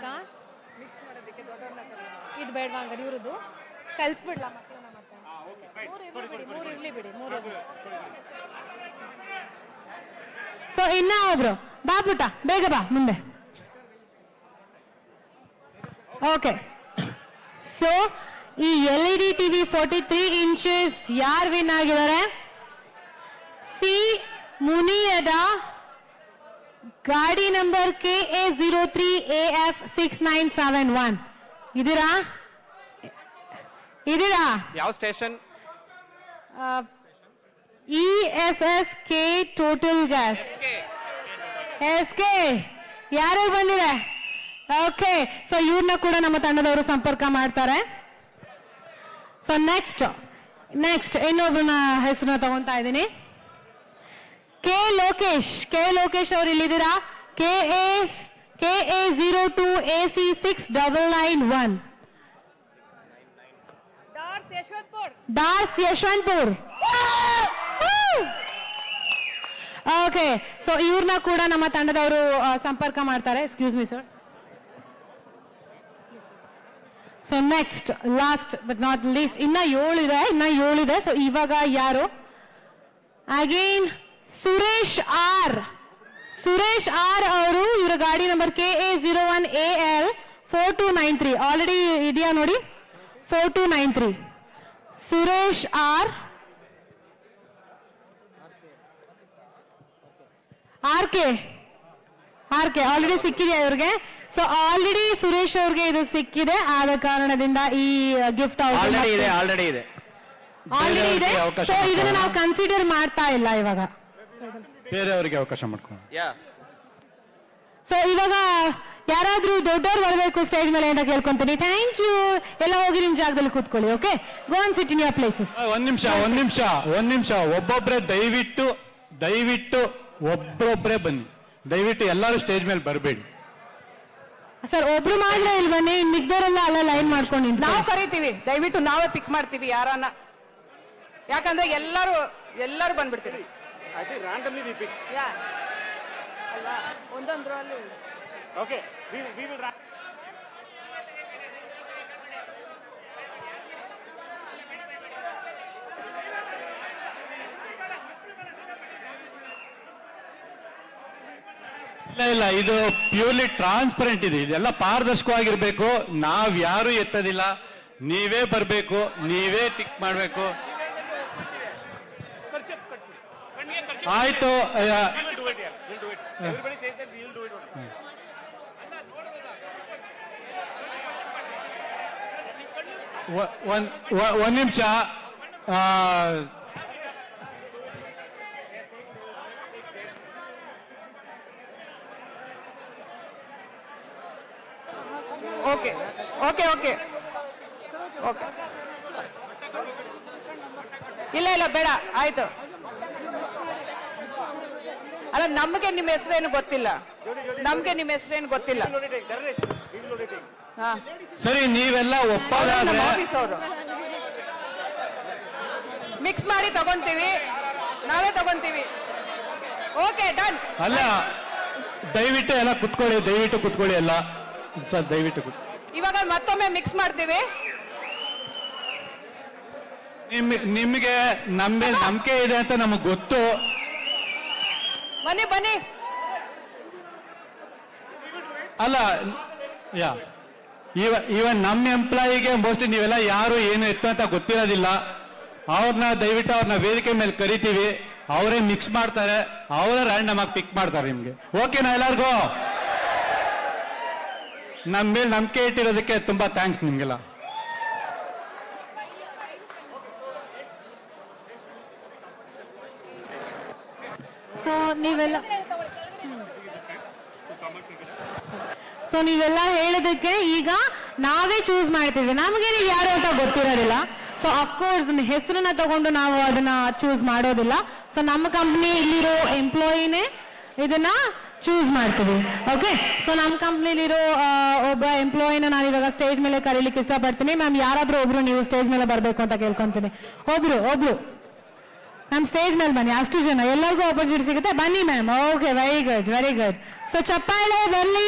ಇದು ಬೇಡವಾ ಹಂಗಾರೆ ಇವ್ರದ್ದು ಕಲ್ಸ್ಬಿಡ್ಲಾ ಮಕ್ಕಳನ್ನ ಮತ್ತೆ ಮೂರು ಇರ್ಲಿ ಬಿಡಿ ಮೂರು ಇರ್ಲಿ ಬಿಡಿ ಮೂರು ಇರ್ಲಿ ಸೊ ಇನ್ನ ಒಬ್ರು ಬಾ ಪುಟ್ಟ ಬೇಗ ಬಾ ಮುಂದೆ ಓಕೆ ಸೊ ಈ L E D TV forty three inches ಯಾರು ವಿನ್ ಆಗಿದ್ದಾರೆ ಸಿ ಮುನಿಯದ ಗಾಡಿ number K A zero three A F six nine seven one ಇದೀರಾ ಇದೀರಾ ಯಾವ station E S S K Total Gas S K ಯಾರ್ಯಾರು ಬಂದಿದೆ ಓಕೆ ಸೊ ಇವ್ರನ್ನ ಕೂಡ ನಮ್ಮ ತಂಡದವರು ಸಂಪರ್ಕ ಮಾಡ್ತಾರೆ ಸೊ ನೆಕ್ಸ್ಟ್ ನೆಕ್ಸ್ಟ್ ಇನ್ನೊಬ್ರನ್ನ ಹೆಸರನ್ನ ತಗೊಂತಾ ಇದ್ದೀನಿ ಕೆ ಲೋಕೇಶ್ ಕೆ ಲೋಕೇಶ್ ಅವ್ರು ಇಲ್ಲಿದ್ದೀರಾ K S K A zero two A C six double nine one Das Yeshwantpur okay so ಇವ್ರನ್ನ ಕೂಡ ನಮ್ಮ ತಂಡದವರು ಆ, ಸಂಪರ್ಕ ಮಾಡ್ತಾರೆ excuse me sir so next last but not least ಇನ್ನ ಏಳಿದೆ ಇನ್ನ ಏಳಿದೆ ಸೊ ಇವಾಗ ಯಾರು again Suresh R Suresh R ಅವರು ಇವರ ಗಾಡಿ number K A zero one A L four two nine three already ಇದೆಯಾ ನೋಡಿ four two nine three Suresh R R K R K already ಸಿಕ್ಕಿದೆಯಾ ಇವ್ರಿಗೆ ಸೊ ಆಲ್ರೆಡಿ ಸುರೇಶ್ ಅವ್ರಿಗೆ ಇದು ಸಿಕ್ಕಿದೆ ಆದ ಕಾರಣದಿಂದ ಈ ಗಿಫ್ಟ್ ಆಲ್ರೆಡಿ ಇದೆ ಆಲ್ರೆಡಿ ಇದೆ ಆಲ್ರೆಡಿ ಇದೆ ಬೇರೆಯವ್ರಿಗೆ ಅವಕಾಶ ಸೊ ಇದನ್ನ ಮಾಡ್ಕೊಳ್ಳೋಣ. ನಾವು ಕನ್ಸಿಡರ್ ಮಾಡ್ತಾ ಇಲ್ಲ ಇವಾಗ ಬೇರೆಯವರಿಗೆ ಅವಕಾಶ ಮಾಡ್ಕೊಂಡು ಸೊ ಇವಾಗ ಯಾರಾದ್ರೂ ದೊಡ್ಡವ್ರು ಬರಬೇಕು ಸ್ಟೇಜ್ ಮೇಲೆ ಅಂತ ಕೇಳ್ಕೊಂತೀನಿ ಥ್ಯಾಂಕ್ ಯು ಎಲ್ಲ ಹೋಗಿ ನಿಮ್ ಜಾಗದಲ್ಲಿ ಕೂತ್ಕೊಳ್ಳಿ ಓಕೆ ಗೋ ಅನ್ ಸಿಟ್ ಇನ್ ಯರ್ ಪ್ಲೇಸಸ್ ಒಂದ್ ನಿಮಿಷ ಒಂದ್ ನಿಮಿಷ ಒಂದ್ ನಿಮಿಷ ಒಬ್ಬೊಬ್ರೆ ದಯವಿಟ್ಟು ದಯವಿಟ್ಟು ಒಬ್ಬೊಬ್ರೆ ಬನ್ನಿ ದಯವಿಟ್ಟು ಎಲ್ಲರೂ ಸ್ಟೇಜ್ ಮೇಲೆ ಬರಬೇಡಿ ಸರ್ ಒಬ್ರು ಮಾತ್ರ ಇಲ್ಲಿ ಬನ್ನಿ ಇನ್ ಮಿಗ್ದವರೆಲ್ಲ ಅಲ್ಲ ಲೈನ್ ಮಾಡ್ಕೊಂಡು ನಾವು ಕರಿತೀವಿ ದಯವಿಟ್ಟು ನಾವೇ ಪಿಕ್ ಮಾಡ್ತೀವಿ ಯಾರನ್ನ ಯಾಕಂದ್ರೆ ಎಲ್ಲರೂ ಎಲ್ಲರೂ ಬಂದ್ಬಿಡ್ತೀವಿ I think randomly we pick. ಅಲ್ಲ ಒಂದೊಂದ್ರಲ್ಲಿ Okay, we, we will. Ra- ಇಲ್ಲ ಇಲ್ಲ ಇದು ಪ್ಯೂರ್ಲಿ ಟ್ರಾನ್ಸ್ಪರೆಂಟ್ ಇದೆ ಇದೆಲ್ಲ ಪಾರದರ್ಶಕವಾಗಿರ್ಬೇಕು ನಾವ್ ಯಾರು ಎತ್ತದಿಲ್ಲ ನೀವೇ ಬರ್ಬೇಕು ನೀವೇ ಟಿಕ್ ಮಾಡ್ಬೇಕು ಆಯ್ತು ಅಯ್ಯ, We'll do it here. We'll do it. Everybody says that we'll do it. only. ಒ- ಒಂದ್ ಒ- ಒಂದ್ ನಿಮಿಷ ಆ, ಓಕೆ ಓಕೆ ಓಕೆ ಓಕೆ ಇಲ್ಲ ಇಲ್ಲ ಬೇಡ ಆಯ್ತು ಅಲ್ಲ ನಮಗೆ ನಿಮ್ಮ ಹೆಸರೇನು ಗೊತ್ತಿಲ್ಲ ನಮ್ಗೆ ನಿಮ್ಮ ಹೆಸರೇನು ಗೊತ್ತಿಲ್ಲ ಹಾ ಸರಿ ನೀವೆಲ್ಲ ಅವ್ರು ಒಪ್ಪದಾದ್ರೆ ನಮ್ಮ ಆಫೀಸ್ ಅವರು ಮಿಕ್ಸ್ ಮಾಡಿ ತಗೊಂತೀವಿ ನಾವೇ ತಗೊಂತೀವಿ ಓಕೆ ಡನ್ ಅಲ್ಲ ದಯವಿಟ್ಟು ಎಲ್ಲ ಕುತ್ಕೊಳ್ಳಿ ದಯವಿಟ್ಟು ಕುತ್ಕೊಳ್ಳಿ ಎಲ್ಲ ಸರ್ ದಯವಿಟ್ಟು ಕುತ್ ಇವಾಗ ಮತ್ತೊಮ್ಮೆ ಮಿಕ್ಸ್ ಮಾಡ್ತೀವಿ ನಿಮ್ ನಿಮ್ಗೆ ನಮ್ಮ ಮೇಲೆ ನಂಬಿಕೆ ಇದೆ ಅಂತ ನಮಗ್ ಗೊತ್ತು ಬನ್ನಿ ಬನ್ನಿ ಅಲ್ಲ ಯಾ ಇವ ಇವನ್ ನಮ್ಮ ಎಂಪ್ಲಾಯಿಗೆ ಮೋಸ್ಟ್ಲಿ ನೀವೆಲ್ಲ ಯಾರು ಏನು ಎತ್ತು ಅಂತ ಗೊತ್ತಿರೋದಿಲ್ಲ ಅವ್ರನ್ನ ದಯವಿಟ್ಟು ಅವ್ರನ್ನ ವೇದಿಕೆ ಮೇಲೆ ಕರಿತೀವಿ ಅವರೇ ಮಿಕ್ಸ್ ಮಾಡ್ತಾರೆ ಅವರೇ ರ್ಯಾಂಡಮ್ ಆಗಿ ಪಿಕ್ ಮಾಡ್ತಾರೆ ನಿಮ್ಗೆ ಓಕೆನಾ ಎಲ್ಲಾರ್ಗೂ ನಮ್ಮ ಮೇಲೆ ನಂಬಿಕೆ ಇಟ್ಟಿರೋದಕ್ಕೆ ತುಂಬಾ ಥ್ಯಾಂಕ್ಸ್ ನಿಮ್ಗೆಲ್ಲ ಸೊ ನೀವೆಲ್ಲ ಸೊ ನೀವೆಲ್ಲ ಹೇಳಿದಕ್ಕೆ ಈಗ ನಾವೇ ಚೂಸ್ ಮಾಡ್ತೀವಿ ನಮಗೆ ನೀವು ಯಾರು ಅಂತ ಗೊತ್ತಿರೋದಿಲ್ಲ ಸೊ ಅಫ್ಕೋರ್ಸ್ ಹೆಸರನ್ನ ತಗೊಂಡು ನಾವು ಅದನ್ನ ಚೂಸ್ ಮಾಡೋದಿಲ್ಲ ಸೊ ನಮ್ಮ ಕಂಪ್ನಿ ಇಲ್ಲಿರೋ ಎಂಪ್ಲಾಯಿನೇ ಇದನ್ನ ಚೂಸ್ ಮಾಡ್ತೀವಿ ಓಕೆ ಸೊ ನಮ್ಮ ಕಂಪ್ನಿಲಿರೋ ಒಬ್ಬ ಎಂಪ್ಲಾಯಿನ ನಾನು ಇವಾಗ ಸ್ಟೇಜ್ ಮೇಲೆ ಕರೀಲಿಕ್ಕೆ ಇಷ್ಟಪಡ್ತೀನಿ ಮ್ಯಾಮ್ ಯಾರಾದ್ರೂ ಒಬ್ರು ನೀವು ಸ್ಟೇಜ್ ಮೇಲೆ ಬರಬೇಕು ಅಂತ ಕೇಳ್ಕೊಂತೀನಿ ಒಬ್ರು ಒಬ್ರು ಮ್ಯಾಮ್ ಸ್ಟೇಜ್ ಮೇಲೆ ಬನ್ನಿ ಅಷ್ಟು ಜನ ಎಲ್ಲರಿಗೂ ಆಪರ್ಚುನಿಟಿ ಸಿಗುತ್ತೆ ಬನ್ನಿ ma'am okay very good very good so ಚಪ್ಪಾಳೆ ಬರಲಿ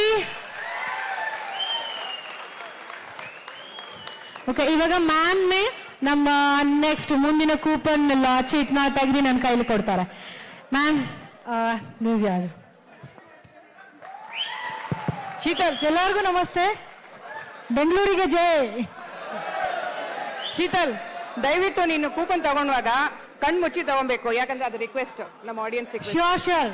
ಓಕೆ ಇವಾಗ ಮ್ಯಾಮ್ನೇ ನಮ್ಮ ನೆಕ್ಸ್ಟ್ ಮುಂದಿನ ಕೂಪನ್ ಚೀಟ್ನ ತೆಗೆದು ನನ್ನ ಕೈಲಿ ಕೊಡ್ತಾರೆ ಮ್ಯಾಮ್ ದಿಸ್ ಯಾಸ್ ಶೀತಲ್ ಎಲ್ಲರಿಗೂ ನಮಸ್ತೆ ಬೆಂಗಳೂರಿಗೆ ಜೈ ಶೀತಲ್ ದಯವಿಟ್ಟು ನೀನು ಕೂಪನ್ ತಗೊಂಡಾಗ ಕಣ್ ಮುಚ್ಚಿ ತಗೊಬೇಕು ಯಾಕಂದ್ರೆ ಅದು ರಿಕ್ವೆಸ್ಟ್ ನಮ್ಮ audience sure sure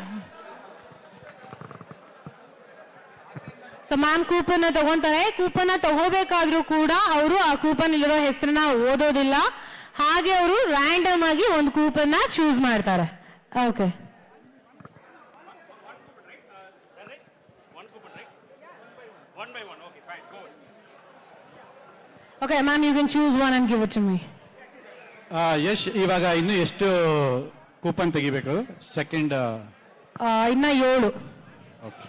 so ma'am coupon ತಗೊಂತಾರೆ ಕೂಪನ್ ತಗೋಬೇಕಾದ್ರೂ ಕೂಡ ಅವರು ಆ ಕೂಪನ್ ಇಲ್ಲಿರೋ ಹೆಸರನ್ನ ಓದೋದಿಲ್ಲ ಹಾಗೆ ಅವರು ರ್ಯಾಂಡಮ್ ಆಗಿ ಒಂದು ಕೂಪನ್ನ ಚೂಸ್ ಮಾಡ್ತಾರೆ okay okay ma'am you can choose one and give it to me yes ಇವಾಗ ಇನ್ನು ಎಷ್ಟು ಕೂಪನ್ ತೆಗಿಬೇಕು ಸೆಕೆಂಡ್ ಇನ್ನ ಏಳು ಓಕೆ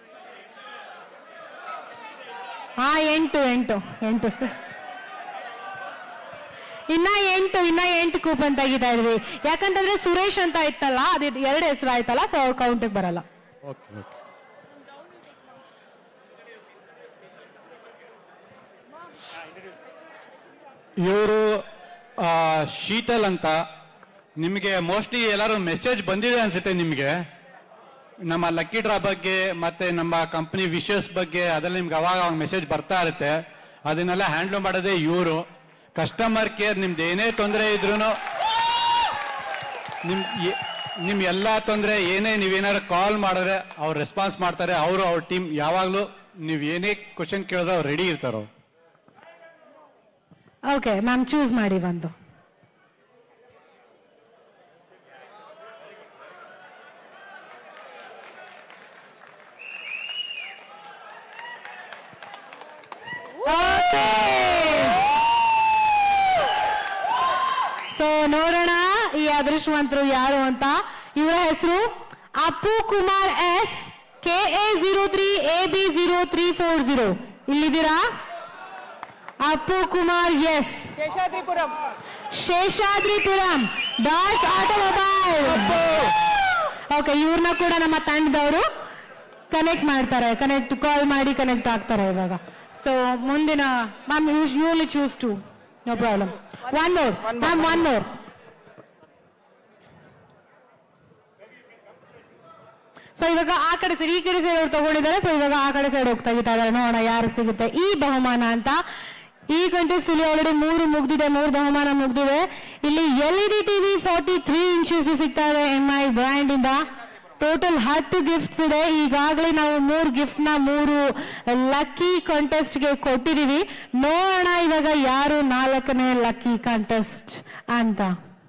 ಹಾ ಎಂಟು ಎಂಟು ಎಂಟು ಸರ್ ಇನ್ನ ಎಂಟು ಇನ್ನ ಎಂಟು ಕೂಪನ್ ತೆಗಿತಾ ಇದ್ವಿ ಯಾಕಂತಂದ್ರೆ ಸುರೇಶ್ ಅಂತ ಇತ್ತಲ್ಲ ಅದು ಎರಡು ಹೆಸರು ಆಯ್ತಲ್ಲ ಸೊ ಅವ್ರ ಕೌಂಟಿಗೆ ಬರಲ್ಲ ಓಕೆ ಓಕೆ ಇವರು ಶೀತಲ್ ಅಂತ ನಿಮಗೆ ಮೋಸ್ಟ್ಲಿ ಎಲ್ಲರೂ ಮೆಸೇಜ್ ಬಂದಿದೆ ಅನ್ಸುತ್ತೆ ನಿಮಗೆ ನಮ್ಮ ಲಕ್ಕಿ ಡ್ರಾ ಬಗ್ಗೆ ಮತ್ತೆ ನಮ್ಮ ಕಂಪ್ನಿ ವಿಷಸ್ ಬಗ್ಗೆ ಅದೆಲ್ಲ ನಿಮ್ಗೆ ಅವಾಗ ಅವಾಗ ಮೆಸೇಜ್ ಬರ್ತಾ ಇರುತ್ತೆ ಅದನ್ನೆಲ್ಲ ಹ್ಯಾಂಡ್ಲ್ ಮಾಡೋದೇ ಇವರು ಕಸ್ಟಮರ್ ಕೇರ್ ನಿಮ್ದು ಏನೇ ತೊಂದರೆ ಇದ್ರು ನಿಮ್ ಎ- ನಿಮ್ ಎಲ್ಲಾ ತೊಂದರೆ ಏನೇ ನೀವೇನಾದ್ರು ಕಾಲ್ ಮಾಡಿದ್ರೆ ಅವ್ರು ರೆಸ್ಪಾನ್ಸ್ ಮಾಡ್ತಾರೆ ಅವರು ಅವ್ರ ಟೀಮ್ ಯಾವಾಗ್ಲೂ ನೀವ್ ಏನೇ ಕ್ವಶನ್ ಕೇಳಿದ್ರೆ ಅವ್ರು ರೆಡಿ ಇರ್ತಾರೋ ಓಕೆ ಮ್ಯಾಮ್ ಚೂಸ್ ಮಾಡಿ ಒಂದು ಸೊ ನೋಡೋಣ ಈ ಅದೃಷ್ಟವಂತರು ಯಾರು ಅಂತ ಇವರ ಹೆಸರು Appu Kumar S K A zero three A B zero three four zero ಇಲ್ಲಿದ್ದೀರಾ Appu Kumar S Seshadripuram Seshadripuram dash automobile okay ಇವ್ರನ್ನ ಕೂಡ ನಮ್ಮ ತಂಡದವರು ಕನೆಕ್ಟ್ ಮಾಡ್ತಾರೆ ಕನೆಕ್ಟ್ ಕಾಲ್ ಮಾಡಿ ಕನೆಕ್ಟ್ ಆಗ್ತಾರೆ ಇವಾಗ ಸೊ ಮುಂದಿನ ma'am you'll choose two no problem one more ma'am one more so ಇವಾಗ ಆ ಕಡೆ ಸೈಡ್ ಈ ಕಡೆ ಸೈಡ್ ಅವ್ರು ತಗೊಂಡಿದ್ದಾರೆ ಸೊ ಇವಾಗ ಆ ಕಡೆ ಸೈಡ್ ಹೋಗ್ತಾ ಇದ್ದಾರೆ ನೋಡೋಣ ಯಾರು ಸಿಗುತ್ತೆ ಈ ಬಹುಮಾನ ಅಂತ ಈ ಕಂಟೆಸ್ಟ್ ಇಲ್ಲಿ ಆಲ್ರೆಡಿ ಮೂರು ಮುಗ್ದಿದೆ ಮೂರು ಬಹುಮಾನ ಮುಗ್ದಿದೆ ಇಲ್ಲಿ L E D TV forty three inches ಸಿಗ್ತಾ ಇದೆ ಎಂ ಐ ಬ್ರ್ಯಾಂಡ್ ಇಂದ ಟೋಟಲ್ ಹತ್ತು ಗಿಫ್ಟ್ಸ್ ಇದೆ ಈಗಾಗಲೇ ನಾವು ಮೂರು ಗಿಫ್ಟ್ ನ ಮೂರು ಲಕ್ಕಿ ಕಾಂಟೆಸ್ಟ್ ಗೆ ಕೊಟ್ಟಿದೀವಿ ನೋಡೋಣ ಇವಾಗ ಯಾರು ನಾಲ್ಕನೇ ಲಕ್ಕಿ ಕಾಂಟೆಸ್ಟ್ ಅಂತ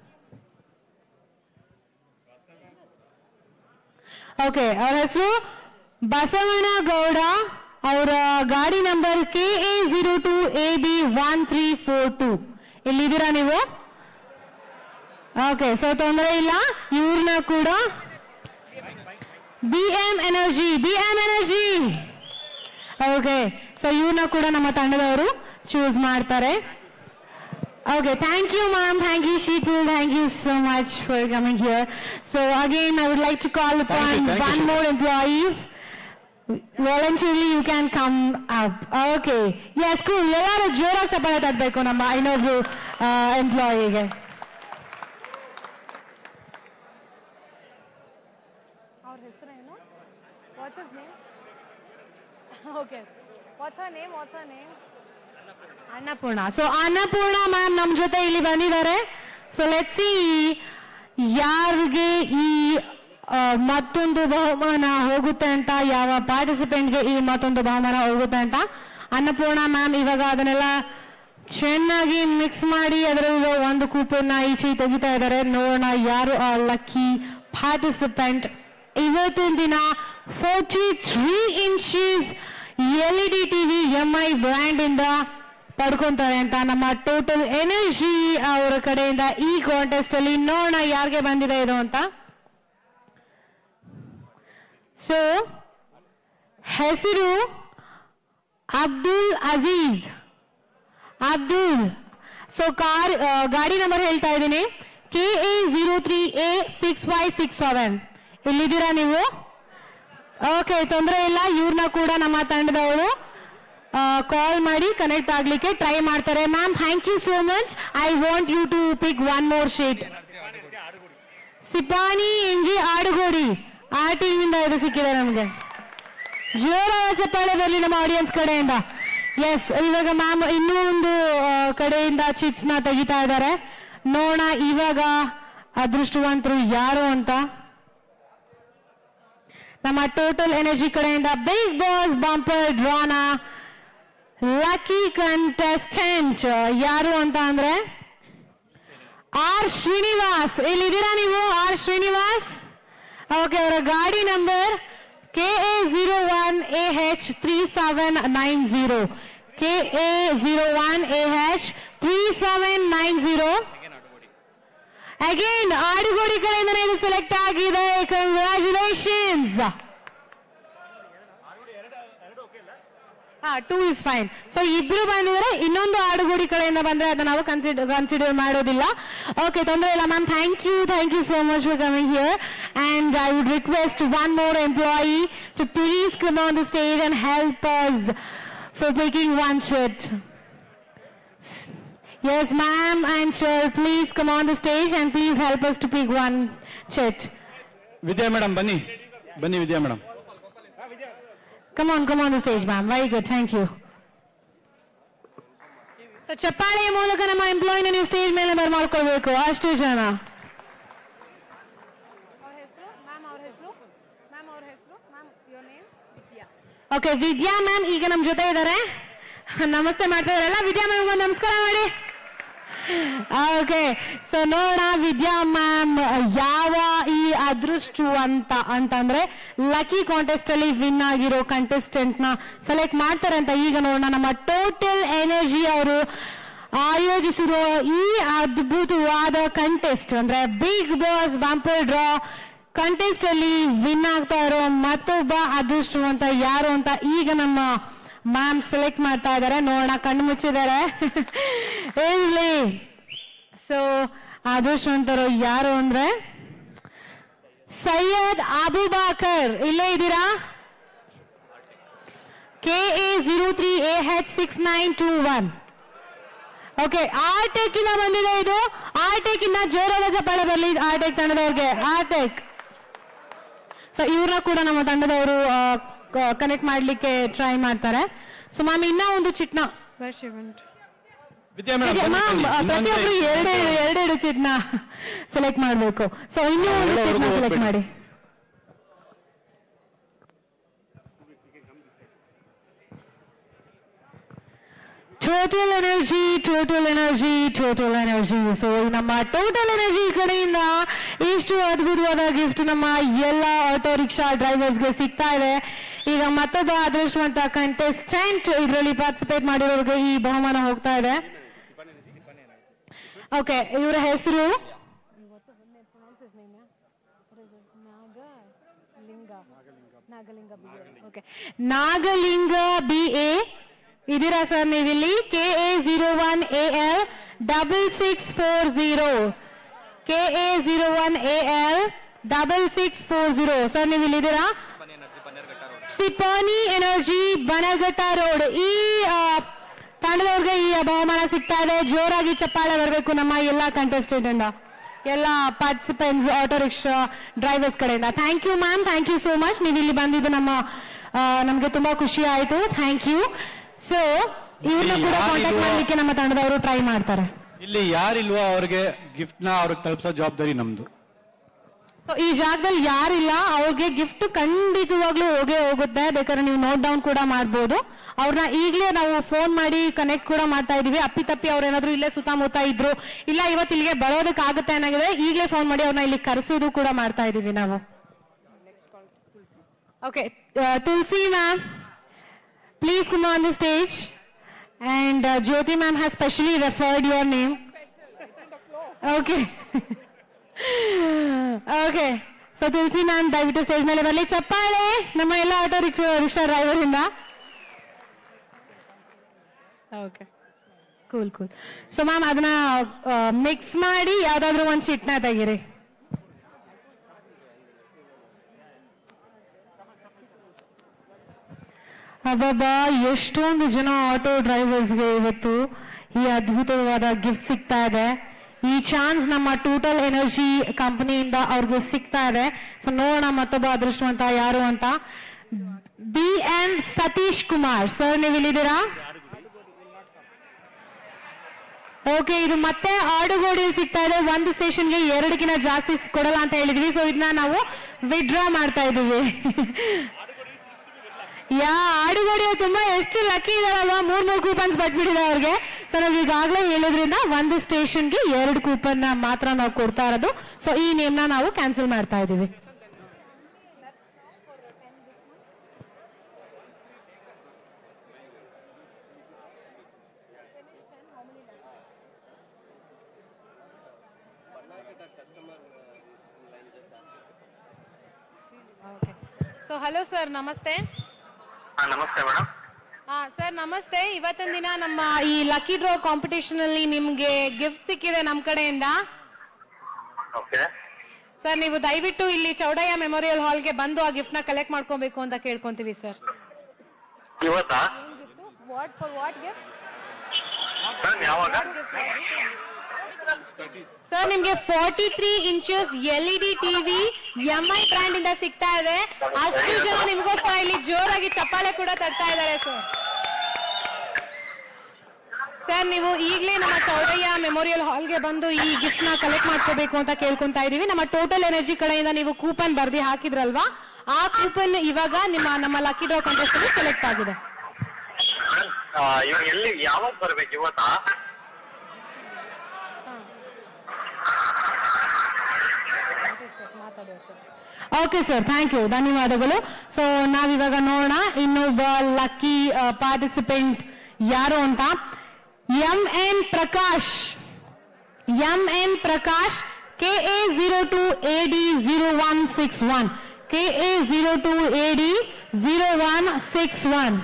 ಓಕೆ ಅವ್ರ ಹೆಸರು ಬಸವಣ್ಣ ಗೌಡ ಅವರ ಗಾಡಿ number K A zero two A B one three four two ಇಲ್ಲಿದ್ದೀರಾ ನೀವು ಓಕೆ ಸೊ ತೊಂದರೆ ಇಲ್ಲ ಇವ್ರನ್ನ ಕೂಡ B M energy B M energy okay so ಇವ್ರನ್ನ ಕೂಡ ನಮ್ಮ ತಂಡದವರು ಚೂಸ್ ಮಾಡ್ತಾರೆ Okay, thank you, ma'am. Thank you, Sheetal. Thank you so much for coming here. So again, I would like to call upon you, thank you, one Sheetal. more employee. Voluntarily, you can come up. Okay. Yes, cool. ಎಲ್ಲರೂ ಜೋರಾಗಿ ಚಪ್ಪಾಳೆ ತಟ್ಟಬೇಕು ನಮ್ಮ ಇನ್ನೊಬ್ರು ಎಂಪ್ಲಾಯಿಗೆ ಅವ್ರ ಹೆಸರೇನು what's his name okay what's her name what's her name Annapoorna so Annapoorna ma'am ನಮ್ ಜೊತೆ ಇಲ್ಲಿ ಬಂದಿದ್ದಾರೆ ಸೊ ಲೆಟ್ ಸಿ ಯಾರಿಗೆ ಈ ಆ, ಮತ್ತೊಂದು ಬಹುಮಾನ ಹೋಗುತ್ತೆ ಅಂತ ಯಾವ ಪಾರ್ಟಿಸಿಪೆಂಟ್ಗೆ ಈ ಮತ್ತೊಂದು ಬಹುಮಾನ ಹೋಗುತ್ತೆ ಅಂತ ಅನ್ನಪೂರ್ಣ ಮ್ಯಾಮ್ ಇವಾಗ ಅದನ್ನೆಲ್ಲ ಚೆನ್ನಾಗಿ ಮಿಕ್ಸ್ ಮಾಡಿ ಅದರಲ್ಲಿ ಒಂದು ಕೂಪನ್ನ ಈಚೆ ತೆಗಿತಾ ಇದ್ದಾರೆ ನೋಡೋಣ ಯಾರು ಆ ಲಕ್ಕಿ ಪಾರ್ಟಿಸಿಪೆಂಟ್ ಇವತ್ತಿನ ದಿನ forty three inches L E D TV M I brand ಇಂದ ಪಡ್ಕೊಂತಾರೆ ಅಂತ ನಮ್ಮ ಟೋಟಲ್ ಎನರ್ಜಿ ಅವರ ಕಡೆಯಿಂದ ಈ ಕಾಂಟೆಸ್ಟ್ ಅಲ್ಲಿ ನೋಡೋಣ ಯಾರಿಗೆ ಬಂದಿದೆ ಇದು ಅಂತ ಸೊ ಹೆಸರು ಅಬ್ದುಲ್ ಅಜೀಜ್ ಅಬ್ದುಲ್ ಸೊ ಕಾರ್ ಆ, ಗಾಡಿ ನಂಬರ್ ಹೇಳ್ತಾ ಇದ್ದೀನಿ K A zero three A six five six seven ಇಲ್ಲಿದ್ದೀರಾ ನೀವು ಓಕೆ ತೊಂದರೆ ಇಲ್ಲ ಇವ್ರನ್ನ ಕೂಡ ನಮ್ಮ ತಂಡದವರು ಕಾಲ್ ಮಾಡಿ ಕನೆಕ್ಟ್ ಆಗ್ಲಿಕ್ಕೆ ಟ್ರೈ ಮಾಡ್ತಾರೆ ma'am thank you so much I want you to pick one more sheet Sipani MG Adugodi ಆ ಟೀಮಿಂದ ಇದು ಸಿಕ್ಕಿದೆ ನಮಗೆ ಜೋರಾದ ಚಪ್ಪಾಳೆ ಬರಲಿ ನಮ್ಮ ಆಡಿಯನ್ಸ್ ಕಡೆಯಿಂದ ಎಸ್ ಇವಾಗ ಮ್ಯಾಮ್ ಇನ್ನೂ ಒಂದು ಆ, ಕಡೆಯಿಂದ ಚಿಟ್ಸ್ ನ ತೆಗಿತಾ ಇದ್ದಾರೆ ನೋಡ ಇವಾಗ ಅದೃಷ್ಟವಂತರು ಯಾರು ಅಂತ ನಮ್ಮ ಟೋಟಲ್ ಎನರ್ಜಿ ಕಡೆಯಿಂದ ಬಿಗ್ ಬಾಸ್ ಬಂಪರ್ ಡ್ರಾನ ಲಕ್ಕಿ ಕಂಟೆಸ್ಟೆಂಟ್ ಯಾರು ಅಂತ ಅಂದ್ರೆ ಆರ್ ಶ್ರೀನಿವಾಸ್ ಇಲ್ಲಿದ್ದೀರಾ ನೀವು ಆರ್ ಶ್ರೀನಿವಾಸ್ ಓಕೆ ಅವರ ಗಾಡಿ number K A zero one A H three seven nine zero K A zero one A H three seven nine zero again Adugodi ಕಡೆಯಿಂದನೇ ಇದು ಸೆಲೆಕ್ಟ್ ಆಗಿದೆ ಕಂಗ್ರ್ಯಾಚುಲೇಷನ್ಸ್ ಹಾ ಟೂ ಇಸ್ ಫೈನ್ ಸೊ ಇಬ್ರು ಬಂದಿದ್ರೆ ಇನ್ನೊಂದು ಆಡುಗೋಡಿ ಕಡೆಯಿಂದ ಬಂದ್ರೆ ಅದನ್ನ ನಾವು ಕನ್ಸಿಡರ್ ಕನ್ಸಿಡರ್ ಮಾಡೋದಿಲ್ಲ ಓಕೆ ತೊಂದರೆ ಇಲ್ಲ ma'am thank you thank you so much for coming here and I would request one more employee to please come on the stage and help us for taking one shirt Yes, ma'am and sir, please come on the stage and please help us to pick one chit. Vidya madam ಬನ್ನಿ ಬನ್ನಿ Vidya madam Come on, come on the stage, ma'am. Very good, thank you. So ಚಪ್ಪಾಳೆಯ ಮೂಲಕ ನಮ್ಮ ಎಂಪ್ಲಾಯಿನ ನೀವು stage ಮೇಲೆ ಬರ್ಮಾಡ್ಕೊಳ್ಬೇಕು ಅಷ್ಟು ಜನ ma'am ಅವ್ರ ಹೆಸರು ಮ್ಯಾಮ್ ಅವ್ರ ಹೆಸರು ma'am your name Vidya okay Vidya ma'am ಈಗ ನಮ್ಮ ಜೊತೆ ಇದ್ದಾರೆ ನಮಸ್ತೆ ಮಾಡ್ತಾ ಇದಾರಲ್ಲ ವಿದ್ಯಾ ಮ್ಯಾಮ್ ಒಂದು ನಮಸ್ಕಾರ ಮಾಡಿ ಓಕೆ ಸೊ ನೋಡ ವಿದ್ಯಾ ಮ್ಯಾಮ್ ಯಾವ ಈ ಅದೃಷ್ಟು ಅಂತ ಅಂತಂದ್ರೆ ಲಕ್ಕಿ ಕಾಂಟೆಸ್ಟ್ ಅಲ್ಲಿ ವಿನ್ ಆಗಿರೋ ಕಂಟೆಸ್ಟೆಂಟ್ ನ ಸೆಲೆಕ್ಟ್ ಮಾಡ್ತಾರೆ ಅಂತ ಈಗ ನೋಡೋಣ ನಮ್ಮ ಟೋಟಲ್ ಎನರ್ಜಿ ಅವರು ಆಯೋಜಿಸಿರುವ ಈ ಅದ್ಭುತವಾದ ಕಂಟೆಸ್ಟ್ ಅಂದ್ರೆ big boss bumper draw contest ಅಲ್ಲಿ ವಿನ್ ಆಗ್ತಾ ಇರೋ ಮತ್ತೊಬ್ಬ ಅದೃಷ್ಟವಂತ ಯಾರು ಅಂತ ಈಗ ನಮ್ಮ ಮ್ಯಾಮ್ ಸೆಲೆಕ್ಟ್ ಮಾಡ್ತಾ ಇದ್ದಾರೆ ನೋಡೋಣ ಕಣ್ಣು ಮುಚ್ಚಿದ್ದಾರೆ ಇರ್ಲಿ ಸೊ ಅದೃಷ್ಟವಂತರು ಯಾರು ಅಂದ್ರೆ ಸೈಯದ್ ಅಬುಬಾಕರ್ ಇಲ್ಲೇ ಇದ್ದೀರಾ K A zero three A H six nine two one okay ಆರ್ಟೆಕ್ ಇಂದ ಬಂದಿದೆ ಇದು ಆರ್ಟೆಕ್ ಇಂದ ಜೋರಾದ ಚಪ್ಪಾಳೆ ಬರಲಿ ಆರ್ಟೆಕ್ ತಂಡದವ್ರಿಗೆ ಆರ್ಟೆಕ್ ಸೊ ಇವ್ರನ್ನ ಕೂಡ ನಮ್ಮ ತಂಡದವರು ಕನೆಕ್ಟ್ ಮಾಡ್ಲಿಕ್ಕೆ ಟ್ರೈ ಮಾಡ್ತಾರೆ ಸೊ ಮ್ಯಾಮ್ ಇನ್ನ ಒಂದು ಚಿಟ್ನ ವಿದ್ಯಾ ಮೇಡಮ್ ಮ್ಯಾಮ್ ಪ್ರತಿಯೊಬ್ರು ಎರಡೇ ಎರಡೆರಡು ಚಿಟ್ನ ಸೆಲೆಕ್ಟ್ ಮಾಡ್ಬೇಕು ಸೊ ಇನ್ನೂ ಒಂದು ಚಿಟ್ನ ಸೆಲೆಕ್ಟ್ ಮಾಡಿ Total energy total energy total energy so ನಮ್ಮ ಟೋಟಲ್ ಎನರ್ಜಿ ಕಡೆಯಿಂದ ಇಷ್ಟು ಅದ್ಭುತವಾದ ಗಿಫ್ಟ್ ನಮ್ಮ ಎಲ್ಲ ಆಟೋ ರಿಕ್ಷಾ ಡ್ರೈವರ್ಸ್ಗೆ ಸಿಗ್ತಾ ಇದೆ ಈಗ ಮತ್ತೊಬ್ಬ ಅದೃಷ್ಟವಂತ ಕಂಟೆಸ್ಟೆಂಟ್ ಇದರಲ್ಲಿ ಪಾರ್ಟಿಸಿಪೇಟ್ ಮಾಡಿರೋರಿಗೆ ಈ ಬಹುಮಾನ ಹೋಗ್ತಾ ಇದೆ ಓಕೆ ಇವರ ಹೆಸರು ನಾಗಲಿಂಗ ಬಿ ಎ ಇದೀರಾ ಸರ್ ನೀವಿಲ್ಲಿ K A zero one A L double six four zero K A zero one A L double six four zero sir ನೀವು ಇಲ್ಲಿದ್ದೀರಾ ಸಿಪಾನಿ ಎನರ್ಜಿ ಬನಘಟ್ಟ ರೋಡ್ ಈ ಆ, ತಂಡದವ್ರಿಗೆ ಈ ಬಹುಮಾನ ಸಿಗ್ತಾ ಇದೆ ಜೋರಾಗಿ ಚಪ್ಪಾಳೆ ಬರಬೇಕು ನಮ್ಮ ಎಲ್ಲಾ ಕಂಟೆಸ್ಟೆಂಟ್ ಇಂದ ಎಲ್ಲ ಪಾರ್ಟಿಸಿಪೆಂಟ್ಸ್ ಆಟೋ ರಿಕ್ಷಾ ಡ್ರೈವರ್ಸ್ ಕಡೆಯಿಂದ thank you ma'am thank you so much ನೀವು ಇಲ್ಲಿ ಬಂದಿದ್ದು ನಮ್ಮ ಆ, ನಮ್ಗೆ ತುಂಬಾ ಖುಷಿ ಆಯ್ತು ಥ್ಯಾಂಕ್ ಯು ಸೊ ಇವ್ರನ್ನ ಕೂಡ ಕಾಂಟ್ಯಾಕ್ಟ್ ಮಾಡ್ಲಿಕ್ಕೆ ನಮ್ಮ ತಂಡದವರು ಟ್ರೈ ಮಾಡ್ತಾರೆ ಇಲ್ಲಿ ಯಾರಿಲ್ವೋ ಅವ್ರಿಗೆ ಗಿಫ್ಟ್ ನ ಅವ್ರಿಗೆ ತಲುಪಿಸೋ ಜವಾಬ್ದಾರಿ ನಮ್ದು ಸೊ ಈ ಜಾಗದಲ್ಲಿ ಯಾರಿಲ್ಲ ಅವ್ರಿಗೆ ಗಿಫ್ಟ್ ಖಂಡಿತವಾಗ್ಲೂ ಹೋಗೇ ಹೋಗುತ್ತೆ ಬೇಕಾದ್ರೆ ನೀವು ನೋಟ್ ಡೌನ್ ಕೂಡ ಮಾಡ್ಬೋದು ಅವ್ರನ್ನ ಈಗಲೇ ನಾವು ಫೋನ್ ಮಾಡಿ ಕನೆಕ್ಟ್ ಕೂಡ ಮಾಡ್ತಾ ಇದೀವಿ ಅಪ್ಪಿ ತಪ್ಪಿ ಅವ್ರು ಏನಾದ್ರು ಇಲ್ಲೇ ಸುತ್ತಮುತ್ತ ಇದ್ರು ಇಲ್ಲ ಇವತ್ತು ಇಲ್ಲಿಗೆ ಬರೋದಕ್ಕಾಗುತ್ತೆ ಏನಾಗಿದೆ ಈಗಲೇ ಫೋನ್ ಮಾಡಿ ಅವ್ರನ್ನ ಇಲ್ಲಿ ಕರೆಸೋದು ಕೂಡ ಮಾಡ್ತಾ ಇದೀವಿ ನಾವು okay Tulasi ma'am please come on the stage and uh, Jyoti ma'am has specially referred your name. Okay. Okay so Tulasi ma'am ದಯವಿಟ್ಟು ಸ್ಟೇಜ್ ಮೇಲೆ ಬರಲಿ ಚಪ್ಪಾಳೆ ನಮ್ಮ ಎಲ್ಲ ಆಟೋ ರಿಕ್ಷಾ ರಿಕ್ಷಾ ಡ್ರೈವರ್ ಇಂದ okay cool cool so ma'am ಅದನ್ನ ಮಿಕ್ಸ್ ಮಾಡಿ ಯಾವ್ದಾದ್ರು ಒಂದು ಚಿಟ್ನ ತೆಗೀರಿ ಅಬ್ಬಬ್ಬಾ ಎಷ್ಟೊಂದು ಜನ ಆಟೋ ಡ್ರೈವರ್ಸ್ಗೆ ಇವತ್ತು ಈ ಅದ್ಭುತವಾದ ಗಿಫ್ಟ್ ಸಿಗ್ತಾ ಇದೆ ಈ ಚಾನ್ಸ್ ನಮ್ಮ ಟೋಟಲ್ ಎನರ್ಜಿ ಕಂಪನಿಯಿಂದ ಅವ್ರಿಗೆ ಸಿಗ್ತಾ ಇದೆ ಸೊ ನೋಡೋಣ ಮತ್ತೊಬ್ಬ ಅದೃಷ್ಟವಂತ ಯಾರು ಅಂತ B N Satish Kumar sir ನೀವು ಇಲ್ಲಿದ್ದೀರಾ ಓಕೆ ಇದು ಮತ್ತೆ ಆಡುಗೋಡಿಯಲ್ಲಿ ಸಿಗ್ತಾ ಇದೆ ಒಂದು ಸ್ಟೇಷನ್ಗೆ ಎರಡಕ್ಕಿಂತ ಜಾಸ್ತಿ ಕೊಡಲ್ಲ ಅಂತ ಹೇಳಿದ್ವಿ ಸೊ ಇದನ್ನ ನಾವು ವಿಡ್ರಾ ಮಾಡ್ತಾ ಇದೀವಿ ಯಾ ಆಡುಗೋಡಿ ತುಂಬಾ ಎಷ್ಟು ಲಕ್ಕಿ ಇದಾರಲ್ವಾ ಮೂರ್ ಮೂರ್ ಕೂಪನ್ಸ್ ಬಟ್ಬಿಟ್ಟಿದೆ ಅವ್ರಿಗೆ ಸೊ ನಾವು ಈಗಾಗಲೇ ಹೇಳಿದ್ರಿಂದ ಒಂದು ಸ್ಟೇಷನ್ಗೆ ಎರಡು ಕೂಪನ್ ಮಾತ್ರ ನಾವು ಕೊಡ್ತಾ ಇರೋದು ಸೊ ಈ ನೇಮ್ನ ನಾವು ಕ್ಯಾನ್ಸಲ್ ಮಾಡ್ತಾ ಇದೀವಿ ಸೊ ಹಲೋ ಸರ್ ನಮಸ್ತೆ ನಮಸ್ತೆ ಮೇಡಮ್ ಹಾ ಸರ್ ನಮಸ್ತೆ ಇವತ್ತಿನ ದಿನ ನಮ್ಮ ಈ ಲಕ್ಕಿ ಡ್ರಾ ಕಾಂಪಿಟೇಷನ್ ಅಲ್ಲಿ ನಿಮ್ಗೆ ಗಿಫ್ಟ್ ಸಿಕ್ಕಿದೆ ನಮ್ ಕಡೆಯಿಂದ ಓಕೆ ಸರ್ ನೀವು ದಯವಿಟ್ಟು ಇಲ್ಲಿ ಚೌಡಯ್ಯ ಮೆಮೋರಿಯಲ್ ಹಾಲ್ಗೆ ಬಂದು ಆ ಗಿಫ್ಟ್ ನ ಕಲೆಕ್ಟ್ ಮಾಡ್ಕೊಬೇಕು ಅಂತ ಕೇಳ್ಕೊಂತೀವಿ ಸರ್ ಇವತ್ತಾ what for what gift madam ಯಾವಾಗ ಸರ್ ನಿಮ್ಗೆ forty three inches L E D TV M I brand ಇಂದ ಸಿಗ್ತಾ ಇದೆ ಅಷ್ಟು ಜನ ನಿಮ್ಗೋಸ್ಕರ ಇಲ್ಲಿ ಜೋರಾಗಿ ಚಪ್ಪಾಳೆ ಕೂಡ ತಟ್ತಾ ಇದ್ದಾರೆ ಸರ್ ಸರ್ ನೀವು ಈಗಲೇ ನಮ್ಮ ಚೌಡಯ್ಯ ಮೆಮೋರಿಯಲ್ ಹಾಲ್ಗೆ ಬಂದು ಈ ಗಿಫ್ಟ್ ನ ಕಲೆಕ್ಟ್ ಮಾಡ್ಕೋಬೇಕು ಅಂತ ಕೇಳ್ಕೊಂತಾ ಇದೀವಿ ನಮ್ಮ ಟೋಟಲ್ ಎನರ್ಜಿ ಕಡೆಯಿಂದ ನೀವು ಕೂಪನ್ ಬರ್ದಿ ಹಾಕಿದ್ರಲ್ವಾ ಆ ಕೂಪನ್ ಇವಾಗ ನಿಮ್ಮ ನಮ್ಮ ಲಕ್ಕಿ ಡ್ರಾ ಕಾಂಟೆಸ್ಟ್ ಅಲ್ಲಿ ಸೆಲೆಕ್ಟ್ ಆಗಿದೆ ಆ, ಇವಾಗ ಎಲ್ಲಿ ಯಾವಾಗ ಬರ್ಬೇಕು ಇವತ್ತಾ ಓಕೆ ಸರ್ ಥ್ಯಾಂಕ್ ಯು ಧನ್ಯವಾದಗಳು ಸೊ ನಾವಿವಾಗ ನೋಡೋಣ ಇನ್ನೊಬ್ಬ ಲಕ್ಕಿ ಪಾರ್ಟಿಸಿಪೆಂಟ್ ಯಾರು ಅಂತ M N Prakash M N Prakash K A zero two A D zero one six one K A zero two A D zero one six one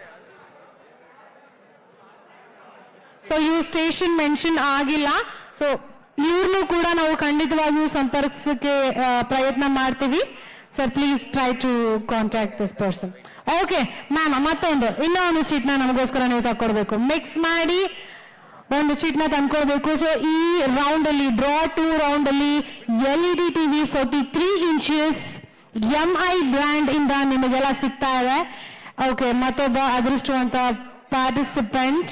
so ಇವು station mention ಆಗಿಲ್ಲ so ಇವ್ರನ್ನೂ ಕೂಡ ನಾವು ಖಂಡಿತವಾಗಿಯೂ ಸಂಪರ್ಕಿಸಕ್ಕೆ ಆ, ಪ್ರಯತ್ನ ಮಾಡ್ತೀವಿ sir please try to contact this person okay ma'am ಮತ್ತೊಂದು ಇನ್ನೂ ಒಂದು ಚೀಟ್ನ ನಮಗೋಸ್ಕರ ನೀವು ತಕ್ಕೊಡ್ಬೇಕು ಮಿಕ್ಸ್ ಮಾಡಿ ಒಂದು ಚೀಟ್ನ ತಂದ್ಕೊಡ್ಬೇಕು ಸೊ ಈ ರೌಂಡ್ ಅಲ್ಲಿ ಡ್ರಾ ಟೂ ರೌಂಡ್ ಅಲ್ಲಿ L E D TV forty three inches M I brand ಇಂದ ನಿಮಗೆಲ್ಲ ಸಿಗ್ತಾ ಇದೆ ಓಕೆ ಮತ್ತೊಬ್ಬ ಅದೃಷ್ಟವಂತ ಪಾರ್ಟಿಸಿಪೆಂಟ್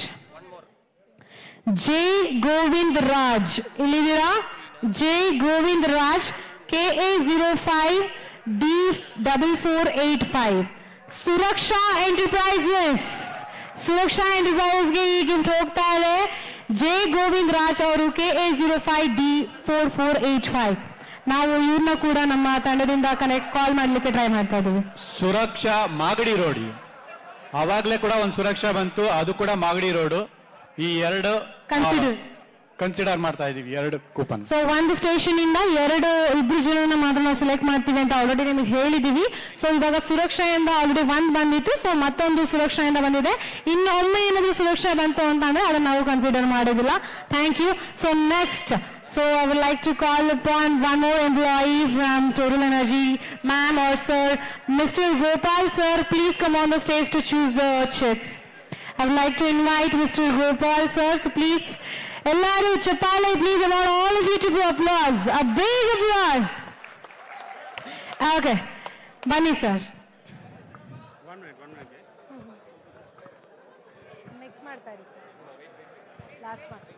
ಜೈ ಗೋವಿಂದ್ ರಾಜ್ ಇಲ್ಲಿದ್ದೀರಾ Jai Govind Raj K A zero five D double four eight five Suraksha enterprises Suraksha ಎಂಟರ್ಪ್ರೈಸಸ್ಗೆ ಈ ಗಿಫ್ಟ್ ಹೋಗ್ತಾ ಇದೆ ಜೆ ಗೋವಿಂದ್ ರಾಜ್ ಅವರು K A zero five D four four eight five ನಾವು ಇವ್ರನ್ನ ಕೂಡ ನಮ್ಮ ತಂಡದಿಂದ ಕನೆಕ್ಟ್ ಕಾಲ್ ಮಾಡ್ಲಿಕ್ಕೆ ಟ್ರೈ ಮಾಡ್ತಾ ಇದ್ದೀವಿ ಸುರಕ್ಷಾ ಮಾಗಡಿ ರೋಡ್ ಅವಾಗ್ಲೇ ಕೂಡ ಒಂದು ಸುರಕ್ಷಾ ಬಂತು ಅದು ಕೂಡ ಮಾಗಡಿ ರೋಡ್ ಈ ಎರಡು Consider. ಕನ್ಸಿಡರ್ ಮಾಡ್ತಾ ಇದೀವಿ ಎರಡು ಕೂಪನ್ ಸೊ ಒಂದು ಸ್ಟೇಷನ್ ಇಂದ ಎರಡು ಇಬ್ರು ಜನನ ಮಾತ್ರ ನಾವು ಸೆಲೆಕ್ಟ್ ಮಾಡ್ತೀವಿ ಅಂತ ಆಲ್ರೆಡಿ ನಿಮಗೆ ಹೇಳಿದೀವಿ ಸೊ ಇವಾಗ ಸುರಕ್ಷೆಯಿಂದ ಆಲ್ರೆಡಿ ಒಂದ್ ಬಂದಿತ್ತು ಸೊ ಮತ್ತೊಂದು ಸುರಕ್ಷೆಯಿಂದ ಬಂದಿದೆ ಇನ್ನು ಒಮ್ಮೆ ಏನಾದ್ರು ಸುರಕ್ಷೆ ಬಂತು ಅಂತ ಅಂದ್ರೆ ಅದನ್ನ ನಾವು ಕನ್ಸಿಡರ್ ಮಾಡೋದಿಲ್ಲ thank you so next so I would like to call upon one more employee from Total Energy ma'am or sir mister Gopal sir please come on the stage to choose the chits I would like to invite Mr. Gopal sir, so please, ಎಲ್ಲರೂ ಚಪ್ಪಾಳೆ please I want all of you to do applause, a big applause. Okay, ಬನ್ನಿ sir mix ಮಾಡ್ತಾ ಇರಿ sir last one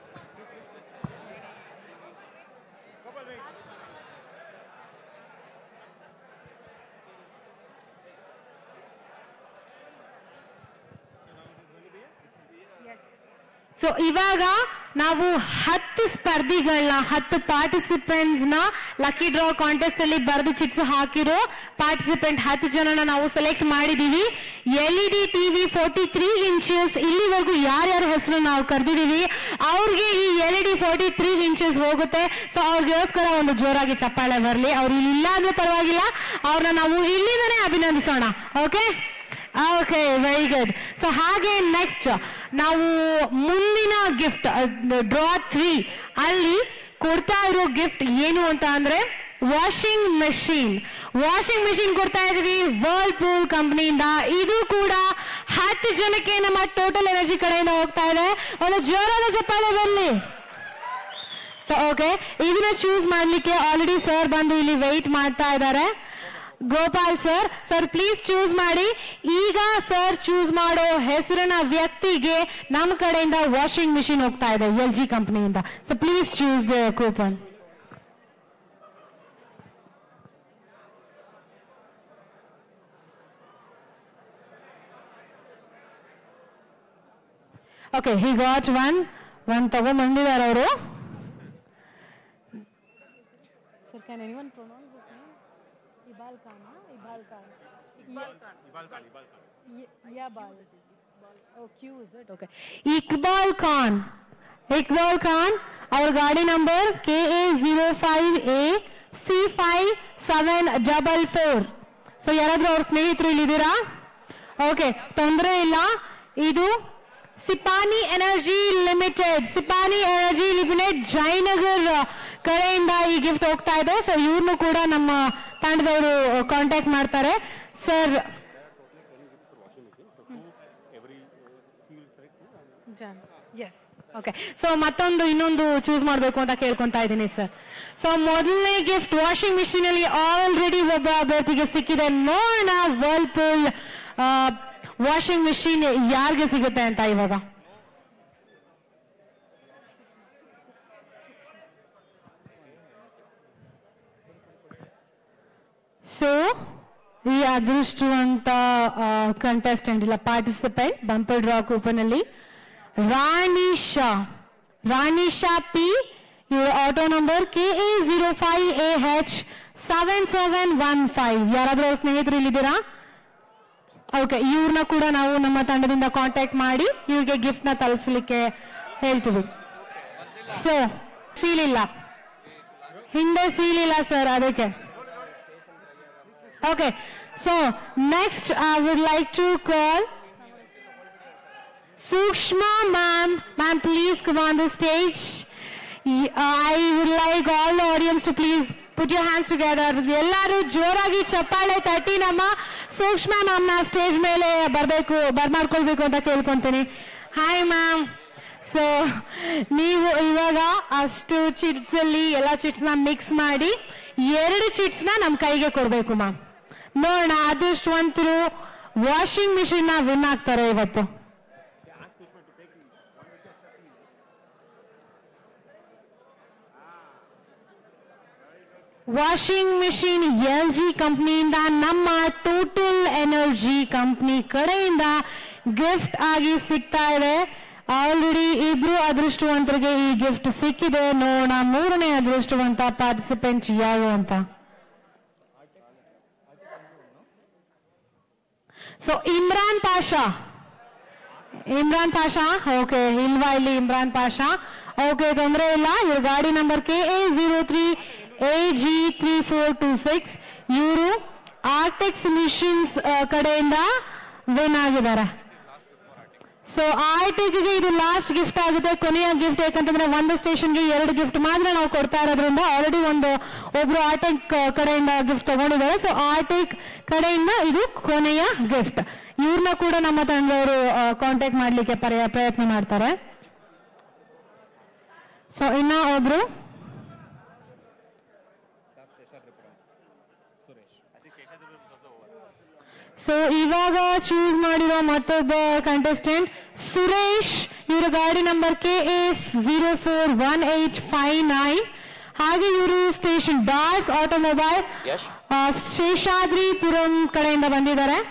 so ಇವಾಗ ನಾವು ಹತ್ತು ಸ್ಪರ್ಧಿಗಳನ್ನ ಹತ್ತು participants ನ ಲಕ್ಕಿ ಡ್ರಾ ಕಾಂಟೆಸ್ಟ್ ಅಲ್ಲಿ ಬರೆದು ಚಿಟ್ಸ್ ಹಾಕಿರೋ ಪಾರ್ಟಿಸಿಪೆಂಟ್ ಹತ್ತು ಜನನ ನಾವು ಸೆಲೆಕ್ಟ್ ಮಾಡಿದೀವಿ L E D TV forty three inches ಇಲ್ಲಿವರೆಗೂ ಯಾರ್ಯಾರ ಹೆಸರು ನಾವು ಕರೆದಿದೀವಿ ಅವ್ರಿಗೆ ಈ L E D forty three inches ಹೋಗುತ್ತೆ ಸೊ ಅವ್ರಿಗೋಸ್ಕರ ಒಂದು ಜೋರಾಗಿ ಚಪ್ಪಾಳೆ ಬರಲಿ ಅವ್ರು ಇಲ್ಲಿ ಇಲ್ಲ ಅಂದ್ರೆ ಪರವಾಗಿಲ್ಲ ಅವ್ರನ್ನ ನಾವು ಇಲ್ಲಿಂದನೇ ಅಭಿನಂದಿಸೋಣ okay okay very good so ಹಾಗೆ ನೆಕ್ಸ್ಟ್ ನಾವು ಮುಂದಿನ ಗಿಫ್ಟ್ ಡ್ರಾ ತ್ರೀ ಅಲ್ಲಿ ಕೊಡ್ತಾ ಇರೋ ಗಿಫ್ಟ್ ಏನು ಅಂತ ಅಂದ್ರೆ ವಾಷಿಂಗ್ ಮೆಷಿನ್ ವಾಷಿಂಗ್ ಮೆಷಿನ್ ಕೊಡ್ತಾ ಇದೀವಿ ವರ್ಲ್ಡ್ ಪೂಲ್ ಕಂಪನಿಯಿಂದ ಇದು ಕೂಡ ಹತ್ತು ಜನಕ್ಕೆ ನಮ್ಮ ಟೋಟಲ್ ಎನರ್ಜಿ ಕಡೆಯಿಂದ ಹೋಗ್ತಾ ಇದೆ ಒಂದು ಜೋರಾದ ಚಪ್ಪಾಳೆ ಬರಲಿ ಸೊ ಓಕೆ ಇದನ್ನ ಚೂಸ್ ಮಾಡ್ಲಿಕ್ಕೆ ಆಲ್ರೆಡಿ ಸರ್ ಬಂದು ಇಲ್ಲಿ ವೆಯ್ಟ್ ಮಾಡ್ತಾ ಇದ್ದಾರೆ Gopal sir sir please choose ಮಾಡಿ ಈಗ ಸರ್ ಚೂಸ್ ಮಾಡೋ ಹೆಸರಿನ ವ್ಯಕ್ತಿಗೆ ನಮ್ಮ ಕಡೆಯಿಂದ ವಾಷಿಂಗ್ ಮಿಷಿನ್ ಹೋಗ್ತಾ ಇದೆ ಎಲ್ ಜಿ ಕಂಪನಿಯಿಂದ so please choose the coupon okay he got one one ತಗೊಂಡ್ಬಂದಿದ್ದಾರೆ ಅವರು sir can any one pronounce this name Ibal Khan Ibal Khan Yabal O Q is it okay Iqbal Khan Iqbal Khan ಅವ್ರ ಗಾಡಿ number K A zero five A C five seven double four so ಯಾರಾದ್ರೂ ಅವ್ರ ಸ್ನೇಹಿತರು ಇಲ್ಲಿದ್ದೀರಾ okay ತೊಂದರೆ ಇಲ್ಲ ಇದು Sipani energy limited Sipani energy limited Jayanagar ಕಡೆಯಿಂದ ಈ ಗಿಫ್ಟ್ ಹೋಗ್ತಾ ಇದೆ ಸೊ ಇವ್ರನ್ನು ಕೂಡ ನಮ್ಮ ತಂಡದವರು ಕಾಂಟ್ಯಾಕ್ಟ್ ಮಾಡ್ತಾರೆ ಸರ್ ಎಸ್ ಓಕೆ ಸೊ ಮತ್ತೊಂದು ಇನ್ನೊಂದು ಚೂಸ್ ಮಾಡಬೇಕು ಅಂತ ಕೇಳ್ಕೊಂತಾ ಇದ್ದೀನಿ ಸರ್ ಸೊ ಮೊದಲನೇ ಗಿಫ್ಟ್ ವಾಷಿಂಗ್ ಮಿಷಿನ್ ಅಲ್ಲಿ ಆಲ್ರೆಡಿ ಒಬ್ಬ ಅಭ್ಯರ್ಥಿಗೆ ಸಿಕ್ಕಿದೆ ನೋಡೋಣ ವರ್ಲ್ಪೂಲ್ ವಾಷಿಂಗ್ ಮಿಷಿನ್ ಯಾರಿಗೆ ಸಿಗುತ್ತೆ ಅಂತ ಇವಾಗ ಸೊ ಈ ಅದೃಷ್ಟವಂತ ಕಂಟೆಸ್ಟೆಂಟ್ ಇಲ್ಲ ಪಾರ್ಟಿಸಿಪೆಂಟ್ ಬಂಪರ್ ಡ್ರಾ ಕೂಪನ್ ಅಲ್ಲಿ ರಾಣಿ ಶಾ ರಾಣಿ ಶಾ ಪಿ ಇವರ auto number K A zero five A H seven seven one five ಯಾರಾದ್ರೂ ಅವ್ರ ಸ್ನೇಹಿತರು ಇಲ್ಲಿದ್ದೀರಾ ಓಕೆ ಇವ್ರನ್ನ ಕೂಡ ನಾವು ನಮ್ಮ ತಂಡದಿಂದ ಕಾಂಟ್ಯಾಕ್ಟ್ ಮಾಡಿ ಇವ್ರಿಗೆ ಗಿಫ್ಟ್ ನ ತಲುಪಿಸಲಿಕ್ಕೆ ಹೇಳ್ತೀವಿ ಸೊ ಸೀಲ್ ಇಲ್ಲ ಹಿಂದೆ ಸೀಲ್ ಇಲ್ಲ ಸರ್ ಅದಕ್ಕೆ okay so next I would like to call Sukshma ma'am, ma'am please come on the stage. Y- I would like all the audience to please put your hands together. ಎಲ್ಲರೂ ಜೋರಾಗಿ ಚಪ್ಪಾಳೆ ತಟ್ಟಿ ನಮ್ಮ ಸೂಕ್ಷ್ಮ ಮ್ಯಾಮ್ನ stage ಮೇಲೆ ಬರಬೇಕು ಬರ್ಮಾಡ್ಕೊಳ್ಬೇಕು ಅಂತ ಕೇಳ್ಕೊಂತೀನಿ ಹಾಯ್ ಮ್ಯಾಮ್ ಸೊ ನೀವು ಇವಾಗ ಅಷ್ಟು ಚಿಟ್ಸ್ ಅಲ್ಲಿ ಎಲ್ಲ ಚಿಟ್ಸ್ ನ ಮಿಕ್ಸ್ ಮಾಡಿ ಎರಡು ಚಿಟ್ಸ್ ನ ನಮ್ ಕೈಗೆ ಕೊಡ್ಬೇಕು ಮ್ಯಾಮ್ ನೋಡೋಣ ಅದೃಷ್ಟವಂತರು ವಾಷಿಂಗ್ ಮಿಷಿನ್ ನ ವಿನ್ ಆಗ್ತಾರೆ ಇವತ್ತು ವಾಷಿಂಗ್ ಮಿಷಿನ್ ಎಲ್ ಜಿ ಕಂಪ್ನಿಯಿಂದ ನಮ್ಮ ಟೋಟಲ್ ಎನರ್ಜಿ ಕಂಪ್ನಿ ಕಡೆಯಿಂದ ಗಿಫ್ಟ್ ಆಗಿ ಸಿಗ್ತಾ ಇದೆ ಆಲ್ರೆಡಿ ಇಬ್ರು ಅದೃಷ್ಟವಂತರಿಗೆ ಈ ಗಿಫ್ಟ್ ಸಿಕ್ಕಿದೆ ನೋಡೋಣ ಮೂರನೇ ಅದೃಷ್ಟವಂತ ಪಾರ್ಟಿಸಿಪೆಂಟ್ ಯಾರು ಅಂತ ಸೊ ಇಮ್ರಾನ್ ಪಾಷಾ ಇಮ್ರಾನ್ ಪಾಷಾ ಓಕೆ ಇಲ್ವಾ ಇಲ್ಲಿ ಇಮ್ರಾನ್ ಪಾಷಾ ಓಕೆ ತೊಂದರೆ ಇಲ್ಲ ಇವ್ರ ಗಾಡಿ number K A zero three A G three four two six ಇವರು ಆರ್ಟೆಕ್ಸ್ ಮಿಷಿನ್ಸ್ ಕಡೆಯಿಂದ ವಿನ್ ಆಗಿದ್ದಾರೆ ಸೊ ಆರ್ಟೆಕ್ಗೆ ಇದು ಲಾಸ್ಟ್ ಗಿಫ್ಟ್ ಆಗುತ್ತೆ ಕೊನೆಯ ಗಿಫ್ಟ್ ಯಾಕಂತಂದ್ರೆ ಒಂದು ಸ್ಟೇಷನ್ಗೆ ಎರಡು ಗಿಫ್ಟ್ ಮಾತ್ರ ನಾವು ಕೊಡ್ತಾ ಇರೋದ್ರಿಂದ ಆಲ್ರೆಡಿ ಒಂದು ಒಬ್ರು ಆರ್ಟೆಕ್ ಕಡೆಯಿಂದ ಗಿಫ್ಟ್ ತಗೊಂಡಿದ್ದಾರೆ ಸೊ ಆರ್ಟೆಕ್ ಕಡೆಯಿಂದ ಇದು ಕೊನೆಯ ಗಿಫ್ಟ್ ಇವ್ರನ್ನ ಕೂಡ ನಮ್ಮ ತಂಡದವರು ಕಾಂಟ್ಯಾಕ್ಟ್ ಮಾಡ್ಲಿಕ್ಕೆ ಪರ್ಯ ಪ್ರಯತ್ನ ಮಾಡ್ತಾರೆ ಸೊ ಇನ್ನ ಒಬ್ರು ಸೊ ಇವಾಗ ಚೂಸ್ ಮಾಡಿರೋ ಮತ್ತೊಬ್ಬ ಕಂಟೆಸ್ಟೆಂಟ್ ಸುರೇಶ್ ಇವರ ಗಾಡಿ number K A zero four one eight five nine ಹಾಗೆ ಇವರು ಸ್ಟೇಷನ್ ಡಾರ್ಸ್ ಆಟೋಮೊಬೈಲ್ ಶೇಷಾದ್ರಿಪುರಂ ಕಡೆಯಿಂದ ಬಂದಿದ್ದಾರೆ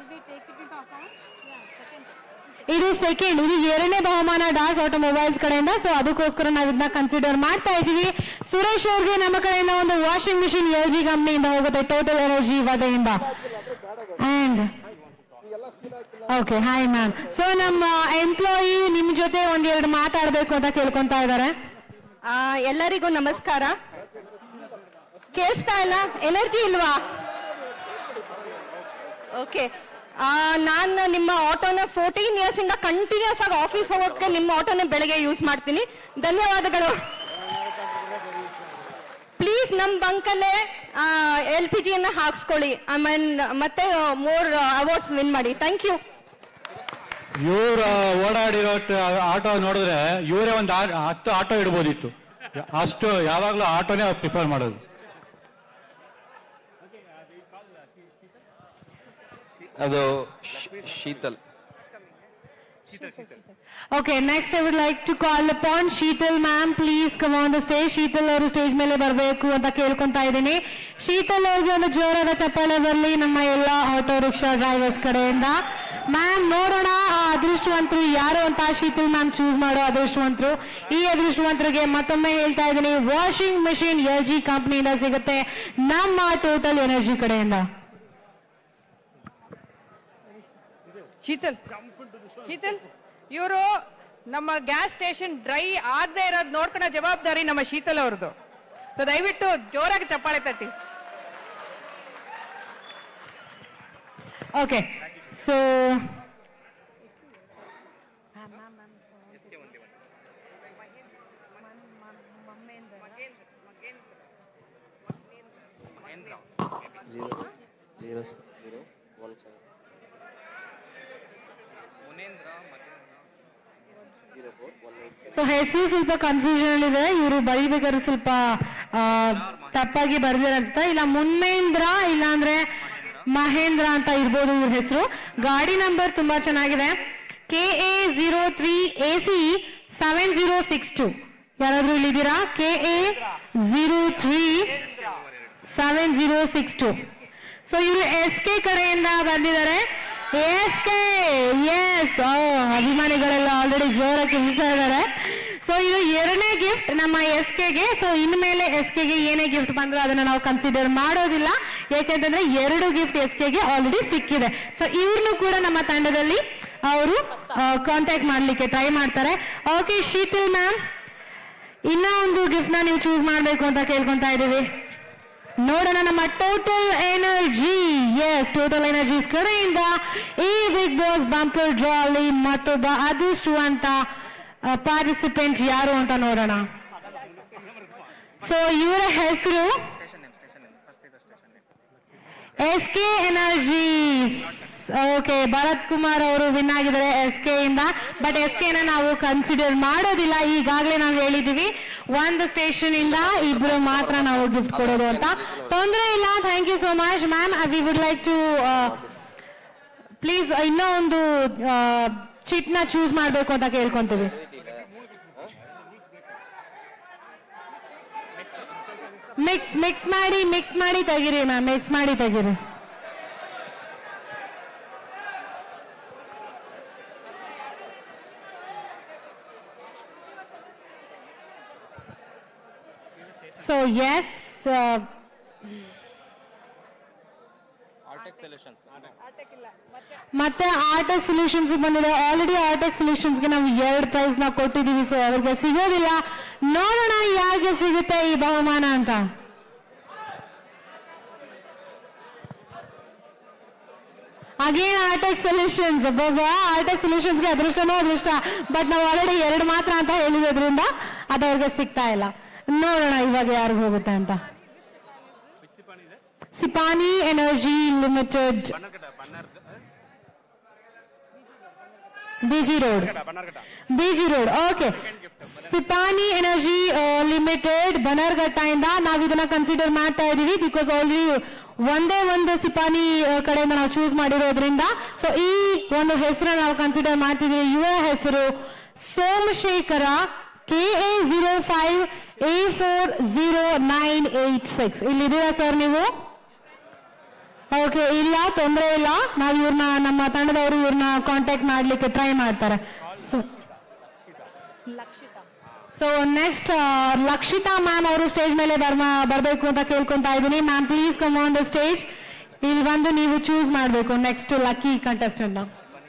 ಇದು ಸೆಕೆಂಡ್ ಇದು ಎರಡನೇ ಬಹುಮಾನ ಡಾಸ್ ಆಟೋಮೊಬೈಲ್ಸ್ ಕಡೆಯಿಂದ ಸೊ ಅದಕ್ಕೋಸ್ಕರ ನಾವು ಇದನ್ನ ಕನ್ಸಿಡರ್ ಮಾಡ್ತಾ ಇದ್ದೀವಿ ಸುರೇಶ್ ಅವ್ರಿಗೆ ನಮ್ಮ ಕಡೆಯಿಂದ ಒಂದು ವಾಷಿಂಗ್ ಮಿಷಿನ್ ಎಲ್ ಜಿ ಕಂಪ್ನಿಯಿಂದ ಹೋಗುತ್ತೆ ಟೋಟಲ್ ಎನರ್ಜಿ ವತಿಯಿಂದ and okay hi ma'am so ನಮ್ಮ ಎಂಪ್ಲಾಯಿ ನಿಮ್ ಜೊತೆ ಒಂದೆರಡು ಮಾತಾಡ್ಬೇಕು ಅಂತ ಕೇಳ್ಕೊಂತಾ ಇದ್ದಾರೆ ಆ, ಎಲ್ಲರಿಗೂ ನಮಸ್ಕಾರ ಕೇಳಿಸ್ತಾ ಇಲ್ಲ ಎನರ್ಜಿ ಇಲ್ವಾ ಓಕೆ ನಾನು ನಿಮ್ಮ ಆಟೋನ ಫೋರ್ಟೀನ್ ಇಯರ್ಸ್ ಇಂದ ಕಂಟಿನ್ಯೂಸ್ ಆಗಿ ಆಫೀಸ್ ಹೋಗೋಕೆ ನಿಮ್ಮ ಆಟೋನ ಬೆಳಗ್ಗೆ ಯೂಸ್ ಮಾಡ್ತೀನಿ ಧನ್ಯವಾದಗಳು ಪ್ಲೀಸ್ ನಮ್ಮ ಬಂಕಲ್ಲೇ ಎಲ್ ಪಿ ಜಿಯನ್ನ ಹಾಕ್ಸ್ಕೊಳ್ಳಿ ಆಮೇಲೆ ಮತ್ತೆ ಮೋರ್ ಅವಾರ್ಡ್ಸ್ ವಿನ್ ಮಾಡಿ ಥ್ಯಾಂಕ್ ಯು ಇವ್ರ ಓಡಾಡಿರೋ ಟ- ಆಟೋ ನೋಡಿದ್ರೆ ಇವರೇ ಒಂದು ಹತ್ತು ಆಟೋ ಇಡ್ಬೋದಿತ್ತು ಅಷ್ಟು ಯಾವಾಗಲೂ ಆಟೋನೇ ಪ್ರಿಫರ್ ಮಾಡೋದು ಅದು ಶ್- Sheetal okay next I would like to call upon Sheetal ma'am please come on the stage Sheetal ಅವರು ಸ್ಟೇಜ್ ಮೇಲೆ ಬರಬೇಕು ಅಂತ ಕೇಳ್ಕೊಂತಾ ಇದ್ದೀನಿ ಶೀತಲ್ ಅವ್ರಿಗೆ ಒಂದು ಜೋರಾದ ಚಪ್ಪಾಳೆ ಬರಲಿ ನಮ್ಮ ಎಲ್ಲ ಆಟೋ ರಿಕ್ಷಾ ಡ್ರೈವರ್ಸ್ ಕಡೆಯಿಂದ ಮ್ಯಾಮ್ ನೋಡೋಣ ಆ ಅದೃಷ್ಟವಂತರು ಯಾರು ಅಂತ ಶೀತಲ್ ಮ್ಯಾಮ್ ಚೂಸ್ ಮಾಡೋ ಅದೃಷ್ಟವಂತರು ಈ ಅದೃಷ್ಟವಂತರಿಗೆ ಮತ್ತೊಮ್ಮೆ ಹೇಳ್ತಾ ಇದ್ದೀನಿ ವಾಷಿಂಗ್ ಮೆಷಿನ್ ಎಲ್ ಜಿ ಕಂಪ್ನಿಯಿಂದ ಸಿಗುತ್ತೆ ನಮ್ಮ ಟೋಟಲ್ ಎನರ್ಜಿ ಕಡೆಯಿಂದ ಶೀತಲ್ ಶೀತಲ್ ಇವರು ನಮ್ಮ ಗ್ಯಾಸ್ ಸ್ಟೇಷನ್ ಡ್ರೈ ಆಗದೆ ಇರೋದು ನೋಡ್ಕೊಳ್ಳೋ ಜವಾಬ್ದಾರಿ ನಮ್ಮ ಶೀತಲ್ ಅವ್ರದ್ದು ಸೊ ದಯವಿಟ್ಟು ಜೋರಾಗಿ ಚಪ್ಪಾಳೆ ತಟ್ಟಿ okay so Zero, zero, zero, one seven. Zero four, one eight. So ಹೆಸರು ಸ್ವಲ್ಪ ಕನ್ಫ್ಯೂಷನ್ ಇದೆ ಇವರು ಬರೀಬೇಕಾದ್ರೆ ಸ್ವಲ್ಪ ಆ, ತಪ್ಪಾಗಿ ಬರ್ದಿರ ಅನ್ಸುತ್ತಾ ಇಲ್ಲ ಮುನ್ನೇಂದ್ರ ಇಲ್ಲ ಅಂದ್ರೆ ಮಹೇಂದ್ರ ಅಂತ ಇರ್ಬೋದು ಇವ್ರ ಹೆಸರು ಗಾಡಿ ನಂಬರ್ ತುಂಬಾ ಚೆನ್ನಾಗಿದೆ K A zero three A C seven zero six two ಯಾರಾದ್ರೂ ಇಲ್ಲಿದ್ದೀರಾ K A zero three seven zero six two so ಇವರು ಎಸ್ ಕೆ ಕಡೆಯಿಂದ ಬಂದಿದ್ದಾರೆ ಎಸ್ ಕೆ ಎಸ್ ಅಭಿಮಾನಿಗಳೆಲ್ಲ ಆಲ್ರೆಡಿ ಜೋರಾಗಿ ತಿಳಿಸ್ತಾ ಇದ್ದಾರೆ ಸೊ ಇದು ಎರಡನೇ ಗಿಫ್ಟ್ ನಮ್ಮ ಎಸ್ ಕೆಗೆ ಸೊ ಇನ್ಮೇಲೆ ಎಸ್ ಕೆಗೆ ಏನೇ ಗಿಫ್ಟ್ ಬಂದ್ರು ಅದನ್ನ ನಾವು ಕನ್ಸಿಡರ್ ಮಾಡೋದಿಲ್ಲ ಯಾಕೆಂತಂದ್ರೆ ಎರಡು ಗಿಫ್ಟ್ ಎಸ್ ಕೆಗೆ ಆಲ್ರೆಡಿ ಸಿಕ್ಕಿದೆ ಸೊ ಇವ್ರನ್ನು ಕೂಡ ನಮ್ಮ ತಂಡದಲ್ಲಿ ಅವರು ಕಾಂಟ್ಯಾಕ್ಟ್ ಮಾಡ್ಲಿಕ್ಕೆ ಟ್ರೈ ಮಾಡ್ತಾರೆ ಓಕೆ ಶೀತಲ್ ಮ್ಯಾಮ್ ಇನ್ನ ಒಂದು ಗಿಫ್ಟ್ ನ ನೀವು ಚೂಸ್ ಮಾಡ್ಬೇಕು ಅಂತ ಕೇಳ್ಕೊಂತಾ ಇದೀವಿ ನೋಡೋಣ ನಮ್ಮ total Energy yes total energies ಕಡೆಯಿಂದ ಈ ಬಿಗ್ ಬಾಸ್ ಬಂಪರ್ ಡ್ರಾ ಅಲ್ಲಿ ಮತ್ತೊಬ್ಬ ಅದೃಷ್ಟವಂತ ಪಾರ್ಟಿಸಿಪೆಂಟ್ ಯಾರು ಅಂತ ನೋಡೋಣ ಸೊ ಇವರ ಹೆಸರು S K energies okay Bharat Kumar ಅವರು ವಿನ್ ಆಗಿದ್ದಾರೆ ಎಸ್ ಕೆ ಇಂದ ಬಟ್ ಎಸ್ ಕೆ ನ ನಾವು ಕನ್ಸಿಡರ್ ಮಾಡೋದಿಲ್ಲ ಈಗಾಗಲೇ ನಾವು ಹೇಳಿದೀವಿ ಒಂದು ಸ್ಟೇಷನ್ ಇಂದ ಇಬ್ರು ಮಾತ್ರ ನಾವು ಗಿಫ್ಟ್ ಕೊಡೋದು ಅಂತ ತೊಂದರೆ ಇಲ್ಲ thank you so much ma'am we would like to please ಇನ್ನೂ ಒಂದು ಚಿಟ್ ನ ಚೂಸ್ ಮಾಡಬೇಕು ಅಂತ ಕೇಳ್ಕೊಂತೀವಿ ಮಿಕ್ಸ್ ಮಿಕ್ಸ್ ಮಾಡಿ ಮಿಕ್ಸ್ ಮಾಡಿ ತೆಗಿರಿ ಮ್ಯಾಮ್ ಮಿಕ್ಸ್ ಮಾಡಿ ತೆಗಿರಿ ಸೊ ಎಸ್ ಆರ್ಟೆಕ್ ಸೊಲ್ಯೂಷನ್ಸ್ ಮತ್ತೆ ಆರ್ಟೆಕ್ ಸೊಲ್ಯೂಷನ್ಸ್ ಬಂದಿದೆ ಆಲ್ರೆಡಿ ಆರ್ಟೆಕ್ ಸೊಲ್ಯೂಷನ್ಸ್ ಗೆ ನಾವು ಎರಡು ಪ್ರೈಸ್ ನ ಕೊಟ್ಟಿದೀವಿ ಸೊ ಅವ್ರಿಗೆ ಸಿಗೋದಿಲ್ಲ ನೋಡೋಣ ಯಾರಿಗೆ ಸಿಗುತ್ತೆ ಈ ಬಹುಮಾನ ಅಂತ ಅಗೇನ್ ಆರ್ಟೆಕ್ ಸೊಲ್ಯೂಷನ್ಸ್ ಬಾಬಾ ಆರ್ಟೆಕ್ ಸೊಲ್ಯೂಷನ್ಸ್ ಗೆ ಅದೃಷ್ಟನೋ ಅದೃಷ್ಟ ಬಟ್ ನಾವು ಆಲ್ರೆಡಿ ಎರಡು ಮಾತ್ರ ಅಂತ ಹೇಳಿರೋದ್ರಿಂದ ಅದು ಅವ್ರಿಗೆ ಸಿಗ್ತಾ ಇಲ್ಲ ನೋಡೋಣ ಇವಾಗ ಯಾರಿಗ್ ಹೋಗುತ್ತೆ ಅಂತ Sipani energy limited BG road BG road okay Sipani energy limited Bannerghatta ಇಂದ ನಾವು ಇದನ್ನ ಕನ್ಸಿಡರ್ ಮಾಡ್ತಾ ಇದೀವಿ ಬಿಕಾಸ್ ಆಲ್ರೆಡಿ ಒಂದೇ ಒಂದು ಸಿಪಾನಿ ಆ, ಕಡೆಯಿಂದ ನಾವು ಚೂಸ್ ಮಾಡಿರೋದ್ರಿಂದ ಸೊ ಈ ಒಂದು ಹೆಸರನ್ನ ನಾವು ಕನ್ಸಿಡರ್ ಮಾಡ್ತಿದೀವಿ ಯುವ ಹೆಸರು Somashekara K A zero five A four zero nine eight six ಇಲ್ಲಿದ್ದೀರಾ ಸರ್ ನೀವು ಓಕೆ ಇಲ್ಲ ತೊಂದರೆ ಇಲ್ಲ ನಾವು ಇವ್ರನ್ನ ನಮ್ಮ ತಂಡದವರು ಇವ್ರನ್ನ ಕಾಂಟ್ಯಾಕ್ಟ್ ಮಾಡ್ಲಿಕ್ಕೆ ಟ್ರೈ ಮಾಡ್ತಾರೆ ಸೊ ನೆಕ್ಸ್ಟ್ ಲಕ್ಷಿತಾ ಮ್ಯಾಮ್ ಅವರು ಸ್ಟೇಜ್ ಮೇಲೆ ಬರ್ಮ ಬರ್ಬೇಕು ಅಂತ ಕೇಳ್ಕೊಂತಾ ಇದ್ದೀನಿ ma'am please come on the stage ಇಲ್ಲಿ ಬಂದು ನೀವು ಚೂಸ್ ಮಾಡಬೇಕು ನೆಕ್ಸ್ಟ್ ಲಕ್ಕಿ ಕಂಟೆಸ್ಟೆಂಟ್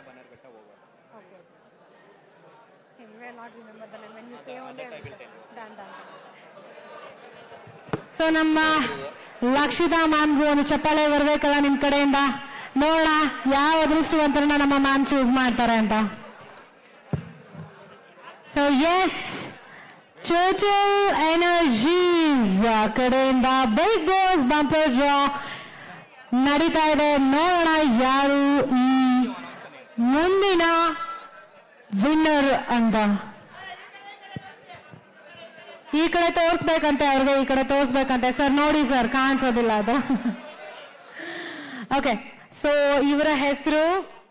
ಸೊ ನಮ್ಮ ಲಕ್ಷಿತಾ ಮ್ಯಾಮ್ಗೂ ಒಂದು ಚಪ್ಪಾಳೆ ಬರ್ಬೇಕಲ್ಲ ನಿಮ್ ಕಡೆಯಿಂದ ನೋಡೋಣ ಯಾವ ಅದೃಷ್ಟವಂತರನ್ನ ನಮ್ಮ ಮ್ಯಾಮ್ ಚೂಸ್ ಮಾಡ್ತಾರೆ ಅಂತ ಸೊ ಎಸ್ ಟೋಟಲ್ ಎನರ್ಜೀಸ್ ಕಡೆಯಿಂದ ಬಿಗ್ ಬಾಸ್ ಬಂಪರ್ ಡ್ರಾ ನಡೀತಾ ಇದೆ ನೋಡೋಣ ಯಾರು ಈ ಮುಂದಿನ ವಿನ್ನರ್ ಅಂತ ಈ ಕಡೆ ತೋರಿಸ್ಬೇಕಂತೆ ಅವ್ರಿಗೆ ಈ ಕಡೆ ತೋರಿಸ್ಬೇಕಂತೆ ಸರ್ ನೋಡಿ ಸರ್ ಕಾಣಿಸೋದಿಲ್ಲ ಅದು ಓಕೆ ಸೊ ಇವರ ಹೆಸರು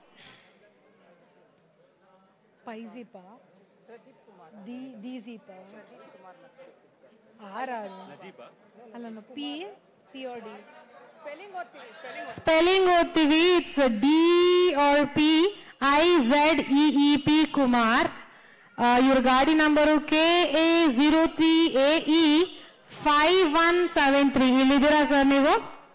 ಪೈಜಿಪ ದಿ ದೀಜಿಪ ಆರ್ ಆರ್ ಅಲ್ಲ P P O D spelling ಓದ್ತೀವಿ it's D R P I Z E E P Kumar ಆ, ಇವ್ರ ಗಾಡಿ number K A zero three A E five one seven three ಇಲ್ಲಿದ್ದೀರಾ ಸರ್ ನೀವು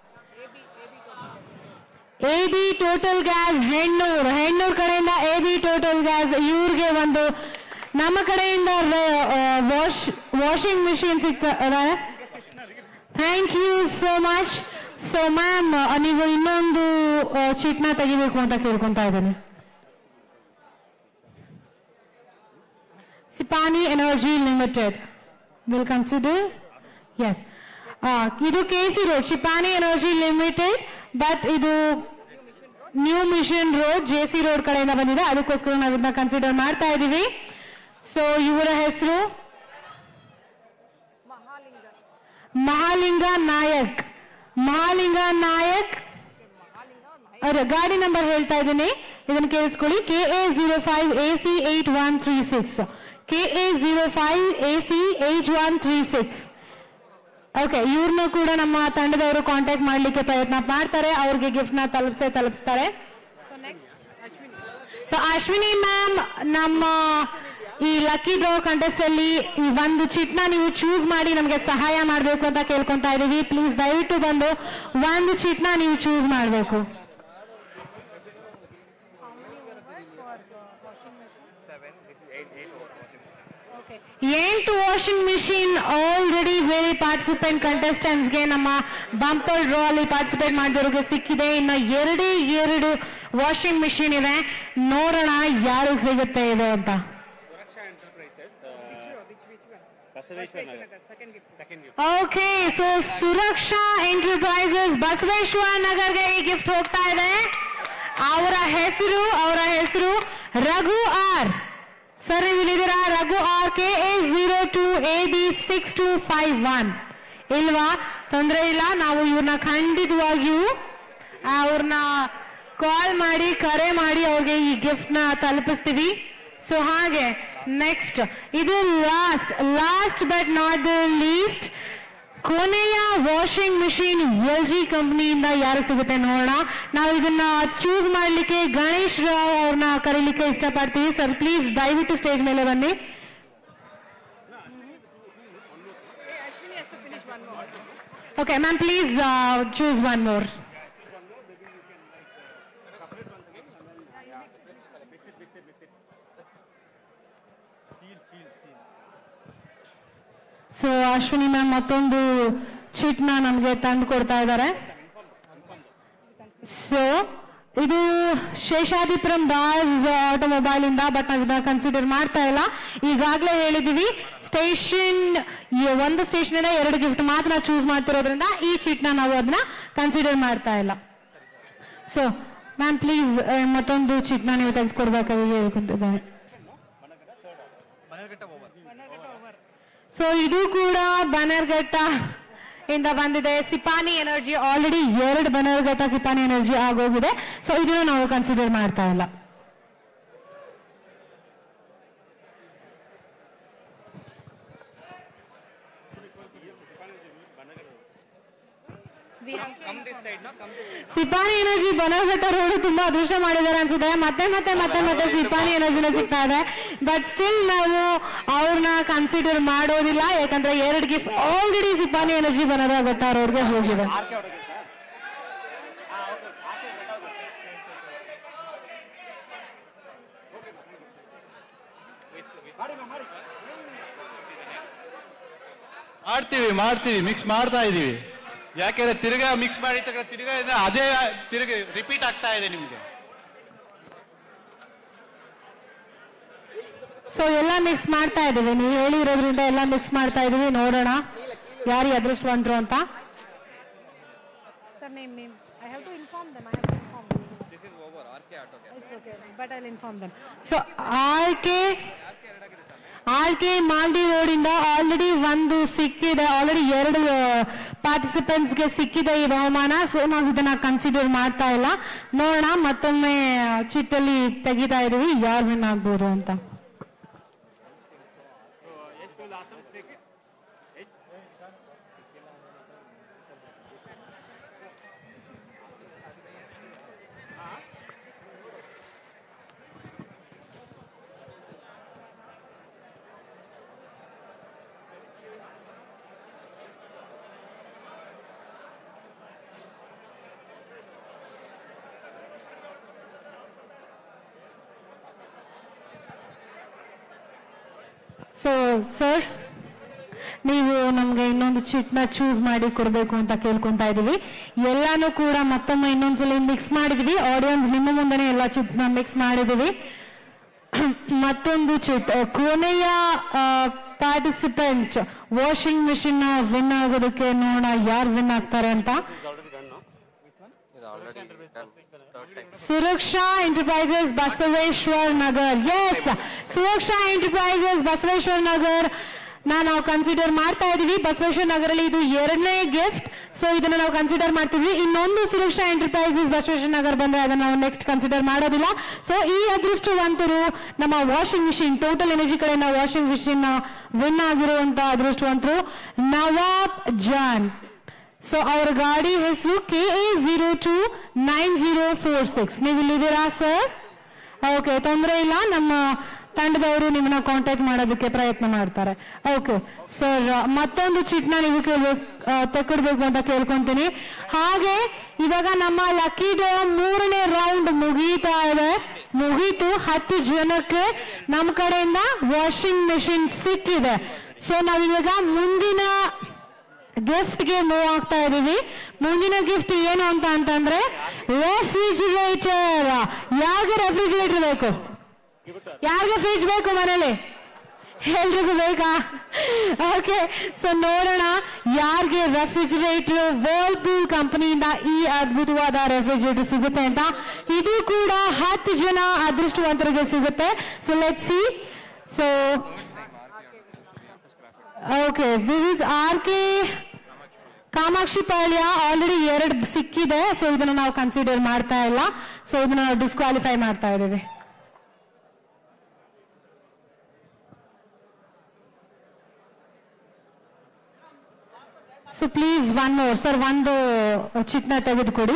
A B Total gas Hennur Hennur ಕಡೆಯಿಂದ A B Total gas ಇವ್ರಿಗೆ ಒಂದು ನಮ್ಮ ಕಡೆಯಿಂದ ವಾಶ್ ವಾಷಿಂಗ್ ಮಿಷಿನ್ ಸಿಗ್ತದೆ thank you so much so ma'am ನೀವು ಇನ್ನೊಂದು ಚೀಟ್ನ ತೆಗಿಬೇಕು ಅಂತ ಕೇಳ್ಕೊಂತಾ ಇದ್ದೀನಿ Sipani energy limited will consider yes ಇದು K C road Shipani energy limited but ಇದು new mission road J C road ಕಡೆಯಿಂದ ಬಂದಿದೆ ಅದಕ್ಕೋಸ್ಕರ ನಾವು ಇದನ್ನ ಕನ್ಸಿಡರ್ ಮಾಡ್ತಾ ಇದ್ದೀವಿ ಸೊ ಇವರ ಹೆಸರು ಮಹಾಲಿಂಗ ನಾಯಕ್ ಮಹಾಲಿಂಗ ನಾಯಕ್ ಅವ್ರ ಗಾಡಿ ನಂಬರ್ ಹೇಳ್ತಾ ಇದ್ದೀನಿ ಇದನ್ನ ಕೇಳಿಸ್ಕೊಳ್ಳಿ K A zero five A C eight one three six K A zero five A C eight one three six okay ಇವ್ರನ್ನೂ ಕೂಡ ನಮ್ಮ ತಂಡದವರು ಕಾಂಟ್ಯಾಕ್ಟ್ ಮಾಡ್ಲಿಕ್ಕೆ ಪ್ರಯತ್ನ ಮಾಡ್ತಾರೆ ಅವ್ರಿಗೆ ಗಿಫ್ಟ್ ನ ತಲುಪಿಸೇ ತಲುಪಿಸ್ತಾರೆ ಸೊ ಅಶ್ವಿನಿ ಮ್ಯಾಮ್ ನಮ್ಮ ಈ ಲಕ್ಕಿ ಡ್ರಾ ಕಂಟೆಸ್ಟ್ ಅಲ್ಲಿ ಈ ಒಂದು ಚಿಟ್ನ ನೀವು ಚೂಸ್ ಮಾಡಿ ನಮಗೆ ಸಹಾಯ ಮಾಡಬೇಕು ಅಂತ ಕೇಳ್ಕೊಂತಾ ಇದೀವಿ ಪ್ಲೀಸ್ ದಯವಿಟ್ಟು ಬಂದು ಒಂದು ಚಿಟ್ನ ನೀವು ಚೂಸ್ ಮಾಡಬೇಕು ಎಂಟು ವಾಷಿಂಗ್ ಮಿಷಿನ್ ಆಲ್ರೆಡಿ ಬೇರೆ ಪಾರ್ಟಿಸಿಪೆಂಟ್ ಕಂಟೆಸ್ಟೆಂಟ್ಸ್ಗೆ ನಮ್ಮ ಬಂಪರ್ ಡ್ರಾ ಅಲ್ಲಿ ಪಾರ್ಟಿಸಿಪೇಟ್ ಮಾಡಿದವ್ರಿಗೆ ಸಿಕ್ಕಿದೆ ಇನ್ನು ಎರಡೇ ಎರಡು ವಾಷಿಂಗ್ ಮಿಷಿನ್ ಇದೆ ನೋಡೋಣ ಯಾರು ಸಿಗುತ್ತೆ ಇದು ಅಂತ okay so Suraksha enterprises Basaveshwara ನಗರ್ಗೆ ಈ ಗಿಫ್ಟ್ ಹೋಗ್ತಾ ಇದೆ ಅವರ ಹೆಸರು ಅವರ ಹೆಸರು ರಘು ಆರ್ ಸರ್ ನೀವು ಇಲ್ಲಿದ್ದೀರಾ Raghu R K A zero two A B six two five one ಇಲ್ವಾ ತೊಂದರೆ ಇಲ್ಲ ನಾವು ಇವ್ರನ್ನ ಖಂಡಿತವಾಗಿಯೂ ಅವ್ರನ್ನ ಕಾಲ್ ಮಾಡಿ ಕರೆ ಮಾಡಿ ಅವ್ರಿಗೆ ಈ ಗಿಫ್ಟ್ ನ ತಲುಪಿಸ್ತೀವಿ ಸೊ ಹಾಗೆ ನೆಕ್ಸ್ಟ್ ಇದು last last but not the least ಕೊನೆಯ ವಾಷಿಂಗ್ ಮಿಷಿನ್ ಎಲ್ ಜಿ ಕಂಪ್ನಿಯಿಂದ ಯಾರು ಸಿಗುತ್ತೆ ನೋಡೋಣ ನಾವು ಇದನ್ನ ಚೂಸ್ ಮಾಡ್ಲಿಕ್ಕೆ ಗಣೇಶ್ ರಾವ್ ಅವ್ರನ್ನ ಕರೀಲಿಕ್ಕೆ ಇಷ್ಟಪಡ್ತೀವಿ ಸರ್ ಪ್ಲೀಸ್ ದಯವಿಟ್ಟು ಸ್ಟೇಜ್ ಮೇಲೆ ಬನ್ನಿ okay ma'am please choose one more so Ashwini ma'am ಮತ್ತೊಂದು ಚಿಟ್ನ ನಮಗೆ ತಂದು ಕೊಡ್ತಾ ಇದ್ದಾರೆ ಸೊ ಇದು ಶೇಷಾದಿಪುರಂ ದಾಸ್ ಆಟೋಮೊಬೈಲ್ ಇಂದ ಬಟ್ ನಾವು ಇದನ್ನ ಕನ್ಸಿಡರ್ ಮಾಡ್ತಾ ಇಲ್ಲ ಈಗಾಗಲೇ ಹೇಳಿದೀವಿ ಸ್ಟೇಷನ್ ಒಂದು ಸ್ಟೇಷನ್ ಇಂದ ಎರಡು ಗಿಫ್ಟ್ ಮಾತ್ರ ಚೂಸ್ ಮಾಡ್ತಿರೋದ್ರಿಂದ ಈ ಚೀಟ್ನ ನಾವು ಅದನ್ನ ಕನ್ಸಿಡರ್ ಮಾಡ್ತಾ ಇಲ್ಲ ಸೊ ಮ್ಯಾಮ್ ಪ್ಲೀಸ್ ಮತ್ತೊಂದು ಚೀಟ್ನ ನೀವು ತೆಗೆದುಕೊಡ್ಬೇಕಾಗಿ ಹೇಳ್ಕೊಂತಿದ್ದೇನೆ ಸೊ ಇದು ಕೂಡ ಬನರ್ಘಟ್ಟ ಇಂದ ಬಂದಿದೆ ಸಿಪಾನಿ ಎನರ್ಜಿ ಆಲ್ರೆಡಿ ಎರಡು ಬನರ್ಘಟ್ಟ ಸಿಪಾನಿ ಎನರ್ಜಿ ಆಗೋಗಿದೆ ಸೊ ಇದನ್ನು ನಾವು ಕನ್ಸಿಡರ್ ಮಾಡ್ತಾ ಇಲ್ಲ Come this side, no? Come to Sipani energy Bannerghatta road ತುಂಬಾ ಅದೃಷ್ಟ ಮಾಡಿದ್ದಾರೆ ಅನ್ಸುತ್ತೆ ಮತ್ತೆ ಮತ್ತೆ ಮತ್ತೆ ಮತ್ತೆ ಸಿಪಾನಿ ಎನರ್ಜಿನ ಸಿಗ್ತಾ ಇದೆ ಬಟ್ ಸ್ಟಿಲ್ ನಾವು ಅವ್ರನ್ನ ಕನ್ಸಿಡರ್ ಮಾಡೋದಿಲ್ಲ ಯಾಕಂದ್ರೆ ಎರಡು gift already Sipani energy Bannerghatta ರೋಡ್ಗೆ ಹೋಗಿದೆ ಮಾಡ್ತೀವಿ ಮಾಡ್ತೀವಿ ಮಿಕ್ಸ್ ಮಾಡ್ತಾ ಇದೀವಿ ಯಾಕೆಂದ್ರೆ ತಿರ್ಗಾ ಮಿಕ್ಸ್ ಮಾಡಿ ತಕ್ಕ ತಿರ್ಗಾ ಇದೆ, ಅದೇ ತಿರ್ಗಿ ರಿಪೀಟ್ ಆಗ್ತಾ ಇದೆ ನಿಮ್ಗೆ ಸೊ ಎಲ್ಲ ಮಿಕ್ಸ್ ಮಾಡ್ತಾ ಇದೀವಿ ನೀವು ಹೇಳಿರೋದ್ರಿಂದ ಎಲ್ಲ ಮಿಕ್ಸ್ ಮಾಡ್ತಾ ಇದೀವಿ ನೋಡೋಣ ಯಾರು ಅದೃಷ್ಟವಂತರು ಅಂತ Sir, name, name. I have to inform them. I have to inform them. This is over. RK Auto Gas. It's okay, but I'll inform them. So R K R K Maldi road ಇಂದ already ಒಂದು ಸಿಕ್ಕಿದೆ already ಎರಡು participants ಗೆ ಸಿಕ್ಕಿದೆ ಈ ಬಹುಮಾನ so ನಾವು ಇದನ್ನ ಕನ್ಸಿಡರ್ ಮಾಡ್ತಾ ಇಲ್ಲ ನೋಡೋಣ ಮತ್ತೊಮ್ಮೆ ಚಿಟ್ಟಲ್ಲಿ ತೆಗಿತಾ ಇದೀವಿ ಯಾರು ವಿನ್ ಆಗ್ಬೋದು ಅಂತ ಸರ್ ನೀವು ನಮ್ಗೆ ಇನ್ನೊಂದು ಚಿಟ್ನ ಚೂಸ್ ಮಾಡಿ ಕೊಡಬೇಕು ಅಂತ ಕೇಳ್ಕೊಂತಾ ಇದೀವಿ ಎಲ್ಲಾನು ಕೂಡ ಮತ್ತೊಮ್ಮೆ ಇನ್ನೊಂದ್ಸಲ ಮಿಕ್ಸ್ ಮಾಡಿದ್ವಿ ಆಡಿಯನ್ಸ್ ನಿಮ್ಮ ಮುಂದೆನೆ ಎಲ್ಲ ಚಿಟ್ಸ್ ನ ಮಿಕ್ಸ್ ಮಾಡಿದೀವಿ ಮತ್ತೊಂದು ಚಿಟ್ ಆ, ಕೊನೆಯ ಪಾರ್ಟಿಸಿಪೆಂಟ್ ವಾಷಿಂಗ್ ಮಿಷಿನ್ ವಿನ್ ಆಗೋದಕ್ಕೆ ನೋಡೋಣ ಯಾರು ವಿನ್ ಆಗ್ತಾರೆ ಅಂತ Suraksha enterprises Basaveshwar Nagar yes Suraksha enterprises Basaveshwar Nagar ನಾ ನಾವು ಕನ್ಸಿಡರ್ ಮಾಡ್ತಾ ಇದೀವಿ ಬಸವೇಶ್ವರ ನಗರಲ್ಲಿ ಇದು ಎರಡನೇ ಗಿಫ್ಟ್ ಸೊ ಇದನ್ನ ನಾವು ಕನ್ಸಿಡರ್ ಮಾಡ್ತೀವಿ ಇನ್ನೊಂದು ಸುರಕ್ಷಾ ಎಂಟರ್ಪ್ರೈಸಸ್ ಬಸವೇಶ್ವರ ನಗರ್ ಬಂದ್ರೆ ಅದನ್ನ ನಾವು ನೆಕ್ಸ್ಟ್ ಕನ್ಸಿಡರ್ ಮಾಡೋದಿಲ್ಲ ಸೊ ಈ ಅದೃಷ್ಟವಂತರು ನಮ್ಮ ವಾಷಿಂಗ್ ಮಿಷಿನ್ ಟೋಟಲ್ ಎನರ್ಜಿ ಕಡೆಯಿಂದ ವಾಷಿಂಗ್ ಮಿಷಿನ್ ವಿನ್ ಆಗಿರುವಂತ ಅದೃಷ್ಟವಂತರು ನವಾಬ್ ಜಾನ್ ಸೊ ಅವ್ರ ಗಾಡಿ ಹೆಸರು K A zero two nine zero four six ನೀವು ಇಲ್ಲಿದ್ದೀರಾ ಸರ್ ಓಕೆ ತೊಂದರೆ ಇಲ್ಲ ನಮ್ಮ ತಂಡದವರು ನಿಮ್ಮನ್ನ ಕಾಂಟ್ಯಾಕ್ಟ್ ಮಾಡೋದಕ್ಕೆ ಪ್ರಯತ್ನ ಮಾಡ್ತಾರೆ ಓಕೆ ಸರ್ ಮತ್ತೊಂದು ಚಿಟ್ನ ನೀವು ಕೇಳ್ಬೇಕು ತೆಕ್ಕೊಡ್ಬೇಕು ಅಂತ ಕೇಳ್ಕೊಂತೀನಿ ಹಾಗೆ ಇವಾಗ ನಮ್ಮ ಲಕ್ಕಿ ಡ್ರಾ ಮೂರನೇ ರೌಂಡ್ ಮುಗೀತಾ ಇದೆ ಮುಗೀತು ಹತ್ತು ಜನಕ್ಕೆ ನಮ್ಮ ಕಡೆಯಿಂದ ವಾಷಿಂಗ್ ಮೆಷಿನ್ ಸಿಕ್ಕಿದೆ ಸೊ ನಾವಿವಾಗ ಮುಂದಿನ ಗಿಫ್ಟ್ ಗೆ ಮೂವ್ ಆಗ್ತಾ ಇದೀವಿ ಮುಂದಿನ ಗಿಫ್ಟ್ ಏನು ಅಂತ ಅಂತಂದ್ರೆ ರೆಫ್ರಿಜಿರೇಟರ್ ಯಾರಿಗೆ ರೆಫ್ರಿಜಿರೇಟರ್ ಬೇಕು ಯಾರಿಗೆ ಫ್ರಿಜ್ ಬೇಕು ಮನೇಲಿ ಎಲ್ರಿಗೂ ಬೇಕಾ ಓಕೆ ಸೊ ನೋಡೋಣ ಯಾರಿಗೆ ರೆಫ್ರಿಜಿರೇಟರ್ ವರ್ಲ್ಪೂಲ್ ಕಂಪನಿಯಿಂದ ಈ ಅದ್ಭುತವಾದ ರೆಫ್ರಿಜಿರೇಟರ್ ಸಿಗುತ್ತೆ ಅಂತ ಇದು ಕೂಡ ಹತ್ತು ಜನ ಅದೃಷ್ಟವಂತರಿಗೆ ಸಿಗುತ್ತೆ so let see so okay this is R K Kamakshi Palya already ಎರಡು ಸಿಕ್ಕಿದೆ ಸೊ ಇದನ್ನ ನಾವು ಕನ್ಸಿಡರ್ ಮಾಡ್ತಾ ಇಲ್ಲ ಸೊ ಇದನ್ನ ನಾವು ಡಿಸ್ಕ್ವಾಲಿಫೈ ಮಾಡ್ತಾ ಇದ್ದೀವಿ so please one more sir ಒಂದು ಚಿಟ್ನ ತೆಗೆದುಕೊಡಿ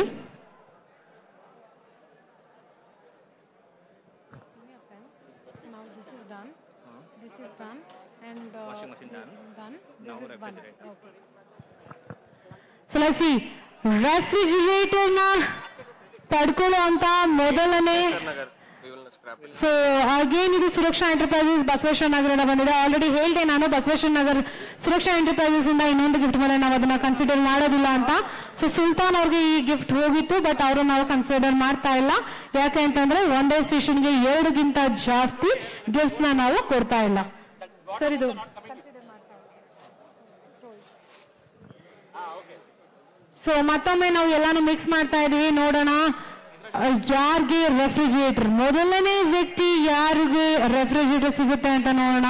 Now this is done. This is done. And uh, Washing machine done. Done. This Now is one. refrigerator. Okay. So see ರೆಫ್ರಿಜಿರೇಟರ್ ನ ಪಡ್ಕೊಳ್ಳೋ ಅಂತ ಮೊದಲನೇ ಸೊ ಅಗೇನ್ ಇದು ಸುರಕ್ಷಾ ಎಂಟರ್ಪ್ರೈಸಸ್ ಬಸವೇಶ್ವರ ನಗರದಿಂದ ಬಂದಿದೆ ಆಲ್ರೆಡಿ ಹೇಳಿದೆ ನಾನು ಬಸವೇಶ್ವರ ನಗರ್ ಸುರಕ್ಷಾ ಎಂಟರ್ಪ್ರೈಸಸ್ ಇಂದ ಇನ್ನೊಂದು ಗಿಫ್ಟ್ ಮೇಲೆ ನಾವು ಅದನ್ನ ಕನ್ಸಿಡರ್ ಮಾಡೋದಿಲ್ಲ ಅಂತ ಸೊ ಸುಲ್ತಾನ್ ಅವ್ರಿಗೆ ಈ ಗಿಫ್ಟ್ ಹೋಗಿತ್ತು ಬಟ್ ಅವರು ನಾವು ಕನ್ಸಿಡರ್ ಮಾಡ್ತಾ ಇಲ್ಲ ಯಾಕೆ ಅಂತಂದ್ರೆ ಒಂದೇ ಸ್ಟೇಷನ್ಗೆ ಎರಡುಗಿಂತ ಜಾಸ್ತಿ ಗಿಫ್ಟ್ಸ್ ನ ನಾವು ಕೊಡ್ತಾ ಇಲ್ಲ ಸರ್ ಇದು ಸೊ ಮತ್ತೊಮ್ಮೆ ನಾವು ಎಲ್ಲಾನು ಮಿಕ್ಸ್ ಮಾಡ್ತಾ ಇದೀವಿ ನೋಡೋಣ ಯಾರಿಗೆ ರೆಫ್ರಿಜಿರೇಟರ್ ಮೊದಲನೇ ವ್ಯಕ್ತಿ ಯಾರಿಗೆ ರೆಫ್ರಿಜಿರೇಟರ್ ಸಿಗುತ್ತೆ ಅಂತ ನೋಡೋಣ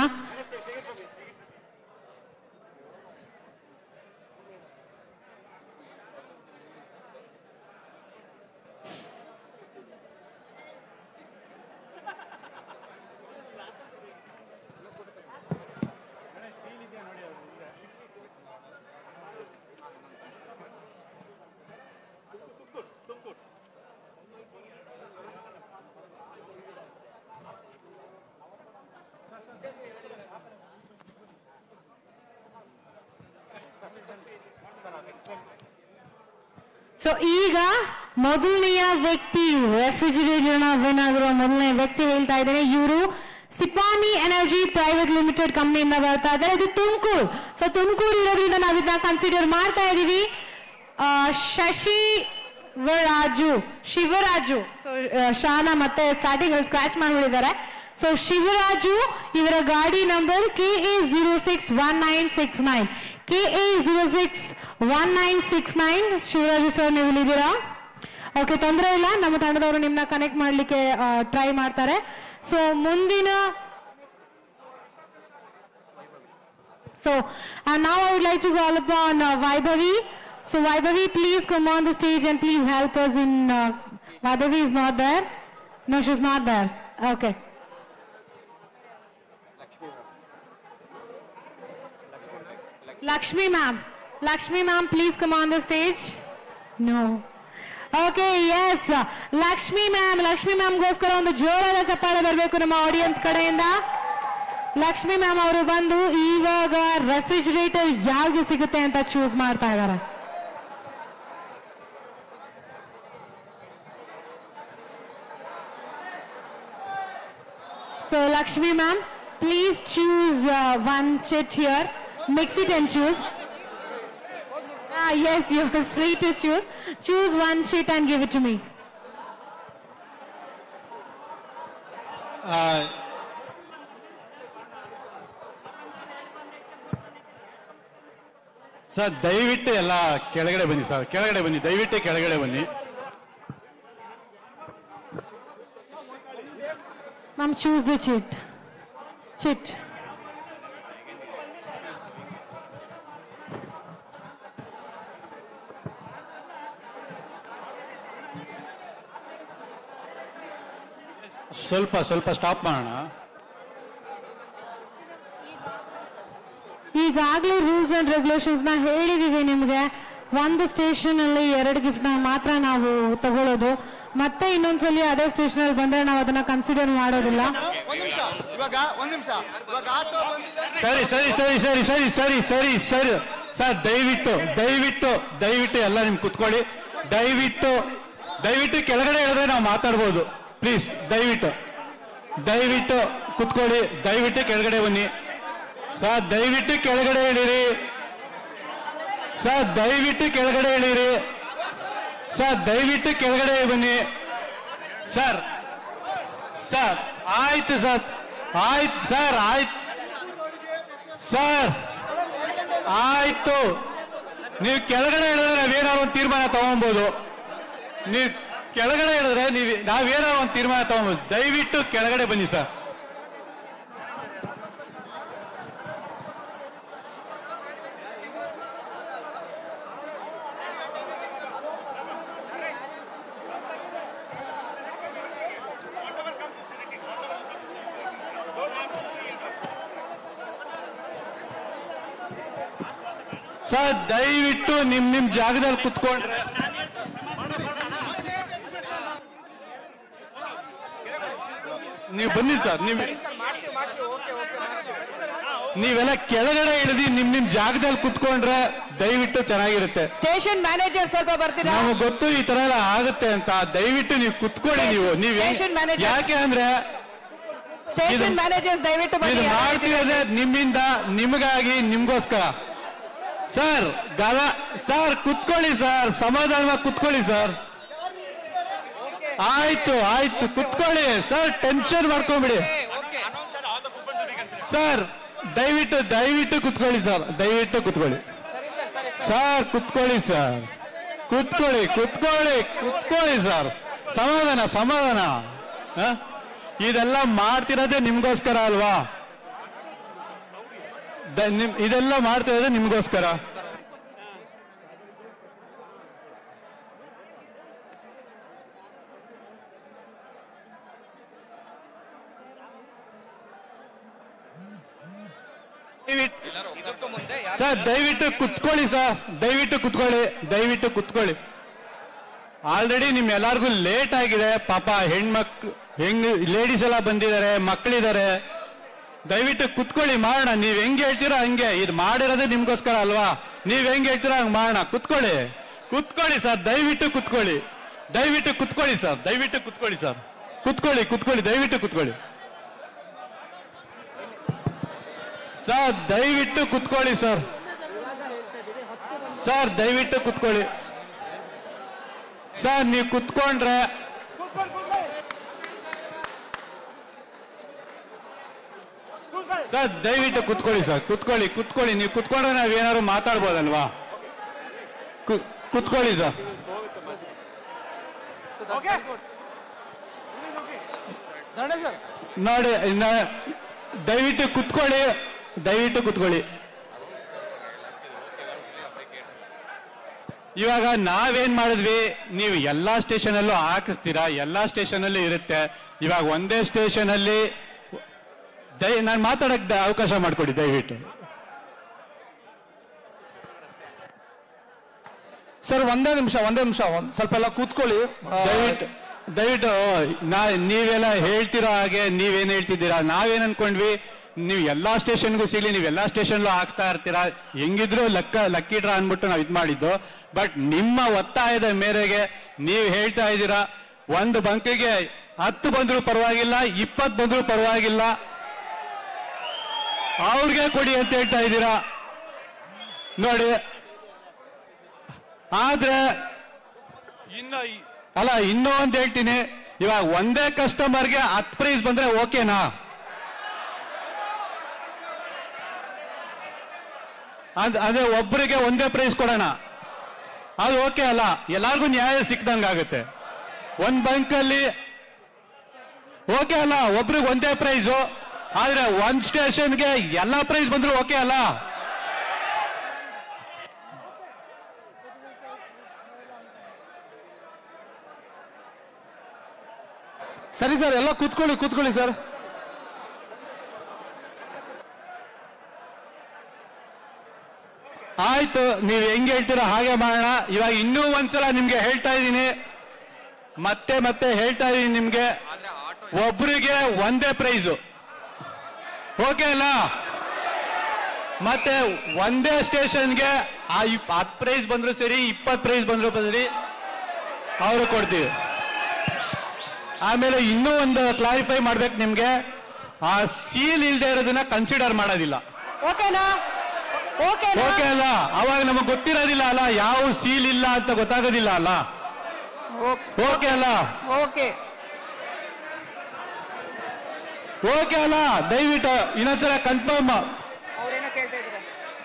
ಸೊ ಈಗ ಮೊದಲನೆಯ ವ್ಯಕ್ತಿ ರೆಫ್ರಿಜಿರೇಟರ್ ನ ವಿನ್ ಆಗಿರೋ ಮೊದಲನೇ ವ್ಯಕ್ತಿ ಹೇಳ್ತಾ ಇದ್ದೇನೆ ಇವರು ಸಿಪಾನಿ ಎನರ್ಜಿ ಪ್ರೈವೇಟ್ ಲಿಮಿಟೆಡ್ ಕಂಪ್ನಿಯಿಂದ ಬರ್ತಾ ಇದ್ದಾರೆ ಇದು ತುಮಕೂರು ಸೊ ತುಮಕೂರು ಇರೋದ್ರಿಂದ ನಾವು ಇದನ್ನ ಕನ್ಸಿಡರ್ ಮಾಡ್ತಾ ಇದೀವಿ ಆ, ಶಶಿ ರಾಜು ಶಿವರಾಜು ಸೊ ಶಾನ ಮತ್ತೆ ಸ್ಟಾರ್ಟಿಂಗ್ ಅಲ್ಲಿ ಸ್ಕ್ರಾಚ್ ಮಾಡ್ಬಿಟ್ಟಿದ್ದಾರೆ ಸೊ ಶಿವರಾಜು ಇವರ ಗಾಡಿ number K A zero six one nine six nine K A zero six one nine six nine Shivaraju sir ನೀವು ಇಲ್ಲಿದ್ದೀರಾ ಓಕೆ ತೊಂದರೆ ಇಲ್ಲ ನಮ್ಮ ತಂಡದವರು ನಿಮ್ನ ಕನೆಕ್ಟ್ ಮಾಡ್ಲಿಕ್ಕೆ ಟ್ರೈ ಮಾಡ್ತಾರೆ ಸೊ ಮುಂದಿನ so now I would like to call upon uh, Vaibhavi. So Vaibhavi, please come on the stage and please help us in. Uh, Vaibhavi is not there. No, she's not there. Okay. Lakshmi ma'am. Lakshmi ma'am, please come on the stage. No. Okay yes Lakshmi ma'am Lakshmi ಮ್ಯಾಮ್ಗೋಸ್ಕರ ಒಂದು ಜೋರಾದ ಚಪ್ಪಾಳೆ ಬರಬೇಕು ನಮ್ಮ audience ಕಡೆಯಿಂದ Lakshmi ma'am ಅವರು ಬಂದು ಇವಾಗ ರೆಫ್ರಿಜಿರೇಟರ್ ಯಾವ್ಗೆ ಸಿಗುತ್ತೆ ಅಂತ ಚೂಸ್ ಮಾಡ್ತಾ ಇದ್ದಾರೆ so Lakshmi ma'am Please choose uh, one chit here. Mix it and choose. Ah, yes, you are free to choose. Choose one chit and give it to me. ಆ, sir ದಯವಿಟ್ಟು ಎಲ್ಲ ಕೆಳಗಡೆ ಬನ್ನಿ ಸರ್ ಕೆಳಗಡೆ ಬನ್ನಿ ದಯವಿಟ್ಟು ಕೆಳಗಡೆ ಬನ್ನಿ Ma'am, choose the chit. Chit. ಸ್ವಲ್ಪ ಸ್ವಲ್ಪ ಸ್ಟಾಪ್ ಮಾಡೋಣ ಈಗಾಗಲೇ ರೂಲ್ಸ್ ಅಂಡ್ ರೆಗ್ಯುಲೇಷನ್ಸ್ ನ ಹೇಳಿದೀವಿ ನಿಮ್ಗೆ ಒಂದು ಸ್ಟೇಷನ್ ಅಲ್ಲಿ ಎರಡು ಗಿಫ್ಟ್ ನ ಮಾತ್ರ ನಾವು ತಗೊಳ್ಳೋದು ಮತ್ತೆ ಇನ್ನೊಂದ್ಸಲಿ ಅದೇ ಸ್ಟೇಷನ್ ಅಲ್ಲಿ ಬಂದ್ರೆ ನಾವು ಅದನ್ನ ಕನ್ಸಿಡರ್ ಮಾಡೋದಿಲ್ಲ ಇವಾಗ ಒಂದ್ ನಿಮಿಷ ಇವಾಗ ಆಟೋ ಬಂದಿದೆ ಸರಿ ಸರಿ ಸರಿ ಸರಿ ಸರಿ ಸರಿ ಸರಿ ಸರಿ ಸರ್ ದಯವಿಟ್ಟು ದಯವಿಟ್ಟು ದಯವಿಟ್ಟು ಎಲ್ಲ ನಿಮ್ ಕುತ್ಕೊಳ್ಳಿ ದಯವಿಟ್ಟು ದಯವಿಟ್ಟು ಕೆಳಗಡೆ ಹೇಳಿದ್ರೆ ನಾವು ಮಾತಾಡ್ಬೋದು ಪ್ಲೀಸ್ ದಯವಿಟ್ಟು ದಯವಿಟ್ಟು ಕುತ್ಕೊಳ್ಳಿ ದಯವಿಟ್ಟು ಕೆಳಗಡೆ ಬನ್ನಿ ಸರ್ ದಯವಿಟ್ಟು ಕೆಳಗಡೆ ಇಳಿರಿ ಸರ್ ದಯವಿಟ್ಟು ಕೆಳಗಡೆ ಇಳಿರಿ ಸರ್ ದಯವಿಟ್ಟು ಕೆಳಗಡೆ ಬನ್ನಿ ಸರ್ ಸರ್ ಆಯ್ತು ಸರ್ ಆಯ್ತು ಸರ್ ಆಯ್ತು ಸರ್ ಆಯ್ತು ನೀವು ಕೆಳಗಡೆ ಹೇಳಿದ್ರೆ ನಾವೇನಾದ್ರು ಒಂದು ತೀರ್ಮಾನ ತಗೊಬೋದು ನೀವು ಕೆಳಗಡೆ ಹೇಳಿದ್ರೆ ನೀವು ನಾವೇನಾದ್ರು ಒಂದು ತೀರ್ಮಾನ ತಗೊಬೋದು ದಯವಿಟ್ಟು ಕೆಳಗಡೆ ಬನ್ನಿ ಸರ್ ಸರ್ ದಯವಿಟ್ಟು ನಿಮ್ ನಿಮ್ ಜಾಗದಲ್ಲಿ ಕುತ್ಕೊಂಡ್ರೆ ನೀವು ಬನ್ನಿ ಸರ್ ನೀವು ನೀವೆಲ್ಲ ಕೆಳಗಡೆ ಇಳಿದು ನಿಮ್ ನಿಮ್ ಜಾಗದಲ್ಲಿ ಕುತ್ಕೊಂಡ್ರೆ ದಯವಿಟ್ಟು ಚೆನ್ನಾಗಿರುತ್ತೆ ಸ್ಟೇಷನ್ ಮ್ಯಾನೇಜರ್ ಸ್ವಲ್ಪ ಬರ್ತೀರಾ ನಮಗೆ ಗೊತ್ತು ಈ ತರ ಎಲ್ಲ ಆಗುತ್ತೆ ಅಂತ ದಯವಿಟ್ಟು ನೀವು ಕುತ್ಕೊಳ್ಳಿ ನೀವು ನೀವು Station managers. ಯಾಕೆ ಅಂದ್ರೆ ಸ್ಟೇಷನ್ ಇದು- ಮ್ಯಾನೇಜರ್ಸ್ ದಯವಿಟ್ಟು ಇದು ಬನ್ನಿ ಮಾಡ್ತಿರೋದೇ ನಿಮ್ಮಿಂದ ನಿಮಗಾಗಿ ನಿಮ್ಗೋಸ್ಕರ ಸರ್ ಗಲ ಸರ್ ಕುತ್ಕೊಳ್ಳಿ ಸರ್ ಸಮಾಧಾನವಾಗಿ ಕುತ್ಕೊಳ್ಳಿ ಸರ್ ಆಯ್ತು ಆಯ್ತು ಕುತ್ಕೊಳ್ಳಿ ಸರ್ ಟೆನ್ಷನ್ ಮಾಡ್ಕೊಂಬಿಡಿ ಸರ್ ದಯವಿಟ್ಟು ದಯವಿಟ್ಟು ಕುತ್ಕೊಳ್ಳಿ ಸರ್ ದಯವಿಟ್ಟು ಕುತ್ಕೊಳ್ಳಿ ಸರ್ ಕುತ್ಕೊಳ್ಳಿ ಸರ್ ಕುತ್ಕೊಳ್ಳಿ ಕುತ್ಕೊಳ್ಳಿ ಕುತ್ಕೊಳ್ಳಿ ಸರ್ ಸಮಾಧಾನ ಸಮಾಧಾನ ಹ? ಇದೆಲ್ಲ ಮಾಡ್ತಿರೋದೇ ನಿಮ್ಗೋಸ್ಕರ ಅಲ್ವಾ ದ- ನಿಮ್- ಇದೆಲ್ಲ ಮಾಡ್ತಿರೋದೇ ನಿಮ್ಗೋಸ್ಕರ ಸರ್ ದಯವಿಟ್ಟು ಕುತ್ಕೊಳ್ಳಿ ಸರ್ ದಯವಿಟ್ಟು ಕುತ್ಕೊಳ್ಳಿ ದಯವಿಟ್ಟು ಕುತ್ಕೊಳ್ಳಿ ಆಲ್ರೆಡಿ ನಿಮ್ ಎಲ್ಲಾರ್ಗು ಲೇಟ್ ಆಗಿದೆ ಪಾಪ ಹೆಣ್ಮಕ್ಳು ಹೆಂಗ್ ಲೇಡೀಸ್ ಎಲ್ಲ ಬಂದಿದ್ದಾರೆ ಮಕ್ಕಳಿದ್ದಾರೆ ದಯವಿಟ್ಟು ಕುತ್ಕೊಳ್ಳಿ ಮಾಡೋಣ ನೀವ್ ಹೆಂಗ್ ಹೇಳ್ತೀರಾ ಹಂಗೆ ಇದು ಮಾಡಿರೋದೇ ನಿಮ್ಗೋಸ್ಕರ ಅಲ್ವಾ ನೀವ್ ಹೆಂಗ್ ಹೇಳ್ತೀರಾ ಹಂಗ್ ಮಾಡೋಣ ಕುತ್ಕೊಳ್ಳಿ ಕುತ್ಕೊಳ್ಳಿ ಸರ್ ದಯವಿಟ್ಟು ಕುತ್ಕೊಳ್ಳಿ ದಯವಿಟ್ಟು ಕುತ್ಕೊಳ್ಳಿ ಸರ್ ದಯವಿಟ್ಟು ಕುತ್ಕೊಳ್ಳಿ ಸರ್ ಕುತ್ಕೊಳ್ಳಿ ಕುತ್ಕೊಳ್ಳಿ ದಯವಿಟ್ಟು ಕುತ್ಕೊಳ್ಳಿ ಸರ್ ದಯವಿಟ್ಟು ಕುತ್ಕೊಳ್ಳಿ ಸರ್ ಸರ್ ದಯವಿಟ್ಟು ಕುತ್ಕೊಳ್ಳಿ ಸರ್ ನೀವು ಕುತ್ಕೊಂಡ್ರೆ ಸರ್ ದಯವಿಟ್ಟು ಕುತ್ಕೊಳ್ಳಿ ಸರ್ ಕುತ್ಕೊಳ್ಳಿ ಕುತ್ಕೊಳ್ಳಿ ನೀವು ಕುತ್ಕೊಂಡ್ರೆ ನಾವೇನಾದ್ರು ಮಾತಾಡ್ಬೋದಲ್ವಾ ಕು- ಕುತ್ಕೊಳ್ಳಿ ಸರ್ ನೋಡಿ ನ- ದಯವಿಟ್ಟು ಕುತ್ಕೊಳ್ಳಿ ದಯವಿಟ್ಟು ಕುತ್ಕೊಳ್ಳಿ ಇವಾಗ ನಾವೇನ್ ಮಾಡಿದ್ವಿ ನೀವು ಎಲ್ಲಾ ಸ್ಟೇಷನ್ ಅಲ್ಲೂ ಹಾಕಿಸ್ತೀರಾ ಎಲ್ಲಾ ಸ್ಟೇಷನ್ ಅಲ್ಲೂ ಇರುತ್ತೆ ಇವಾಗ ಒಂದೇ ಸ್ಟೇಷನ್ ಅಲ್ಲಿ ದಯ ನಾನು ಮಾತಾಡಕ್ ದ- ಅವಕಾಶ ಮಾಡಿಕೊಡಿ ದಯವಿಟ್ಟು ಸರ್ ಒಂದೇ ನಿಮಿಷ ಒಂದೇ ನಿಮಿಷ ಒಂದ್ ಸ್ವಲ್ಪ ಎಲ್ಲ ಕೂತ್ಕೊಳ್ಳಿ ಆ, ದಯವಿಟ್ಟು ದಯವಿಟ್ಟು ನಾ ನೀವೆಲ್ಲ ಹೇಳ್ತಿರೋ ಹಾಗೆ ನೀವೇನ್ ಹೇಳ್ತಿದ್ದೀರಾ ನಾವೇನ್ ಅನ್ಕೊಂಡ್ವಿ ನೀವು ಎಲ್ಲಾ ಸ್ಟೇಷನ್ಗೂ ಸಿಗ್ಲಿ ನೀವು ಎಲ್ಲಾ ಸ್ಟೇಷನ್ಲೂ ಹಾಕ್ಸ್ತಾ ಇರ್ತೀರಾ ಹೆಂಗಿದ್ರು ಲೆಕ್ಕ ಲಕ್ಕಿಡ್ರ ಅನ್ಬಿಟ್ಟು ನಾವು ಇದ್ ಮಾಡಿದ್ದು ಬಟ್ ನಿಮ್ಮ ಒತ್ತಾಯದ ಮೇರೆಗೆ ನೀವು ಹೇಳ್ತಾ ಇದ್ದೀರಾ ಒಂದು ಬಂಕಿಗೆ ಹತ್ತು ಬಂದ್ರು ಪರವಾಗಿಲ್ಲ ಇಪ್ಪತ್ತು ಬಂದ್ರು ಪರವಾಗಿಲ್ಲ ಅವ್ರಿಗೆ ಕೊಡಿ ಅಂತ ಹೇಳ್ತಾ ಇದ್ದೀರಾ ನೋಡಿ ಆದ್ರೆ ಇನ್ನು ಈ- ಅಲ್ಲ ಇನ್ನೂ ಅಂತ ಹೇಳ್ತೀನಿ ಇವಾಗ ಒಂದೇ ಕಸ್ಟಮರ್ಗೆ ಹತ್ತು ಪ್ರೈಸ್ ಬಂದ್ರೆ ಓಕೆನಾ ಅದ್- ಅದೇ ಒಬ್ಬರಿಗೆ ಒಂದೇ ಪ್ರೈಸ್ ಕೊಡೋಣ ಅದು ಓಕೆ ಅಲ್ಲ ಎಲ್ಲಾರ್ಗು ನ್ಯಾಯ ಸಿಕ್ದಂಗಾಗುತ್ತೆ ಒಂದ್ ಬಂಕಲ್ಲಿ ಓಕೆ ಅಲ್ಲ ಒಬ್ರಿಗೆ ಒಂದೇ ಪ್ರೈಸು ಆದ್ರೆ ಒಂದ್ ಸ್ಟೇಷನ್ಗೆ ಎಲ್ಲಾ ಪ್ರೈಸ್ ಬಂದ್ರು ಓಕೆ ಅಲ್ಲ ಸರಿ ಸರ್ ಎಲ್ಲ ಕೂತ್ಕೊಳ್ಳಿ ಕೂತ್ಕೊಳ್ಳಿ ಸರ್ ಆಯ್ತು ನೀವ್ ಹೆಂಗ್ ಹೇಳ್ತೀರೋ ಹಾಗೆ ಮಾಡೋಣ ಇವಾಗ ಇನ್ನೂ ಒಂದ್ಸಲ ನಿಮ್ಗೆ ಹೇಳ್ತಾ ಇದ್ದೀನಿ ಮತ್ತೆ ಮತ್ತೆ ಹೇಳ್ತಾ ಇದೀನಿ ನಿಮ್ಗೆ ಒಬ್ರಿಗೆ ಒಂದೇ ಪ್ರೈಸು ಓಕೆ ಅಲ್ಲ ಮತ್ತೆ ಒಂದೇ ಸ್ಟೇಷನ್ಗೆ ಆ ಇಪ್- ಹತ್ತು ಪ್ರೈಸ್ ಬಂದ್ರು ಸರಿ ಇಪ್ಪತ್ತು ಪ್ರೈಸ್ ಬಂದ್ರು ಸರಿ ಅವರು ಕೊಡ್ತೀವಿ ಆಮೇಲೆ ಇನ್ನೂ ಒಂದು ಕ್ಲಾರಿಫೈ ಮಾಡ್ಬೇಕು ನಿಮ್ಗೆ ಆ ಸೀಲ್ ಇಲ್ದೇ ಇರೋದನ್ನ ಕನ್ಸಿಡರ್ ಮಾಡೋದಿಲ್ಲ ಓಕೆನಾ ಓಕೆನಾ ಓಕೆ ಅಲ್ಲ ಅವಾಗ ನಮಗೆ ಗೊತ್ತಿರೋದಿಲ್ಲ ಅಲ್ಲ ಯಾವ ಸೀಲ್ ಇಲ್ಲ ಅಂತ ಗೊತ್ತಾಗೋದಿಲ್ಲ ಅಲ್ಲ ಓಕೆ ಅಲ್ಲ ಓಕೆ ಓಕೆ ಅಲ್ಲ ದಯವಿಟ್ಟು ಇನ್ನೊಂದ್ಸಲ ಕನ್ಫರ್ಮ್ ಅವ್ರೇನೋ ಕೇಳ್ತಾ ಇದ್ದಾರೆ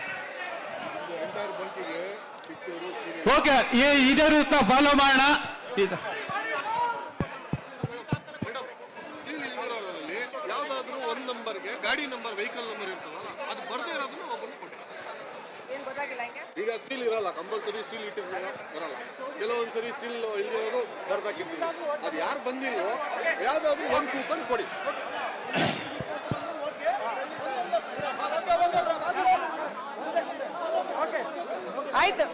ಓಕೆ ಇದೇ ರೂಟ್ನ ಫಾಲೋ ಮಾಡೋಣ ಇದು- ಯಾವ್ದಾದ್ರು ಒಂದ್ ನಂಬರ್ಗೆ ಗಾಡಿ ನಂಬರ್ ವೆಹಿಕಲ್ ನಂಬರ್ ಇರ್ತದಲ್ಲ ಅದು ಬರ್ದೇ ಇರೋದನ್ನ ಒಬ್ಬರು ಕೊಡಿ ಏನ್ ಗೊತ್ತಾಗಿಲ್ಲ ಹಿಂಗೆ ಈಗ ಸೀಲ್ ಇರಲ್ಲ ಕಂಪಲ್ಸರಿ ಸೀಲ್ ಇಟ್ಟಿರ್ತೀರ ಬರಲ್ಲ ಕೆಲವೊಂದ್ ಸರಿ ಸೀಲ್ ಇಲ್ದಿರೋದು ಬರ್ದಾಕಿರ್ತೀವಿ ಅದು ಯಾರು ಬಂದಿಲ್ವೋ ಯಾವ್ದಾದ್ರು ಒಂದ್ ಕೂಪನ್ ಕೊಡಿ ಆಯ್ತು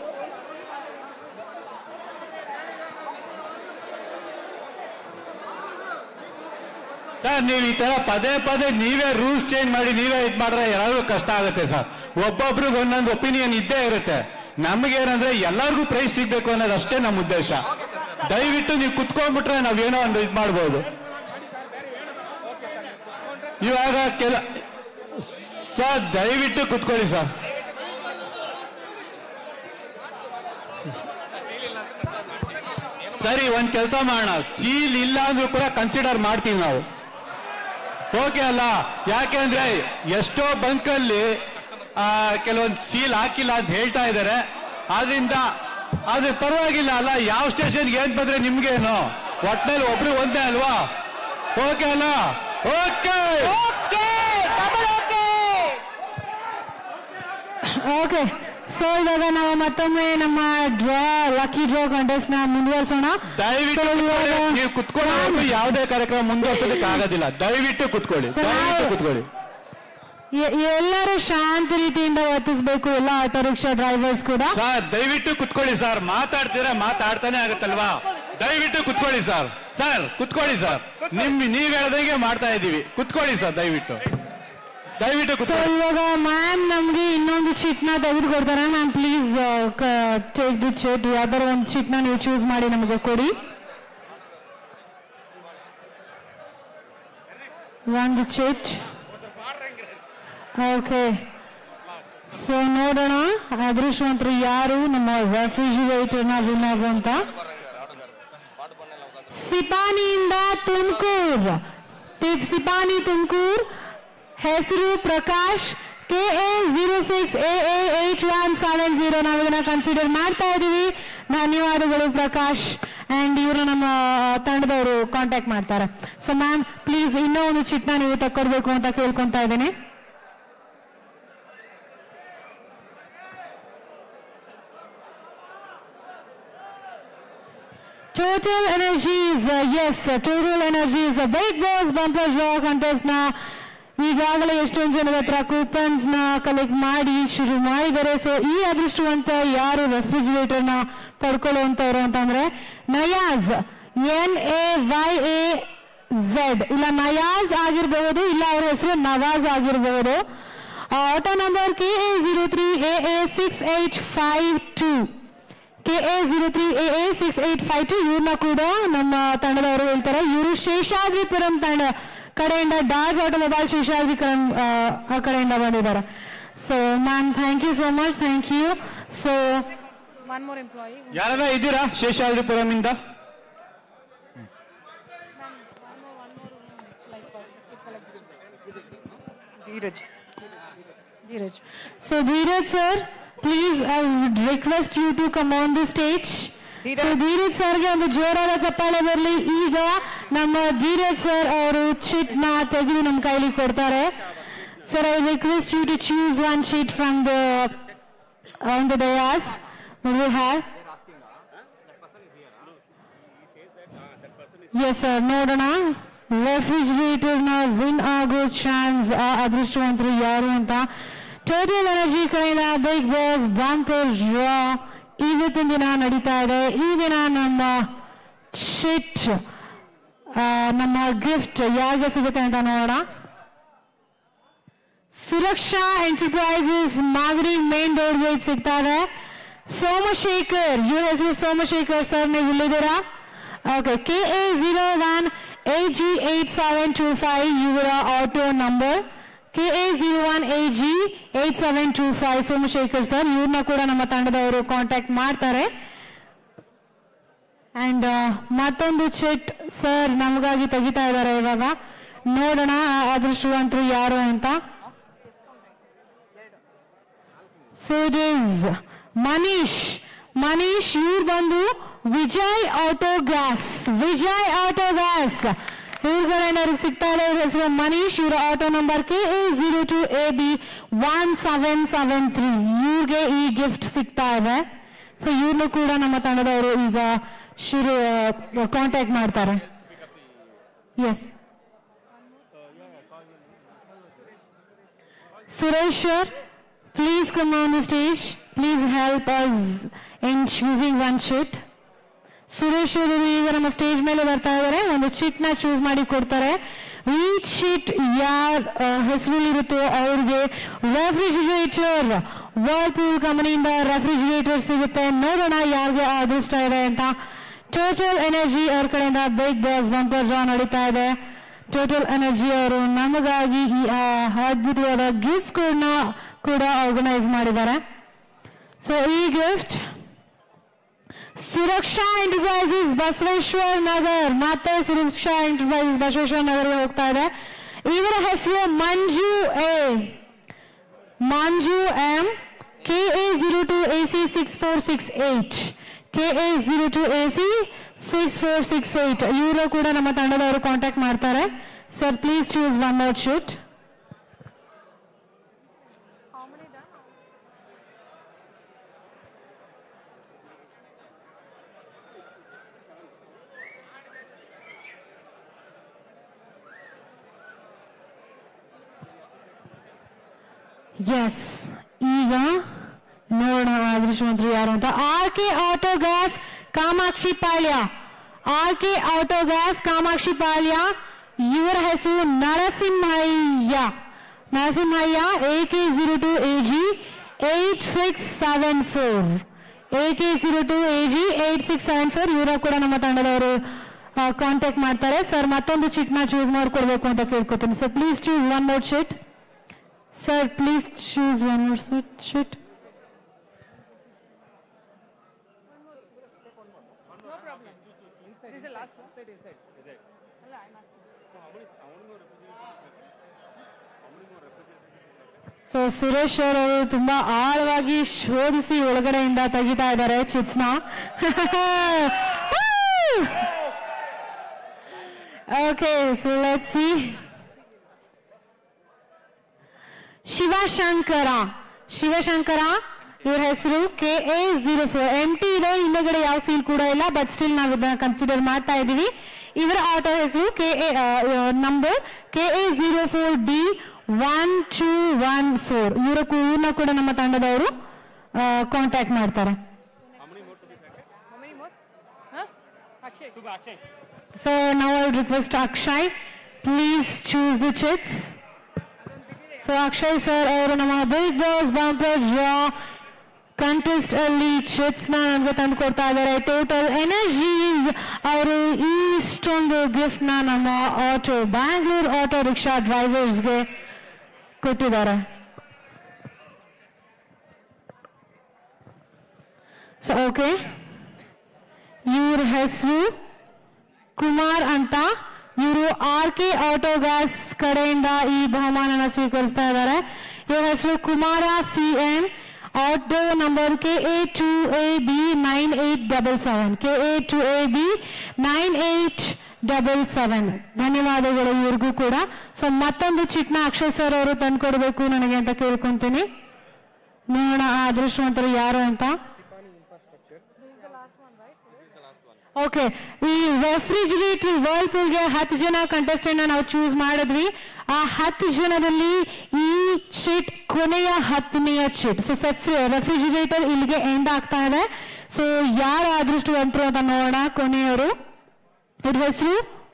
ಸರ್ ನೀವು ಈ ತರ ಪದೇ ಪದೇ ನೀವೇ ರೂಲ್ಸ್ ಚೇಂಜ್ ಮಾಡಿ ನೀವೇ ಇದ್ ಮಾಡಿದ್ರೆ ಎಲ್ಲರಿಗೂ ಕಷ್ಟ ಆಗುತ್ತೆ ಸರ್ ಒಬ್ಬೊಬ್ರಿಗೆ ಒಂದೊಂದು ಒಪಿನಿಯನ್ ಇದ್ದೇ ಇರುತ್ತೆ ನಮಗೇನಂದ್ರೆ ಎಲ್ಲರಿಗೂ ಪ್ರೈಸ್ ಸಿಗ್ಬೇಕು ಅನ್ನೋದು ಅಷ್ಟೇ ನಮ್ಮ ಉದ್ದೇಶ ದಯವಿಟ್ಟು ನೀವು ಕುತ್ಕೊಂಡ್ಬಿಟ್ರೆ ನಾವೇನೋ ಒಂದು ಇದ್ ಮಾಡ್ಬೋದು ಇವಾಗ ಕೆಲ ಸರ್ ದಯವಿಟ್ಟು ಕುತ್ಕೊಳ್ಳಿ ಸರ್ ಸರಿ ಒಂದ್ ಕೆಲಸ ಮಾಡೋಣ ಸೀಲ್ ಇಲ್ಲ ಅಂದ್ರೂ ಕೂಡ ಕನ್ಸಿಡರ್ ಮಾಡ್ತೀವಿ ನಾವು ಓಕೆ ಅಲ್ಲ ಯಾಕೆಂದ್ರೆ ಎಷ್ಟೋ ಬಂಕಲ್ಲಿ ಕೆಲವೊಂದು ಸೀಲ್ ಹಾಕಿಲ್ಲ ಅಂತ ಹೇಳ್ತಾ ಇದ್ದಾರೆ ಆದ್ರಿಂದ ಅದು ಪರವಾಗಿಲ್ಲ ಅಲ್ಲ ಯಾವ ಸ್ಟೇಷನ್ಗೆ ಏನ್ ಬಂದ್ರೆ ನಿಮ್ಗೇನು ಒಟ್ನಲ್ಲಿ ಒಬ್ರು ಒಂದೇ ಅಲ್ವಾ ಓಕೆ ಅಲ್ಲ ಓಕೆ ಓಕೆ ಸೊ ಇವಾಗ ನಾವು ಮತ್ತೊಮ್ಮೆ ನಮ್ಮ ಡ್ರಾ ಲಕ್ಕಿ ಡ್ರಾ ಕಂಟೆಸ್ಟ್ ನ ಮುಂದುವರಿಸೋಣ ದಯವಿಟ್ಟು So, ಇವಾಗ- ಕುತ್ಕೊಳ್ಳಿ. ನೀವು ಕುತ್ಕೊಳ್ಳೋದು ಯಾವುದೇ ಕಾರ್ಯಕ್ರಮ ಮುಂದುವರ್ಸೋದಕ್ಕೆ ಆಗೋದಿಲ್ಲ ದಯವಿಟ್ಟು ಕುತ್ಕೊಳ್ಳಿ So, ದಯವಿಟ್ಟು ನಾವು- ಕುತ್ಕೊಳ್ಳಿ ಎ- ಎಲ್ಲರೂ ಶಾಂತ ರೀತಿಯಿಂದ ವರ್ತಿಸಬೇಕು ಎಲ್ಲ ಆಟೋ ರಿಕ್ಷಾ ಡ್ರೈವರ್ಸ್ ಕೂಡ ಸರ್ ದಯವಿಟ್ಟು ಕುತ್ಕೊಳ್ಳಿ ಸರ್ ಮಾತಾಡ್ತೀರಾ ಮಾತಾಡ್ತಾನೆ ಆಗುತ್ತಲ್ವಾ ದಯವಿಟ್ಟು ಕುತ್ಕೊಳ್ಳಿ ಸರ್ ಸರ್ ಕುತ್ಕೊಳ್ಳಿ ಸರ್ ನಿಮ್ ನೀವ್ ಹೇಳ್ದಂಗೆ ಮಾಡ್ತಾ ಇದೀವಿ ಕುತ್ಕೊಳ್ಳಿ ಸರ್ ದಯವಿಟ್ಟು ದಯವಿಟ್ಟು ಸೊ ಕುತ್ಕೊಳ್ಳಿ ಇವಾಗ ಮ್ಯಾಮ್ ನಮ್ಗೆ ಇನ್ನೊಂದು ಶೀಟ್ ನ ತೆಗೆದು ಕೊಡ್ತಾರೆ ma'am please take the sheet ಯಾವ್ದಾರ ಒಂದು ಶೀಟ್ ನ ನೀವು ಚೂಸ್ ಮಾಡಿ ನಮಗೆ ಕೊಡಿ ಒಂದು ಶೀಟ್ ಓಕೆ ಸೊ ನೋಡೋಣ ಅದೃಷ್ಟವಂತರು ಯಾರು ನಮ್ಮ ರೆಫ್ರಿಜಿರೇಟರ್ ನ ವಿನ್ ಆಗುವಂತ ಸಿಪಾನಿಯಿಂದ ತುಮಕೂರು ಸಿಪಾನಿ ತುಮಕೂರು ಹೆಸರು Prakash K A zero six A eight one seven zero ನಾವು ಇದನ್ನ ಕನ್ಸಿಡರ್ ಮಾಡ್ತಾ ಇದೀವಿ ಧನ್ಯವಾದಗಳು ಪ್ರಕಾಶ್ ಅಂಡ್ ಇವರು ನಮ್ಮ ತಂಡದವರು ಕಾಂಟ್ಯಾಕ್ಟ್ ಮಾಡ್ತಾರೆ ಸೊ ಮ್ಯಾಮ್ ಪ್ಲೀಸ್ ಇನ್ನೂ ಒಂದು ಚಿಟ್ನ ನೀವು ತಕ್ಕೊಡ್ಬೇಕು ಅಂತ ಕೇಳ್ಕೊಂತಾ ಇದ್ದೀನಿ Total Energies, uh, yes, uh, Total Energies, uh, Big Boss Bumper Draw Contest ನ ಈಗಾಗಲೇ ಎಷ್ಟೊಂದು ಜನದ ಹತ್ರ ಕೂಪನ್ಸ್ ನ ಕಲೆಕ್ಟ್ ಮಾಡಿ ಶುರು ಮಾಡಿದ್ದಾರೆ ಸೊ ಈ ಅದೃಷ್ಟವಂತ ಯಾರು ರೆಫ್ರಿಜಿರೇಟರ್ ನ ಪಡ್ಕೊಳ್ಳುವಂತವ್ರು ಅಂತಂದ್ರೆ Nayaz N A Y A Z ಇಲ್ಲ ನಯಾಜ್ ಆಗಿರಬಹುದು ಇಲ್ಲ ಅವ್ರ ಹೆಸರು ನವಾಜ್ ಆಗಿರಬಹುದು auto number K A zero three A A six eight five two K A zero three A A six eight five two ಇವ್ರನ್ನ ಕೂಡ ನಮ್ಮ ತಂಡದವರು ಹೇಳ್ತಾರೆ ಇವರು ಶೇಷಾದ್ರಿಪುರಂ ತಂಡ ಕಡೆಯಿಂದ ಡಾಸ್ ಆಟೋಮೊಬೈಲ್ ಶೇಷಾದ್ರಿ ಕರಣ್ ಆ, ಆ ಕಡೆಯಿಂದ ಬಂದಿದ್ದಾರೆ so ma'am thank you so much thank you so One more employee. ಯಾರೆಲ್ಲ ಇದ್ದೀರಾ ಶೇಷಾದ್ರಿಪುರಮಿಂದ Dheeraj Dheeraj so Dheeraj sir please I would request you to come on the stage Dheeraj ಸರ್ಗೆ ಒಂದು ಜೋರಾದ ಚಪ್ಪಾಳೆ ಬರಲಿ ಈಗ ನಮ್ಮ ಧೀರಜ್ ಸರ್ ಅವರು ಚಿಟ್ ನ ತೆಗೆದು ನಮ್ಮ ಕೈಲಿ ಕೊಡ್ತಾರೆ sir I request you to choose one sheet from the on the dais would we have yes sir ನೋಡೋಣ ರೆಫ್ರಿಜಿರೇಟರ್ ನ ವಿನ್ ಆಗೋ ಚಾನ್ಸ್ ಆ ಅದೃಷ್ಟವಂತರು ಯಾರು ಅಂತ ಟೋಟಲ್ ಎನರ್ಜಿ ಕಡೆಯಿಂದ ಬಿಗ್ ಬಾಸ್ ಬಾಂಪರ್ ಡ್ರಾ ಇವತ್ತಿನ ದಿನ ನಡೀತಾ ಇದೆ ಈ ದಿನ ನಮ್ಮ ಶಿಟ್ ನಮ್ಮ ಗಿಫ್ಟ್ ಯಾರಿಗೆ ಸಿಗುತ್ತೆ ಅಂತ ನೋಡೋಣ Suraksha enterprises Magadi main road gate ಸಿಗ್ತಾ ಇದೆ ಸೋಮಶೇಖರ್ ಇವ್ರ ಹೆಸರು ಸೋಮಶೇಖರ್ ಸರ್ ನೀವು ಇಲ್ಲಿದ್ದೀರಾ okay K A zero one A G eight seven two five ಇವರ auto number K A zero one A G eight seven two five Somashekar sir ಇವ್ರನ್ನ ಕೂಡ ನಮ್ಮ ತಂಡದವರು ಕಾಂಟ್ಯಾಕ್ಟ್ ಮಾಡ್ತಾರೆ ಅಂಡ್ ಮತ್ತೊಂದು ಚೆಟ್ ಸರ್ ನಮಗಾಗಿ ತೆಗಿತಾ ಇದ್ದಾರೆ ಇವಾಗ ನೋಡೋಣ ಆ ಅದೃಷ್ಟವಂತರು ಯಾರು ಅಂತ so it is Manish Manish ಇವ್ರು ಬಂದು Vijay auto gas Vijay auto gas ಇವ್ರುಗಳೇನಾದ್ರು ಸಿಗ್ತಾ ಇದೆ ಇವ್ರ ಹೆಸರು ಮನೀಶ್ ಇವರ auto number K A zero two A B one seven seven three ಇವ್ರಿಗೆ ಈ ಗಿಫ್ಟ್ ಸಿಗ್ತಾ ಇದೆ ಸೊ ಇವ್ರನ್ನು ಕೂಡ ನಮ್ಮ ತಂಡದವರು ಈಗ ಶುರು ಕಾಂಟ್ಯಾಕ್ಟ್ ಮಾಡ್ತಾರೆ yes Suresh sir, please come on the stage. Please help us in choosing one sheet. Suresh ಅವರು ಈಗ ನಮ್ಮ ಸ್ಟೇಜ್ ಮೇಲೆ ಬರ್ತಾ ಇದ್ದಾರೆ ಒಂದು ಶೀಟ್ ನ ಚೂಸ್ ಮಾಡಿ ಕೊಡ್ತಾರೆ ಈ ಶೀಟ್ ಯಾರ ಹೆಸರಲ್ಲಿರುತ್ತೋ ಅವ್ರಿಗೆ ರೆಫ್ರಿಜಿರೇಟರ್ ವರ್ಲ್ಪೂಲ್ ಕಂಪನಿಯಿಂದ ರೆಫ್ರಿಜಿರೇಟರ್ ಸಿಗುತ್ತೆ ನೋಡೋಣ ಯಾರಿಗೆ ಆ ಅದೃಷ್ಟ ಇದೆ ಅಂತ ಟೋಟಲ್ ಎನರ್ಜಿ ಅವ್ರ ಕಡೆಯಿಂದ ಬಿಗ್ ಬಾಸ್ ಬಂಪರ್ ಡ್ರಾ ನಡೀತಾ ಇದೆ ಟೋಟಲ್ ಎನರ್ಜಿ ಅವರು ನಮಗಾಗಿ ಈ ಆ, ಅದ್ಭುತವಾದ ಗಿಫ್ಟ್ಸ್ ಕೂಡ ಆರ್ಗನೈಸ್ ಮಾಡಿದ್ದಾರೆ ಸೊ ಈ ಗಿಫ್ಟ್ ಸುರಕ್ಷಾ ಎಂಟರ್ಪ್ರೈಸಸ್ ಬಸವೇಶ್ವರ್ ನಗರ್ ಮತ್ತೆ ಸುರಕ್ಷಾ ಎಂಟರ್ಪ್ರೈಸಸ್ ಬಸವೇಶ್ವರ ನಗರ್ಗೆ ಹೋಗ್ತಾ ಇದೆ ಇವರ ಹೆಸರು Manju A Manju M K A zero two A C six four six eight K A zero two A C six four six eight ಇವರು ಕೂಡ ನಮ್ಮ ತಂಡದವರು ಕಾಂಟ್ಯಾಕ್ಟ್ ಮಾಡ್ತಾರೆ sir please choose one more shoot yes ಈಗ ನೋಡೋಣ ಅದೃಷ್ಟವಂತರು ಯಾರು ಅಂತ R K auto gas Kamakshi Palya R K auto gas Kamakshi Palya ಇವರ ಹೆಸರು Narasimhaiah Narasimhaiah A K zero two A G eight six seven four A K zero two A G eight six seven four ಇವರ ಕೂಡ ನಮ್ಮ ತಂಡದವರು ಕಾಂಟ್ಯಾಕ್ಟ್ ಮಾಡ್ತಾರೆ ಸರ್ ಮತ್ತೊಂದು ಚಿಟ್ನ ಚೂಸ್ ಮಾಡ್ಕೊಡ್ಬೇಕು ಅಂತ ಕೇಳ್ಕೊತೀನಿ sir please choose one more chit Sir, please choose one more suit- sheet. No problem. This is the last one. ಅಲ್ಲ, I'm ಸೊ ಸುರೇಶ್ ಅವರು ತುಂಬಾ ಆಳವಾಗಿ ಶೋಧಿಸಿ ಒಳಗಡೆಯಿಂದ ತೆಗಿತಾ ಇದ್ದಾರೆ ಚಿಟ್ಸ್ನ okay so let see Shivashankara Shivashankara ಇವ್ರ ಹೆಸರು K A zero four M T ಇದೆ ಹಿಂದಗಡೆ ಯಾವ ಸೀಲ್ ಕೂಡ ಇಲ್ಲ ಬಟ್ ಸ್ಟಿಲ್ ನಾವು ಇದನ್ನ ಕನ್ಸಿಡರ್ ಮಾಡ್ತಾ ಇದೀವಿ ಇವರ ಆಟೋ ಹೆಸರು K A number K A zero four D one two one four ಇವರು ಇವ್ರನ್ನ ಕೂಡ ನಮ್ಮ ತಂಡದವರು ಕಾಂಟ್ಯಾಕ್ಟ್ ಮಾಡ್ತಾರೆ How many more? Huh? Akshay. Akshay. So ನಾವು I request Akshay please choose the chits so Akshay sir ಅವರು ನಮ್ಮ big boss bumper draw contest ಅಲ್ಲಿ ಚಿಟ್ಸ್ ನ ನಮ್ಗೆ ತಂದು ಕೊಡ್ತಾ ಇದ್ದಾರೆ ಟೋಟಲ್ ಎನರ್ಜೀಸ್ ಅವರು ಇಷ್ಟೊಂದು ಗಿಫ್ಟ್ ನ ನಮ್ಮ ಆಟೋ ಬ್ಯಾಂಗ್ಳೂರ್ ಆಟೋ ರಿಕ್ಷಾ ಡ್ರೈವರ್ಸ್ಗೆ ಕೊಟ್ಟಿದ್ದಾರೆ ಸೊ ಓಕೆ ಇವ್ರ ಹೆಸರು ಕುಮಾರ್ ಅಂತ ಇವರು ಆರ್ ಕೆ ಆಟೋ ಗ್ಯಾಸ್ ಕಡೆಯಿಂದ ಈ ಬಹುಮಾನನ ಸ್ವೀಕರಿಸ್ತಾ ಇದ್ದಾರೆ ಇವ್ರ ಹೆಸರು Kumara C N auto number K A two A B nine eight double seven K A two A B nine eight double seven ಧನ್ಯವಾದಗಳು ಇವ್ರಿಗೂ ಕೂಡ ಸೊ ಮತ್ತೊಂದು ಚಿಟ್ನ ಅಕ್ಷಯ್ ಸರ್ ಅವರು ತಂದ್ಕೊಡ್ಬೇಕು ನನಗೆ ಅಂತ ಕೇಳ್ಕೊಂತೀನಿ ನೋಡೋಣ ಆ ಅದೃಷ್ಟವಂತರು ಯಾರು ಅಂತ ಓಕೆ ಈ ರೆಫ್ರಿಜಿರೇಟರ್ ವರ್ಲ್ಪೂಲ್ಗೆ ಹತ್ತು ಜನ ಕಂಟೆಸ್ಟೆಂಟ್ ನಾವು ಚೂಸ್ ಮಾಡಿದ್ವಿ ಆ ಹತ್ತು ಜನದಲ್ಲಿ ಈ ಚಿಟ್ ಕೊನೆಯ ಹತ್ತನೆಯ ಚಿಟ್ ಸೊ ರೆಫ್ರಿಜಿರೇಟರ್ ಇಲ್ಲಿಗೆ ಎಂಡ್ ಆಗ್ತಾ ಇದೆ ಸೊ ಯಾರು ಅದೃಷ್ಟವಂತರು ಅಂತ ನೋಡೋಣ ಕೊನೆಯವರು ಇವ್ರ ಹೆಸರು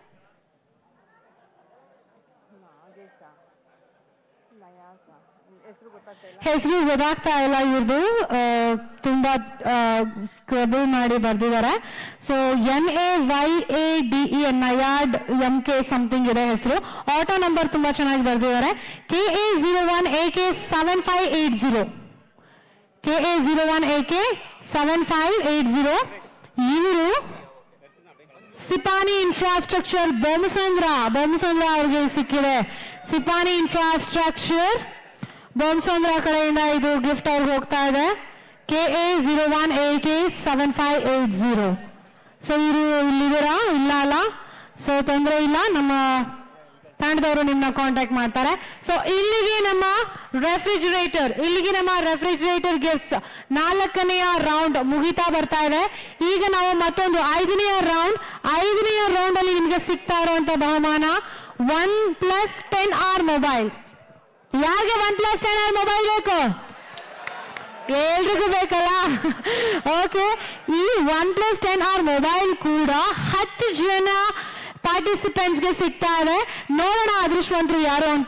ಹೆಸರು ಗೊತ್ತಾಗ್ತಾ ಇಲ್ಲ ಇವ್ರದ್ದು ಆ, ತುಂಬಾ ಸ್ಕ್ರಬಲ್ ಮಾಡಿ ಬರ್ದಿದ್ದಾರೆ so N A Y A D E Nayad M K something ಇದೆ ಹೆಸರು ಆಟೋ ನಂಬರ್ ತುಂಬಾ ಚೆನ್ನಾಗಿ ಬರ್ದಿದ್ದಾರೆ K A zero one A K seven five eight zero K A zero one A K seven five eight zero ಇವರು Sipani infrastructure Bommasandra Bommasandra ಅವ್ರಿಗೆ ಸಿಕ್ಕಿದೆ ಸಿಪಾನಿ infrastructure Bommasandra ಕಡೆಯಿಂದ ಇದು ಗಿಫ್ಟ್ ಅವ್ರಿಗೆ ಹೋಗ್ತಾ ಇದೆ K A zero one A K seven five eight zero so ಇವರು ಇಲ್ಲಿದ್ದೀರಾ ಇಲ್ಲ ಅಲ್ಲ ಸೊ ತೊಂದರೆ ಇಲ್ಲ ನಮ್ಮ ತಂಡದವರು ನಿಮ್ಮನ್ನ ಕಾಂಟ್ಯಾಕ್ಟ್ ಮಾಡ್ತಾರೆ ಸೊ ಇಲ್ಲಿಗೆ ನಮ್ಮ ರೆಫ್ರಿಜರೇಟರ್ ಇಲ್ಲಿಗೆ ನಮ್ಮ ರೆಫ್ರಿಜರೇಟರ್ ಗಿಫ್ಟ್ಸ್ ನಾಲ್ಕನೆಯ ರೌಂಡ್ ಮುಗಿತಾ ಬರ್ತಾ ಇದೆ ಈಗ ನಾವು ಮತ್ತೊಂದು ಐದನೆಯ ರೌಂಡ್ ಐದನೆಯ ರೌಂಡ್ ಅಲ್ಲಿ ನಿಮ್ಗೆ ಸಿಗ್ತಾ ಇರುವಂತ ಬಹುಮಾನ one plus ten R mobile ಯಾರಿಗೆ one plus ten R mobile ಬೇಕು ಎಲ್ರಿಗೂ ಬೇಕಲ್ಲ ಓಕೆ ಈ one plus ten R mobile ಕೂಡ ಹತ್ತು ಜನ participants ಗೆ ಸಿಗ್ತಾ ಇದೆ ನೋಡೋಣ ಅದೃಷ್ಟವಂತರು ಯಾರು ಅಂತ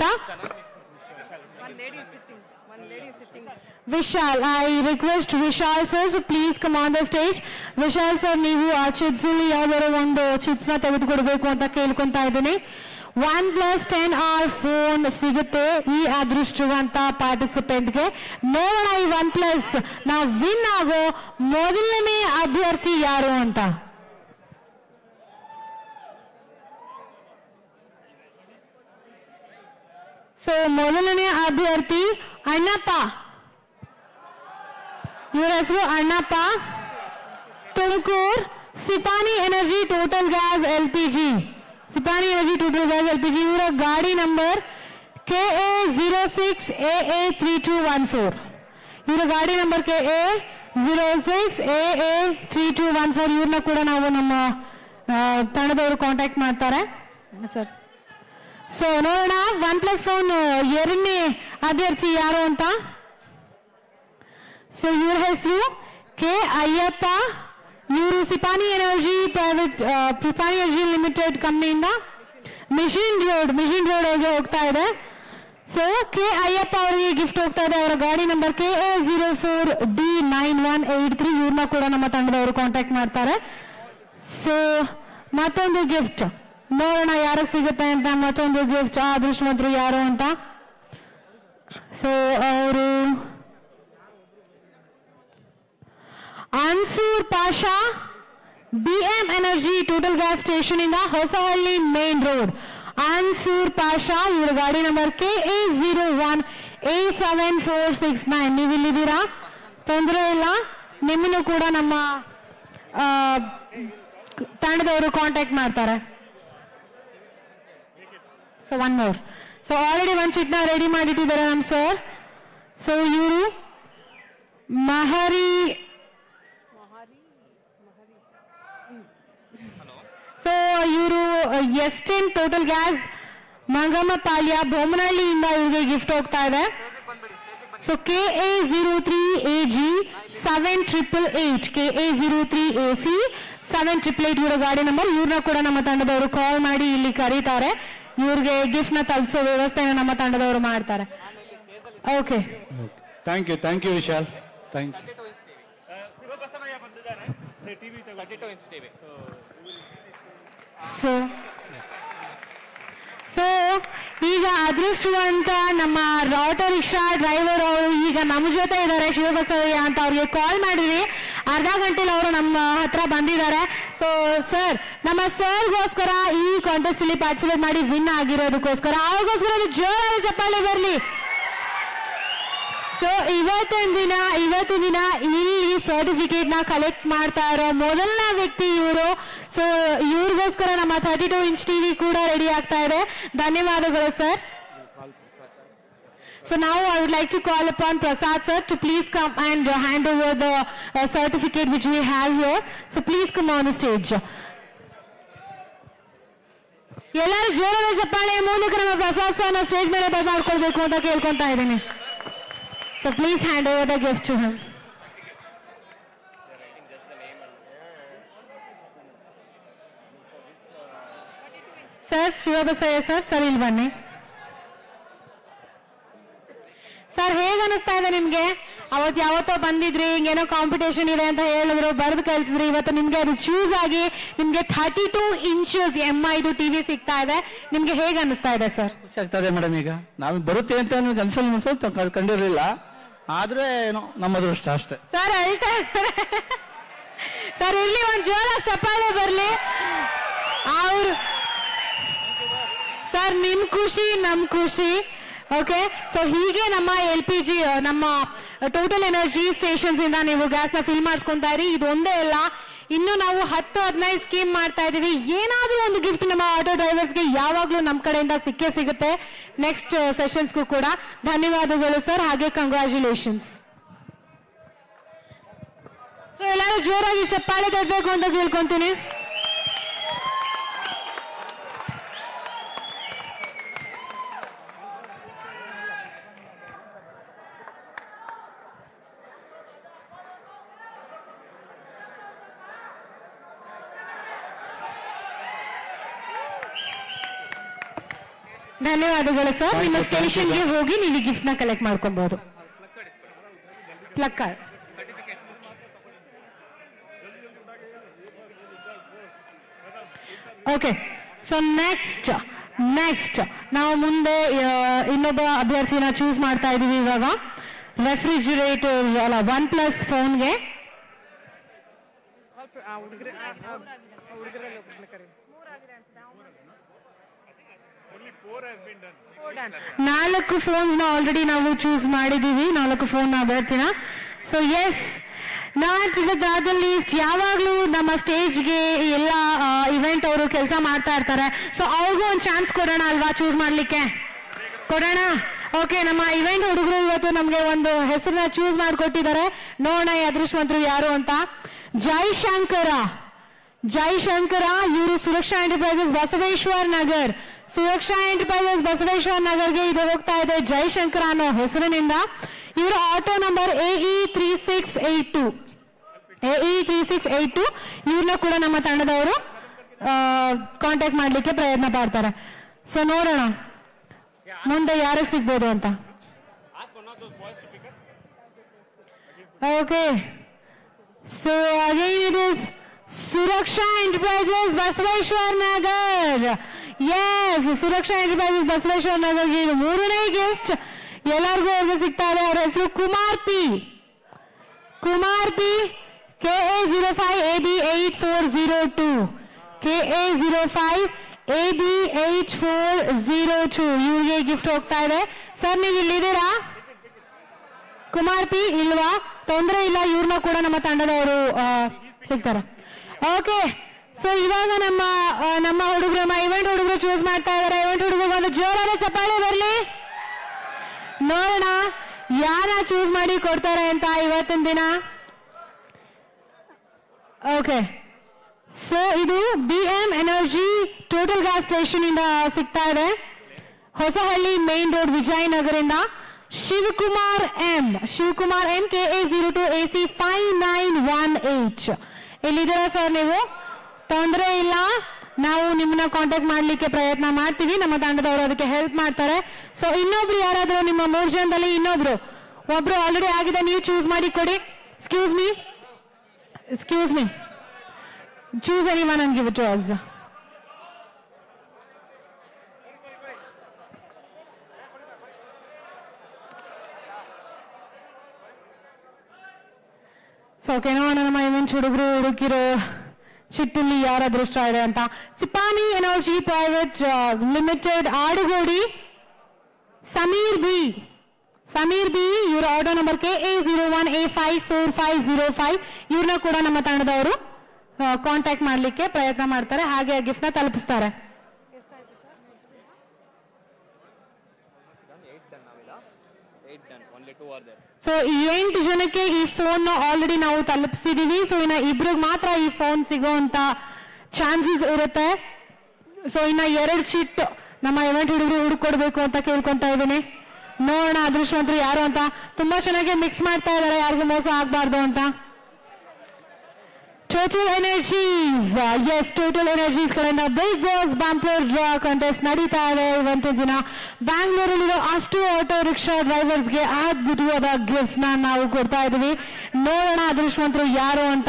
Vishal I request Vishal sir so please come on the stage Vishal sir ನೀವು ಆ ಚಿಟ್ಸ್ ಅಲ್ಲಿ ಯಾವ್ದಾದ್ರು ಒಂದು ಚಿಟ್ಸ್ ನ ತೆಗೆದುಕೊಡ್ಬೇಕು ಅಂತ ಕೇಳ್ಕೊಂತಾ ಇದ್ದೀನಿ one plus ten R phone ಸಿಗುತ್ತೆ ಈ ಅದೃಷ್ಟವಂತ ಪಾರ್ಟಿಸಿಪೆಂಟ್ಗೆ ನೋಡೋಣ ಈ ಒನ್ ಪ್ಲಸ್ ನಾವು ವಿನ್ ಆಗೋ ಮೊದಲನೇ ಅಭ್ಯರ್ಥಿ ಯಾರು ಅಂತ ಸೊ ಮೊದಲನೇ ಅಭ್ಯರ್ಥಿ ಅಣ್ಣಪ್ಪ ಇವರ ಹೆಸರು Annappa Tumakur Sipani energy total gas L P G Sipani energy total gas L P G ಇವರ ಗಾಡಿ number K A zero six A A three two one four ಇವರ ಗಾಡಿ number K A zero six A A three two one four ಇವ್ರನ್ನ ಕೂಡ ನಾವು ನಮ್ಮ ಆ, ತಂಡದವರು ಕಾಂಟ್ಯಾಕ್ಟ್ ಮಾಡ್ತಾರೆ ಸರ್ ಸೊ ನೋಡೋಣ ಒನ್ ಪ್ಲಸ್ ಫೋನ್ ಎರಡನೇ ಅಭ್ಯರ್ಥಿ ಯಾರು ಅಂತ ಸೊ ಇವ್ರ ಹೆಸರು ಕೆ ಅಯ್ಯಪ್ಪ ಇವರು Sipani energy private Sipani energy limited ಕಂಪ್ನಿಯಿಂದ ಮಿಷಿನ್ ರೋಡ್ ಮಿಷಿನ್ ರೋಡ್ ಅವ್ರಿಗೆ ಹೋಗ್ತಾ ಇದೆ ಸೊ ಕೆ ಅಯ್ಯಪ್ಪ ಅವರಿಗೆ ಗಿಫ್ಟ್ ಹೋಗ್ತಾ ಇದೆ ಅವರ ಗಾಡಿ number K A zero four D nine one eight three ಇವ್ರನ್ನ ಕೂಡ ನಮ್ಮ ತಂಡದವರು ಕಾಂಟ್ಯಾಕ್ಟ್ ಮಾಡ್ತಾರೆ ಸೊ ಮತ್ತೊಂದು ಗಿಫ್ಟ್ ನೋಡೋಣ ಯಾರಿಗೆ ಸಿಗುತ್ತೆ ಅಂತ ಮತ್ತೊಂದು ಗಿಫ್ಟ್ ಆ ಅದೃಷ್ಟವಂತರು ಯಾರು ಅಂತ ಸೊ ಅವರು Ansoor Pasha B M energy total gas station ಇಂದ ಹೊಸಹಳ್ಳಿ ಮೇನ್ ರೋಡ್ ಅನ್ಸೂರ್ ಪಾಷಾ ಇವರ ಗಾಡಿ number K A zero one A seven four six nine ನೀವು ಇಲ್ಲಿದ್ದೀರಾ ತೊಂದರೆ ಇಲ್ಲ ನಿಮ್ಮನ್ನು ಕೂಡ ನಮ್ಮ ಆ, ತಂಡದವರು ಕಾಂಟ್ಯಾಕ್ಟ್ ಮಾಡ್ತಾರೆ so one more so already ಒಂದ್ ಶೀಟ್ನ ರೆಡಿ ಮಾಡಿಟ್ಟಿದ್ದಾರೆ ನಮ್ ಸರ್ ಸೊ ಇವರು ಮಹರಿ ಸೊ ಇವರು ಎಸ್ಟೆನ್ ಟೋಟಲ್ ಗ್ಯಾಸ್ ಮಂಗಮ್ಮ ಪಾಳ್ಯ ಬೊಮ್ಮನಹಳ್ಳಿಯಿಂದ ಇವ್ರಿಗೆ ಗಿಫ್ಟ್ ಹೋಗ್ತಾ ಇದೆ so K A zero three A G seven triple eight K A zero three A C seven triple eight ಇವರ ಗಾಡಿ ನಂಬರ್ ಇವ್ರನ್ನ ಕೂಡ ನಮ್ಮ ತಂಡದವರು ಕಾಲ್ ಮಾಡಿ ಇಲ್ಲಿ ಕರೀತಾರೆ ಇವ್ರಿಗೆ ಗಿಫ್ಟ್ ನ ತಲುಪಿಸೋ ವ್ಯವಸ್ಥೆನ ನಮ್ಮ ತಂಡದವರು ಮಾಡ್ತಾರೆ okay thank you thank you Vishal thank you thirty two inch TV so so ಈಗ ಅದೃಷ್ಟವಂತ ನಮ್ಮ ಆಟೋ ರಿಕ್ಷಾ ಡ್ರೈವರ್ ಅವರು ಈಗ ನಮ್ಮ ಜೊತೆ ಇದ್ದಾರೆ ಶಿವಬಸವಯ್ಯ ಅಂತ ಅವ್ರಿಗೆ ಕಾಲ್ ಮಾಡಿದ್ವಿ ಅರ್ಧ ಗಂಟೆಲಿ ಅವರು ನಮ್ಮ ಹತ್ರ ಬಂದಿದ್ದಾರೆ ಸೊ ಸರ್ ನಮ್ಮ ಸರ್ಗೋಸ್ಕರ ಈ ಕಾಂಟೆಸ್ಟ್ ಅಲ್ಲಿ ಪಾರ್ಟಿಸಿಪೇಟ್ ಮಾಡಿ ವಿನ್ ಆಗಿರೋದಕ್ಕೋಸ್ಕರ ಅವ್ರಿಗೋಸ್ಕರ ಒಂದು ಜೋರಾದ ಚಪ್ಪಾಳೆ ಬರಲಿ ಸೊ ಇವತ್ತಿನ ದಿನ ಇವತ್ತಿನ ದಿನ ಇಲ್ಲಿ ಸರ್ಟಿಫಿಕೇಟ್ ನ ಕಲೆಕ್ಟ್ ಮಾಡ್ತಾ ಇರೋ ಮೊದಲನೇ ವ್ಯಕ್ತಿ ಇವರು ಸೊ ಇವ್ರಿಗೋಸ್ಕರ ನಮ್ಮ ಥರ್ಟಿ ಟೂ ಇಂಚ್ ಟಿವಿ ಕೂಡ ರೆಡಿ ಆಗ್ತಾ ಇದೆ ಧನ್ಯವಾದಗಳು sir So now I would like to call upon Prasad sir to please come and uh, hand over the uh, certificate which we have here. So please come on the stage. ಎಲ್ಲರೂ ಜೋರಾದ ಚಪ್ಪಾಳೆ ಮೂಲಕ ನಮ್ಮ ಪ್ರಸಾದ್ ಸರ್ನ stage ಮೇಲೆ ಬರ್ಮಾಡ್ಕೊಳ್ಬೇಕು ಅಂತ ಕೇಳ್ಕೊಂತಾ ಇದ್ದೀನಿ so please hand over the gift to him sir Shivabasayya sir sir ಇಲ್ಲಿ ಬನ್ನಿ ಸರ್ ಹೇಗ ಅನಿಸ್ತಾ ಇದೆ ನಿಮ್ಗೆ ಅವತ್ತು ಯಾವತ್ತೋ ಬಂದಿದ್ರಿ ಹಿಂಗೇನೋ ಕಾಂಪಿಟೇಷನ್ ಇದೆ ಅಂತ ಹೇಳಿದ್ರು ಬರೆದು ಕಳ್ಸಿದ್ರಿ ಇವತ್ತು ನಿಮ್ಗೆ ಅದು ಚೂಸ್ ಆಗಿ ನಿಮ್ಗೆ ಥರ್ಟಿ ಟೂ ಇಂಚಸ್ ಎಂ ಐದು ಟಿವಿ ಸಿಗ್ತಾ ಇದೆ ನಿಮ್ಗೆ ಹೇಗೆ ಅನಿಸ್ತಾ ಇದೆ ಸರ್ ಖುಷಿ ಆಗ್ತದೆ ಮೇಡಮ್ ಈಗ ನಾವು ಬರುತ್ತೆ ಅಂತ ನಮ್ಗೆ ಅನ್ಸಲ್ ಅನ್ಸಲ್ ಕಂಡಿರಲಿಲ್ಲ ಆದ್ರೆ ಏನೋ ನಮ್ಮ ಅದೃಷ್ಟ ಅಷ್ಟೇ ಸರ್ ಅಳ್ತಾ ಇದ್ದಾರೆ ಸರ್ ಇಲ್ಲಿ ಒಂದ್ ಜೋರ ಚಪ್ಪಾಳೆ ಬರ್ಲಿ ಅವ್ರು ಸರ್ ನಿಮ್ ಖುಷಿ ನಮ್ ಖುಷಿ ಓಕೆ ಸೊ ಹೀಗೆ ನಮ್ಮ ಎಲ್ ಪಿ ಜಿ ನಮ್ಮ ಟೋಟಲ್ ಎನರ್ಜಿ ಸ್ಟೇಷನ್ಸ್ ಇಂದ ನೀವು ಗ್ಯಾಸ್ ನ ಫಿಲ್ ಮಾಡಿಸ್ಕೊಂತಾ ಇರಿ ಇದು ಒಂದೇ ಅಲ್ಲ ಇನ್ನು ನಾವು ಹತ್ತು ಹದಿನೈದು ಸ್ಕೀಮ್ ಮಾಡ್ತಾ ಇದೀವಿ ಏನಾದ್ರೂ ಒಂದು ಗಿಫ್ಟ್ ನಮ್ಮ ಆಟೋ ಡ್ರೈವರ್ಸ್ಗೆ ಯಾವಾಗ್ಲೂ ನಮ್ಮ ಕಡೆಯಿಂದ ಸಿಕ್ಕೇ ಸಿಗುತ್ತೆ ನೆಕ್ಸ್ಟ್ ಸೆಷನ್ಸ್ಗೂ ಕೂಡ ಧನ್ಯವಾದಗಳು ಸರ್ ಹಾಗೆ ಕಂಗ್ರ್ಯಾಚುಲೇಷನ್ಸ್ ಸೊ ಎಲ್ಲರೂ ಜೋರಾಗಿ ಚಪ್ಪಾಳೆ ತಟ್ಟಬೇಕು ಅಂತ ಕೇಳ್ಕೊಂತೀನಿ ಧನ್ಯವಾದಗಳು ಸರ್ Thank ನಿಮ್ಮ you, thank you, ಸ್ಟೇಷನ್ಗೆ sir. ಹೋಗಿ ನೀವು ಗಿಫ್ಟ್ ನ ಕಲೆಕ್ಟ್ ಮಾಡ್ಕೊಬಹುದು plug card okay so next next ನಾವು ಮುಂದೆ ಆ, ಇನ್ನೊಬ್ಬ ಅಭ್ಯರ್ಥಿನ ಚೂಸ್ ಮಾಡ್ತಾ ಇದೀವಿ ಇವಾಗ ರೆಫ್ರಿಜಿರೇಟರ್ ಅಲ್ಲ ಒನ್ ಪ್ಲಸ್ ಫೋನ್ಗೆ ನಾಲ್ಕು ಫೋನ್ ನ ಆಲ್ರೆಡಿ ನಾವು ಚೂಸ್ ಮಾಡಿದೀವಿ ನಾಲ್ಕು ಫೋನ್ ಅಭ್ಯರ್ಥಿನ so yes not the least ಯಾವಾಗ್ಲೂ ನಮ್ಮ ಸ್ಟೇಜ್ಗೆ ಎಲ್ಲ ಇವೆಂಟ್ ಅವರು ಕೆಲಸ ಮಾಡ್ತಾ ಇರ್ತಾರೆ ಸೊ ಅವ್ರಿಗೂ ಒಂದು ಚಾನ್ಸ್ ಕೊಡೋಣ ಅಲ್ವಾ ಚೂಸ್ ಮಾಡ್ಲಿಕ್ಕೆ ಕೊಡೋಣ ಓಕೆ ನಮ್ಮ ಇವೆಂಟ್ ಹುಡುಗರು ಇವತ್ತು ನಮ್ಗೆ ಒಂದು ಹೆಸರನ್ನ ಚೂಸ್ ಮಾಡಿಕೊಟ್ಟಿದ್ದಾರೆ ನೋಡೋಣ ಈ ಅದೃಷ್ಟವಂತರು ಯಾರು ಅಂತ ಜೈ ಶಂಕರ ಜೈ ಶಂಕರ ಇವರು ಸುರಕ್ಷಾ ಎಂಟರ್ಪ್ರೈಸಸ್ ಬಸವೇಶ್ವರ್ ನಗರ್ ಸುರಕ್ಷಾ ಎಂಟರ್ಪ್ರೈಸಸ್ ಬಸವೇಶ್ವರ್ ನಗರ್ಗೆ ಇದು ಹೋಗ್ತಾ ಇದೆ ಜೈಶಂಕರ ಅನ್ನೋ ಹೆಸರಿನಿಂದ ಇವರ auto number A E three six eight two A E three six eight two ಇವ್ರನ್ನ ಕೂಡ ನಮ್ಮ ತಂಡದವರು ಕಾಂಟ್ಯಾಕ್ಟ್ ಮಾಡ್ಲಿಕ್ಕೆ ಪ್ರಯತ್ನ ಪಡ್ತಾರೆ ಸೊ ನೋಡೋಣ ಮುಂದೆ ಯಾರಿಗೆ ಸಿಗ್ಬೋದು ಅಂತ okay so again it is Suraksha enterprises Basaveshwar Nagar yes Suraksha enterprises Basaveshwar ನಗರ್ಗೆ ಇದು ಮೂರನೇ ಗಿಫ್ಟ್ ಎಲ್ಲರಿಗೂ ಅವ್ರಿಗೆ ಸಿಗ್ತಾ ಇದೆ ಅವ್ರ ಹೆಸರು Kumar P Kumar P K A zero five A B eight four zero two K A zero five A B eight four zero two ಇವ್ರಿಗೆ ಗಿಫ್ಟ್ ಹೋಗ್ತಾ ಇದೆ ಸರ್ ನೀವು ಇಲ್ಲಿದ್ದೀರಾ ಕುಮಾರ್ ಪಿ ಇಲ್ವಾ ತೊಂದರೆ ಇಲ್ಲ ಇವ್ರನ್ನ ಕೂಡ ನಮ್ಮ ತಂಡದವರು ಆ, ಸಿಗ್ತಾರೆ ಓಕೆ ಸೊ ಇವಾಗ ನಮ್ಮ ಆ, ನಮ್ಮ ಹುಡುಗರು ನಮ್ಮ ಇವೆಂಟ್ ಹುಡುಗರು ಚೂಸ್ ಮಾಡ್ತಾ ಇದಾರೆ ಇವೆಂಟ್ ಹುಡುಗರು ಒಂದು ಜೋರಾದ ಚಪ್ಪಾಳೆ ಬರ್ಲಿ ನೋಡೋಣ ಯಾರ ಚೂಸ್ ಮಾಡಿ ಕೊಡ್ತಾರೆ ಅಂತ ಇವತ್ತಿನ ದಿನ ಓಕೆ ಸೊ ಇದು B M energy total gas station ಇಂದ ಸಿಗ್ತಾ ಇದೆ ಹೊಸಹಳ್ಳಿ ಮೇನ್ ರೋಡ್ ವಿಜಯನಗರಿಂದ Shivakumar M Shivakumar M K A zero two A C five nine one eight ಇಲ್ಲಿದ್ದೀರಾ ಸರ್ ನೀವು ತೊಂದರೆ ಇಲ್ಲ ನಾವು ನಿಮ್ಮನ್ನ ಕಾಂಟ್ಯಾಕ್ಟ್ ಮಾಡ್ಲಿಕ್ಕೆ ಪ್ರಯತ್ನ ಮಾಡ್ತೀವಿ ನಮ್ಮ ತಂಡದವರು ಅದಕ್ಕೆ ಹೆಲ್ಪ್ ಮಾಡ್ತಾರೆ ಸೊ ಇನ್ನೊಬ್ರು ಯಾರಾದ್ರೂ ನಿಮ್ಮ ಮೂರ್ ಜನದಲ್ಲಿ ಇನ್ನೊಬ್ರು ಒಬ್ರು ಆಲ್ರೆಡಿ ಆಗಿದೆ ನೀವು ಚೂಸ್ ಮಾಡಿ ಕೊಡಿ excuse me excuse me Choose anyone and give it to us. So okay ನೋಡೋಣ ನಮ್ಮ ಇವೆಂಟ್ ಹುಡುಗರು ಹುಡುಗಿರು ಚಿಟ್ಟಲ್ಲಿ ಯಾರ ಅದೃಷ್ಟ ಇದೆ ಅಂತ Sipani energy private limited Adugodi Sameer B Sameer B ಇವರ order number K A zero one A five four five zero five ಇವ್ರನ್ನ ಕೂಡ ನಮ್ಮ ತಂಡದವರು ಕಾಂಟ್ಯಾಕ್ಟ್ ಮಾಡ್ಲಿಕ್ಕೆ ಪ್ರಯತ್ನ ಮಾಡ್ತಾರೆ ಹಾಗೆ ಗಿಫ್ಟ್ ನ ತಲುಪಿಸ್ತಾರೆ Eight done ನಾವಿಲ್ಲ Eight done. Only two are there. So ಎಂಟು ಜನಕ್ಕೆ ಈ ಫೋನ್ ಆಲ್ರೆಡಿ ನಾವು ತಲುಪಿಸಿದೀವಿ ಸೊ ಇನ್ನ ಇಬ್ರಿಗೆ ಮಾತ್ರ ಈ ಫೋನ್ ಸಿಗೋಂತ ಚಾನ್ಸಸ್ ಇರುತ್ತೆ ಸೊ ಇನ್ನ ಎರಡು ಶೀಟ್ ನಮ್ಮ ಇವೆಂಟ್ ಹುಡುಗರು ಹುಡುಕೊಡ್ಬೇಕು ಅಂತ ಕೇಳ್ಕೊಂತ ಇದ್ದೀನಿ ನೋಡೋಣ ಅದೃಷ್ಟವಂತರು ಯಾರು ಅಂತ ತುಂಬಾ ಚೆನ್ನಾಗಿ ಮಿಕ್ಸ್ ಮಾಡ್ತಾ ಇದಾರೆ ಯಾರಿಗೂ ಮೋಸ ಆಗ್ಬಾರ್ದು ಅಂತ total energies yes total energies ಕಡೆಯಿಂದ big boss bumper draw contest ನಡೀತಾ ಇದೆ ಇವತ್ತಿನ ದಿನ ಬ್ಯಾಂಗ್ಳೂರಲ್ಲಿರೋ ಅಷ್ಟು ಆಟೋ ರಿಕ್ಷಾ ಡ್ರೈವರ್ಸ್ಗೆ ಅದ್ಭುತವಾದ ಗಿಫ್ಟ್ಸ್ ನ ನಾವು ಕೊಡ್ತಾ ಇದೀವಿ ನೋಡೋಣ ಅದೃಷ್ಟವಂತರು ಯಾರು ಅಂತ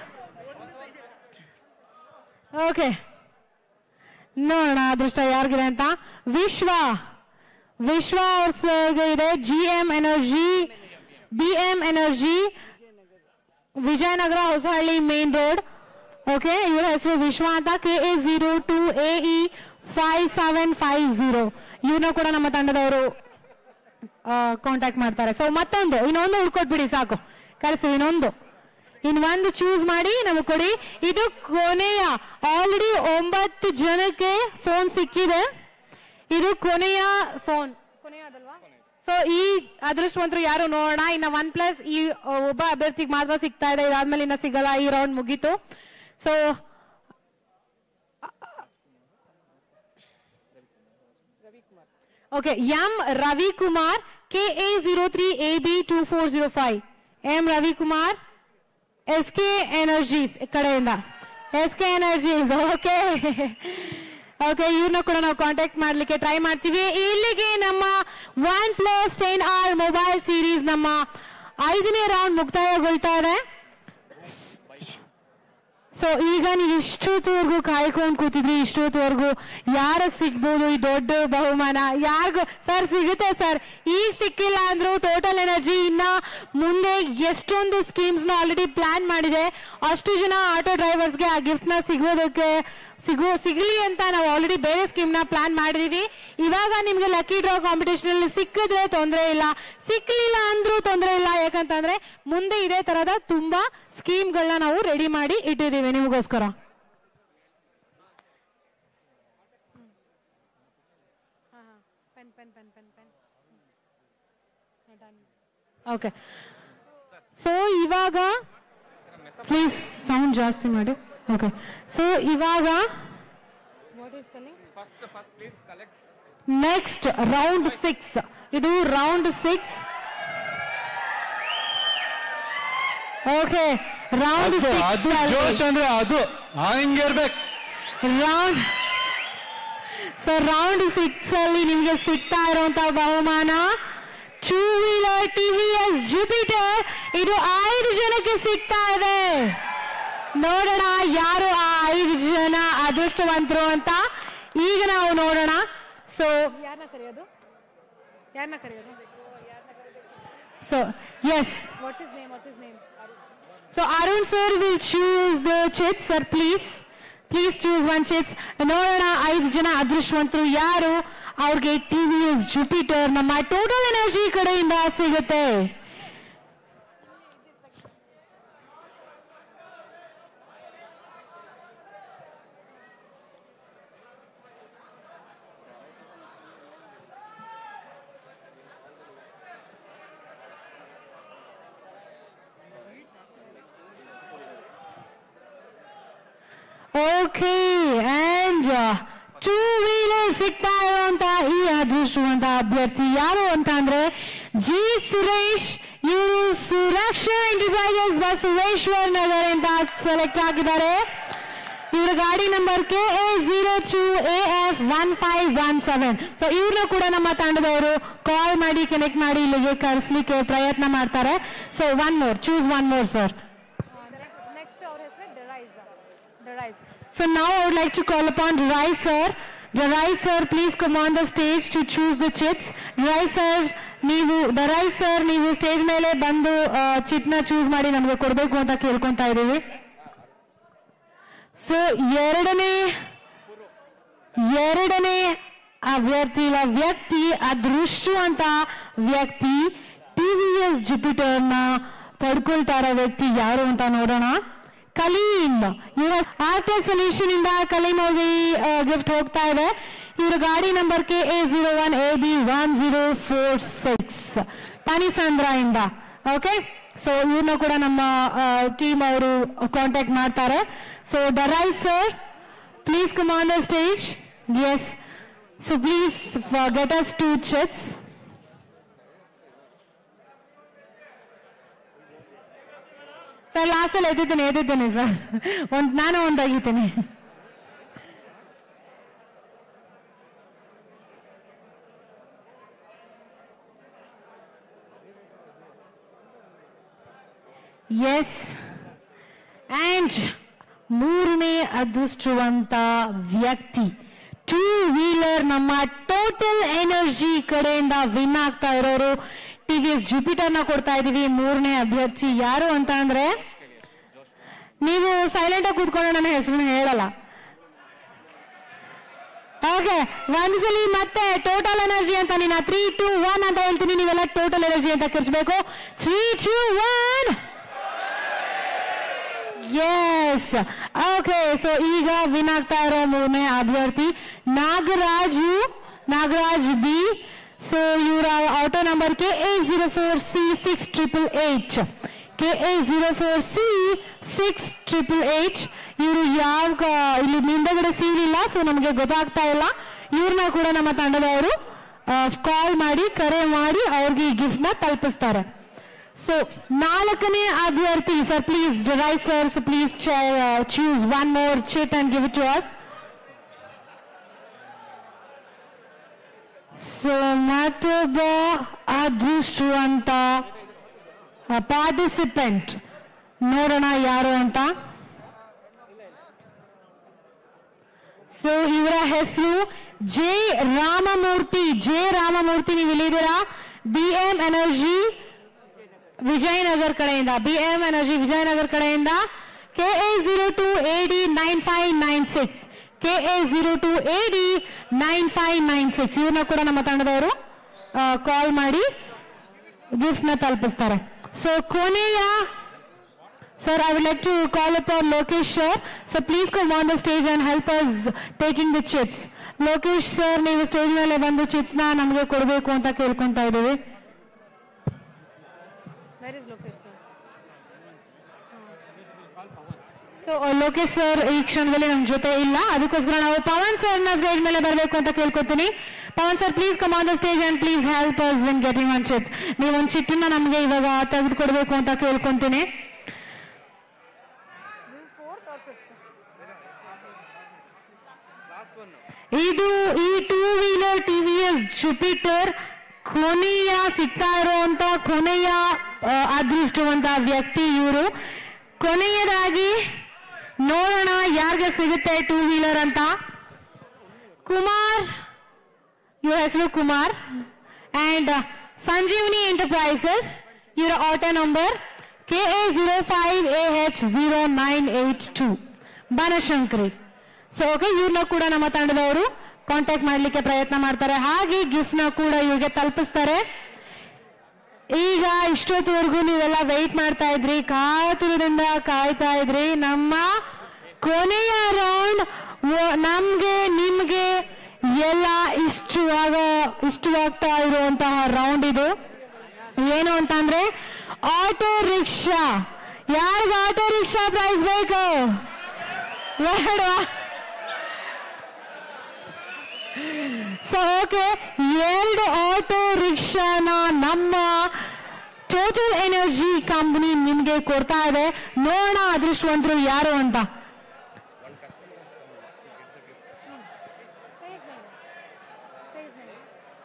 ಓಕೆ ನೋಡೋಣ ಅದೃಷ್ಟ ಯಾರಿಗಿದೆ ಅಂತ ವಿಶ್ವ ವಿಶ್ವ ಅವ್ರ ಇದೆ G M energy B M energy Vijayanagara Hosahalli main road okay ಇವರ ಹೆಸರು ವಿಶ್ವ ಅಂತ K A zero two A E five seven five zero ಇವ್ರನ್ನ ಕೂಡ ನಮ್ಮ ತಂಡದವರು ಕಾಂಟ್ಯಾಕ್ಟ್ ಮಾಡ್ತಾರೆ ಸೊ ಮತ್ತೊಂದು ಇನ್ನೊಂದು ಹುಡ್ಕೊಟ್ಬಿಡಿ ಸಾಕು ಕಳಿಸಿ ಇನ್ನೊಂದು ಇನ್ ಒಂದು ಚೂಸ್ ಮಾಡಿ ನಮಗೆ ಕೊಡಿ ಇದು ಕೊನೆಯ ಆಲ್ರೆಡಿ ಒಂಬತ್ತು ಜನಕ್ಕೆ ಫೋನ್ ಸಿಕ್ಕಿದೆ ಇದು ಕೊನೆಯ ಫೋನ್ ಸೊ ಈ ಅದೃಷ್ಟವಂತರು ಯಾರು ನೋಡೋಣ ಇನ್ನ ಒನ್ ಪ್ಲಸ್ ಈ ಆ, ಒಬ್ಬ ಅಭ್ಯರ್ಥಿಗೆ ಮಾತ್ರ ಸಿಗ್ತಾ ಇದೆ ಇದಾದ್ಮೇಲೆ ಇನ್ನ ಸಿಗಲ್ಲ ಈ ರೌಂಡ್ ಮುಗೀತು so okay M Ravikumar K A zero three A B two four zero five M Ravikumar S K energies ಕಡೆಯಿಂದ S K energies okay okay ಇವ್ರನ್ನ ಕೂಡ ನಾವು ಕಾಂಟ್ಯಾಕ್ಟ್ ಮಾಡ್ಲಿಕ್ಕೆ ಟ್ರೈ ಮಾಡ್ತೀವಿ ಇಲ್ಲಿಗೆ ನಮ್ಮ one plus ten R mobile series ನಮ್ಮ ಐದನೇ ರೌಂಡ್ ಮುಕ್ತಾಯಗೊಳ್ತಾ ಇದೆ ಸೊ ಈಗ ನೀವು ಇಷ್ಟೊತ್ತವರೆಗೂ ಕಾಯ್ಕೊಂಡು ಕೂತಿದ್ರಿ ಇಷ್ಟೊತ್ತವರೆಗೂ ಯಾರ ಸಿಗ್ಬೋದು ಈ ದೊಡ್ಡ ಬಹುಮಾನ ಯಾರಿಗೂ ಸರ್ ಸಿಗುತ್ತೆ ಸರ್ ಈಗ ಸಿಕ್ಕಿಲ್ಲ ಅಂದ್ರು ಟೋಟಲ್ ಎನರ್ಜಿ ಇನ್ನ ಮುಂದೆ ಎಷ್ಟೊಂದು ಸ್ಕೀಮ್ಸ್ ನ ಆಲ್ರೆಡಿ ಪ್ಲಾನ್ ಮಾಡಿದೆ ಅಷ್ಟು ಜನ ಆಟೋ ಡ್ರೈವರ್ಸ್ಗೆ ಆ ಗಿಫ್ಟ್ ನ ಸಿಗೋದಕ್ಕೆ ಸಿಗೋ ಸಿಗ್ಲಿ ಅಂತ ನಾವು ಆಲ್ರೆಡಿ ಬೇರೆ ಸ್ಕೀಮ್ ನ ಪ್ಲಾನ್ ಮಾಡಿದೀವಿ ಇವಾಗ ನಿಮ್ಗೆ ಲಕ್ಕಿ ಡ್ರಾ ಕಾಂಪಿಟೇಷನ್ ಅಲ್ಲಿ ಸಿಕ್ಕಿದ್ರೆ ತೊಂದರೆ ಇಲ್ಲ ಸಿಕ್ಲಿಲ್ಲ ಅಂದ್ರೂ ತೊಂದರೆ ಇಲ್ಲ ಯಾಕಂತಂದ್ರೆ ಮುಂದೆ ಇದೇ ತರದ ತುಂಬಾ ಸ್ಕೀಮ್ಗಳನ್ನ ನಾವು ರೆಡಿ ಮಾಡಿ ಇಟ್ಟಿದ್ದೀವಿ ನಿಮಗೋಸ್ಕರ ಓಕೆ ಸೊ ಇವಾಗ ಪ್ಲೀಸ್ ಸೌಂಡ್ ಜಾಸ್ತಿ ಮಾಡಿ ಓಕೆ ಸೊ ಇವಾಗ First, first, please collect. Next round six ಇದು ರೌಂಡ್ ಸಿಕ್ಸ್ ಓಕೆ ರೌಂಡ್ ಅದು ಅದು ಜೋಶ್ ಅಂದ್ರೆ ಅದು ಹಂಗೆ ಇರ್ಬೇಕು ರೌಂಡ್ ಸೊ ರೌಂಡ್ ಸಿಕ್ಸ್ ಅಲ್ಲಿ ನಿಮ್ಗೆ ಸಿಗ್ತಾ ಇರುವಂತ ಬಹುಮಾನ ಟೂ ವೀಲರ್ ಟಿವಿಎಸ್ ಜುಪಿಟರ್ ಇದು ಐದು ಜನಕ್ಕೆ ಸಿಗ್ತಾ ಇದೆ ನೋಡೋಣ ಯಾರು ಆ ಐದು ಜನ ಅದೃಷ್ಟವಂತರು ಅಂತ ಈಗ ನಾವು ನೋಡೋಣ ಸೊ ಯಾರನ್ನ ಕರೆಯೋದು ಯಾರನ್ನ ಕರೆಯೋದು so yes what's is name what's is name so Arun sir will choose the chit sir please please choose one chits ನೋಡೋಣ ಐದು ಜನ ಅದೃಷ್ಟವಂತರು ಯಾರು ಅವ್ರಿಗೆ ಟಿವಿ ಎಸ್ ಜುಪಿಟರ್ ನಮ್ಮ ಟೋಟಲ್ ಎನರ್ಜಿ ಕಡೆಯಿಂದ ಸಿಗುತ್ತೆ ಓಕೆ ಅಂಡ್ ಟೂ ವೀಲರ್ ಸಿಗ್ತಾ ಇರುವಂತ ಈ ಅದೃಷ್ಟವಂತ ಅಭ್ಯರ್ಥಿ ಯಾರು ಅಂತ ಅಂದ್ರೆ ಜಿ ಸುರೇಶ್ ಇವರು ಸುರಕ್ಷಾ ಎಂಟರ್ಪ್ರೈಸಸ್ ಬಸವೇಶ್ವರ್ ನಗರ್ ಅಂತ ಸೆಲೆಕ್ಟ್ ಆಗಿದ್ದಾರೆ ಇವರ ಗಾಡಿ number K A zero two A F one five one seven so ಇವ್ರನ್ನ ಕೂಡ ನಮ್ಮ ತಂಡದವರು ಕಾಲ್ ಮಾಡಿ ಕನೆಕ್ಟ್ ಮಾಡಿ ಇಲ್ಲಿಗೆ ಕರೆಸ್ಲಿಕ್ಕೆ ಪ್ರಯತ್ನ ಮಾಡ್ತಾರೆ so one more choose one more sir So now I would like to call upon Rai sir. Rai sir, please come on the stage to choose the chits. Rai sir, ನೀವು ದರೈ sir ನೀವು stage ಮೇಲೆ ಬಂದು ಚಿಟ್ನ choose ಮಾಡಿ ನಮಗೆ ಕೊಡಬೇಕು ಅಂತ ಕೇಳ್ಕೊಂತಾ ಇದ್ದೀವಿ so ಎರಡನೇ ಎರಡನೇ ಅಭ್ಯರ್ಥಿ ಇಲ್ಲ ವ್ಯಕ್ತಿ ಅದೃಷ್ಟವಂತ ವ್ಯಕ್ತಿ ಟಿ ವಿ ಎಸ್ ಜುಪಿಟರ್ನ ಪಡ್ಕೊಳ್ತಾ ಇರೋ ವ್ಯಕ್ತಿ ಯಾರು ಅಂತ ನೋಡೋಣ ಕಲೀಮ್ ಇವರ ಆರ್ಟೆ ಸೊಲ್ಯೂಷನ್ ಇಂದ ಕಲೀಮ್ ಅವ್ರಿಗೆ ಗಿಫ್ಟ್ ಹೋಗ್ತಾ ಇದೆ ಇವರ ಗಾಡಿ number K A zero one A B one zero four six Panisandra ಇಂದ ಓಕೆ ಸೊ ಇವ್ರನ್ನ ಕೂಡ ನಮ್ಮ ಟೀಮ್ ಅವರು ಕಾಂಟ್ಯಾಕ್ಟ್ ಮಾಡ್ತಾರೆ ಸೊ ಡರೈ sir Please come on the stage. Yes. So please uh, get us two chits. Sir last ಅಲ್ಲಿ ಎದ್ದಿದ್ದೀನಿ ಎದ್ದಿದ್ದೀನಿ ಸರ್ ಒಂದ್ ನಾನು ಒಂದ್ ತೆಗಿತೀನಿ ಎಸ್ ಅಂಡ್ ಮೂರನೇ ಅದೃಷ್ಟವಂತ ವ್ಯಕ್ತಿ ಟೂ ವೀಲರ್ ನಮ್ಮ ಟೋಟಲ್ ಎನರ್ಜಿ ಕಡೆಯಿಂದ ವಿನ್ ಆಗ್ತಾ ಇರೋರು ಟಿ ವಿ ಎಸ್ ಜುಪಿಟರ್ನ ಕೊಡ್ತಾ ಇದೀವಿ ಮೂರನೇ ಅಭ್ಯರ್ಥಿ ಯಾರು ಅಂತ ಅಂದ್ರೆ ನೀವು ಸೈಲೆಂಟ್ ಆಗಿ ಕೂತ್ಕೊಂಡು ನನ್ನ ಹೆಸರನ್ನ ಹೇಳಲ್ಲ ಓಕೆ ಒಂದ್ಸಲಿ ಮತ್ತೆ ಟೋಟಲ್ ಎನರ್ಜಿ ಅಂತ ನೀನು ತ್ರೀ ಟು ಒನ್ ಅಂತ ಹೇಳ್ತೀನಿ ನೀವೆಲ್ಲ ಟೋಟಲ್ ಎನರ್ಜಿ ಅಂತ ಕಿರ್ಚ್ಬೇಕು three two one yes okay so ಈಗ ವಿನ್ ಆಗ್ತಾ ಇರೋ ಮೂರನೇ ಅಭ್ಯರ್ಥಿ ನಾಗರಾಜು ನಾಗರಾಜ್ ಬಿ ಸೊ ಇವರ auto number K A zero four C six triple eight K A zero four C six triple eight ಇವರು ಯಾವ ಕ- ಇಲ್ಲಿ ಹಿಂದಗಡೆ ಸೀಲ್ ಇಲ್ಲ ಸೊ ನಮಗೆ ಗೊತ್ತಾಗ್ತಾ ಇಲ್ಲ ಇವ್ರನ್ನ ಕೂಡ ನಮ್ಮ ತಂಡದವರು ಕಾಲ್ ಮಾಡಿ ಕರೆ ಮಾಡಿ ಅವ್ರಿಗೆ ಈ ಗಿಫ್ಟ್ ನ ತಲುಪಿಸ್ತಾರೆ ಸೊ ನಾಲ್ಕನೇ ಅಭ್ಯರ್ಥಿ sir please try sir so please choose one more chit and give it to us so ಮತ್ತೊಬ್ಬ ಅದೃಷ್ಟವಂತ ಪಾರ್ಟಿಸಿಪೆಂಟ್ ನೋಡೋಣ ಯಾರು ಅಂತ ಸೊ ಇವರ ಹೆಸರು ಜೆ ರಾಮಮೂರ್ತಿ ಜೆ ರಾಮಮೂರ್ತಿ ನೀವು ಇಲ್ಲಿದ್ದೀರಾ ಬಿ ಎಂ ಎನರ್ಜಿ ವಿಜಯನಗರ್ ಕಡೆಯಿಂದ ಬಿ ಎಂ ಎನರ್ಜಿ ವಿಜಯನಗರ್ ಕಡೆಯಿಂದ K A zero two A D nine five nine six K A zero two A D nine five nine six ಇವ್ರನ್ನ ಕೂಡ ನಮ್ಮ ತಂಡದವರು ಕಾಲ್ ಮಾಡಿ ಗಿಫ್ಟ್ ನ ತಲುಪಿಸ್ತಾರೆ ಸೊ ಕೊನೆಯ sir I would like to call up Lokesh sir so please come on the stage and help us taking the chits Lokesh sir ನೀವು stage ಮೇಲೆ ಬಂದು ಚಿಟ್ಸ್ ನ ನಮಗೆ ಕೊಡಬೇಕು ಅಂತ ಕೇಳ್ಕೊಂತಾ ಇದ್ದೀವಿ ಸೊ ಲೋಕೇಶ್ ಸರ್ ಈ ಕ್ಷಣದಲ್ಲಿ ನಮ್ಮ ಜೊತೆ ಇಲ್ಲ ಅದಕ್ಕೋಸ್ಕರ ನಾವು ಪವನ್ ಸರ್ ನ ಸ್ಟೇಜ್ ಮೇಲೆ ಬರಬೇಕು ಅಂತ ಕೇಳ್ಕೊತೀನಿ Pavan sir please come on the stage and please help us win getting one chits ನೀವು ಒಂದು ಚಿಟ್ಟನ್ನ ನಮಗೆ ಇವಾಗ ತೆಗೆದು ಕೊಡಬೇಕು ಅಂತ ಕೇಳ್ಕೊಂತೀನಿ ಇದು ಈ ಟೂ ವೀಲರ್ ಟಿವಿಎಸ್ ಜುಪಿಟರ್ ಕೊನೆಯ ಸಿಗ್ತಾ ಇರುವಂತ ಕೊನೆಯ ಆ, ಅದೃಷ್ಟವಂತ ವ್ಯಕ್ತಿ ಇವರು ಕೊನೆಯದಾಗಿ ನೋಡೋಣ ಯಾರಿಗೆ ಸಿಗುತ್ತೆ ಟೂ ವೀಲರ್ ಅಂತ ಕುಮಾರ್ ಇವರ ಹೆಸರು ಕುಮಾರ್ ಅಂಡ್ ಸಂಜೀವಿನಿ ಎಂಟರ್ಪ್ರೈಸಸ್ ಇವರ auto number K A zero five A H zero nine eight two Banashankari so okay ಇವ್ರನ್ನ ಕೂಡ ನಮ್ಮ ತಂಡದವರು ಕಾಂಟ್ಯಾಕ್ಟ್ ಮಾಡ್ಲಿಕ್ಕೆ ಪ್ರಯತ್ನ ಮಾಡ್ತಾರೆ ಹಾಗೆ ಗಿಫ್ಟ್ ನ ಕೂಡ ಇವ್ರಿಗೆ ತಲುಪಿಸ್ತಾರೆ ಈಗ ಇಷ್ಟೊತ್ತವರೆಗೂ ನೀವೆಲ್ಲ ವೆಯ್ಟ್ ಮಾಡ್ತಾ ಇದ್ರಿ ಕಾತುರದಿಂದ ಕಾಯ್ತಾ ಇದ್ರಿ ನಮ್ಮ ಕೊನೆಯ ರೌಂಡ್ ನಮ್ಗೆ ನಿಮ್ಗೆ ಎಲ್ಲ ಇಷ್ಟವಾಗ ಇಷ್ಟವಾಗ್ತಾ ಇರುವಂತಹ ರೌಂಡ್ ಇದು ಏನು ಅಂತಂದ್ರೆ ಆಟೋ ರಿಕ್ಷಾ ಯಾರಿಗ ಆಟೋ ರಿಕ್ಷಾ ಪ್ರೈಸ್ ಬೇಕು ಬೇಡವಾ ಸೊ ಓಕೆ ಎರಡು ಆಟೋ ರಿಕ್ಷಾನ ನಮ್ಮ ಟೋಟಲ್ ಎನರ್ಜಿ ಕಂಪನಿ ನಿಮ್ಗೆ ಕೊಡ್ತಾ ಇದೆ ನೋಡೋಣ ಅದೃಷ್ಟವಂತರು ಯಾರು ಅಂತ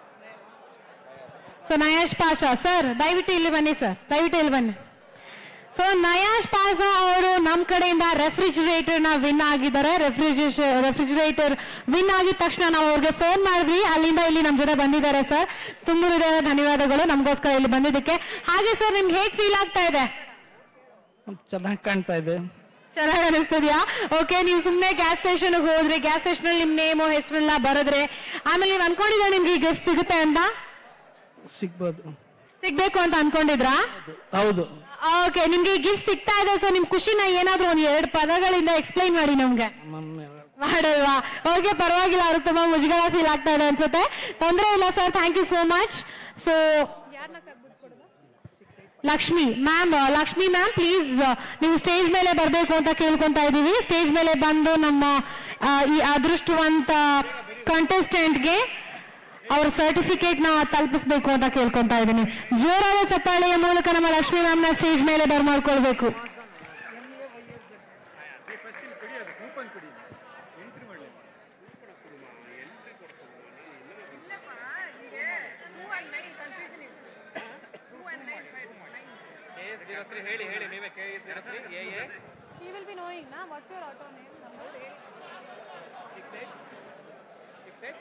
ಸೊ ನಯೇಶ್ ಪಾಷಾ ಸರ್ ದಯವಿಟ್ಟು ಇಲ್ಲಿ ಬನ್ನಿ ಸರ್ ದಯವಿಟ್ಟು ಇಲ್ಲಿ ಬನ್ನಿ ಸೊ ನಯಾಶ್ ಪಾಸ ಅವರು ನಮ್ ಕಡೆಯಿಂದ ರೆಫ್ರಿಜರೇಟರ್ ನ ವಿನ್ ಆಗಿದ್ದಾರೆ ರೆಫ್ರಿಜರೇಷನ್ ರೆಫ್ರಿಜರೇಟರ್ ವಿನ್ ಆಗಿದ ತಕ್ಷಣ ನಾವು ಅವ್ರಿಗೆ ಫೋನ್ ಮಾಡಿದ್ವಿ ಅಲ್ಲಿಂದ ಇಲ್ಲಿ ನಮ್ ಜೊತೆ ಬಂದಿದ್ದಾರೆ ಸರ್ ತುಂಬ ಹೃದಯದ ಧನ್ಯವಾದಗಳು ನಮಗೋಸ್ಕರ ಇಲ್ಲಿ ಬಂದಿದ್ದಕ್ಕೆ ಹಾಗೆ ಸರ್ ನಿಮ್ಗೆ ಹೇಗ್ ಫೀಲ್ ಆಗ್ತಾ ಇದೆ ಚೆನ್ನಾಗಿ ಕಾಣ್ತಾ ಇದೆ ಚೆನ್ನಾಗಿ ಅನಿಸ್ತದ್ಯಾ ಓಕೆ ನೀವು ಸುಮ್ನೆ ಗ್ಯಾಸ್ ಸ್ಟೇಷನ್ ಹೋದ್ರೆ ಗ್ಯಾಸ್ ಸ್ಟೇಷನ್ ಅಲ್ಲಿ ನಿಮ್ ನೇಮು ಹೆಸರೆಲ್ಲ ಬರೆದ್ರೆ ಆಮೇಲೆ ನೀವು ಅನ್ಕೊಂಡಿದ್ರೆ ನಿಮ್ಗೆ ಈ ಗಿಫ್ಟ್ ಸಿಗುತ್ತೆ ಅಂತ ಸಿಗ್ಬೋದು ಸಿಗ್ಬೇಕು ಅಂತ ಅನ್ಕೊಂಡಿದ್ರಾ ಹೌದು ಓಕೆ ನಿಮ್ಗೆ ಈ ಗಿಫ್ಟ್ ಸಿಗ್ತಾ ಇದೆ ಸೊ ನಿಮ್ ಖುಷಿನ ಏನಾದ್ರೂ ಒಂದ್ ಎರಡು ಪದಗಳಿಂದ ಎಕ್ಸ್ಪ್ಲೈನ್ ಮಾಡಿ ನಮ್ಗೆ ಮಾಡಲ್ವಾ ಓಕೆ ಪರವಾಗಿಲ್ಲ ಅವ್ರಿಗೆ ತುಂಬಾ ಮುಜುಗರ ಫೀಲ್ ಆಗ್ತಾ ಇದೆ ಅನ್ಸುತ್ತೆ ತೊಂದ್ರೆ ಇಲ್ಲ sir thank you so much so Lakshmi ma'am Lakshmi ma'am please ನೀವು ಸ್ಟೇಜ್ ಮೇಲೆ ಬರಬೇಕು ಅಂತ ಕೇಳ್ಕೊಂತಾ ಇದ್ದೀವಿ ಸ್ಟೇಜ್ ಮೇಲೆ ಬಂದು ನಮ್ಮ ಆ, ಈ ಅದೃಷ್ಟವಂತ ಕಂಟೆಸ್ಟೆಂಟ್ಗೆ ಅವ್ರ ಸರ್ಟಿಫಿಕೇಟ್ ನ ತಲುಪಿಸ್ಬೇಕು ಅಂತ ಕೇಳ್ಕೊಂತಾ ಇದ್ದೀನಿ ಜೋರಾದ ಚಪ್ಪಾಳೆಯ ಮೂಲಕ ನಮ್ಮ ಲಕ್ಷ್ಮಿ ಮ್ಯಾಮ್ ನ ಸ್ಟೇಜ್ ಮೇಲೆ ಬರ್ಮಾಡ್ಕೊಳ್ಬೇಕು ಕೆ ಹೇಳಿ ಹೇಳಿ ನೀವೇ K zero three A A He will be knowing, na? What's your auto name? Number? Six eight six eight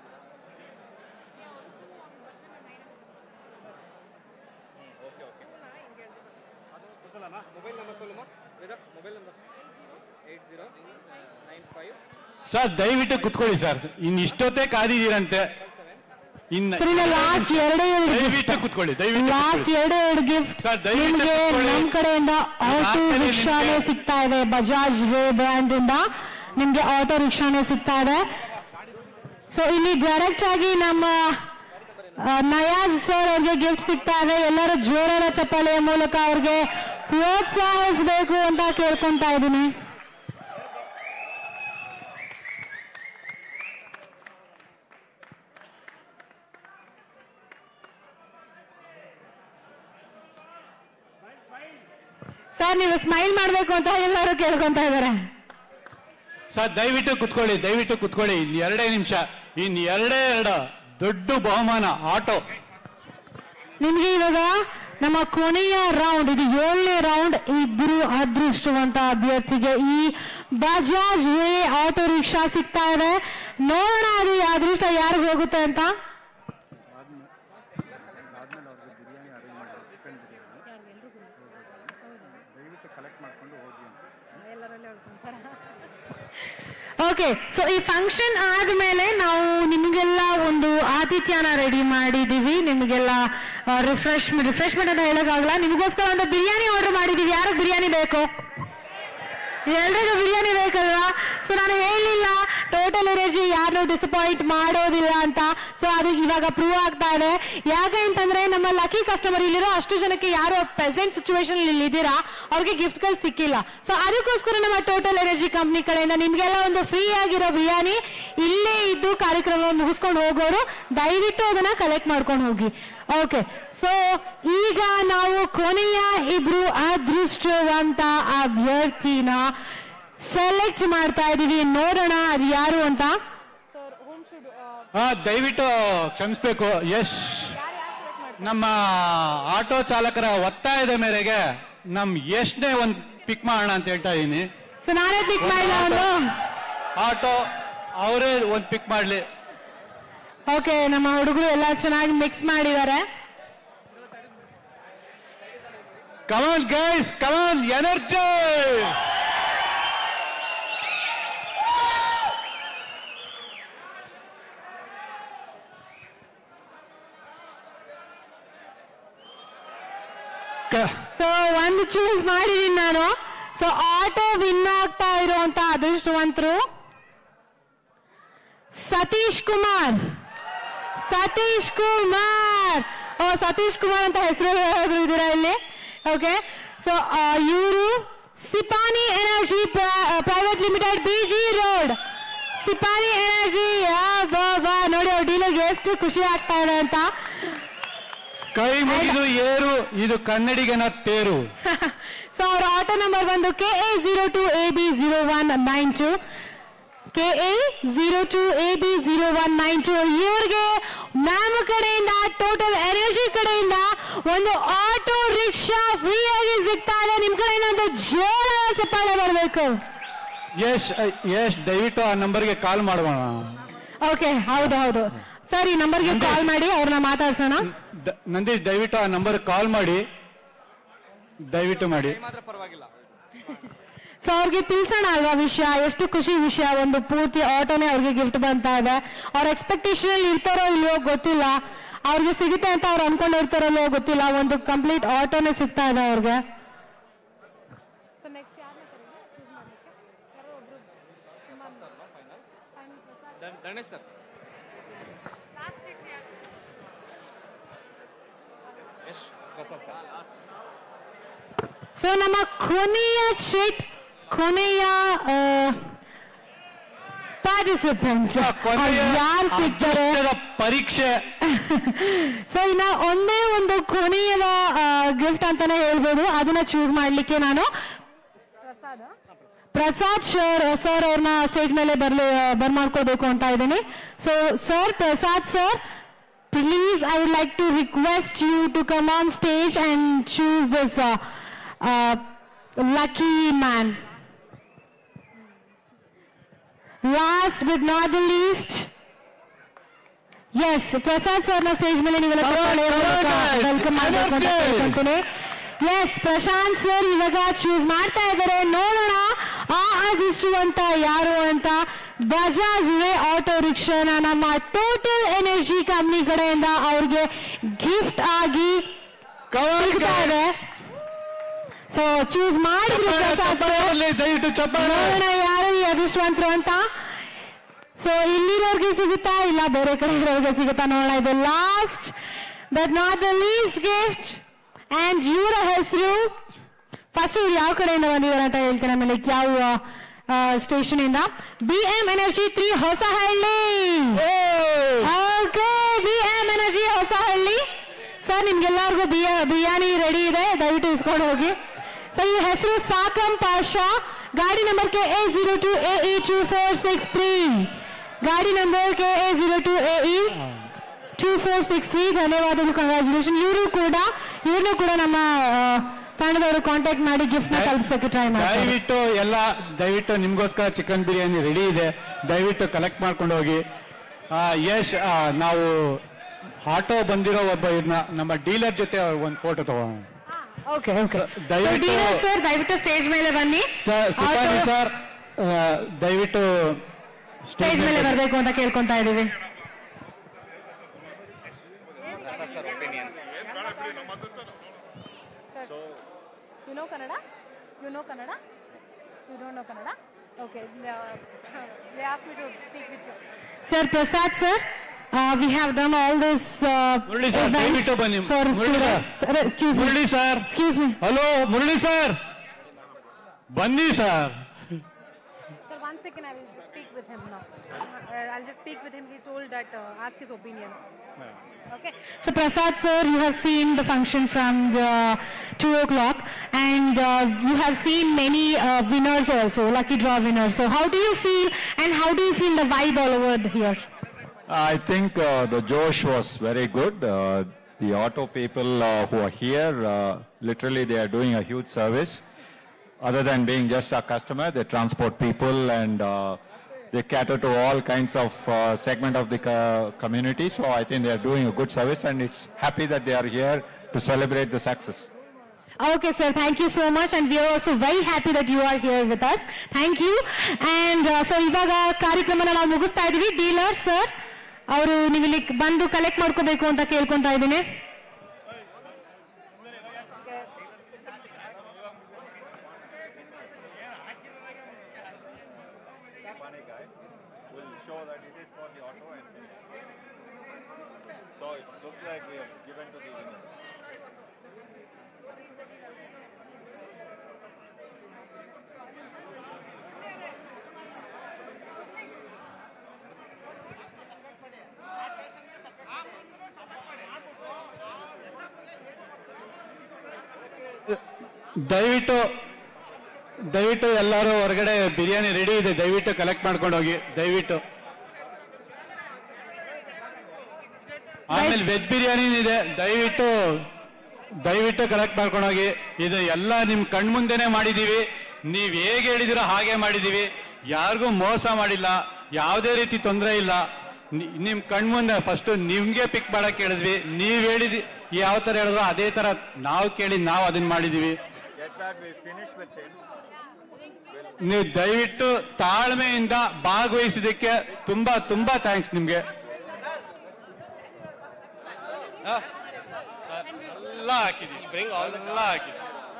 okay okay ಅದು ಗೊತ್ತಲ್ಲಮ್ಮ ಮೊಬೈಲ್ ನಂಬರ್ ಸೊಲ್ಲಮ್ಮ ವೇದ mobile number eight zero nine five sir ದಯವಿಟ್ಟು ಕುತ್ಕೊಳ್ಳಿ sir ಇನ್ ಇಷ್ಟೊತ್ತೇ ಕಾದಿದ್ದೀರಂತೆ ಇನ್ನ sir ಇನ್ನ last ಎರಡೇ ಎರಡು ದಯವಿಟ್ಟು ಕುತ್ಕೊಳ್ಳಿ ದಯವಿಟ್ಟು ಲಾಸ್ಟ್ ಎರಡೇ ಎರಡು ಗಿಫ್ಟ್ ಸರ್, ದಯವಿಟ್ಟು ನಿಮ್ಗೆ ಕೂತ್ಕೊಳ್ಳಿ. ನಮ್ ಕಡೆಯಿಂದ ಆಟೋ ಆಗ್ತಾನೆ ರಿಕ್ಷಾನೇ ನಿಮ್ಗೆ. ಸಿಗ್ತಾ ಇದೆ ಬಜಾಜ್ ರೇ ಬ್ರ್ಯಾಂಡ್ ಇಂದ ನಿಮ್ಗೆ ಆಟೋ ರಿಕ್ಷಾನೇ ಸಿಗ್ತಾ ಇದೆ ಸೊ ಇಲ್ಲಿ ಡೈರೆಕ್ಟ್ ಆಗಿ ನಮ್ಮ ಆ, ನಯಾಜ್ ಸರ್ ಅವ್ರಿಗೆ ಗಿಫ್ಟ್ ಸಿಗ್ತಾ ಇದೆ ಎಲ್ಲರೂ ಜೋರಾದ ಚಪ್ಪಾಳೆಯ ಮೂಲಕ ಅವ್ರಿಗೆ ಪ್ರೋತ್ಸಾಹಿಸಬೇಕು ಅಂತ ಕೇಳ್ಕೊಂತಾ ಇದ್ದೀನಿ ಸರ್ ನೀವು ಸ್ಮೈಲ್ ಮಾಡ್ಬೇಕು ಅಂತ ಎಲ್ಲರೂ ಕೇಳ್ಕೊಂತಾ ಇದ್ದಾರೆ ಸರ್ ದಯವಿಟ್ಟು ಕುತ್ಕೊಳ್ಳಿ ದಯವಿಟ್ಟು ಕುತ್ಕೊಳ್ಳಿ ಇನ್ ಎರಡೇ ನಿಮಿಷ ಇನ್ ಎರಡೇ ಎರಡು ದೊಡ್ಡ ಬಹುಮಾನ ಆಟೋ ನಿಮ್ಗೆ ಇವಾಗ ನಮ್ಮ ಕೊನೆಯ ರೌಂಡ್ ಇದು ಏಳನೇ ರೌಂಡ್ ಇಬ್ರು ಅದೃಷ್ಟವಂತ ಅಭ್ಯರ್ಥಿಗೆ ಈ ಬಜಾಜ್ ವೇ ಆಟೋ ರಿಕ್ಷಾ ಸಿಗ್ತಾ ಇದೆ ನೋಡೋಣ ಅದು ಈ ಅದೃಷ್ಟ ಯಾರಿಗ್ ಹೋಗುತ್ತೆ ಅಂತ ಓಕೆ ಸೊ ಈ ಫಂಕ್ಷನ್ ಆದ್ಮೇಲೆ ನಾವು ನಿಮಗೆಲ್ಲ ಒಂದು ಆತಿಥ್ಯನ ರೆಡಿ ಮಾಡಿದೀವಿ ನಿಮಗೆಲ್ಲ ರಿಫ್ರೆಶ್ ರಿಫ್ರೆಶ್ಮೆಂಟ್ ಅಂತ ಹೇಳೋಕ್ಕಾಗಲ್ಲ ನಿಮಗೋಸ್ಕರ ಒಂದು ಬಿರಿಯಾನಿ ಆರ್ಡರ್ ಮಾಡಿದೀವಿ ಯಾರು ಬಿರಿಯಾನಿ ಬೇಕು ಎಲ್ರಿಗೂ ಬಿರಿಯಾನಿ ಬೇಕಲ್ವಾ ಸೊ ನಾನು ಹೇಳಿಲ್ಲ ಟೋಟಲ್ ಎನರ್ಜಿ ಯಾರನ್ನೂ ಡಿಸಪಾಯಿಂಟ್ ಮಾಡೋದಿಲ್ಲ ಅಂತ ಸೊ ಅದು ಇವಾಗ ಪ್ರೂವ್ ಆಗ್ತಾ ಇದೆ ಯಾಕೆ ಅಂತಂದ್ರೆ ನಮ್ಮ ಲಕ್ಕಿ ಕಸ್ಟಮರ್ ಇಲ್ಲಿರೋ ಅಷ್ಟು ಜನಕ್ಕೆ ಯಾರು ಪ್ರೆಸೆಂಟ್ ಸಿಚುವೇಶನ್ ಇಲ್ಲಿ ಇದ್ದೀರಾ ಅವ್ರಿಗೆ ಗಿಫ್ಟ್ ಗಳು ಸಿಕ್ಕಿಲ್ಲ ಸೊ ಅದಕ್ಕೋಸ್ಕರ ನಮ್ಮ ಟೋಟಲ್ ಎನರ್ಜಿ ಕಂಪ್ನಿ ಕಡೆಯಿಂದ ನಿಮ್ಗೆಲ್ಲ ಒಂದು ಫ್ರೀ ಆಗಿರೋ ಬಿರಿಯಾನಿ ಇಲ್ಲೇ ಇದ್ದು ಕಾರ್ಯಕ್ರಮ ಮುಗಿಸ್ಕೊಂಡು ಹೋಗೋರು ದಯವಿಟ್ಟು ಅದನ್ನ ಕಲೆಕ್ಟ್ ಮಾಡ್ಕೊಂಡು ಹೋಗಿ ಓಕೆ ಸೊ ಈಗ ನಾವು ಕೊನೆಯ ಇಬ್ರು ಅದೃಷ್ಟವಂತ ಅಭ್ಯರ್ಥಿನ ಸೆಲೆಕ್ಟ್ ಮಾಡ್ತಾ ಇದೀವಿ ನೋಡೋಣ ಅದು ಯಾರು ಅಂತ ಹಾ ದಯವಿಟ್ಟು ಕ್ಷಮಿಸ್ಬೇಕು ಯಶ್ ನಮ್ಮ ಆಟೋ ಚಾಲಕರ ಒತ್ತಾಯದ ಮೇರೆಗೆ ನಮ್ ಯಶ್ನೇ ಒಂದ್ ಪಿಕ್ ಮಾಡೋಣ ಅಂತ ಹೇಳ್ತಾ ಇದೀನಿ ಸೊ ನಾನೇ ಪಿಕ್ ಮಾಡಿಲ್ಲ ಅವನು ಆಟೋ ಅವರೇ ಒಂದ್ ಪಿಕ್ ಮಾಡ್ಲಿ ಓಕೆ ನಮ್ಮ ಹುಡುಗರು ಎಲ್ಲ ಚೆನ್ನಾಗಿ ಮಿಕ್ಸ್ ಮಾಡಿದ್ದಾರೆ come on guys come on energy so ಒಂದು ಚೂಸ್ ಮಾಡಿದೀನಿ ನಾನು ಸೊ ಆಟೋ ವಿನ್ ಆಗ್ತಾ ಇರುವಂತ ಅದೃಷ್ಟವಂತರು ಸತೀಶ್ ಕುಮಾರ್ ಸತೀಶ್ ಕುಮಾರ್ ಓ ಸತೀಶ್ ಕುಮಾರ್ ಅಂತ ಹೆಸರು ಯಾರಾದ್ರೂ ಇದ್ದೀರಾ ಇಲ್ಲಿ ಓಕೆ ಸೊ ಇವರು Sipani energy private limited B G road Sipani energy ಬಾ ಬಾ ನೋಡಿ ಅವ್ರ ಡೀಲರ್ಗೆ ಎಷ್ಟು ಖುಷಿ ಆಗ್ತಾ ಇದೆ ಅಂತ ಕೈ ಮುಗಿದು ಏರು ಇದು ಕನ್ನಡಿಗನ ತೇರು ಸೊ ಅವ್ರ ಆಟೋ ನಂಬರ್ ಬಂದು K A zero two A B zero one nine two K A zero two A B zero one nine two ಇವ್ರಿಗೆ ನಮ್ಮ ಕಡೆಯಿಂದ ಟೋಟಲ್ ಎನರ್ಜಿ ಕಡೆಯಿಂದ ಒಂದು ಆಟೋ ರಿಕ್ಷಾ ಫ್ರೀ ಆಗಿ ಸಿಗ್ತಾ ಇದೆ ನಿಮ್ ಕಡೆಯಿಂದ ಒಂದು ಜೋರಾದ ಚಪ್ಪಾಳೆ ಬರಬೇಕು ಯಶ್ ಯಶ್ ದಯವಿಟ್ಟು ಆ ನಂಬರ್ಗೆ ಕಾಲ್ ಮಾಡೋಣ ಓಕೆ ಹೌದು ಹೌದು ಸರ್ ಈ ನಂಬರ್ಗೆ ಕಾಲ್ ಮಾಡಿ ಅವ್ರನ್ನ ಮಾತಾಡ್ಸೋಣ ದ- ನಂದೀಶ್ ದಯವಿಟ್ಟು ಆ ನಂಬರ್ ಕಾಲ್ ಮಾಡಿ ದಯವಿಟ್ಟು ಮಾಡಿ ಮಾತ್ರ ಪರವಾಗಿಲ್ಲ ಸೊ ಅವ್ರಿಗೆ ತಿಳ್ಸೋಣ ಅಲ್ವಾ ವಿಷಯ ಎಷ್ಟು ಖುಷಿ ವಿಷಯ ಒಂದು ಪೂರ್ತಿ ಆಟೋನೇ ಅವ್ರಿಗೆ ಗಿಫ್ಟ್ ಬಂತಾ ಇದೆ ಅವ್ರ ಎಕ್ಸ್ಪೆಕ್ಟೇಷನ್ ಅಲ್ಲಿ ಇರ್ತಾರೋ ಇಲ್ವೋ ಗೊತ್ತಿಲ್ಲ ಅವ್ರಿಗೆ ಸಿಗುತ್ತೆ ಅಂತ ಅವ್ರು ಅನ್ಕೊಂಡಿರ್ತಾರೋ ಇಲ್ವೋ ಗೊತ್ತಿಲ್ಲ ಒಂದು ಕಂಪ್ಲೀಟ್ ಆಟೋನೇ ಸಿಗ್ತಾ ಇದೆ ಅವ್ರಿಗೆ ಧನ್- Dhanesh sir S Prasad sir so ನಮ್ಮ ಕೊನೆಯ ಚಿಟ್ ಕೊನೆಯ ಪಾರ್ಟಿಸಿಪೆಂಟ್ ಯಾರು ಸಿಗ್ತಾರೆ ಪರೀಕ್ಷೆ ಸೊ ಇನ್ನ ಒಂದೇ ಒಂದು ಕೊನೆಯ ಗಿಫ್ಟ್ ಅಂತಾನೆ ಹೇಳ್ಬೋದು ಅದನ್ನ ಚೂಸ್ ಮಾಡ್ಲಿಕ್ಕೆ ನಾನು ಪ್ರಸಾದ್ ಸರ್ ಸರ್ ಅವ್ರನ್ನ ಸ್ಟೇಜ್ ಮೇಲೆ ಬರ್ಲಿ ಬರ್ಮಾಡ್ಕೋಬೇಕು ಅಂತ ಇದ್ದೀನಿ so sir Prasad sir please I would like to request you to come on stage and choose this lucky man last bit not the least S Prasad ಸರ್ನ ಸ್ಟೇಜ್ ಮೇಲೆ ನೀವೆಲ್ಲ ವೆಲ್ಕಮ್ ಮಾಡಬೇಕು ಅಂತ ಕೇಳ್ಕೊಂತೀನಿ ಎಸ್ ಪ್ರಶಾಂತ್ ಸರ್ ಇವಾಗ ಚೂಸ್ ಮಾಡ್ತಾ ಇದ್ದಾರೆ ನೋಡೋಣ ಆ ಅದೃಷ್ಟವಂತ ಯಾರು ಅಂತ ಬಜಾಜ್ ವೇ ಆಟೋ ರಿಕ್ಷಾನ ನಮ್ಮ ಟೋಟಲ್ ಎನರ್ಜಿ ಕಂಪ್ನಿ ಕಡೆಯಿಂದ ಅವ್ರಿಗೆ ಗಿಫ್ಟ್ ಆಗಿ ಸಿಗ್ತಾ ಇದೆ ಸೊ ಚೂಸ್ ಮಾಡಿದ್ರು ಪ್ರಸಾದ್ ಸರ್ ದಯವಿಟ್ಟು ನೋಡೋಣ ಯಾರು ಈ ಅದೃಷ್ಟವಂತರು ಅಂತ ಸೊ ಇಲ್ಲಿರೋರ್ಗೆ ಸಿಗುತ್ತಾ ಇಲ್ಲ ಬೇರೆ ಕಡೆ ಇರೋರ್ಗೆ ಸಿಗುತ್ತಾ ನೋಡೋಣ ಇದು last but not the least gift and ಇವರ ಹೆಸರು ಫಸ್ಟ್ ಇವ್ರು ಯಾವ ಕಡೆಯಿಂದ ಬಂದಿದ್ದಾರೆ ಅಂತ ಹೇಳ್ತೇನೆ ಆಮೇಲೆ ಯಾವ ಸ್ಟೇಷನ್ ಇಂದ B M energy three Hosahalli okay B M energy Hosahalli sir ನಿಮ್ಗೆಲ್ಲರಿಗೂ ಬಿಯ ಬಿರಿಯಾನಿ ರೆಡಿ ಇದೆ ದಯವಿಟ್ಟು ಇಸ್ಕೊಂಡು ಹೋಗಿ ಸೊ ಈ ಹೆಸರು ಸಾಕಂ ಪಾಷಾ ಗಾಡಿ number K A zero two A E two four six three ಗಾಡಿ number K A zero two A E two four six three ಧನ್ಯವಾದಗಳು ಕಂಗ್ರಾಚುಲೇಷನ್ ಇವರು ಕೂಡ ಇವ್ರನ್ನೂ ಕೂಡ ನಮ್ಮ ಆ, ತಂಡದವರು ಕಾಂಟ್ಯಾಕ್ಟ್ ಮಾಡಿ ಗಿಫ್ಟ್ ನ ತಲುಪಿಸಕ್ಕೆ ಟ್ರೈ ಮಾಡ್ತಾರೆ ದಯವಿಟ್ಟು ಎಲ್ಲ ದಯವಿಟ್ಟು ನಿಮ್ಗೋಸ್ಕರ ಚಿಕನ್ ಬಿರಿಯಾನಿ ರೆಡಿ ಇದೆ ದಯವಿಟ್ಟು ಕಲೆಕ್ಟ್ ಮಾಡ್ಕೊಂಡು ಹೋಗಿ ಆ, ಯಶ್ ಆ, ನಾವು ಆಟೋ ಬಂದಿರೋ ಒಬ್ಬ ಇದ್ನ ನಮ್ಮ ಡೀಲರ್ ಜೊತೆ ಒಂದು ಫೋಟೋ ತಗೋಣ ಓಕೆ ಓಕೆ ದಯವಿಟ್ಟು ಸರ್ ದಯವಿಟ್ಟು ಸ್ಟೇಜ್ ಮೇಲೆ ಬನ್ನಿ ಸರ್ ಸುಪಾರಿ Auto- ಸರ್ ಆ, ದಯವಿಟ್ಟು ಸ್ಟೇಜ್ ಮೇಲೆ ಬರಬೇಕು ಅಂತ ಕೇಳ್ಕೊಂತಾ ಇದೀವಿ Prasad sir opinions You know Kannada? You know Kannada? You don't know Kannada? Okay. They, uh, they asked me to speak with you. Sir Prasad sir, uh, we have done all this uh, Murali sir event ದಯವಿಟ್ಟು ಬನ್ನಿ for Murali sir students. Sir, excuse me. Murali sir Excuse me. Hello Murali sir ಬನ್ನಿ sir Sir, one second, I will just speak with him now. Uh, I'll just speak with him. He told that uh, ask his opinions. Okay. So Prasad sir, you have seen the function from the two o'clock, and uh, you have seen many uh, winners also, lucky draw winners. So how do you feel, and how do you feel the vibe all over here? I think uh, the Josh was very good. Uh, the auto people uh, who are here, uh, literally they are doing a huge service. Other than being just a customer, they transport people and uh, they cater to all kinds of uh, segment of the co- community. So I think they are doing a good service and it's happy that they are here to celebrate the success. Okay, sir. Thank you so much, and we are also very happy that you are here with us. Thank you. And uh, so ಇವಾಗ ಕಾರ್ಯಕ್ರಮನ ನಾವು ಮುಗಿಸ್ತಾ ಇದೀವಿ dealer sir ಅವರು ನೀವು ಇಲ್ಲಿ ಬಂದು collect ಮಾಡ್ಕೋಬೇಕು ಅಂತ ಕೇಳ್ಕೊಂತಾ ಇದ್ದೀನಿ will show that it is for the auto and so it looks like we have given to the winners. ದಯವಿಟ್ಟು ದಯವಿಟ್ಟು ಎಲ್ಲರೂ ಹೊರಗಡೆ ಬಿರಿಯಾನಿ ರೆಡಿ ಇದೆ ದಯವಿಟ್ಟು ಕಲೆಕ್ಟ್ ಮಾಡ್ಕೊಂಡು ಹೋಗಿ ದಯವಿಟ್ಟು ಆಮೇಲೆ ವೆಜ್ ಬಿರಿಯಾನಿ ಇದೆ ದಯವಿಟ್ಟು ದಯವಿಟ್ಟು ಕಲೆಕ್ಟ್ ಮಾಡ್ಕೊಂಡು ಹೋಗಿ ಇದು ಎಲ್ಲ ನಿಮ್ ಕಣ್ಮುಂದೆನೆ ಮಾಡಿದೀವಿ ನೀವ್ ಹೇಗೆ ಹೇಳಿದಿರೋ ಹಾಗೆ ಮಾಡಿದೀವಿ ಯಾರಿಗೂ ಮೋಸ ಮಾಡಿಲ್ಲ ಯಾವುದೇ ರೀತಿ ತೊಂದರೆ ಇಲ್ಲ ನಿ- ನಿಮ್ ಕಣ್ಮುಂದೆ ಫಸ್ಟ್ ನಿಮ್ಗೆ ಪಿಕ್ ಮಾಡಕ್ ಹೇಳಿದ್ವಿ ನೀವ್ ಹೇಳಿದಿ ಯಾವ ತರ ಹೇಳಿದ್ರು ಅದೇ ತರ ನಾವು ಕೇಳಿ ನಾವು ಅದನ್ನ ಮಾಡಿದೀವಿ ನೀವು ದಯವಿಟ್ಟು ತಾಳ್ಮೆಯಿಂದ ಭಾಗವಹಿಸಿದ್ದಕ್ಕೆ ತುಂಬಾ ತುಂಬಾ ಥ್ಯಾಂಕ್ಸ್ ನಿಮ್ಗೆ ಆ? ಎಲ್ಲ ಹಾಕಿದೀವಿ ಎಲ್ಲ ಹಾಕಿದೀವಿ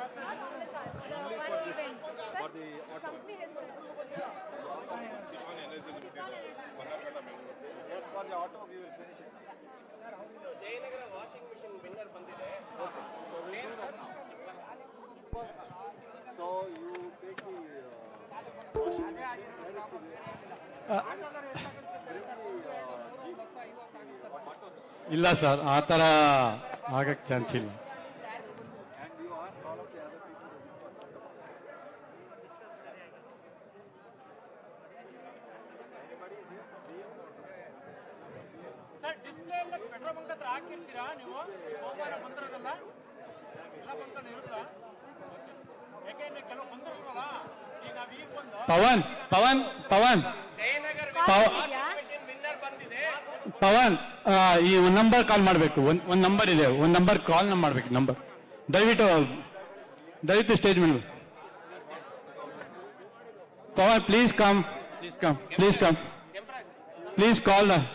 ಇಲ್ಲ ಸರ್ ಆ ಥರ ಆಗಕ್ಕೆ ಚಾನ್ಸ್ ಇಲ್ಲ ಸರ್ ಡಿಸ್ಪ್ಲೇ ಎಲ್ಲ ಪೆಟ್ರೋಲ್ ಬಂಕ್ ಹತ್ರ ಹಾಕಿರ್ತೀರಾ ನೀವು ಬಹುಮಾನ ಬಂದಿರೋದಲ್ಲ ಎಲ್ಲ ಬಂಕಲ್ಲಿ ಇರುತ್ತಾ ಯಾಕೆಂದ್ರೆ ಕೆಲವು ಬಂದಿರಲ್ಲ ಈಗ ನಾವು ಈಗ ಬಂದು ಪವನ್ ಪವನ್ ಪವನ್ ಪವ- ಪವನ್ ಆ, ಈ ಒಂದು ನಂಬರ್ ಕಾಲ್ ಮಾಡಬೇಕು ಒಂದ್ ಒಂದು ನಂಬರ್ ಇದೆ ಒಂದು ನಂಬರ್ ಕಾಲ್ ಮಾಡಬೇಕು ನಂಬರ್ ದಯವಿಟ್ಟು ದಯವಿಟ್ಟು ಸ್ಟೇಜ್ ಮೇಲೆ Pavan please come please come please come please call the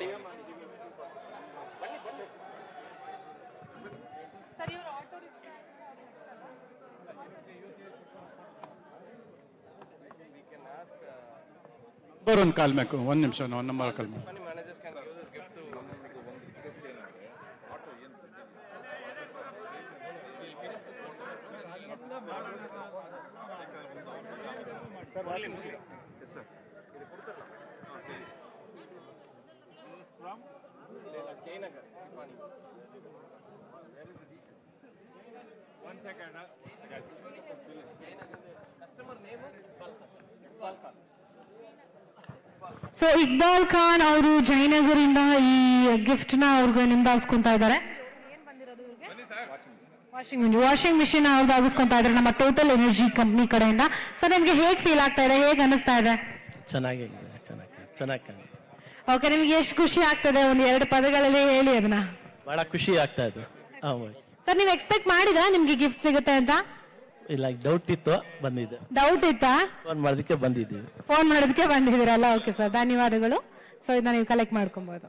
number ಒಂದು ಕಾಲ್ ಬೇಕು ಒಂದು ನಿಮಿಷ ಒಂದು ನಂಬರ್ ಕಾಲ್ ಮಾಡಿ managers can give this gift to Jayanagar, Tipani. One second. Customer name? Balka. So Iqbal Khan ಅವರು ಜಯನಗರಿಂದ ಈ ಗಿಫ್ಟ್ ನ ಅವ್ರಿಗೆ ನಿಂದಾಸ್ಕೊಂತಾ ಇದ್ದಾರೆ ವಾಷಿಂಗ್ ಮಿಷಿನ್ ವಾಷಿಂಗ್ ಮಿಷಿನ್ ಅವ್ರದ್ದು ಆಗಿಸ್ಕೊಂತಾ ಇದ್ದಾರೆ ನಮ್ಮ ಟೋಟಲ್ ಎನರ್ಜಿ ಕಂಪ್ನಿ ಕಡೆಯಿಂದ ಸೊ ನಿಮ್ಗೆ ಹೇಗ್ ಫೀಲ್ ಆಗ್ತಾ ಇದೆ ಹೇಗ್ ಅನಿಸ್ತಾ ಇದೆ ಚೆನ್ನಾಗಿ ಚೆನ್ನಾಗಿ ಚೆನ್ನಾಗಿ ಓಕೆ ನಿಮ್ಗೆ ಎಷ್ಟು ಖುಷಿ ಆಗ್ತದೆ ಒಂದ್ ಎರಡು ಪದಗಳಲ್ಲಿ ಹೇಳಿ ಅದನ್ನ ಬಹಳ ಖುಷಿ ಆಗ್ತಾ ಇದೆ ಹೌದು ಸರ್ ನೀವು ಎಕ್ಸ್ಪೆಕ್ಟ್ ಮಾಡಿದ್ರಾ ನಿಮ್ಗೆ ಗಿಫ್ಟ್ ಸಿಗುತ್ತೆ ಅಂತ ಇಲ್ಲ ಡೌಟ್ ಇತ್ತು ಬಂದಿದೆ ಡೌಟ್ ಇತ್ತಾ ಫೋನ್ ಮಾಡೋದಕ್ಕೆ ಬಂದಿದ್ದೀವಿ ಫೋನ್ ಮಾಡೋದಕ್ಕೆ ಬಂದಿದ್ದೀರಲ್ಲ ಓಕೆ ಸರ್ ಧನ್ಯವಾದಗಳು ಸೊ ಇದನ್ನ ನೀವು ಕಲೆಕ್ಟ್ ಮಾಡ್ಕೊಬಹುದು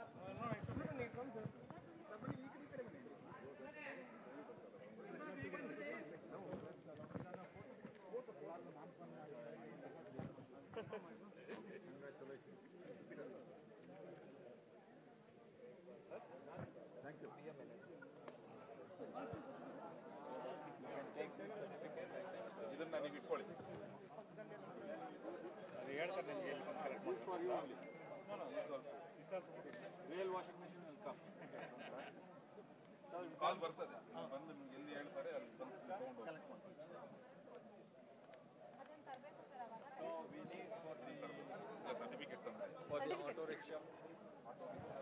ಇದನ್ನ ನೀವು ಇಟ್ಕೊಳ್ಳಿ ಅದು ಹೇಳ್ತಾರೆ ನಿಮಗೆ ಎಲ್ಲಿ ಬಂದು correct ಮಾಡಿ. No, no, this also. Real washing machine will come. ಕಾಲ್ ಬರ್ತದೆ ಬಂದು ನಿಮ್ಗೆ ಎಲ್ಲಿ ಹೇಳ್ತಾರೆ ಅಲ್ಲಿ ಬಂದು ತಗೊಂಡು ಹೋಗಿ. So we need for the the certificate ತಂದ್ರೆ. For the auto rickshaw, auto rickshaw,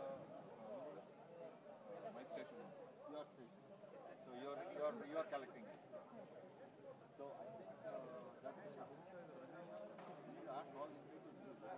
uh, my station, your station. So you're, you're, you are collecting it. So I think uh, that is you ask all the people to do that.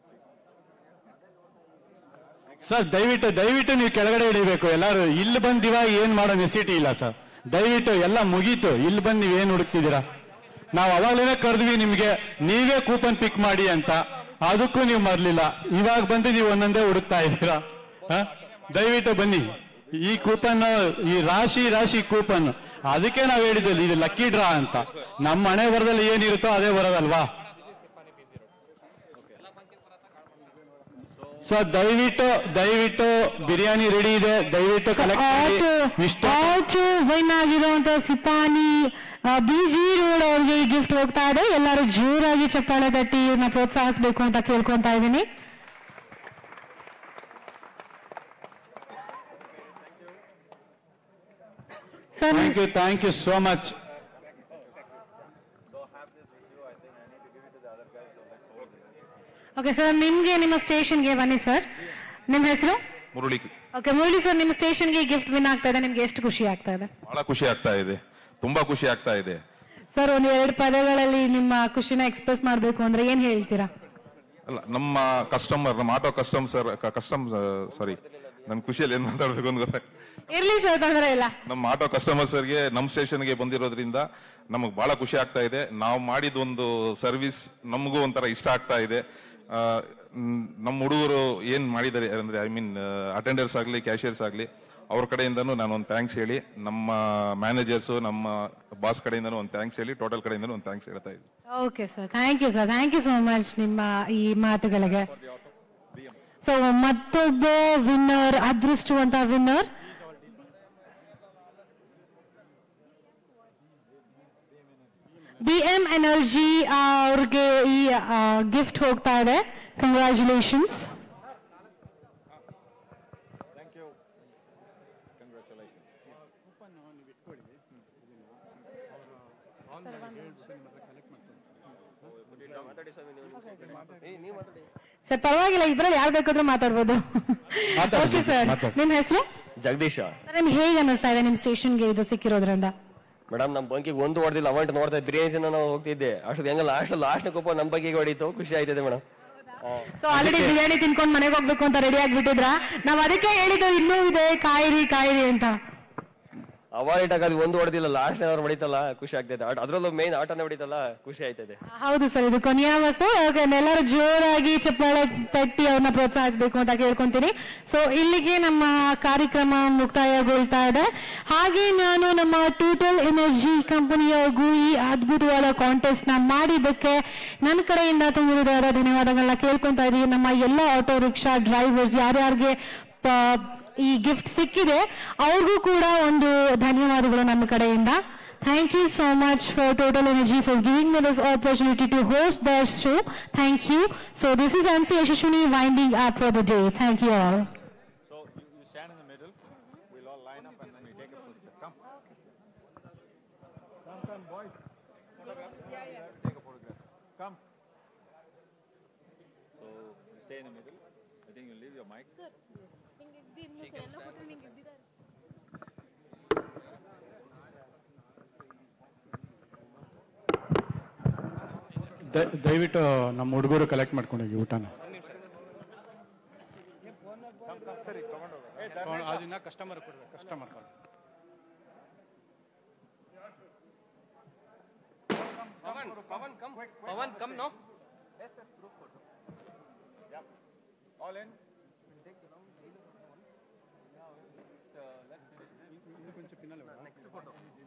Sir ದಯವಿಟ್ಟು ದಯವಿಟ್ಟು ನೀವು ಕೆಳಗಡೆ ಇಳಿಬೇಕು ಎಲ್ಲರೂ ಇಲ್ಲಿ ಬಂದು ಇವಾಗ ಏನ್ ಮಾಡೋ ನೆಸಿಟಿ ಇಲ್ಲ ಸರ್ ದಯವಿಟ್ಟು ಎಲ್ಲ ಮುಗೀತು ಇಲ್ಲಿ ಬಂದು ನೀವು ಏನ್ ಹುಡುಕ್ತಿದ್ದೀರಾ ನಾವು ಅವಾಗಲೇ ಕರೆದ್ವಿ ನಿಮ್ಗೆ ನೀವೇ ಕೂಪನ್ ಪಿಕ್ ಮಾಡಿ ಅಂತ ಅದಕ್ಕೂ ನೀವು ಮರ್ಲಿಲ್ಲ ಇವಾಗ ಬಂದು ನೀವು ಒಂದೊಂದೇ ಹುಡುಕ್ತಾ ಇದ್ದೀರಾ ಹ? ದಯವಿಟ್ಟು ಬನ್ನಿ ಈ ಕೂಪನ್ ಈ ರಾಶಿ ರಾಶಿ ಕೂಪನ್ ಅದಕ್ಕೆ ನಾವು ಹೇಳಿದ್ವಿ ಇದು ಲಕ್ಕಿ ಡ್ರಾ ಅಂತ ನಮ್ಮ ಹಣೆ ಬರದಲ್ಲಿ ಏನಿರುತ್ತೋ ಅದೇ ಬರೋದಲ್ವಾ ಸೊ ದಯವಿಟ್ಟು ದಯವಿಟ್ಟು ಬಿರಿಯಾನಿ ರೆಡಿ ಇದೆ ದಯವಿಟ್ಟು ಕಲೆಕ್ಟ್ ಮಾಡಿ ಇಷ್ಟ ಆಚು ವಿನ್ ಆಗಿರುವಂತ ಸಿಪಾನಿ ಬಿ ಜಿ ರೋಡ್ ಅವ್ರಿಗೆ ಈ ಗಿಫ್ಟ್ ಹೋಗ್ತಾ ಇದೆ ಎಲ್ಲರೂ ಜೋರಾಗಿ ಚಪ್ಪಾಳೆ ತಟ್ಟಿ ಇವ್ರನ್ನ ಪ್ರೋತ್ಸಾಹಿಸಬೇಕು ಅಂತ ಕೇಳ್ಕೊಂತಾ ಇದ್ದೀನಿ sir thank you thank you so much So have this okay sir ನಿಮ್ಗೆ ನಿಮ್ಮ ಸ್ಟೇಷನ್ಗೆ ಬನ್ನಿ ಸರ್ ನಿಮ್ಮ ಹೆಸರು ಮುರುಳಿ ಓಕೆ ಮುರಳಿ ಸರ್ ನಿಮ್ಮ ಸ್ಟೇಷನ್ಗೆ ಗಿಫ್ಟ್ ವಿನ್ ಆಗ್ತಾ ಇದೆ ನಿಮ್ಗೆ ಎಷ್ಟು ಖುಷಿ ಆಗ್ತಾ ಇದೆ ಬಹಳ ಖುಷಿ ಆಗ್ತಾ ಇದೆ ತುಂಬಾ ಖುಷಿ ಆಗ್ತಾ ಇದೆ ಸರ್ ಒಂದು ಎರಡು ಪದಗಳಲ್ಲಿ ನಿಮ್ಮ ಖುಷಿನ ಎಕ್ಸ್ಪ್ರೆಸ್ ಮಾಡಬೇಕು ಅಂದ್ರೆ ಏನ್ ಹೇಳ್ತೀರಾ ಅಲ್ಲ ನಮ್ಮ ಕಸ್ಟಮರ್ ನಮ್ಮ auto custom sir custom sorry ನನ್ನ ಖುಷಿಯಲ್ಲಿ ಏನ್ ಮಾತಾಡ್ಬೇಕು ಅಂತ ಗೊತ್ತಾಗ್ತಿಲ್ಲ. ಇರ್ಲಿ ಸರ್ ತೊಂದರೆ ಇಲ್ಲ ನಮ್ಮ ಆಟೋ ಕಸ್ಟಮರ್ ಸರ್ಗೆ ನಮ್ಮ ಸ್ಟೇಷನ್ಗೆ ಬಂದಿರೋದ್ರಿಂದ ನಮಗೆ ಬಹಳ ಖುಷಿ ಆಗ್ತಾ ಇದೆ ನಾವು ಮಾಡಿದ ಒಂದು ಸರ್ವಿಸ್ ನಮಗೂ ಒಂಥರ ಇಷ್ಟ ಆಗ್ತಾ ಇದೆ ಆ, ಮ್, ನಮ್ಮ ಹುಡುಗರು ಏನ್ ಮಾಡಿದ್ದಾರೆ ಅಂದ್ರೆ ಐ ಮೀನ್ ಅಟೆಂಡರ್ಸ್ ಆಗಲಿ ಕ್ಯಾಶಿಯರ್ಸ್ ಆಗಲಿ ಅವ್ರ ಕಡೆಯಿಂದನೂ ನಾನು ಒಂದು ಥ್ಯಾಂಕ್ಸ್ ಹೇಳಿ ನಮ್ಮ ಮ್ಯಾನೇಜರ್ಸು ನಮ್ಮ ಬಾಸ್ ಕಡೆಯಿಂದನೂ ಒಂದು ಥ್ಯಾಂಕ್ಸ್ ಹೇಳಿ ಟೋಟಲ್ ಕಡೆಯಿಂದನೂ ಒಂದು ಥ್ಯಾಂಕ್ಸ್ ಹೇಳ್ತಾ ಇದ್ದೀನಿ okay sir thank you sir thank you so much ನಿಮ್ಮ ಈ ಮಾತುಗಳಿಗೆ ಸೊ ಮತ್ತೊಬ್ಬ ವಿನ್ನರ್ ಅದೃಷ್ಟವಂತ ವಿನ್ನರ್ ಬಿ ಎಂ ಎನರ್ಜಿ ಅವ್ರಿಗೆ ಈ ಗಿಫ್ಟ್ ಹೋಗ್ತಾ ಇದೆ ಕಂಗ್ರ್ಯಾಚುಲೇಷನ್ಸ್ ಸರ್ ಪರವಾಗಿಲ್ಲ ಇದ್ರಲ್ಲಿ ಯಾರು ಬೇಕಾದ್ರೂ ಮಾತಾಡ್ಬೋದು ಓಕೆ ಸರ್ ನಿಮ್ ಹೆಸರು ಜಗದೀಶ ಸರ್ ನಿಮ್ಗೆ ಹೇಗೆ ಅನ್ನಿಸ್ತಾ ಇದೆ ನಿಮ್ ಸ್ಟೇಷನ್ಗೆ ಇದು ಸಿಕ್ಕಿರೋದ್ರಿಂದ ಮೇಡಮ್ ನಮ್ಮ ಬಂಕಿಗೆ ಒಂದು ಹೊಡೆದಿಲ್ಲ ಅಮೌಂಟ್ ನೋಡ್ತಾ ಬಿರಿಯಾನಿ ತಿನ್ನ ನಾವು ಹೋಗ್ತಿದ್ದೆ ಅಷ್ಟು ಹೆಂಗ ಲಾಸ್ಟ್ ಲಾಸ್ಟ್ ಕೋಪ ನಮ್ಮ ಬಗ್ಗೆಗೆ ಹೊಡಿತು ಖುಷಿ ಆಯ್ತದೆ ಮೇಡಮ್ ಸೊ ಆಲ್ರೆಡಿ ಬಿರಿಯಾನಿ ತಿನ್ಕೊಂಡು ಮನೆಗೆ ಹೋಗ್ಬೇಕು ಅಂತ ರೆಡಿ ಆಗ್ಬಿಟ್ಟಿದ್ರ ನಾವ್ ಅದಕ್ಕೆ ಹೇಳಿದ್ದು ಇನ್ನೂ ಇದೆ ಕಾಯಿರಿ ಕಾಯಿರಿ ಅಂತ ಅವಾಯ್ಡ್ ಆಗೋದು ಒಂದು ಹೊಡೆದಿಲ್ಲ ಲಾಸ್ಟ್ ಏನಾದ್ರು ಹೊಡಿತಲ್ಲ ಖುಷಿ ಆಗ್ತದೆ ಅದ್- ಅದ್ರಲ್ಲೂ ಮೇನ್ ಆಟನೇ ಹೊಡಿತಲ್ಲ ಖುಷಿ ಆಯ್ತದೆ ಹೌದು ಸರ್ ಇದು ಕೊನೆಯ ವಸ್ತು ಓಕೆ ಎಲ್ಲರೂ ಜೋರಾಗಿ ಚಪ್ಪಾಳೆ ತಟ್ಟಿ ಅವ್ರನ್ನ ಪ್ರೋತ್ಸಾಹಿಸಬೇಕು ಅಂತ ಕೇಳ್ಕೊಂತೀನಿ ಸೊ ಇಲ್ಲಿಗೆ ನಮ್ಮ ಕಾರ್ಯಕ್ರಮ ಮುಕ್ತಾಯಗೊಳ್ತಾ ಇದೆ ಹಾಗೆ ನಾನು ನಮ್ಮ ಟೋಟಲ್ ಎನರ್ಜಿ ಕಂಪನಿಯವ್ರಿಗೂ ಈ ಅದ್ಭುತವಾದ ಕಾಂಟೆಸ್ಟ್ ನ ಮಾಡಿದ್ದಕ್ಕೆ ನನ್ನ ಕಡೆಯಿಂದ ತುಂಬಿದಾದ ಧನ್ಯವಾದಗಳನ್ನ ಕೇಳ್ಕೊಂತಾ ಇದೀವಿ ನಮ್ಮ ಎಲ್ಲ ಆಟೋ ರಿಕ್ಷಾ ಡ್ರೈವರ್ಸ್ ಯಾರ್ಯಾರಿಗೆ ಪ- ಈ ಗಿಫ್ಟ್ ಸಿಕ್ಕಿದೆ ಅವ್ರಿಗೂ ಕೂಡ ಒಂದು ಧನ್ಯವಾದಗಳು ನಮ್ಮ ಕಡೆಯಿಂದ thank you so much for total energy for giving me this opportunity to host the show thank you so this is ಅನ್ಸಿ Yashaswini winding up for the day thank you all So you, you stand in the middle. We'll all line up and then we take a picture. Come. Come, come, boys. Photograph. Yeah, yeah. Take a photograph. Come. So you stay in the middle. I think you leave your mic. ದ- ದಯವಿಟ್ಟು ನಮ್ಮ ಹುಡುಗರು collect ಮಾಡ್ಕೊಂಡೋಗಿ ಊಟನ ತಗೊಂಡು ಅದನ್ನ customer ಕೊಡ್ಬೇಕು customer Pavan, Pavan, come. Pavan, come now. All in. కొంచెం పిన్నలు